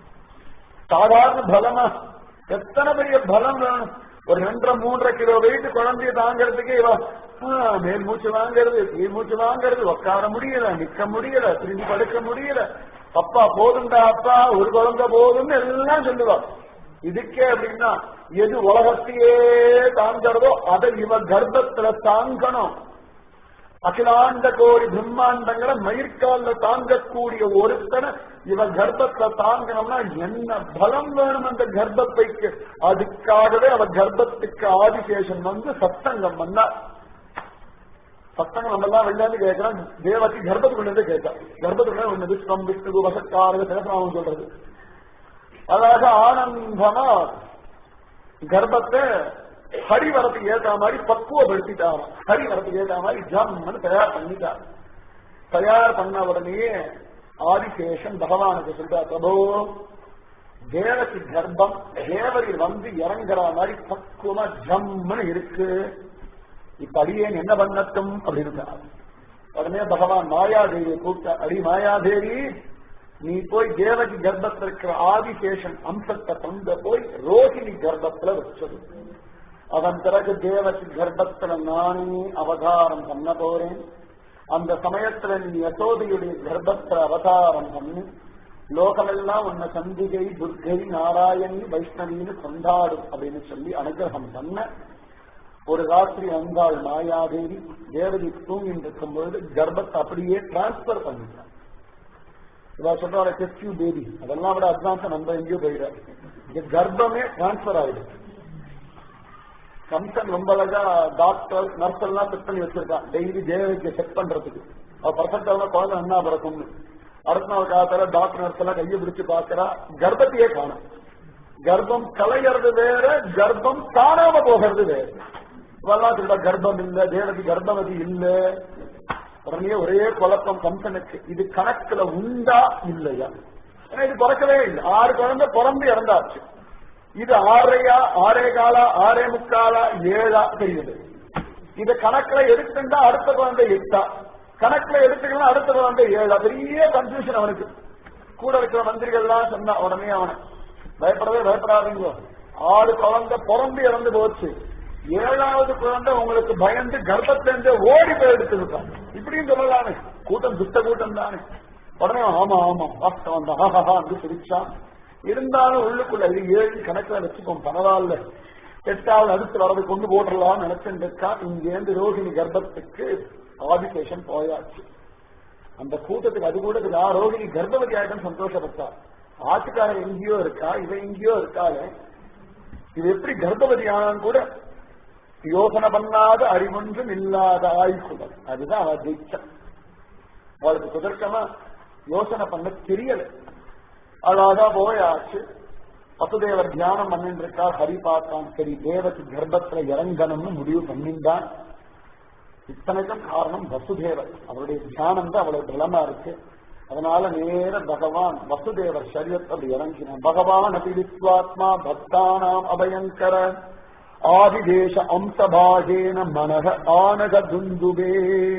சாதாரண பலமா எத்தனை பெரிய பலம் வேணும் ஒரு ரெண்டரை மூன்றரை கிலோ வெயிட் குழந்தைய தாங்கிறதுக்கு இவ மேல் மூச்சு வாங்கிறது கீழ் மூச்சு வாங்கிறது உட்கார முடியல நிக்க முடியல திரும்பி படுக்க முடியல அப்பா போதுண்டா அப்பா ஒரு குழந்தை போதும்னு எல்லாம் சொல்லுவா இதுக்கே அப்படின்னா எது உலகத்தையே தாங்கிறதோ அதை இவ கர்ப்பத்துல தாங்கணும் அகிலாண்ட கோடி பிரம்மாண்டங்களை மயிர்கால தாங்கக்கூடிய ஒருத்தனை இவ கர்ப்பத்துல தாங்கணும்னா என்ன பலம் வேணும் அந்த கர்ப்பத்தைக்கு அதுக்காகவே அவ கர்ப்பத்துக்கு ஆதிசேஷன் வந்து சத்தங்கம் வந்தா சத்தங்கம் நம்ம எல்லாம் வெளியாந்து கேட்கிறோம் தேவக்கு கர்ப்பத்துக்குள்ளே கேட்டா கர்ப்பத்துக்குள்ள ஒண்ணு விஸ்வம் விஷ்ணு வசக்காரக சிவநாமம் சொல்றது அதாக ஆனந்தமா கர்ப்பத்தை ஹரி வரத்துக்கு ஏத்த மாதிரி பக்குவப்படுத்திட்டாங்க ஹரி வரத்துக்கு ஏத்த மாதிரி ஜம்னு தயார் பண்ணிட்டார் தயார் பண்ண உடனேயே ஆதிசேஷன் பகவானுக்கு சொல்றா பிரபோ தேவக்கு கர்ப்பம் தேவரில் வந்து இறங்குற மாதிரி பக்குவமா ஜம்னு இருக்கு இப்ப அடியேன் என்ன பண்ணட்டும் அப்படின்னு உடனே பகவான் மாயாதேவியை கூப்பிட்ட அடி மாயாதேவி நீ போய் தேவகி கர்ப்பத்தில் இருக்கிற ஆதிசேஷன் அம்சத்தை கொண்டு போய் ரோஹிணி கர்ப்பத்துல வச்சது அதன் பிறகு தேவகி கர்ப்பத்துல நானே அவதாரம் பண்ண போறேன் அந்த சமயத்துல நீ யசோதையுடைய கர்ப்பத்துல அவதாரம் பண்ணி லோகமெல்லாம் உன்னை சந்திகை துர்கை நாராயணி வைஷ்ணவின்னு கொண்டாடும் அப்படின்னு சொல்லி அனுகிரகம் பண்ண ஒரு ராத்திரி வந்தாள் மாயாதேவி தேவதி தூங்கிட்டு இருக்கும் பொழுது கர்ப்பத்தை அப்படியே டிரான்ஸ்பர் பண்ணிட்டான் இவா சொல்றாங்க டெஸ்டியூ பேபி அதெல்லாம் விட அட்வான்ஸா நம்ம எங்கேயோ போயிடாது இந்த கர்ப்பமே டிரான்ஸ்பர் ஆயிடுச்சு கம்சன் ரொம்ப அழகா டாக்டர் நர்ஸ் எல்லாம் செட் பண்ணி வச்சிருக்கான் டெய்லி தேவதிக்கு செக் பண்றதுக்கு அவ பர்ஃபெக்டா குழந்தை அண்ணா பிறக்கும்னு அடுத்த நாள் காலத்துல டாக்டர் நர்ஸ் எல்லாம் கையை பிடிச்சு பாக்குறா கர்ப்பத்தையே காணும் கர்ப்பம் கலைகிறது வேற கர்ப்பம் காணாம போகிறது வேற இவெல்லாம் சொல்ற கர்ப்பம் இல்ல தேவதி கர்ப்பவதி இல்ல உடனே ஒரே குழப்பம் கம்சனுக்கு இது கணக்குல உண்டா இல்லையா ஏன்னா இது பிறக்கவே இல்லை ஆறு குழந்தை பிறந்து இறந்தாச்சு இது ஆறையா ஆறே காலா ஆறே முக்காலா ஏழா தெரியுது இத கணக்குல எடுத்துட்டா அடுத்த குழந்தை எட்டா கணக்குல எடுத்துக்கலாம் அடுத்த குழந்தை ஏழா பெரிய கன்ஃபியூஷன் அவனுக்கு கூட இருக்கிற மந்திரிகள்லாம் சொன்னா உடனே அவனை பயப்படவே பயப்படாதீங்க ஆறு குழந்தை பிறந்து இறந்து போச்சு ஏழாவது குழந்தை உங்களுக்கு பயந்து கர்ப்பத்திலிருந்து ஓடி போய் எடுத்துருக்கான் இப்படியும் சொல்லலாமே கூட்டம் துட்ட கூட்டம் தானே உடனே ஆமா ஆமா வாஸ்தவம் தான் ஆஹா வந்து சிரிச்சான் இருந்தாலும் உள்ளுக்குள்ள இது ஏழு கணக்குல வச்சுப்போம் பரவாயில்ல எட்டாவது அடுத்து வரது கொண்டு போட்டுடலாம் நினைச்சுட்டு இருக்கா இங்கேருந்து ரோஹிணி கர்ப்பத்துக்கு ஆதிசேஷன் போயாச்சு அந்த கூட்டத்துக்கு அது கூட நான் ரோஹிணி கர்ப்பவதி ஆயிட்டம் சந்தோஷப்பட்டா ஆட்டுக்காரர் எங்கேயோ இருக்கா இவ எங்கேயோ இருக்காளே இது எப்படி கர்ப்பவதி ஆனான்னு கூட யோசனை பண்ணாத அறிவொன்றும் இல்லாத ஆய்குலம் அதுதான் அவ ஜெயிச்சா அவளுக்கு சுதர்க்கமா யோசனை பண்ண தெரியல அழகா போயாச்சு வசுதேவர் தியானம் பண்ணிட்டு இருக்கா ஹரி பார்த்தான் சரி தேவக்கு கர்ப்பத்துல இறங்கணும்னு முடிவு பண்ணிந்தான் இத்தனைக்கும் காரணம் வசுதேவர் அவருடைய தியானம் தான் அவ்வளவு பலமா இருக்கு அதனால நேர பகவான் வசுதேவர் சரீரத்தில் இறங்கினான் பகவான் அபி விஸ்வாத்மா பக்தானாம் அபயங்கர ஆதிதேச அம்சபாகேன மனக ஆனக துந்துபே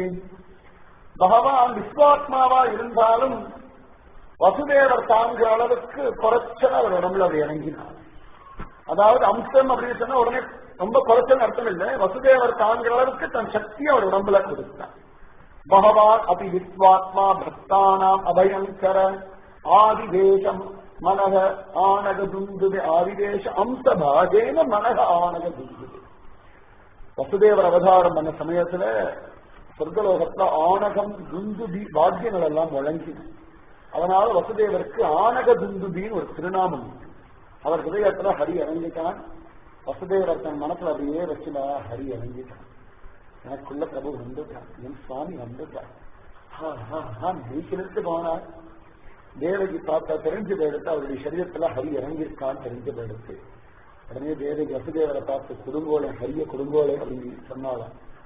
பகவான் விஸ்வாத்மாவா இருந்தாலும் வசுதேவர் தாங்குற அளவுக்கு குறைச்சல் அவர் உடம்புல அவர் இறங்கினார் அதாவது அம்சம் அப்படின்னு சொன்னா உடனே ரொம்ப குறைச்சல் அர்த்தம் இல்லை வசுதேவர் தாங்குற அளவுக்கு தன் சக்தியை அவர் உடம்புல கொடுத்தார் பகவான் அபி விஸ்வாத்மா பக்தானாம் அபயங்கர ஆதிதேசம் மனக ஆனக துந்துபே ஆதிதேச அம்சபாகேன மனக ஆனக துந்துபே வசுதேவர் அவதாரம் பண்ண சமயத்துல சொர்க்கலோகத்துல ஆனகம் துந்துபி வாக்கியங்கள் எல்லாம் வழங்கின அதனால வசுதேவருக்கு ஆனக துந்துபின்னு ஒரு திருநாமம் உண்டு. அவர் ஹிருதயத்துல ஹரி இறங்கிட்டான் வசுதேவர் தன் மனசுல அப்படியே வச்சுடா ஹரி இறங்கிட்டான் எனக்குள்ள பிரபு வந்துட்டான் என் சுவாமி வந்துட்டான் நீக்கிலிருந்து போனார் தேவகி பார்த்தா தெரிஞ்சு போயிடுத்து அவருடைய சரீரத்துல ஹரி இறங்கியிருக்கான்னு தெரிஞ்சு போயிடுத்து உடனே தேவகி வசுதேவரை பார்த்து குடும்போலை ஹரிய குடும்போலை அப்படின்னு சொன்னாலாம்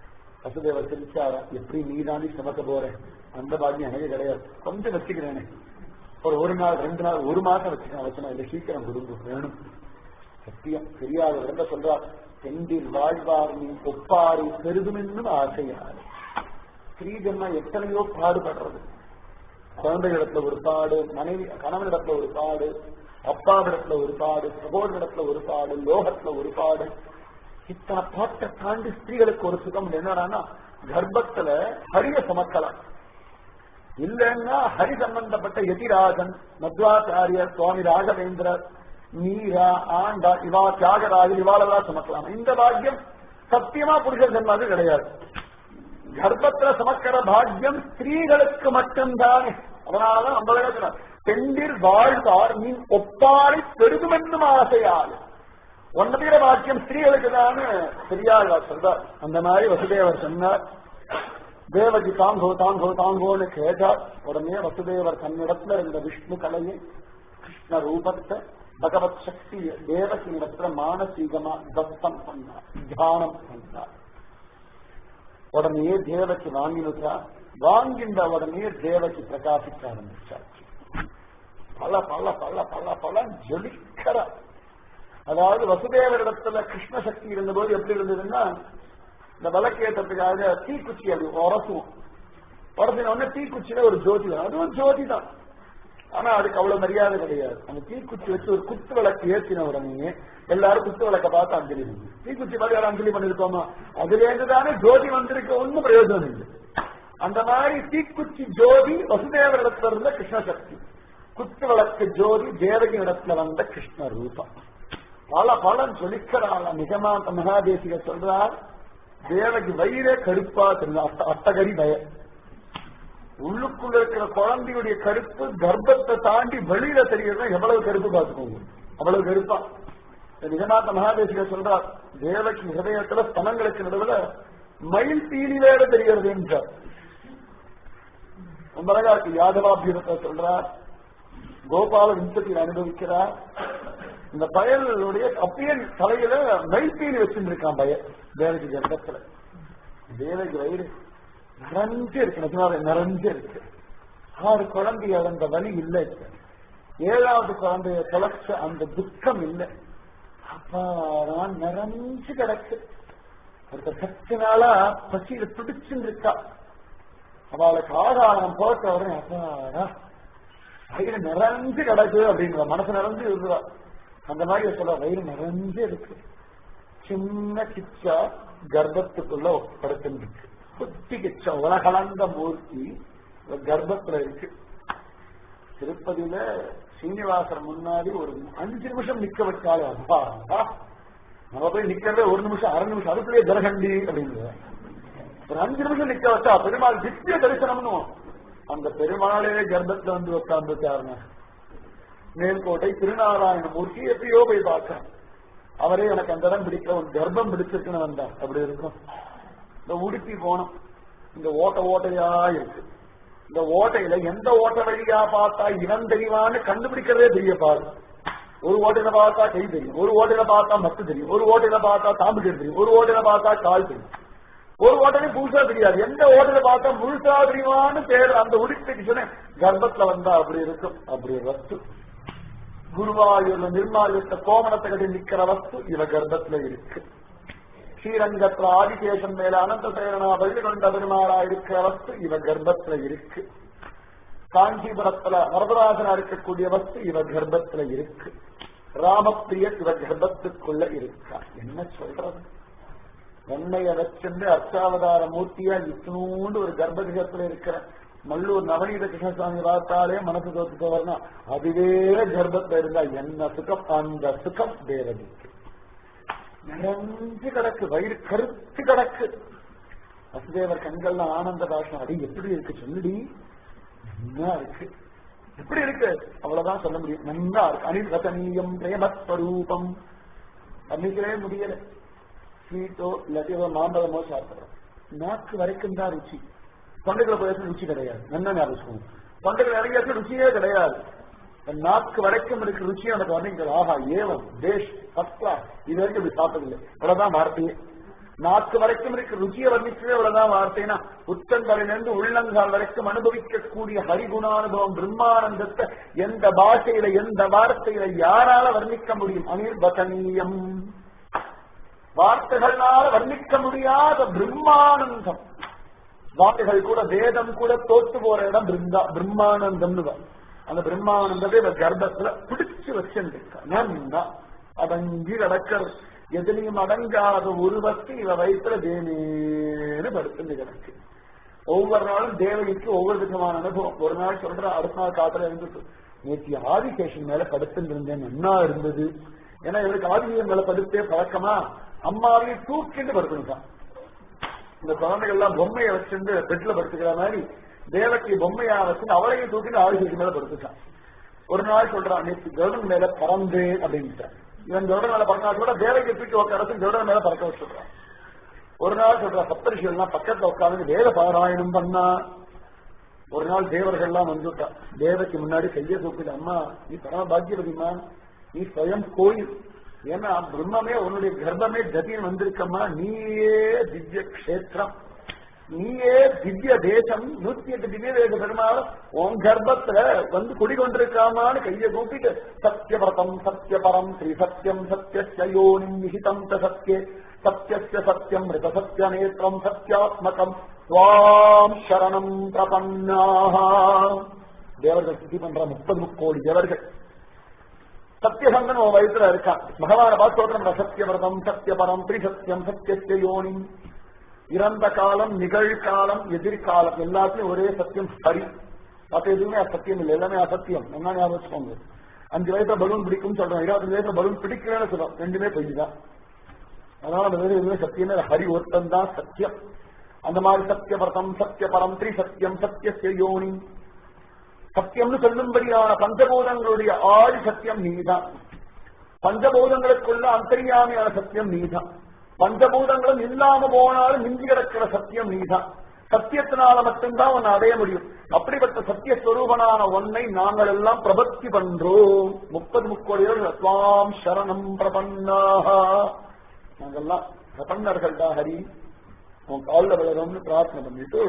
வசுதேவர் சிரிச்சாரா எப்படி நீ தாண்டி சுமக்க போற அந்த பாக்கியம் எனக்கு கிடையாது கொஞ்சம் வச்சுக்கிறேனே ஒரு ஒரு நாள் ரெண்டு நாள் ஒரு மாசம் வச்சுக்கிறேன் வச்சுனா இல்லை சீக்கிரம் குடும்பம் வேணும் சத்தியம் தெரியாத விரும்ப சொல்றார் பெண்டில் வாழ்வார் நீ ஒப்பாரி பெருதுமென்னும் ஆசையார் ஸ்ரீஜன்மா எத்தனையோ பாடுபடுறது குழந்தைகளிடத்துல ஒரு பாடு மனைவி கணவனிடத்துல ஒரு பாடு அப்பாவிடத்துல ஒரு பாடு சகோதரிடத்துல ஒரு பாடு லோகத்துல ஒரு பாடு இத்தனை பாட்டை தாண்டி ஸ்திரீகளுக்கு ஒரு சுகம் என்னடான்னா கர்ப்பத்துல ஹரிய சமக்கலாம் இல்லைன்னா ஹரி சம்பந்தப்பட்ட யதிராஜன் மத்வாச்சாரியர் சுவாமி ராகவேந்திரர் மீரா ஆண்டா இவா தியாகராஜன் இவாளெல்லாம் சுமக்கலாம் இந்த பாக்கியம் சத்தியமா புருஷ ஜன்மாது கிடையாது கர்ப்பத்துல சமக்கிற பாக்கியம் ஸ்திரீகளுக்கு மட்டும்தானே அதனாலதான் நம்ம பெண்டில் வாழ்வார் நீ ஒப்பாரி பெருகுமென்னும் ஆசையால் ஒன்னதீர பாக்கியம் ஸ்திரீகளுக்கு தான் பெரியார் சொல்றார் அந்த மாதிரி வசுதேவர் சொன்னார் தேவகி தாங்கோ தாங்கோ தாங்கோன்னு கேட்டார் உடனே வசுதேவர் தன்னிடத்துல இருந்த விஷ்ணு கலையை கிருஷ்ண ரூபத்தை பகவத் சக்தி தேவகி இடத்துல மானசீகமா தத்தம் பண்ணார் தியானம் பண்ணார் உடனே தேவகி வாங்கினுட்டா வாங்கின்ற உடனே தேவகி பிரகாசிக்க ஆரம்பிச்சாச்சு பல பல பல பல பல ஜொலிக்கிற அதாவது வசுதேவரிடத்துல கிருஷ்ண சக்தி இருந்தபோது எப்படி இருந்ததுன்னா இந்த விளக்கேற்றத்துக்காக தீக்குச்சி அது உரசுவோம் உரசின உடனே தீக்குச்சியில ஒரு ஜோதி தான் அதுவும் ஜோதி தான் ஆனா அதுக்கு அவ்வளவு மரியாதை கிடையாது அந்த தீக்குச்சி வச்சு ஒரு குத்து விளக்கு ஏற்றின உடனே எல்லாரும் குத்து விளக்க பார்த்து அஞ்சலி பண்ணி தீக்குச்சி மாதிரி யாரும் அஞ்சலி பண்ணிருக்கோமா அதுல இருந்து தானே ஜோதி வந்திருக்க ஒன்னும் பிரயோஜனம் இல்லை அந்த மாதிரி தீக்குச்சி ஜோதி வசுதேவரிடத்துல இருந்த கிருஷ்ண சக்தி குத்து விளக்கு ஜோதி தேவகி இடத்துல வந்த கிருஷ்ண ரூபம் பல பலன் சொல்லிக்கிறாள் நிஜமாந்த மகாதேசிக சொல்றார் தேவகி வயிறே கருப்பா தெரியும் அட்டகரி பய உள்ளுக்குள்ள இருக்கிற குழந்தையுடைய கருப்பு கர்ப்பத்தை தாண்டி வெளியில தெரியறதா எவ்வளவு கருப்பு பார்த்துக்கோங்க அவ்வளவு கருப்பா நிஜமாத்த மகாதேசிக சொல்றார் தேவகி ஹிருதயத்துல ஸ்தனங்களுக்கு நடுவுல மயில் தீனி வேற தெரிகிறது என்றார் ரொம்ப அழகா இருக்கு யாதவாபியத்தை சொல்றார் கோபால விம்சத்தில் அனுபவிக்கிறார் இந்த பயலுடைய அப்பையன் தலையில மைத்தீனி வச்சுருக்கான் பய தேவகி கர்ப்பத்துல தேவகி வயிறு நிறைஞ்சு இருக்கு நிஜமாவே நிறைஞ்சு இருக்கு ஆறு குழந்தைய அந்த வலி இல்லை ஏழாவது குழந்தைய தொலைச்ச அந்த துக்கம் இல்லை அப்பாதான் நிறைஞ்சு கிடக்கு ஒருத்தர் சத்து நாளா பசியில துடிச்சுன்னு இருக்கா அவளுக்கு ஆதாரம் போட்ட உடனே அப்பாடா வயிறு நிறைஞ்சு கிடக்கு அப்படிங்கிற மனசு நிறைஞ்சு இருக்கிறா அந்த மாதிரி சொல்ல வயிறு நிறைஞ்சு இருக்கு சின்ன கிச்சா கர்ப்பத்துக்குள்ள படுத்துருக்கு குட்டி கிச்சா உலகளந்த மூர்த்தி கர்ப்பத்துல இருக்கு திருப்பதியில சீனிவாசர் முன்னாடி ஒரு அஞ்சு நிமிஷம் நிக்க வச்சாலும் அப்பா நம்ம போய் நிக்கிறதே ஒரு நிமிஷம் அரை நிமிஷம் அதுக்குள்ளேயே ஜலகண்டி அப்படிங்கிற ஒரு அஞ்சு நிமிஷம் நிக்க வச்சா பெருமாள் திவ்ய தரிசனம்னு அந்த பெருமாளே கர்ப்பத்துல வந்து உட்கார்ந்துட்டாருங்க மேல்கோட்டை திருநாராயண மூர்த்தி எப்பயோ போய் பார்க்கிறேன் அவரே எனக்கு அந்த இடம் பிடிக்கல ஒரு கர்ப்பம் பிடிச்சிருக்குன்னு வந்தார் அப்படி இருக்கும் இந்த உடுப்பி போனோம் இந்த ஓட்ட ஓட்டையா இருக்கு இந்த ஓட்டையில எந்த ஓட்ட வழியா பார்த்தா இவன் தெரிவான்னு கண்டுபிடிக்கிறதே தெரிய பாரு ஒரு ஓட்டையில பார்த்தா கை தெரியும் ஒரு ஓட்டையில பார்த்தா மத்து தெரியும் ஒரு ஓட்டையில பார்த்தா தாம்பு தெரியும் ஒரு ஓட்டையில பார்த்தா கால் தெரியும் ஒரு ஓட்டலே புதுசா தெரியாது எந்த ஓட்டல பார்த்தா முழுசா தெரியுமான்னு பேர் அந்த உடுப்பிக்கு சொன்னேன் கர்ப்பத்துல வந்தா அப்படி இருக்கும் அப்படி வஸ்து குருவாயூர்ல நிர்மாலித்த கோமணத்தை கட்டி நிக்கிற வஸ்து இவ கர்ப்பத்துல இருக்கு ஸ்ரீரங்கத்துல ஆதிகேசன் மேல அனந்த சேரனா வழி கொண்ட பெருமாளா இருக்கிற வஸ்து இவ கர்ப்பத்துல இருக்கு காஞ்சிபுரத்துல வரதராஜனா இருக்கக்கூடிய வஸ்து இவ கர்ப்பத்துல இருக்கு ராமப்பிரிய இவ கர்ப்பத்துக்குள்ள இருக்கா என்ன சொல்றது வெண்மைய வச்சிருந்து அர்ச்சாவதார மூர்த்தியா இத்தனூண்டு ஒரு கர்ப்பகிரகத்துல இருக்கிற மல்லூர் நவநீத கிருஷ்ணசாமி பார்த்தாலே மனசு தோத்து போவர்னா அதுவே கர்ப்பத்துல இருந்தா என்ன சுகம் அந்த சுகம் தேவதிக்கு நிறைஞ்சு கிடக்கு வயிறு கருத்து கிடக்கு வசுதேவர் கண்கள்ல ஆனந்த பாஷம் அடி எப்படி இருக்கு சொல்லுடி நல்லா இருக்கு எப்படி இருக்கு அவ்வளவுதான் சொல்ல முடியும் நல்லா இருக்கு அனிர்வசனீயம் பிரேமஸ்வரூபம் பண்ணிக்கவே முடியல ஸ்வீட்டோ இல்லாட்டி ஏதோ மாம்பழமோ சாப்பிடுறோம் நாக்கு வரைக்கும் தான் ருச்சி தொண்டைக்குள்ள போய் ருச்சி கிடையாது என்ன ஞாபகம் தொண்டைக்குள்ள இறங்கியாச்சும் ருச்சியே கிடையாது நாக்கு வரைக்கும் இருக்கு ருச்சி எனக்கு வர்ணிக்கிறது ஆஹா ஏவம் தேஷ் ஃபர்ஸ்ட் கிளாஸ் இது வரைக்கும் இப்படி சாப்பிட்டதில்லை இவ்வளவுதான் வார்த்தையே நாக்கு வரைக்கும் இருக்கு ருச்சியை வர்ணிக்கவே இவ்வளவுதான் வார்த்தைனா உச்சந்தலிலிருந்து உள்ளங்கால் வரைக்கும் அனுபவிக்கக்கூடிய ஹரிகுணானுபவம் பிரம்மானந்தத்தை எந்த பாஷையில எந்த வார்த்தையில யாரால வர்ணிக்க முடியும் அனிர்வசனீயம் வார்த்தைகளால வர்ணிக்க முடியாத பிரம்மானந்தம் வார்த்தைகள் கூட வேதம் கூட தோத்து போற இடம் பிருந்தா பிரம்மானந்தம்னு தான். அந்த பிரம்மானந்தத்தை இவ கர்ப்பத்துல பிடிச்சு வச்சிருந்திருக்கா அடங்கி கிடக்கிறது எதிலையும் அடங்காத உருவத்தை இவ வயிற்றுல தேனேன்னு படுத்துட்டு கிடக்கு ஒவ்வொரு நாளும் தேவகிக்கு ஒவ்வொரு விதமான அனுபவம் ஒரு நாள் சொல்ற அடுத்த நாள் காத்துல இருந்துட்டு நேற்று ஆதிசேஷன் மேல படுத்துட்டு இருந்தேன் என்ன இருந்தது ஏன்னா இவருக்கு ஆதிசேஷன் மேல படுத்தே பழக்கமா அம்மாவையும் தூக்கிட்டு படுத்துட்டான் இந்த குழந்தைகள் எல்லாம் பொம்மையை வச்சிருந்து பெட்ல படுத்துக்கிற மாதிரி தேவக்கு பொம்மையா வச்சு அவளையும் தூக்கிட்டு ஆதிசேஷன் மேல படுத்துட்டான் ஒரு நாள் சொல்றான் நேற்று கருடன் மேல பறந்தேன் அப்படின்ட்டான் இவன் கருடன் மேல பறந்தா கூட தேவகை தூக்கி உட்காரத்து கருடன் மேல பறக்க வச்சுடுறான் ஒரு நாள் சொல்ற சப்தரிஷிகள்லாம் பக்கத்துல உட்கார்ந்து வேத பாராயணம் பண்ணா ஒரு நாள் தேவர்கள் எல்லாம் வந்துட்டா தேவக்கு முன்னாடி கைய தூக்கிட்டு அம்மா நீ பரம பாக்கியவதிமா நீ ஸ்வயம் கோயில் ஏன்னா பிரம்மமே உன்னுடைய கர்ப்பமே கதின்னு வந்திருக்கம்மா நீயே திவ்ய கஷேத்திரம் நீயே திவ்ய தேசம் நூத்தி எட்டு திவ்ய தேச பெருமாள் உன் கர்ப்பத்துல வந்து குடிகொண்டிருக்காமான்னு கையை கூப்பிட்டு சத்யவிரதம் சத்யபரம் ஸ்ரீ சத்யம் சத்யஸ்ய யோனிம் நிஹிதம் ச சத்யே சத்யஸ்ய சத்யம் ரித சத்ய நேத்திரம் சத்யாத்மகம் துவாம் சரணம் பிரபன்னாக தேவர்கள் சுத்தி பண்ற முப்பது முக்கோடி தேவர்கள் சத்தியசந்தன் உன் வயசுல இருக்கான் பகவான பாஸ்தோத்திரம் சத்தியவிரதம் சத்தியபரம் திரிசத்தியம் சத்தியஸ்ய யோனி இறந்த காலம் நிகழ்காலம் எதிர்காலம் எல்லாத்துலயும் ஒரே சத்தியம் ஹரி மத்த எதுவுமே அசத்தியம் இல்லை எல்லாமே அசத்தியம் என்ன ஞாபகம் வச்சுக்கோங்க அஞ்சு வயசுல பலூன் பிடிக்கும் சொல்றோம் இருபத்தஞ்சு வயசுல பலூன் பிடிக்கலன்னு சொல்றோம் ரெண்டுமே பொய் தான் அதனால அந்த வேறு எதுவுமே சத்தியமே இல்லை. ஹரி ஒருத்தன் தான் சத்தியம் அந்த மாதிரி சத்தியவிரதம் சத்தியபரம் திரிசத்தியம் சத்தியஸ்ய யோனி சத்தியம்னு சொல்லும்படியான பஞ்சபூதங்களுடைய ஆதி சத்தியம் நீதான் பஞ்சபூதங்களுக்குள்ள அந்தரியாமையான சத்தியம் நீதான் பஞ்சபூதங்களும் இல்லாம போனாலும் மிஞ்சி கிடக்கிற சத்தியம் நீதான் சத்தியத்தினால மட்டும்தான் உன்னை அடைய முடியும் அப்படிப்பட்ட சத்திய ஸ்வரூபனான ஒன்னை நாங்கள் எல்லாம் பிரபத்தி பண்றோம் முப்பது முக்கோடியோர் ஸ்வாம் சரணம் பிரபன்னாக நாங்கெல்லாம் பிரபன்னர்கள் தான் ஹரி உன் காலில் விழறோம்னு பிரார்த்தனை பண்ணிட்டு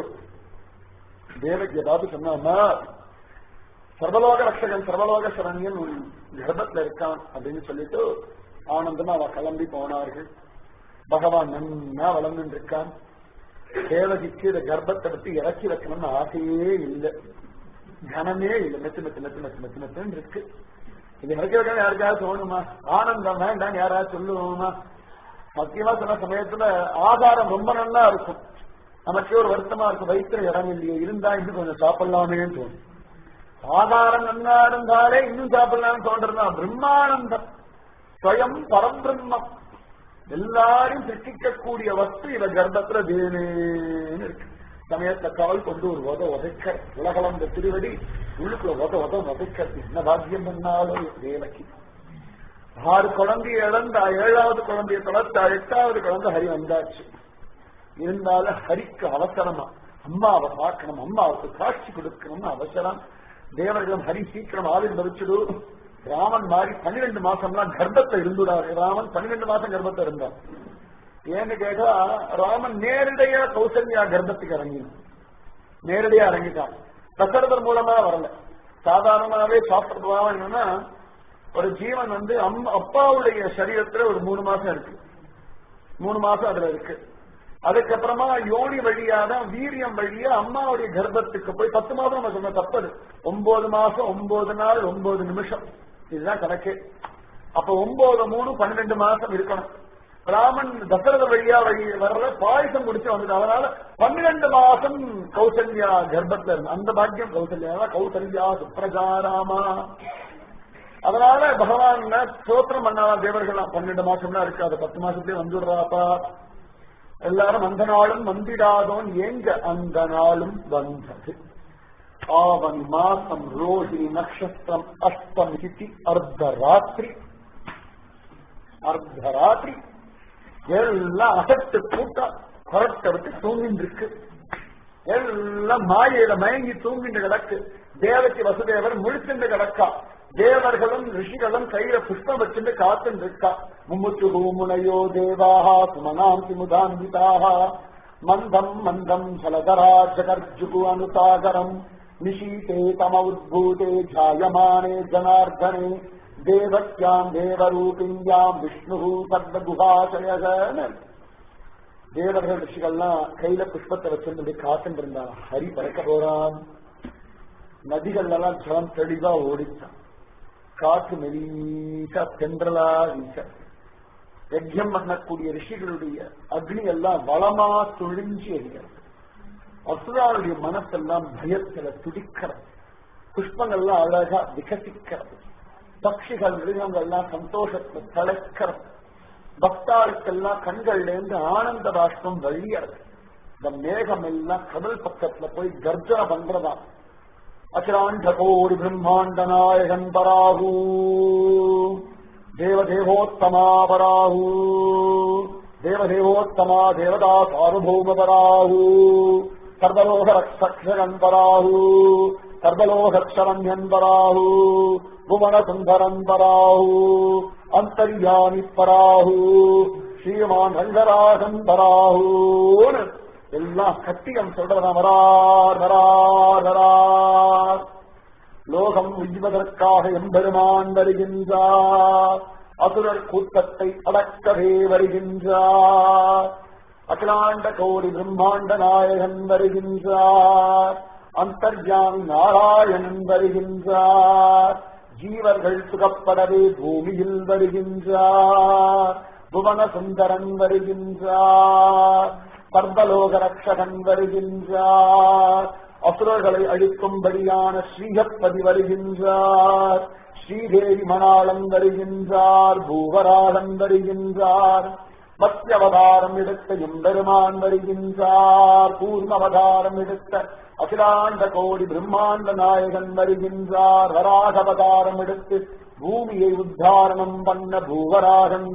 தேவகி ஏதாவது சொன்னாமா சர்வலோக ரட்சகன் சர்வலோக சரண்யன் உன் கர்ப்பத்துல இருக்கான் அப்படின்னு சொல்லிட்டு ஆனந்தமா அவ கிளம்பி போனார்கள் பகவான் நன்னா வளர்ந்து இருக்கான் தேவகிக்கு இந்த கர்ப்பத்தை விட்டு இறக்கி வைக்கணும்னு ஆசையே இல்லை கனமே இல்லை மெத்து மெத்து மெத்து மெத்து மெத்து மெத்துன்னு இருக்கு இது இறக்கி வைக்கணும் யாருக்காவது தோணுமா ஆனந்தம் வேண்டாம் யாராவது சொல்லுவோமா சத்தியமா சொன்ன சமயத்துல ஆதாரம் ரொம்ப நல்லா இருக்கும் நமக்கே ஒரு வருத்தமா இருக்கும் வயிற்றுல இடம் இல்லையே இருந்தா இன்னும் கொஞ்சம் சாப்பிடலாமேன்னு தோணும் ஆதாரம் நன்னா இருந்தாலே இன்னும் சாப்பிடலாம்னு தோன்றதுனா பிரம்மானந்தம் ஸ்வயம் பரபிரம்மம் எல்லாரையும் சிருஷ்டிக்கக்கூடிய வஸ்து இவ கர்ப்பத்துல தேனேன்னு இருக்கு சமயத்துல கால் கொண்டு ஒரு உத உதைக்க உலகளந்த திருவடி உள்ளுக்குள்ள உத உத உதைக்கிறது என்ன பாக்கியம் பண்ணாலும் தேவகி ஆறு குழந்தைய இழந்தா ஏழாவது குழந்தைய தொலைத்தா எட்டாவது குழந்தை ஹரி வந்தாச்சு இருந்தாலும் ஹரிக்கு அவசரமா அம்மாவை பார்க்கணும் அம்மாவுக்கு காட்சி கொடுக்கணும்னு அவசரம் தேவர்களும் ஹரி சீக்கிரம் ஆவிர் பறிச்சுடு ராமன் மாதிரி பன்னிரெண்டு மாசம்லாம் கர்ப்பத்தை இருந்துடாரு ராமன் பன்னிரெண்டு மாசம் கர்ப்பத்தை இருந்தார் ஏன்னு கேட்டா ராமன் நேரடியா கௌசல்யா கர்ப்பத்துக்கு இறங்கினான் நேரடியா இறங்கிட்டான் தசரதர் மூலமா வரல சாதாரணமாவே சாப்பிடுறதுலாம் என்னன்னா ஒரு ஜீவன் வந்து அம் அப்பாவுடைய சரீரத்துல ஒரு மூணு மாசம் இருக்கு மூணு மாசம் அதுல இருக்கு அதுக்கப்புறமா யோனி வழியாதான் வீரியம் வழியா அம்மாவுடைய கர்ப்பத்துக்கு போய் பத்து மாசம் நம்ம சொன்ன தப்பது ஒன்பது மாசம் ஒன்பது நாள் ஒன்பது நிமிஷம் இதுதான் கணக்கு அப்ப ஒன்பது மூணு பன்னிரெண்டு மாசம் இருக்கணும் ராமன் தசரத வழியா வழி வர்ற பாயசம் முடிச்சு வந்தது அதனால பன்னிரெண்டு மாசம் கௌசல்யா கர்ப்பத்துல இருந்து அந்த பாக்கியம் கௌசல்யா கௌசல்யா சுப்ரஜாராமா அதனால பகவான் ஸ்தோத்திரம் பண்ணாலாம் தேவர்கள் பன்னெண்டு மாசம்லாம் இருக்கு அது பத்து மாசத்துலயே வந்துடுறாப்பா எல்லாரும் அந்த நாளும் வந்திடாதோன் எங்க அந்த நாளும் வந்தது ஆவன் மாசம் ரோஹிணி நட்சத்திரம் அஷ்டம் திதி அர்த்தராத்திரி அர்த்தராத்திரி எல்லாம் அசத்து கூட்டம் கொரட்டை விட்டு தூங்கிட்டு இருக்கு எல்லாம் மாயையில மயங்கி தூங்கிட்டு கிடக்கு தேவக்கு வசுதேவர் முழிச்சுட்டு கிடக்கா தேவர்களும் ரிஷிகளும் கையில புஷ்பம் வச்சுட்டு காத்துட்டு இருக்கா மும்முச்சு முனையோ தேவாஹா சுமனாம் திமுதான்விதாக மந்தம் மந்தம் ஜலதரா ஜகர்ஜுகு அனுசாகரம் நிஷீதே தம உத்பூதே ஜாயமானே ஜனார்தனே தேவத்யாம் தேவரூபிண்யாம் விஷ்ணு சர்வகுஹாசயகன தேவர்கள் ரிஷிகள்லாம் கையில புஷ்பத்தை வச்சிருந்து காத்துட்டு இருந்தா ஹரி பறக்க போறான் நதிகள் எல்லாம் ஜலம் தெளிவா ஓடிச்சான் காற்று மெலீசா தென்றலா வீச யஜ்யம் பண்ணக்கூடிய ரிஷிகளுடைய அக்னி எல்லாம் வளமா துழிஞ்சி எறிகிறது அசுராளுடைய மனசெல்லாம் பயத்துல துடிக்கிறது புஷ்பங்கள்லாம் அழகா விகசிக்கிறது பட்சிகள் மிருகங்கள்லாம் சந்தோஷத்துல தலைக்கிறது பக்தாளுக்கெல்லாம் கண்கள்ல இருந்து ஆனந்த பாஷ்பம் வழியறது இந்த மேகம் எல்லாம் கடல் பக்கத்துல போய் கர்ஜனை பண்றதா அகிலாண்ட கோடி பிரம்மாண்ட நாயகன் பராகு தேவதேவோத்தமா பராகு தேவதேவோத்தமா தேவதா சார்வபௌம பராகு சர்வலோக ரக்ஷகன் பராகு சர்வலோகரண்யன் பராகு புவன சுந்தரன் பராகு அந்தர்யாமி பராகு ஸ்ரீமான் ரங்கராகன் பராகுன்னு எல்லாம் கட்டியம் சொல்றத வரார் வரார் வரார் லோகம் உய்வதற்காக எம்பெருமான் வருகின்றார் அசுரர் கூட்டத்தை அடக்கவே வருகின்றார் அகிலாண்ட கோடி பிரம்மாண்ட நாயகன் வருகின்றார் அந்தர்யாமி நாராயணன் வருகின்றார் ஜீவர்கள் சுகப்படவே பூமியில் வருகின்றார் புவன சுந்தரன் வருகின்றார் சர்வலோக ரக்ஷகன் வருகின்றார் அசுரர்களை அழிக்கும்படியான ஸ்ரீஹப்பதி வருகின்றார் ஸ்ரீதேவி மணாளன் வருகின்றார் பூவராளன் வருகின்றார் மத்தியவதாரம் எடுத்த எம்பெருமான் வருகின்றார் பூர்ணவதாரம் எடுத்த அகிலாண்ட கோடி பிரம்மாண்ட நாயகன் வருகின்றார் வராகவதாரம் எடுத்து பூமியை உத்தாரணம் பண்ண பூவராகன்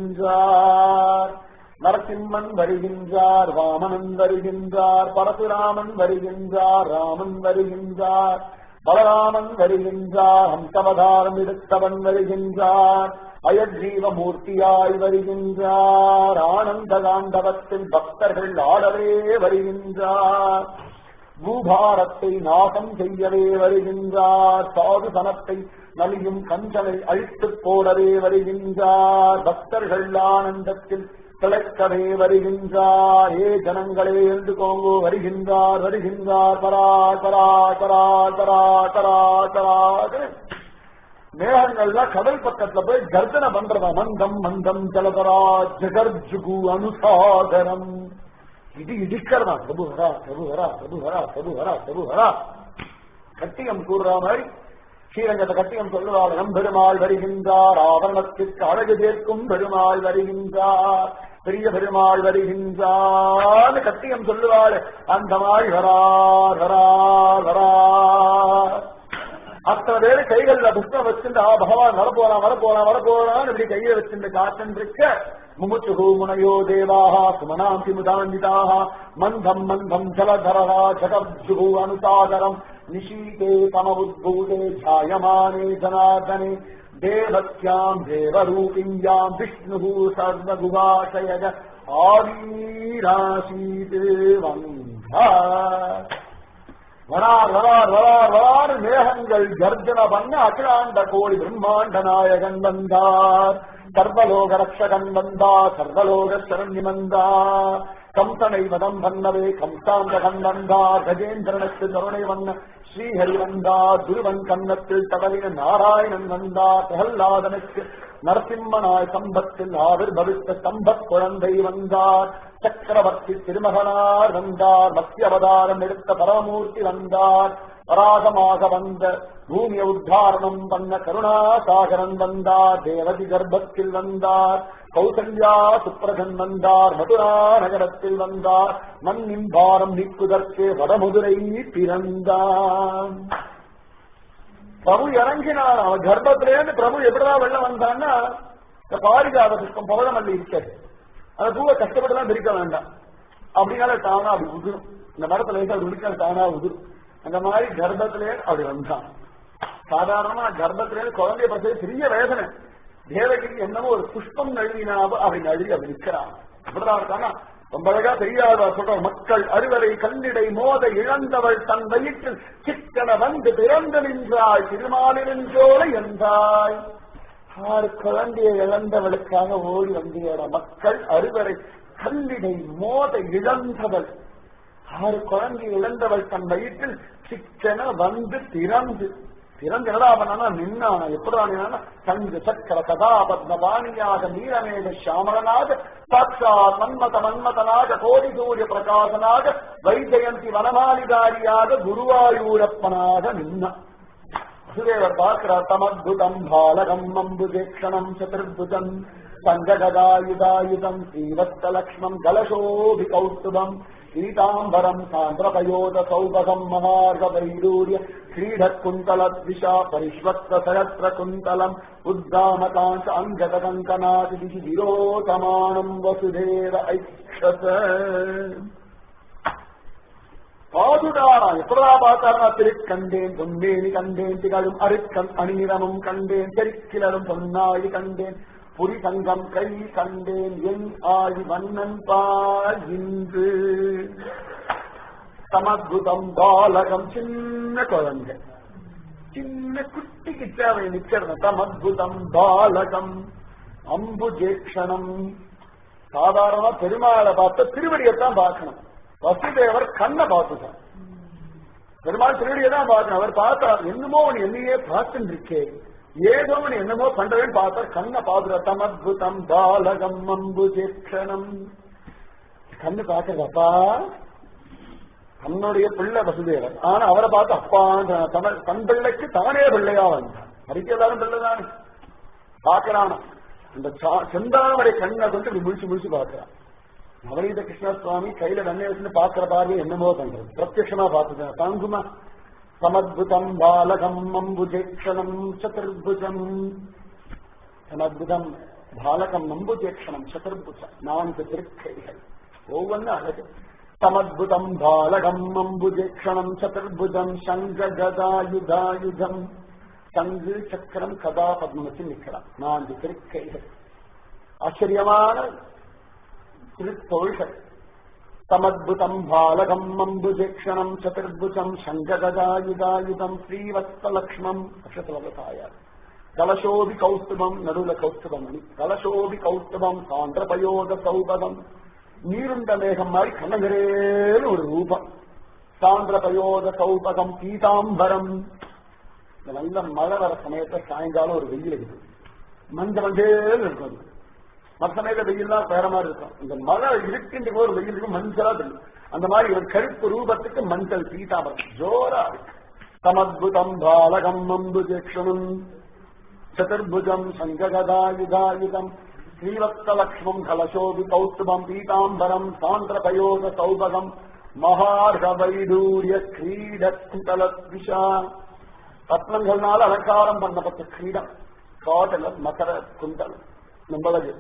வருகின்றார் நரசிம்மன் வருகின்றார் வாமனன் வருகின்றார் பரசுராமன் வருகின்றார் ராமன் வருகின்றார் பலராமன் வருகின்றார் ஹம்சவதாரம் எடுத்தவன் வருகின்றார் அயஜீவ மூர்த்தியாய் வருகின்றார் ஆனந்த காண்டவத்தில் பக்தர்கள் ஆடவே வருகின்றார் பூபாரத்தை நாசம் செய்யவே வருகின்றார் சாது சனத்தை நலியும் கஞ்சனை அழித்துப் போடவே வருகின்றார் பக்தர்கள் ஆனந்தத்தில் திளைக்கவே வருகின்றார் ஏ ஜனங்களே என்று கோங்கோ வருகின்றார் வருகின்றார் பரார் பரார் பரார் பரார் பரார் பரார் மேகங்கள்லாம் கடல் பக்கத்துல போய் கர்ஜனை பண்றதா மந்தம் மந்தம் ஜலதரா ஜகர்ஜுகு அனுசாகரம் இது இடிக்கிறதா பிரபு வரா பிரபு வரா பிரபு வரா பிரபு வரா பிரபு வரா கட்டியம் கூறுற மாதிரி ஸ்ரீரங்கத்தை கட்டியம் சொல்லுவாள் நம்பெருமாள் வருகின்றார் ஆவரணத்திற்கு அழகு சேர்க்கும் பெருமாள் வருகின்றார் பெரிய பெருமாள் வருகின்றார் கட்டியம் சொல்லுவாள் அந்த மாள் வரார் வரார் வரார் அத்தனை பேரு கைகள்ல புஷ்பம் வச்சிருந்து ஆ பகவான் வரப்போறான் வரப்போறான் வரப்போறான் இப்படி கையில வச்சிருந்து காத்தன் இருக்க முமுச்சுகு முனையோ தேவாக சுமனாம் திமுதான்விதாக மந்தம் மந்தம் ஜலதரா ஜகர்ஜுகு அனுசாகரம் நிஷீதே தம உத்பூதே ஜாயமானே ஜனார்தனே தேவத்யாம் தேவரூபிண்யாம் விஷ்ணு சர்வகுவாசயக ஆவீராசீத் வந்தா வரார் வரார் வரார் வரார் மேகங்கள் கர்ஜன பண்ண அகிலாண்ட கோடி பிரம்மாண்ட நாயகன் வந்தார் சர்வலோக ரக்ஷகன் வந்தார் சர்வலோக சரண்யம் வந்தார் கம்சனை வதம் பண்ணவே கம்சாந்தகன் வந்தார் கஜேந்திரனுக்கு கருணை வண்ண ஸ்ரீஹரி வந்தார் துருவன் கன்னத்தில் தடவின நாராயணன் வந்தார் பிரகல்லாதனுக்கு நரசிம்மனாய் சம்பத்தில் ஆவிர் பவித்த சம்பத் குழந்தை வந்தார் சக்கரவர்த்தி திருமகனார் வந்தார் மத்திய அவதாரம் எடுத்த பரமமூர்த்தி வந்தார் பராகமாக வந்த பூமிய உத்தாரணம் பண்ண கருணாசாகரன் வந்தார் தேவதி கர்ப்பத்தில் வந்தார் கௌசல்யா சுப்ரகன் வந்தார் மதுரா நகரத்தில் வந்தார் மண்ணின் பாரம் நீக்குதற்கு வடமுதுரை பிறந்தான் பிரபு இறங்கினார் அவன் கர்ப்பத்திலேருந்து பிரபு எப்படிதான் வெளில வந்தான்னா இந்த பாரிஜாத புஷ்பம் பவளமல்லி இருக்காது அந்த பூவை கஷ்டப்பட்டுலாம் பிரிக்க வேண்டாம் அப்படின்னால தானா அப்படி உதிரும் இந்த மரத்துல இருந்து அப்படி உடிக்க தானா உதிரும் அந்த மாதிரி கர்ப்பத்திலே அப்படி வந்தான் சாதாரணமா கர்ப்பத்திலேருந்து குழந்தைய பற்றி பெரிய வேதனை தேவகிக்கு என்னமோ ஒரு புஷ்பம் நழுவினாவோ அவன் நழுவி அப்படி நிற்கிறான் அப்படிதான் இருக்கானா ரொம்ப அழகா தெரியாத சொல்ற மக்கள் அறுவரை கண்ணிடை மோத இழந்தவள் தன் வயிற்றில் சிக்கன வந்து பிறந்து நின்றாய் திருமாலிருந்தோலை என்றாய் ஆறு குழந்தையை இழந்தவளுக்காக ஓடி வந்தியோட மக்கள் அறுவரை கல்லிடை மோத இழந்தவள் ஆறு குழந்தை இழந்தவள் தன் வயிற்றில் சிக்கன வந்து திறந்து திறந்து என்னடா பண்ணா நின்னான எப்படா சங்கு சக்கர கதா பத்மபாணியாக நீரமேக சியாமலனாக சாட்சா மன்மத மன்மதனாக கோடி சூரிய பிரகாசனாக வைஜயந்தி வனமாலிதாரியாக குருவாயூரப்பனாக நின்னான் வசுதேவர் பார்க்கிறார் தமத்புதம் பாலகம் அம்புஜேக்ஷணம் சதுர்புஜம் சங்ககதாயுதாயுதம் ஸ்ரீவத்ஸலக்ஷ்மம் கலசோபி கௌஸ்துபம் பீதாம்பரம் சாந்திரபயோத சௌபகம் மகார்க வைடூரிய क्रीडकुन्तलद्विषा परिष्वत्सहस्रकुन्तलम् उद्दामकांश अङ्गदकङ्कनादिभिः विरोधमाणम् वसुधेव ऐक्षत பாதுடானா எப்படா பார்த்தாரா திருக்கண்டேன் பொன்னேனி கண்டேன் திகழும் அருக்கன் அணிநிறமும் கண்டேன் தெருக்கிலரும் பொன்னாழி கண்டேன் புரி சங்கம் கை கண்டேன் என் ஆழி வண்ணன் பார் இன்று சமத்புதம் பாலகம் சின்ன குழந்தை சின்ன குட்டி கிட்டாவை நிக்கிறது சமத்புதம் பாலகம் அம்புஜேக்ஷணம் சாதாரணமா பெருமாளை பார்த்த திருவடியைத்தான் பார்க்கணும் வசுதேவர் கண்ணை பார்த்துட்டார் பெருமாள் திருவடியை தான் பார்க்கணும் அவர் பார்த்தார் என்னமோ அவன் என்னையே பார்த்துட்டு இருக்கே ஏதோ அவன் என்னமோ பண்றேன்னு பார்த்தார் கண்ணை பார்த்துட்டார் தமத்புதம் பாலகம் அம்புஜேக்ஷணம் கண்ணு பார்க்கறதப்பா தன்னுடைய பிள்ளை வசுதேவர் ஆனா அவரை பார்த்து அப்பா தன் பிள்ளைக்கு தானே பிள்ளையா வந்தான் அதுக்கு எல்லாரும் பிள்ளைதானே பார்க்கறான் இந்த செந்தாமரை கண்ணை கொண்டு முழிச்சு முழிச்சு பார்க்கிறான் நவநீத கிருஷ்ண சுவாமி கையில வெண்ணெய் வச்சுட்டு பாக்குற பார்வை என்னமோ பண்றது பிரத்யமா பார்த்துட்டேன் தாங்குமா சமத்புதம் பாலகம் அம்புஜேக்ஷணம் சதுர்புஜம் சமத்புதம் பாலகம் அம்புஜேக்ஷணம் சதுர்புஜம் நான்கு திருக்கைகள் ஒவ்வொன்னு அழகு சமத்புதம் பாலகம் அம்புஜேக்ஷணம் சதுர்புஜம் சங்க கதாயுதாயுதம் சங்கு சக்கரம் கதா பத்மம் வச்சு நிற்கிறான் நான்கு திருக்கைகள் ஆச்சரியமான திருத்தோள்கள் சமத்புதம் பாலகம் அம்புஜேக்ஷணம் சதுர்புஜம் சங்ககதாயுதாயுதம் ஸ்ரீவத்ஸலக்ஷ்மம் அக்ஷதலவதாயார் கலசோபி கௌஸ்துபம் நடுவுல கௌஸ்துபம் மணி கலசோபி கௌஸ்துபம் சாந்திரபயோத சௌபதம் நீருண்ட மேகம் மாதிரி கண்ணகரேன்னு ஒரு ரூபம் சாந்திரபயோத சௌபதம் பீதாம்பரம் இந்த நல்ல மழை வர சமயத்துல சாயங்காலம் ஒரு வெயில் இருக்குது மஞ்ச மஞ்சள் இருக்கும் மற்ற சமயத்துல வெயில்லாம் வேற மாதிரி இருக்கும் இந்த மழை இருக்கின்ற போது ஒரு வெயில் இருக்கும் மஞ்சளா தெரியும் அந்த மாதிரி ஒரு கருப்பு ரூபத்துக்கு மஞ்சள் பீதாம்பரம் ஜோரா இருக்கு சமத்புதம் பாலகம் அம்புஜேக்ஷணம் சதுர்புஜம் சங்ககதாயுதாயுதம் ஸ்ரீவத்ஸலக்ஷ்மம் கலசோபி கௌஸ்துபம் பீதாம்பரம் சாந்திரபயோத சௌபகம் மகார்க வைடூரிய கிரீடக்குண்டலத்விஷா ரத்னங்கள்னால அலங்காரம் பண்ணப்பட்ட கிரீடம் காடல மகர குண்டலம் நம்மளது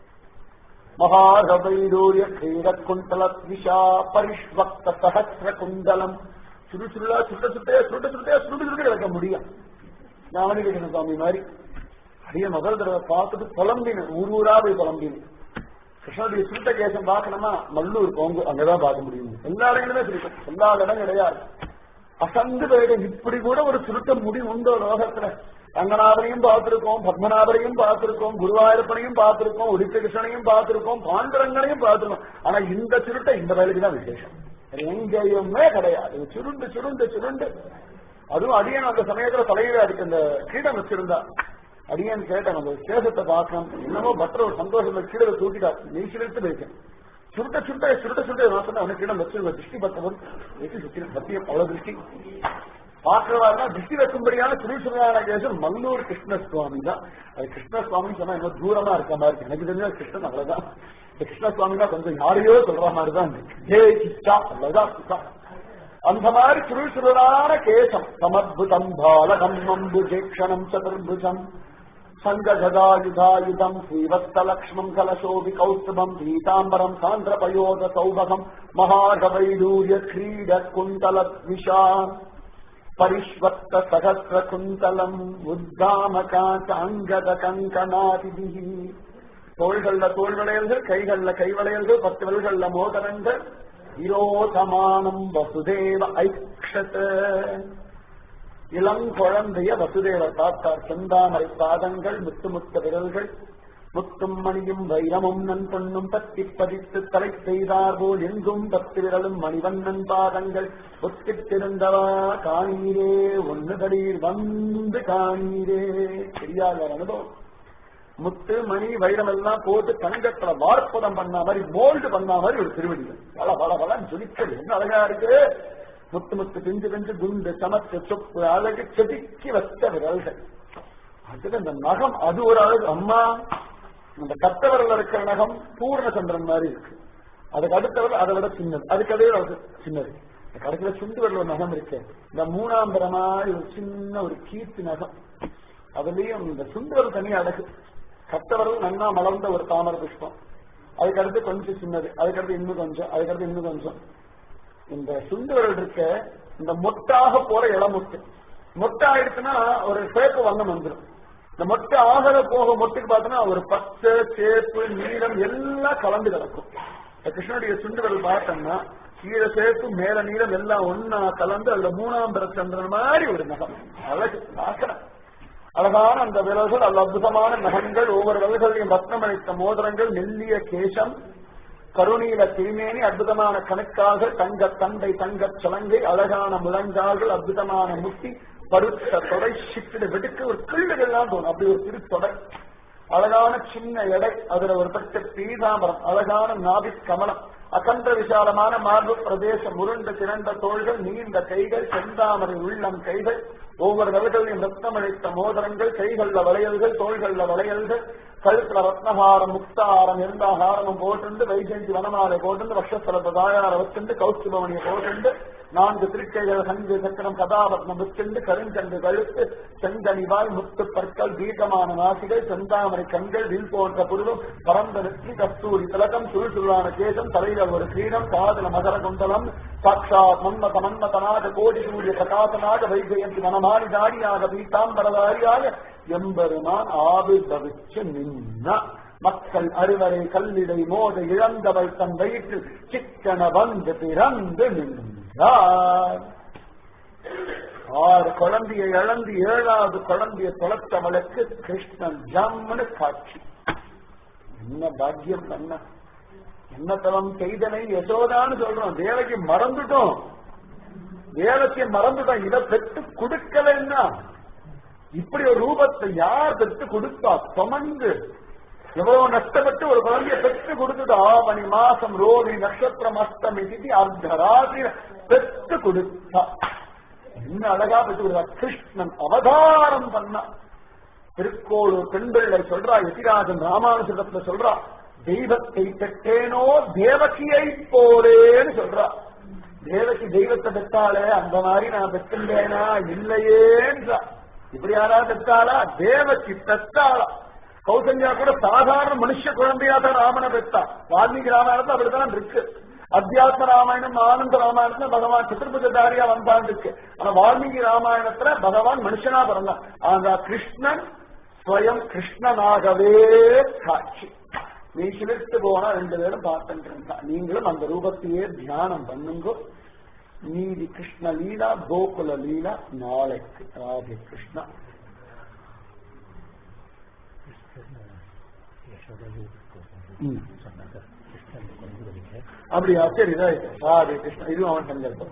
மகாரவைடூரிய கிரீடக்குண்டலத்விஷா பரிஷ்வக்த சகசிர குண்டலம் சுடு சுருளா சுட்ட சுட்டையா சுருட்ட சுட்டையா சுருட்டு சுருட்டு கிடக்க முடியும் ஞானகிருஷ்ண சுவாமி மாதிரி அடிய முதல் தடவை பார்த்துட்டு புலம்பின ஊர் ஊரா போய் புலம்பின கிருஷ்ணனுடைய சுருட்ட கேசம் பார்க்கணுமா மல்லூர் போங்க அங்கதான் பார்க்க முடியும் எல்லா இடங்களுமே சுருட்டம் எல்லா இடம் கிடையாது அசந்து போயிடும் இப்படி கூட ஒரு சுருட்ட முடி உண்டோ லோகத்துல ரங்கநாதனையும் பார்த்திருக்கோம் பத்மநாபரையும் பார்த்திருக்கோம் குருவாயூரப்பனையும் பார்த்திருக்கோம் உடித்த கிருஷ்ணனையும் பார்த்திருக்கோம் பாண்டரங்கனையும் பார்த்திருக்கோம் ஆனா இந்த சுருட்டை இந்த வேலைக்கு தான் விசேஷம் எங்கேயுமே கிடையாது சுருண்டு சுருண்டு சுருண்டு அதுவும் அடியன் அந்த சமயத்துல தலையில அதுக்கு அந்த கீடம் வச்சிருந்தா அடியன் கேட்டேன் அந்த சேஷத்தை பார்க்கணும் என்னமோ பட்டர் ஒரு சந்தோஷம் கீழே தூக்கிட்டா நீ சிலிர்த்து போயிட்டேன் சுருட்ட சுருட்ட சுருட்ட சுருட்ட நான் சொன்னேன் அவனுக்கு இடம் வச்சு திருஷ்டி பத்தவன் வெற்றி சுற்றி சத்தியம் அவ்வளவு திருஷ்டி பார்க்கிறவா திருஷ்டி வைக்கும்படியான திருச்சுரான கேசம் மல்லூர் கிருஷ்ணசுவாமி தான் அது கிருஷ்ணசுவாமி சொன்னா இன்னும் தூரமா இருக்க மாதிரி இருக்கு எனக்கு தெரிஞ்ச கிருஷ்ணன் அவ்வளவுதான் இந்த கிருஷ்ணசுவாமி தான் கொஞ்சம் யாரையோ சொல்ற மாதிரி தான் ஜே கிருஷ்ணா அவ்வளவுதான் அந்த மாதிரி சுருசுருளான கேசம் சமத்புதம் பாலகம் அம்புஜேக்ஷணம் சதுர்புஜம் சங்ககதாயுதாயுதம் ஸ்ரீவத்ஸலக்ஷ்மம் கலசோபி கௌஸ்துபம் பீதாம்பரம் சாந்திரபயோத சௌபகம் மகாகவைடூரிய கிரீட குண்டலத்விஷா பரிஷ்வத்த சகசிர குந்தலம் உத்தாமகாச்ச அங்கத கங்கனாதிபிகி தோள்கள்ல தோல் வளையல்கள் கைகள்ல கை வளையல்கள் பத்து விரல்கள்ல மோதரங்கள் விரோதமானம் வசுதேவ ஐக்ஷத இளங்குழந்தைய வசுதேவர் பார்த்தார் செந்தாமரை பாதங்கள் முத்து முத்த விரல்கள் முத்தும் மணியும் வைரமும் நன் பொண்ணும் பத்தி பதித்து தலை செய்தார் போல் எங்கும் பத்து விரலும் மணிவண்ணன் பாதங்கள் ஒத்திட்டிருந்தவா காணீரே ஒன்னு தடீர் வந்து காணீரே தெரியாத ஒரு அனுபவம் முத்து மணி வைரம் எல்லாம் போட்டு தங்கத்துல வார்ப்பதம் பண்ண மாதிரி மோல்டு பண்ண மாதிரி ஒரு திருவடிகள் பல பல பல ஜொலிக்கிறது என்ன அழகா இருக்கு முத்து முத்து பிஞ்சு பிஞ்சு குண்டு சமத்து சொப்பு அழகு செதுக்கி வச்ச விரல்கள் அதுல இந்த நகம் அது ஒரு அழகு அம்மா இந்த கத்தவரில் இருக்கிற நகம் பூர்ண சந்திரன் மாதிரி இருக்கு அதுக்கு அடுத்தவர் அதை விட சின்னது அதுக்கு அதே அளவுக்கு சின்னது கடைசியில சுண்டு வரல ஒரு நகம் இருக்கு இந்த மூணாம்பர மாதிரி ஒரு சின்ன ஒரு கீர்த்தி நகம் அதுலயும் இந்த சுண்டவர் தனி அழகு கத்தவரல் நன்னா மலர்ந்த ஒரு தாமர புஷ்பம் அதுக்கடுத்து கொஞ்சம் சின்னது அதுக்கடுத்து இன்னும் கொஞ்சம் அதுக்கடுத்து இன்னும் கொஞ்சம் இந்த சுண்டுவரல் இருக்க இந்த மொட்டாக போற இளமொட்டு மொட்டை ஆயிடுச்சுன்னா ஒரு சேப்பு வண்ணம் வந்துடும் இந்த மொட்டை ஆகல போக மொட்டுக்கு பார்த்தோன்னா ஒரு பச்சை சேப்பு நீளம் எல்லாம் கலந்து கிடக்கும் இந்த கிருஷ்ணனுடைய சுண்டுவரல் பார்த்தோம்னா கீழே சேப்பு மேல நீளம் எல்லாம் ஒன்னா கலந்து அதுல மூணாம் பிற சந்திரன் மாதிரி ஒரு நகம் அழகு ஆக்கணும் அழகான அந்த விரல்கள் அல்ல அற்புதமான நகங்கள் ஒவ்வொரு விரல்களையும் ரத்னமளித்த மோதிரங்கள் மெல்லிய கேசம் கருணீல திருமேனி அற்புதமான கணக்காக தங்க தண்டை தங்க சலங்கை அழகான முழங்கால்கள் அற்புதமான முட்டி பருத்த தொடை சிக்கிடு வெடுக்க ஒரு கிள்ளுகள்லாம் தோணும் அப்படி ஒரு திரு தொடை அழகான சின்ன எடை அதுல ஒரு பட்ட பீதாம்பரம் அழகான நாபி கமலம் அகன்ற விசாலமான மார்பு பிரதேசம் உருண்ட திரண்ட தோள்கள் நீண்ட கைகள் செந்தாமரை உள்ளம் கைகள் ஒவ்வொரு விரல்களையும் ரத்னமளித்த மோதிரங்கள் கைகள்ல வளையல்கள் தோள்கள்ல வளையல்கள் கழுத்துல ரத்னஹாரம் முக்தாரம் எந்த ஹாரமும் போட்டுண்டு வைஜெயந்தி வனமாலை போட்டுண்டு வக்ஷஸ்தலத்தை தாயார வச்சுண்டு கௌஸ்துபவனியை போட்டுண்டு நான்கு திருக்கைகள் சங்கு சக்கரம் கதாபத்னம் விட்டுண்டு கருஞ்சண்டு கழுத்து செங்கனிவாய் முத்து பற்கள் தீர்க்கமான நாசிகள் செந்தாமரை கண்கள் வில் போன்ற புருவம் பரந்த நெற்றி கஸ்தூரி திலகம் சுருசுருளான கேசம் தலையில ஒரு கிரீடம் காதல மகர குண்டலம் சாட்சாத் மன்மத மன்மதனாக கோடி சூரிய பிரகாசனாக வைஜெயந்தி மனமாடி தாடியாக பீதாம்பரதாரியாக எம்பெருமான் ஆவிர்பவிச்சு நின்ன மக்கள் அறுவரை கல்லிடை மோத இழந்தவள் தன் வயிற்றில் சிக்கன வந்து பிறந்து நின்றார் ஆறு குழந்தையை இழந்து ஏழாவது குழந்தைய தொலைத்தவளுக்கு கிருஷ்ணன் ஜம்னு காட்சி என்ன பாக்கியம் பண்ண என்ன தவம் செய்தனை யசோதான்னு சொல்றோம் தேவகி மறந்துட்டோம் வேலத்தை மறந்துட்டோம் இதை பெற்று கொடுக்கலன்னா இப்படி ஒரு ரூபத்தை யார் பெற்று கொடுத்தா சுமந்து எவ்வளவு நஷ்டப்பட்டு ஒரு குழந்தைய பெற்று கொடுத்தது ஆவணி மாசம் ரோஹி நட்சத்திரம் அஷ்டமி திதி அர்த்தராத்திரி பெற்று கொடுத்தா என்ன அழகா பெற்று கொடுத்தா கிருஷ்ணன் அவதாரம் பண்ணா திருக்கோளூர் பெண்பிள்ளை சொல்றா எதிராஜன் ராமானுஜத்துல சொல்றா தெய்வத்தை பெற்றேனோ தேவகியை போலேன்னு சொல்றா தேவகி தெய்வத்தை பெற்றாலே அந்த மாதிரி நான் பெற்றுண்டேனா இல்லையேன்றா இப்படி யாராவது பெற்றாளா தேவகி பெற்றாளா கௌசல்யா கூட சாதாரண மனுஷ குழந்தையா தான் ராமனை பெற்றா வால்மீகி ராமாயணத்துல அப்படித்தான் இருக்கு அத்தியாத்ம ராமாயணம் ஆனந்த ராமாயணத்துல பகவான் சதுர்புஜதாரியா வந்தான் இருக்கு ஆனா வால்மீகி ராமாயணத்துல பகவான் மனுஷனா பிறந்தான் ஆனா கிருஷ்ணன் ஸ்வயம் கிருஷ்ணனாகவே காட்சி நீ சிலிர்த்து போனா ரெண்டு பேரும் பார்த்துட்டு இருந்தா நீங்களும் அந்த ரூபத்தையே தியானம் பண்ணுங்க நீதி கிருஷ்ண லீலா கோகுல லீலா நாளைக்கு ராதே கிருஷ்ணா ம். அப்படியா சரி ரைட் ராதே கிருஷ்ணா இதுவும் அவன் சங்கல்பம்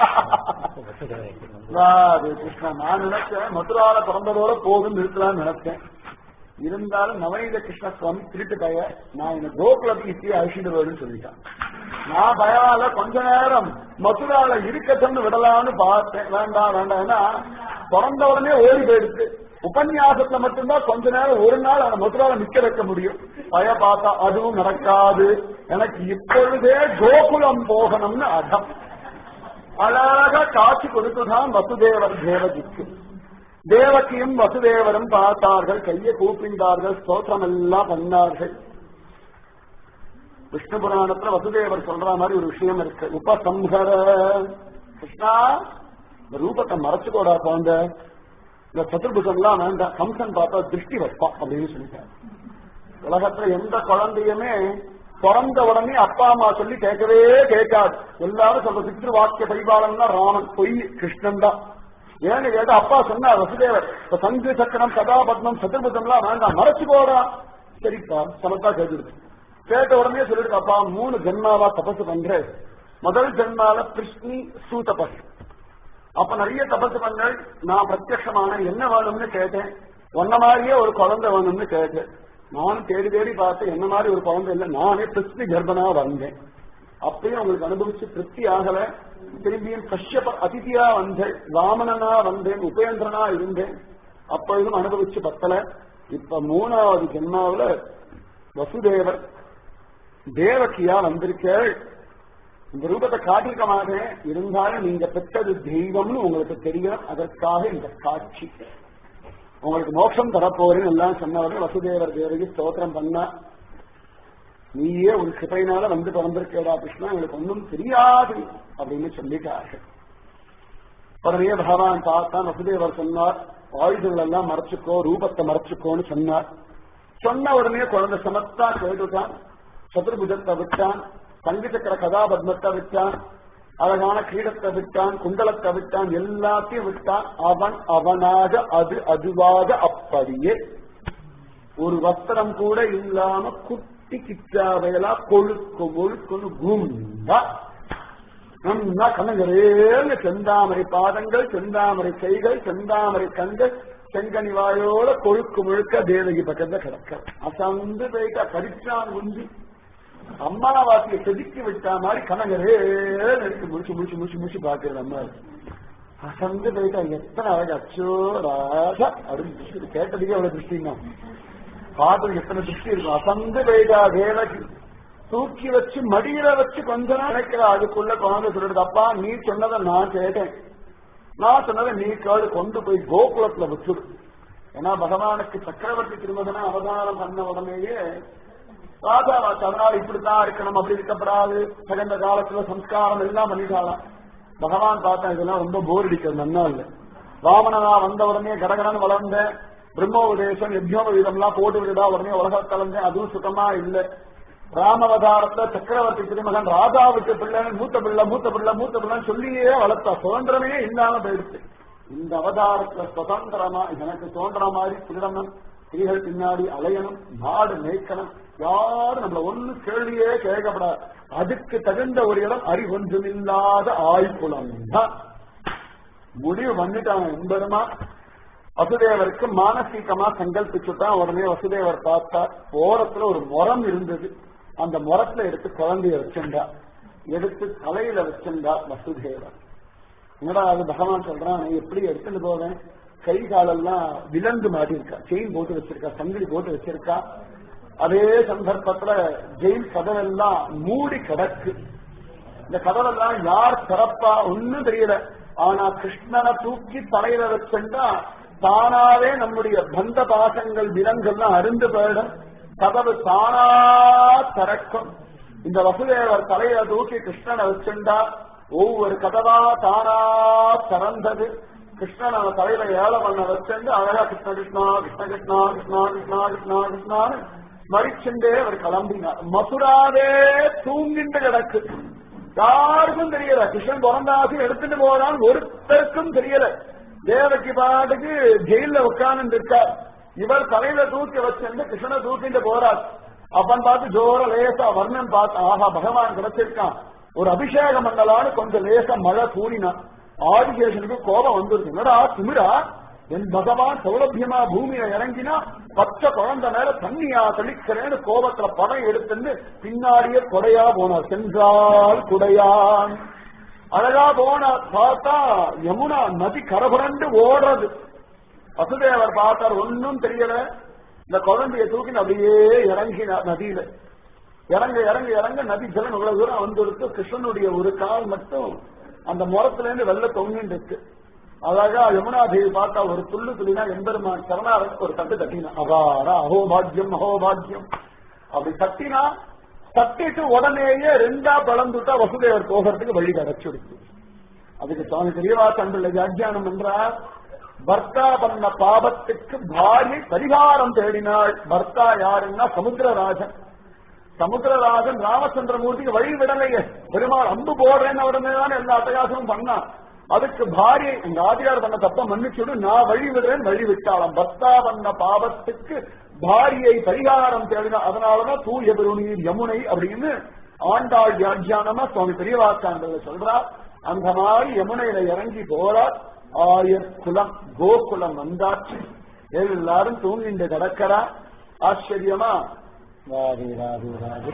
ராதே கிருஷ்ணா நான் நினைச்சேன் மதுரால பிறந்ததோட போகும் இருக்கலாம்னு நினைச்சேன் இருந்தாலும் நவநீத கிருஷ்ண சுவாமி திருட்டு பய நான் என்ன கோகுலத்துக்கு இப்பயே அழிச்சுட்டு வரும்னு சொல்லிட்டான் நான் பயால கொஞ்ச நேரம் மதுரால இருக்கத்தன்னு விடலாம்னு பார்த்தேன் வேண்டாம் வேண்டாம் ஏன்னா பிறந்த உடனே ஓடி போயிடுச்சு உபன்யாசத்துல மட்டும்தான் கொஞ்ச நேரம் ஒரு நாள் அந்த மதுரால நிக்க வைக்க முடியும் பய பார்த்தா அதுவும் நடக்காது எனக்கு இப்பொழுதே கோகுலம் போகணும்னு அடம் அழகா காட்சி கொடுத்துதான் வசுதேவர் தேவகிக்கு தேவகியும் வசுதேவரும் பார்த்தார்கள் கையை கூப்பிண்டார்கள் ஸ்தோத்திரம் எல்லாம் பண்ணார்கள் விஷ்ணு புராணத்துல வசுதேவர் சொல்ற மாதிரி ஒரு விஷயம் இருக்கு உபசம்ஹர கிருஷ்ணா இந்த ரூபத்தை மறைச்சுக்கோடா குழந்தை இந்த சதுர்புஜம்லாம் வேண்டாம் கம்சன் பார்த்தா திருஷ்டி வைப்பான் அப்படின்னு சொல்லிட்டாரு உலகத்துல எந்த குழந்தையுமே பிறந்த உடனே அப்பா அம்மா சொல்லி கேட்கவே கேட்காது எல்லாரும் சொல்ற பித்ரு வாக்கிய பரிபாலன் தான் ராமன் பொய் கிருஷ்ணன் தான் ஏன்னு கேட்டா அப்பா சொன்னார் வசுதேவர் இப்ப சங்கு சக்கரம் கதாபத்மம் சதுர்புஜம்லாம் வேண்டாம் மறைச்சுக்கோடா சரிப்பா சமத்தா கேட்டுருக்கு கேட்ட உடனே சொல்லிட்டு அப்பா மூணு ஜென்மாவா தபசு பண்றேன் முதல் ஜென்மால கிருஷ்ணி சூ தபஸ் அப்ப நிறைய தபசு பண்ணல் நான் பிரத்யட்சமான என்ன வேணும்னு கேட்டேன் ஒன்ன மாதிரியே ஒரு குழந்தை வேணும்னு கேட்டேன் நானும் தேடி தேடி பார்த்து என்ன மாதிரி ஒரு குழந்தை இல்லை நானே கிருஷ்ணி கர்ப்பனா வந்தேன் அப்பயும் உங்களுக்கு அனுபவிச்சு திருப்தி ஆகல திரும்பியும் கஷ்யப அதிதியா வந்தேன் வாமனனா வந்தேன் உபேந்திரனா இருந்தேன் அப்பொழுதும் அனுபவிச்சு பத்தல இப்ப மூணாவது ஜென்மாவுல வசுதேவர் தேவகியா வந்திருக்கேள் இந்த ரூபத்தை காட்டிருக்க மாட்டேன் இருந்தாலும் நீங்க பெற்றது தெய்வம்னு உங்களுக்கு தெரியும் அதற்காக இந்த காட்சி உங்களுக்கு மோட்சம் தரப்போறேன்னு எல்லாம் சொன்னவர்கள் வசுதேவர் தேவகி ஸ்தோத்திரம் பண்ணா நீயே உன் கிருப்பையினால வந்து பிறந்திருக்கேடா கிருஷ்ணா எங்களுக்கு ஒன்றும் தெரியாது அப்படின்னு சொல்லிட்டார்கள் உடனே பகவான் பார்த்தான் வசுதேவர் சொன்னார் ஆயுதங்கள் எல்லாம் மறைச்சுக்கோ ரூபத்தை மறைச்சுக்கோன்னு சொன்னார் சொன்ன உடனே குழந்தை சமத்தா கேட்டுட்டான் சதுர்புஜத்தை விட்டான் தங்க சக்கர கதாபத்மத்தை விட்டான் அழகான கிரீடத்தை விட்டான் குண்டலத்தை விட்டான் எல்லாத்தையும் விட்டான் அவன் அவனாக அது அதுவாக அப்படியே ஒரு வஸ்திரம் கூட இல்லாம குட்டி கிச்சாவையலா கொழுக்கு ஒழுக்குன்னு குண்டா நல்லா கண்ணங்கரேன்னு செந்தாமரை பாதங்கள் செந்தாமரை கைகள் செந்தாமரை கண்கள் செங்கனி வாயோட கொழுக்கு முழுக்க தேவகி பக்கத்துல கிடக்க அசந்து போயிட்டா கரிச்சான் குஞ்சு அம்மாவாசியை செதுக்கி விட்டா மாதிரி கனகரே எடுத்து முடிச்சு முடிச்சு முடிச்சு முடிச்சு பாக்குறது அம்மா அசந்து போயிட்டா எத்தனை அழகு அச்சோ ராஜா அப்படின்னு திருஷ்டி கேட்டதுக்கே அவ்வளவு திருஷ்டிங்க பாட்டுக்கு எத்தனை திருஷ்டி இருக்கும் அசந்து போயிட்டா தேவகி தூக்கி வச்சு மடியில வச்சு கொஞ்ச நாள் நினைக்கிற அதுக்குள்ள குழந்தை சொல்லிடுது அப்பா நீ சொன்னதை நான் கேட்டேன் நான் சொன்னதை நீ கேடு கொண்டு போய் கோகுலத்துல வச்சுடு ஏன்னா பகவானுக்கு சக்கரவர்த்தி திருமகன அவதாரம் பண்ண உடனேயே ராஜா வாச்சு அதனால இப்படித்தான் இருக்கணும் அப்படி இருக்கப்படாது கடந்த காலத்துல சம்ஸ்காரம் எல்லாம் பண்ணிட்டாலாம் பகவான் பார்த்தா இதெல்லாம் ரொம்ப போர் அடிக்கிறது நன்னா இல்ல வாமனனா வந்த உடனே கடகடன் வளர்ந்த பிரம்மோபதேசம் யஜ்யோபதீதம் எல்லாம் போட்டு விடுதா உடனே உலக கலந்தேன் அதுவும் சுத்தமா இல்லை ராமவதாரத்துல சக்கரவர்த்தி திருமகன் ராஜாவுக்கு பிள்ளைன்னு மூத்த பிள்ளை மூத்த பிள்ளை மூத்த பிள்ளைன்னு சொல்லியே வளர்த்தா சுதந்திரமே இல்லாம போயிடுச்சு இந்த அவதாரத்துல சுதந்திரமா எனக்கு தோன்ற மாதிரி திருடணும் ஸ்திரீகள் பின்னாடி அலையணும் நாடு மேய்க்கணும் யாரும் நம்மள ஒண்ணு கேள்வியே கேட்கப்படாது அதுக்கு தகுந்த ஒரு இடம் அறிவொன்றுமில்லாத ஆய்குளம் தான் முடிவு பண்ணிட்டாங்க என்பதுமா வசுதேவருக்கு மானசீகமா சங்கல்பிச்சுட்டான் உடனே வசுதேவர் பார்த்தா ஓரத்துல ஒரு முறம் இருந்தது அந்த முரத்துல எடுத்து குழந்தைய வச்சிருந்தா எடுத்து தலையில வச்சிருந்தா வசுதேவர் என்னடா அது பகவான் சொல்றான் நீ எப்படி எடுத்துட்டு போவேன் கை காலெல்லாம் விலங்கு மாட்டிருக்கா செயின் போட்டு வச்சிருக்கா சங்கிலி போட்டு வச்சிருக்கா அதே சந்தர்ப்பத்துல ஜெயில் கதவெல்லாம் மூடி கிடக்கு இந்த கதவெல்லாம் யார் திறப்பா ஒன்னும் தெரியல ஆனா கிருஷ்ணனை தூக்கி தலையில வச்சுட்டா தானாவே நம்முடைய பந்த பாசங்கள் விலங்கெல்லாம் அருந்து போயிடும் கதவு தானா திறக்கும் இந்த வசுதேவர் தலையில தூக்கி கிருஷ்ணனை வச்சுண்டா ஒவ்வொரு கதவா தானா திறந்தது கிருஷ்ணன் அவன் தலையில ஏழை பண்ண வச்சுண்டு அழகா கிருஷ்ண கிருஷ்ணா கிருஷ்ண கிருஷ்ணா கிருஷ்ணா கிருஷ்ணா கிருஷ்ணா கிருஷ்ணான்னு மறிச்சுண்டே அவர் கிளம்பினார் மதுராவே தூங்கிட்டு கிடக்கு யாருக்கும் தெரியல கிருஷ்ணன் பிறந்தாசி எடுத்துட்டு போறான் ஒருத்தருக்கும் தெரியல தேவகி பாட்டுக்கு ஜெயில உட்கார்ந்து இருக்கார் இவர் தலையில தூக்கி வச்சிருந்து கிருஷ்ணனை தூக்கிட்டு போறார் அப்பன் பார்த்து ஜோர லேசா வர்ணம் பார்த்து ஆஹா பகவான் கிடைச்சிருக்கான் ஒரு அபிஷேகம் பண்ணலான்னு கொஞ்சம் லேசா மழை கூறினான் ஆதிசேஷனுக்கு கோபம் வந்துருச்சு என்னடா திமிரா என் பகவான் சௌலபியமா பூமியில இறங்கினா பச்சை குழந்தை மேல தண்ணியா தெளிக்கிறேன்னு கோபத்துல படம் எடுத்துன்னு பின்னாடியே கொடையா போனார் சென்றால் குடையான் அழகா போன பார்த்தா யமுனா நதி கரபுரண்டு ஓடுறது வசுதேவர் பார்த்தார் ஒன்னும் தெரியல இந்த குழந்தைய தூக்கின்னு அப்படியே இறங்கினார் நதியில இறங்க இறங்க இறங்க நதி ஜலம் இவ்வளவு தூரம் வந்துருக்கு கிருஷ்ணனுடைய ஒரு கால் மட்டும் அந்த முரத்துல இருந்து வெள்ள தொங்கிட்டு இருக்கு அழகா யமுனா தேவி பார்த்தா ஒரு துள்ளு துள்ளினா எம்பெருமான் சரணாரன் ஒரு தட்டு தட்டினா அகாரா அகோபாகியம் அகோபாகியம் அப்படி தட்டினா தட்டிட்டு உடனேயே ரெண்டா பழந்துட்டா வசுதேவர் போகிறதுக்கு வழி கிடைச்சிடுச்சு அதுக்கு சுவாமி பெரியவா தந்துள்ள வியாக்கியானம் என்றார் பர்த்தா பண்ண பாபத்துக்கு பாரி பரிகாரம் தேடினாள் பர்த்தா யாருன்னா சமுத்திரராஜன் சமுத்திரராஜன் ராமச்சந்திரமூர்த்திக்கு வழி விடலையே பெருமாள் அம்பு போடுறேன்னு உடனே தான் எல்லா அட்டகாசமும் பண்ணான் அதுக்கு பாரியை எங்க ஆதியார் பண்ண தப்ப மன்னிச்சுடு நான் வழி விடுறேன் வழி விட்டாளாம் பர்த்தா பண்ண பாவத்துக்கு பாரியை பரிகாரம் தேடினா அதனாலதான் தூய பெருநீர் யமுனை அப்படின்னு ஆண்டாள் வியாக்கியானமா சுவாமி பெரியவாக்காண்டல சொல்றார் அந்த மாதிரி யமுனையில இறங்கி போறார் ஆயர்குலம் கோகுலம் வந்தாச்சு எல்லாரும் தூங்கிண்டு கிடக்கிறா ஆச்சரியமா ராதே ராதே ராதே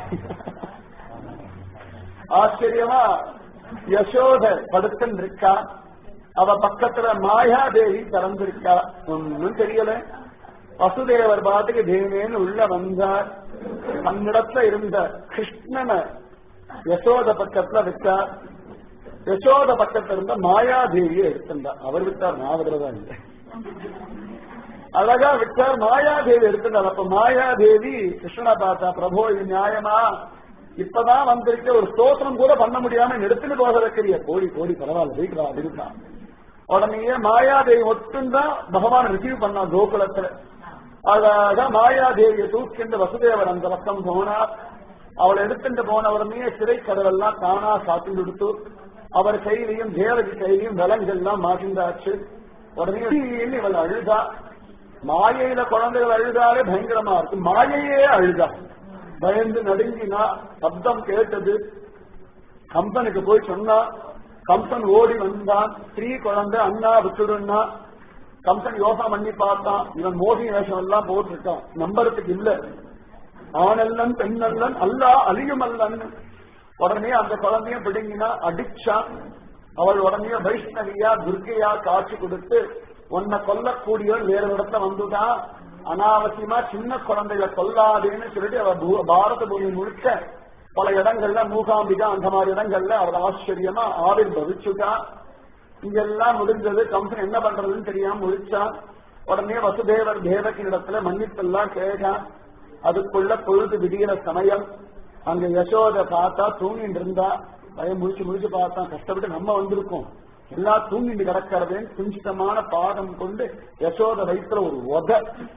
ஆச்சரியமா யசோத படுத்துன்னு இருக்கா அவ பக்கத்துல மாயாதேவி திறந்திருக்கா ஒன்னும் தெரியல வசுதேவர் பாட்டுக்கு தேவேன்னு உள்ள வந்தார் தன்னிடத்துல இருந்த கிருஷ்ணனை யசோத பக்கத்துல விட்டார் யசோத பக்கத்துல இருந்த மாயாதேவியை எடுத்திருந்தார் அவர் விட்டார் நான் விடுறதா இல்லை அழகா விட்டார் மாயாதேவி எடுத்துட்டார் அப்ப மாயாதேவி கிருஷ்ணனை பார்த்தா பிரபு இது நியாயமா இப்பதான் வந்திருக்க ஒரு ஸ்தோத்திரம் கூட பண்ண முடியாம எடுத்துட்டு போக வைக்கிறிய கோடி கோடி பரவாயில்ல வீட்டுல இருக்கா உடனேயே மாயாதேவி மட்டும்தான் பகவான் ரிசீவ் பண்ணா கோகுலத்துல அழகா மாயாதேவியை தூக்கிண்டு வசுதேவர் அந்த பக்கம் போனார் அவளை எடுத்துட்டு போன உடனே சிறை கதவெல்லாம் தானா சாத்தி கொடுத்து அவர் கையிலையும் தேவகி கையிலையும் விலங்கெல்லாம் மாட்டிந்தாச்சு உடனே இவள் அழுதா மாயையில குழந்தைகள் அழுதாலே பயங்கரமா இருக்கு மாயையே அழுதா பயந்து நடுங்கினா சப்தம் கேட்டது கம்பனுக்கு போய் சொன்னா கம்பன் ஓடி வந்தான் ஸ்ரீ குழந்தை அண்ணா விட்டுடுன்னா கம்பன் யோசனை பண்ணி பார்த்தான் இவன் மோடி வேஷம் எல்லாம் போட்டிருக்கான் நம்புறதுக்கு இல்ல ஆணல்லன் பெண்ணல்லன் அல்லா அழியும் அல்லன் உடனே அந்த குழந்தைய பிடுங்கினா அடிச்சான் அவள் உடனே வைஷ்ணவியா துர்கையா காட்சி கொடுத்து உன்னை கொல்லக்கூடியவன் வேற இடத்துல வந்துதான் அனாவசியமா சின்ன குழந்தைகளை கொல்லாதேன்னு சொல்லிட்டு அவ பூ- பாரத பூமி முழுக்க பல இடங்கள்ல மூகாம்பிகா அந்த மாதிரி இடங்கள்ல அவர் ஆச்சரியமா ஆவிர் பவிச்சுட்டா இங்கெல்லாம் முடிஞ்சது கம்சன் என்ன பண்றதுன்னு தெரியாம முடிச்சான் உடனே வசுதேவர் தேவகி இடத்துல மன்னிப்பெல்லாம் கேட்டான் அதுக்குள்ள பொழுது விடிகிற சமயம் அங்க யசோத பார்த்தா தூங்கிட்டு இருந்தா பயம் முடிச்சு முடிச்சு பார்த்தான் கஷ்டப்பட்டு நம்ம வந்திருக்கோம் எல்லாம் தூங்கிட்டு கிடக்கிறதேன்னு குஞ்சிதமான பாதம் கொண்டு யசோத வயிற்றுல ஒரு உத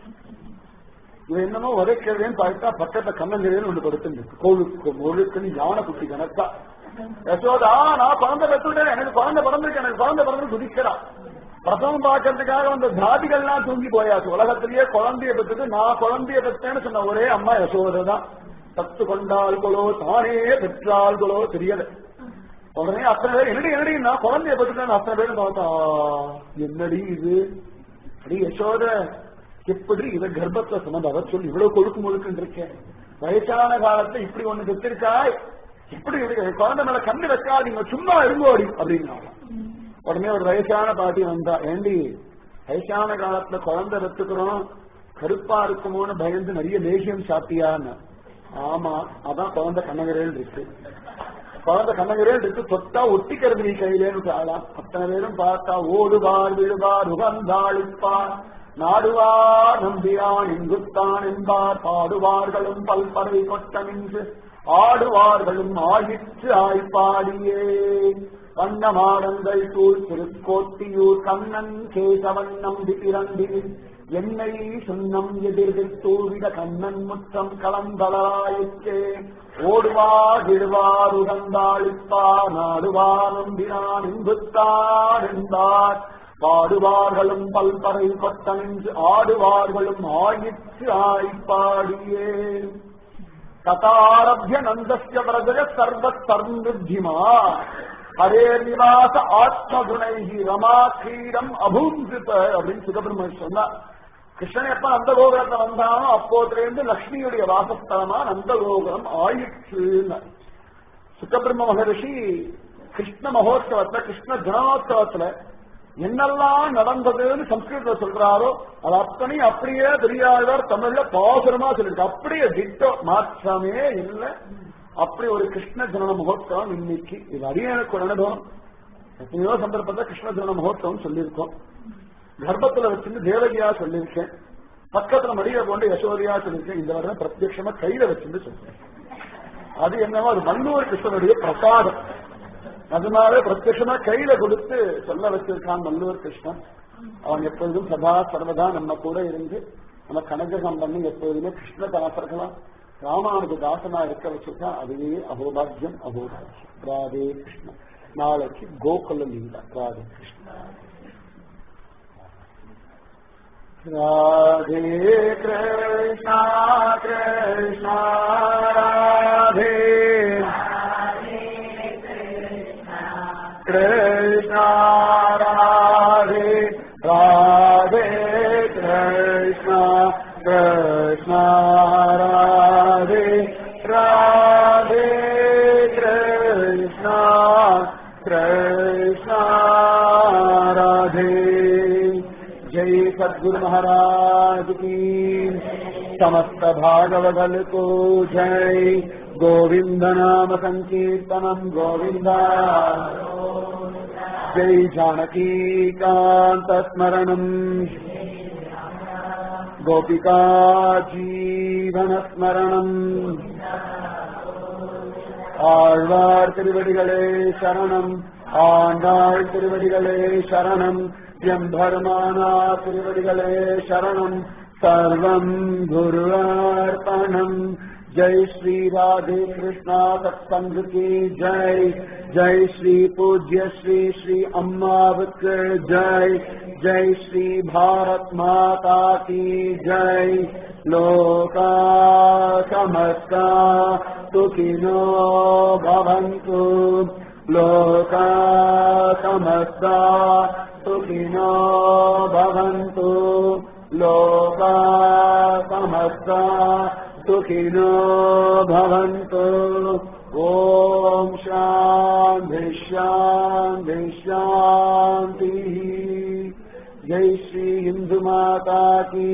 இவன் என்னமோ உதைக்கிறதேன்னு பார்த்தா பக்கத்துல கண்ணஞ்சரியன்னு ஒன்று படுத்துருக்கு கோழுக்கு முழுக்குன்னு யானை குட்டி கணக்கா யசோதா நான் குழந்தை பெற்றுட்டேன் எனக்கு குழந்தை பிறந்திருக்கு எனக்கு குழந்தை பிறந்து குதிக்கிறான் பிரசவம் பார்க்கறதுக்காக வந்த தாதிகள்லாம் தூங்கி போயாச்சு உலகத்திலேயே குழந்தைய பெற்றது நான் குழந்தைய பெற்றேன்னு சொன்ன ஒரே அம்மா யசோதை தான் தத்து கொண்டாள்களோ தானே பெற்றாள்களோ தெரியல உடனே அத்தனை பேர் என்னடி என்னடி நான் குழந்தைய பெற்றுட்டேன் அத்தனை பேரும் பார்த்தா "ஆ, என்னடி இது அடி யசோத எப்படி இவ கர்ப்பத்துல சுமந்து அவர் சொல்லி இவ்வளவு கொழுக்கு முழுக்குன்னு இருக்கேன் வயசான காலத்துல இப்படி ஒண்ணு பெற்றிருக்காய் எப்படி இருக்கு குழந்தை மேல கண்ணு வைக்காதீங்க சும்மா இருங்கோடி அப்படின்னாங்க உடனே ஒரு வயசான பாட்டி வந்தா ஏண்டி வயசான காலத்துல குழந்தை பெற்றுக்கிறோம் கருப்பா இருக்குமோன்னு பயந்து நிறைய லேகியம் சாப்பிட்டியான்னு ஆமா அதான் குழந்தை கண்ணகரேல் இருக்கு குழந்தை கண்ணகரேல் இருக்கு தொட்டா ஒட்டிக்கிறது நீ கையிலேன்னு ஆளாம் அத்தனை பேரும் பார்த்தா ஓடுவார் விழுவார் உகந்தாளிப்பார் நாடுவார் நம்பியான் இங்குத்தான் என்பார் பாடுவார்களும் பல்பறை கொட்டமின்று ஆடுவார்களும் ஆயிற்று ஆய்ப்பாடியே வண்ணமாடங்கள் தூள் திருக்கோட்டியூர் கண்ணன் கேசவன் நம்பி பிறந்தி என்னை சுண்ணம் எதிர்வில் தூவிட கண்ணன் முற்றம் கலந்தலாயிற்றே ஓடுவார் விடுவார் உகந்தாளிப்பார் நாடுவார் நம்பினான் இங்குத்தான் என்பார் பாடுவார்களும் பல்பறை கொட்டமின்று ஆடுவார்களும் ஆயிற்று ஆய்ப்பாடியே ததாரபிய நந்தஸ்ய பிரஜய சர்வ சர்மிருத்திமா ஹரே நிவாச ஆத்மகுணைகி ரமா கிரீடம் அபூங்கிருத்த அப்படின்னு சுகபிரமணி சொன்னார் கிருஷ்ணன் எப்ப நந்த கோபுரத்தை வந்தானோ அப்போதிலிருந்து லக்ஷ்மியுடைய வாசஸ்தலமா நந்த கோபுரம் ஆயிற்றுன்னு சுகபிரம்ம மகரிஷி கிருஷ்ண மகோத்சவத்துல கிருஷ்ண ஜனோத்சவத்துல என்னெல்லாம் நடந்ததுன்னு சம்ஸ்கிருதத்துல சொல்றாரோ அது அத்தனையும் அப்படியே பெரியாழ்வார் தமிழ்ல பாசுரமா சொல்லிருக்கு அப்படியே திட்டோ மாற்றமே இல்லை அப்படி ஒரு கிருஷ்ண ஜனன மகோத்சவம் இன்னைக்கு இது அரியனுக்கு ஒரு அனுபவம் எத்தனையோ சந்தர்ப்பத்தை கிருஷ்ண ஜனன மகோத்சவம் சொல்லியிருக்கோம் கர்ப்பத்துல வச்சிருந்து தேவகியா சொல்லியிருக்கேன் பக்கத்துல மடியில கொண்டு யசோதியா சொல்லியிருக்கேன் இந்த வருடம் பிரத்யட்சமா கையில வச்சிருந்து சொல்றேன் அது என்னவோ அது மல்லூர் கிருஷ்ணனுடைய பிரசாதம் அதனால பிரத்யட்சமா கையில கொடுத்து சொல்ல வச்சிருக்கான் நல்லூர் கிருஷ்ணன் அவன் எப்பொழுதும் சதா சர்வதா நம்ம கூட இருந்து நம்ம கனககம் பண்ணி எப்பொழுதுமே கிருஷ்ண தாசர்களா ராமானுக்கு தாசனா இருக்க வச்சிருக்கான் அதுவே அகோபாக்கியம் அகோபாக்கியம் ராதே கிருஷ்ண நாளைக்கு கோகுல லீலா ராதே கிருஷ்ண ராதே கிருஷ்ணா கிருஷ்ணா ராதே कृष्णा राधे राधे कृष्णा कृष्णा राधे राधे कृष्णा कृष्णा राधे जय सद्गुरु महाराज की समस्त भागवदल को जय गोविंद नाम संकीर्तनम गोविंदा जय जानकी कांत स्मरणम गोपिका जीवन स्मरणम ஆழ்வார் திருவடிகளே சரணம் ஆண்டாள் திருவடிகளே சரணம் எம்பெருமானா திருவடிகளே சரணம் சர்வம் குருவார்ப்பணம் जय श्री राधे कृष्णा सत्संग की जय जय श्री पूज्य श्री श्री अम्मावक जय जय श्री भारत माता की जय लोका समस्ता सुखिनो भवन्तु लोका समस्ता सुखिनो भवन्तु लोका समस्ता सुखिनो भवन्तु ॐ शान्ति शान्ति शान्तिः जय श्री हिन्दु माता की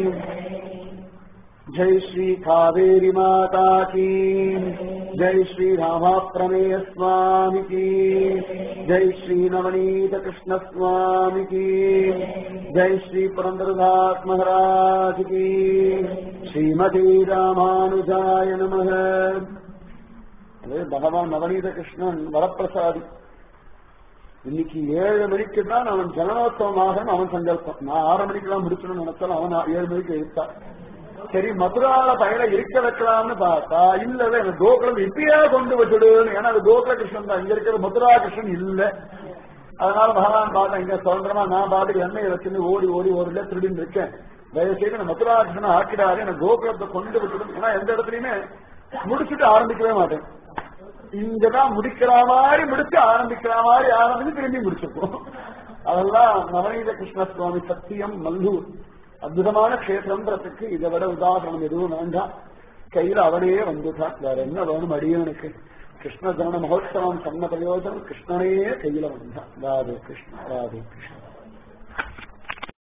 जय श्री कावेरी माता की जय श्री रामा प्रमेय स्वामी की जय श्री नवनीत कृष्ण स्वामी की जय श्री पुरंदरदास महाराज की श्रीमती रामानुजाय नमः அது பகவான் நவநீத கிருஷ்ணன் வரப்பிரசாதி இன்னைக்கு ஏழு மணிக்கு தான் அவன் ஜனனோத்சவமாக அவன் சங்கல்பம் நான் ஆறு மணிக்கெல்லாம் முடிச்சணும்னு நினைச்சாலும் அவன் ஏழு மணிக்கு எடுத்தான் சரி மதுரால பயண இருக்க வைக்கலாம்னு பார்த்தா இல்ல எனக்கு கோகுலம் இப்பயே கொண்டு வச்சுடுன்னு ஏன்னா அது கோகுல கிருஷ்ணன் தான் இங்க இருக்கிற மதுரா கிருஷ்ணன் இல்ல அதனால பகவான் பார்த்தேன் இங்க சொல்றமா நான் பாட்டுக்கு எண்ணெயை வச்சுன்னு ஓடி ஓடி ஓடில திருடின்னு இருக்கேன் தயவுசெய்து நான் மதுரா கிருஷ்ணன் ஆக்கிடாரு எனக்கு கோகுலத்தை கொண்டு விட்டுடும் ஏன்னா எந்த இடத்துலயுமே முடிச்சுட்டு ஆரம்பிக்கவே மாட்டேன் இங்கதான் முடிக்கிற மாதிரி முடிச்சு ஆரம்பிக்கிற மாதிரி ஆரம்பிச்சு திரும்பி முடிச்சிருப்போம் அதெல்லாம் நவநீத கிருஷ்ண சுவாமி சத்தியம் மல்லூர் அற்புதமான கஷேத்திரன்றதுக்கு இதை விட உதாரணம் எதுவும் வேண்டாம் கையில அவனே வந்துட்டான் வேற என்ன வேணும் அடியவனுக்கு கிருஷ்ண ஜன மகோத்சவம் சொன்ன பிரயோஜனம் கிருஷ்ணனே கையில வந்தான் ராதே கிருஷ்ண ராதே கிருஷ்ண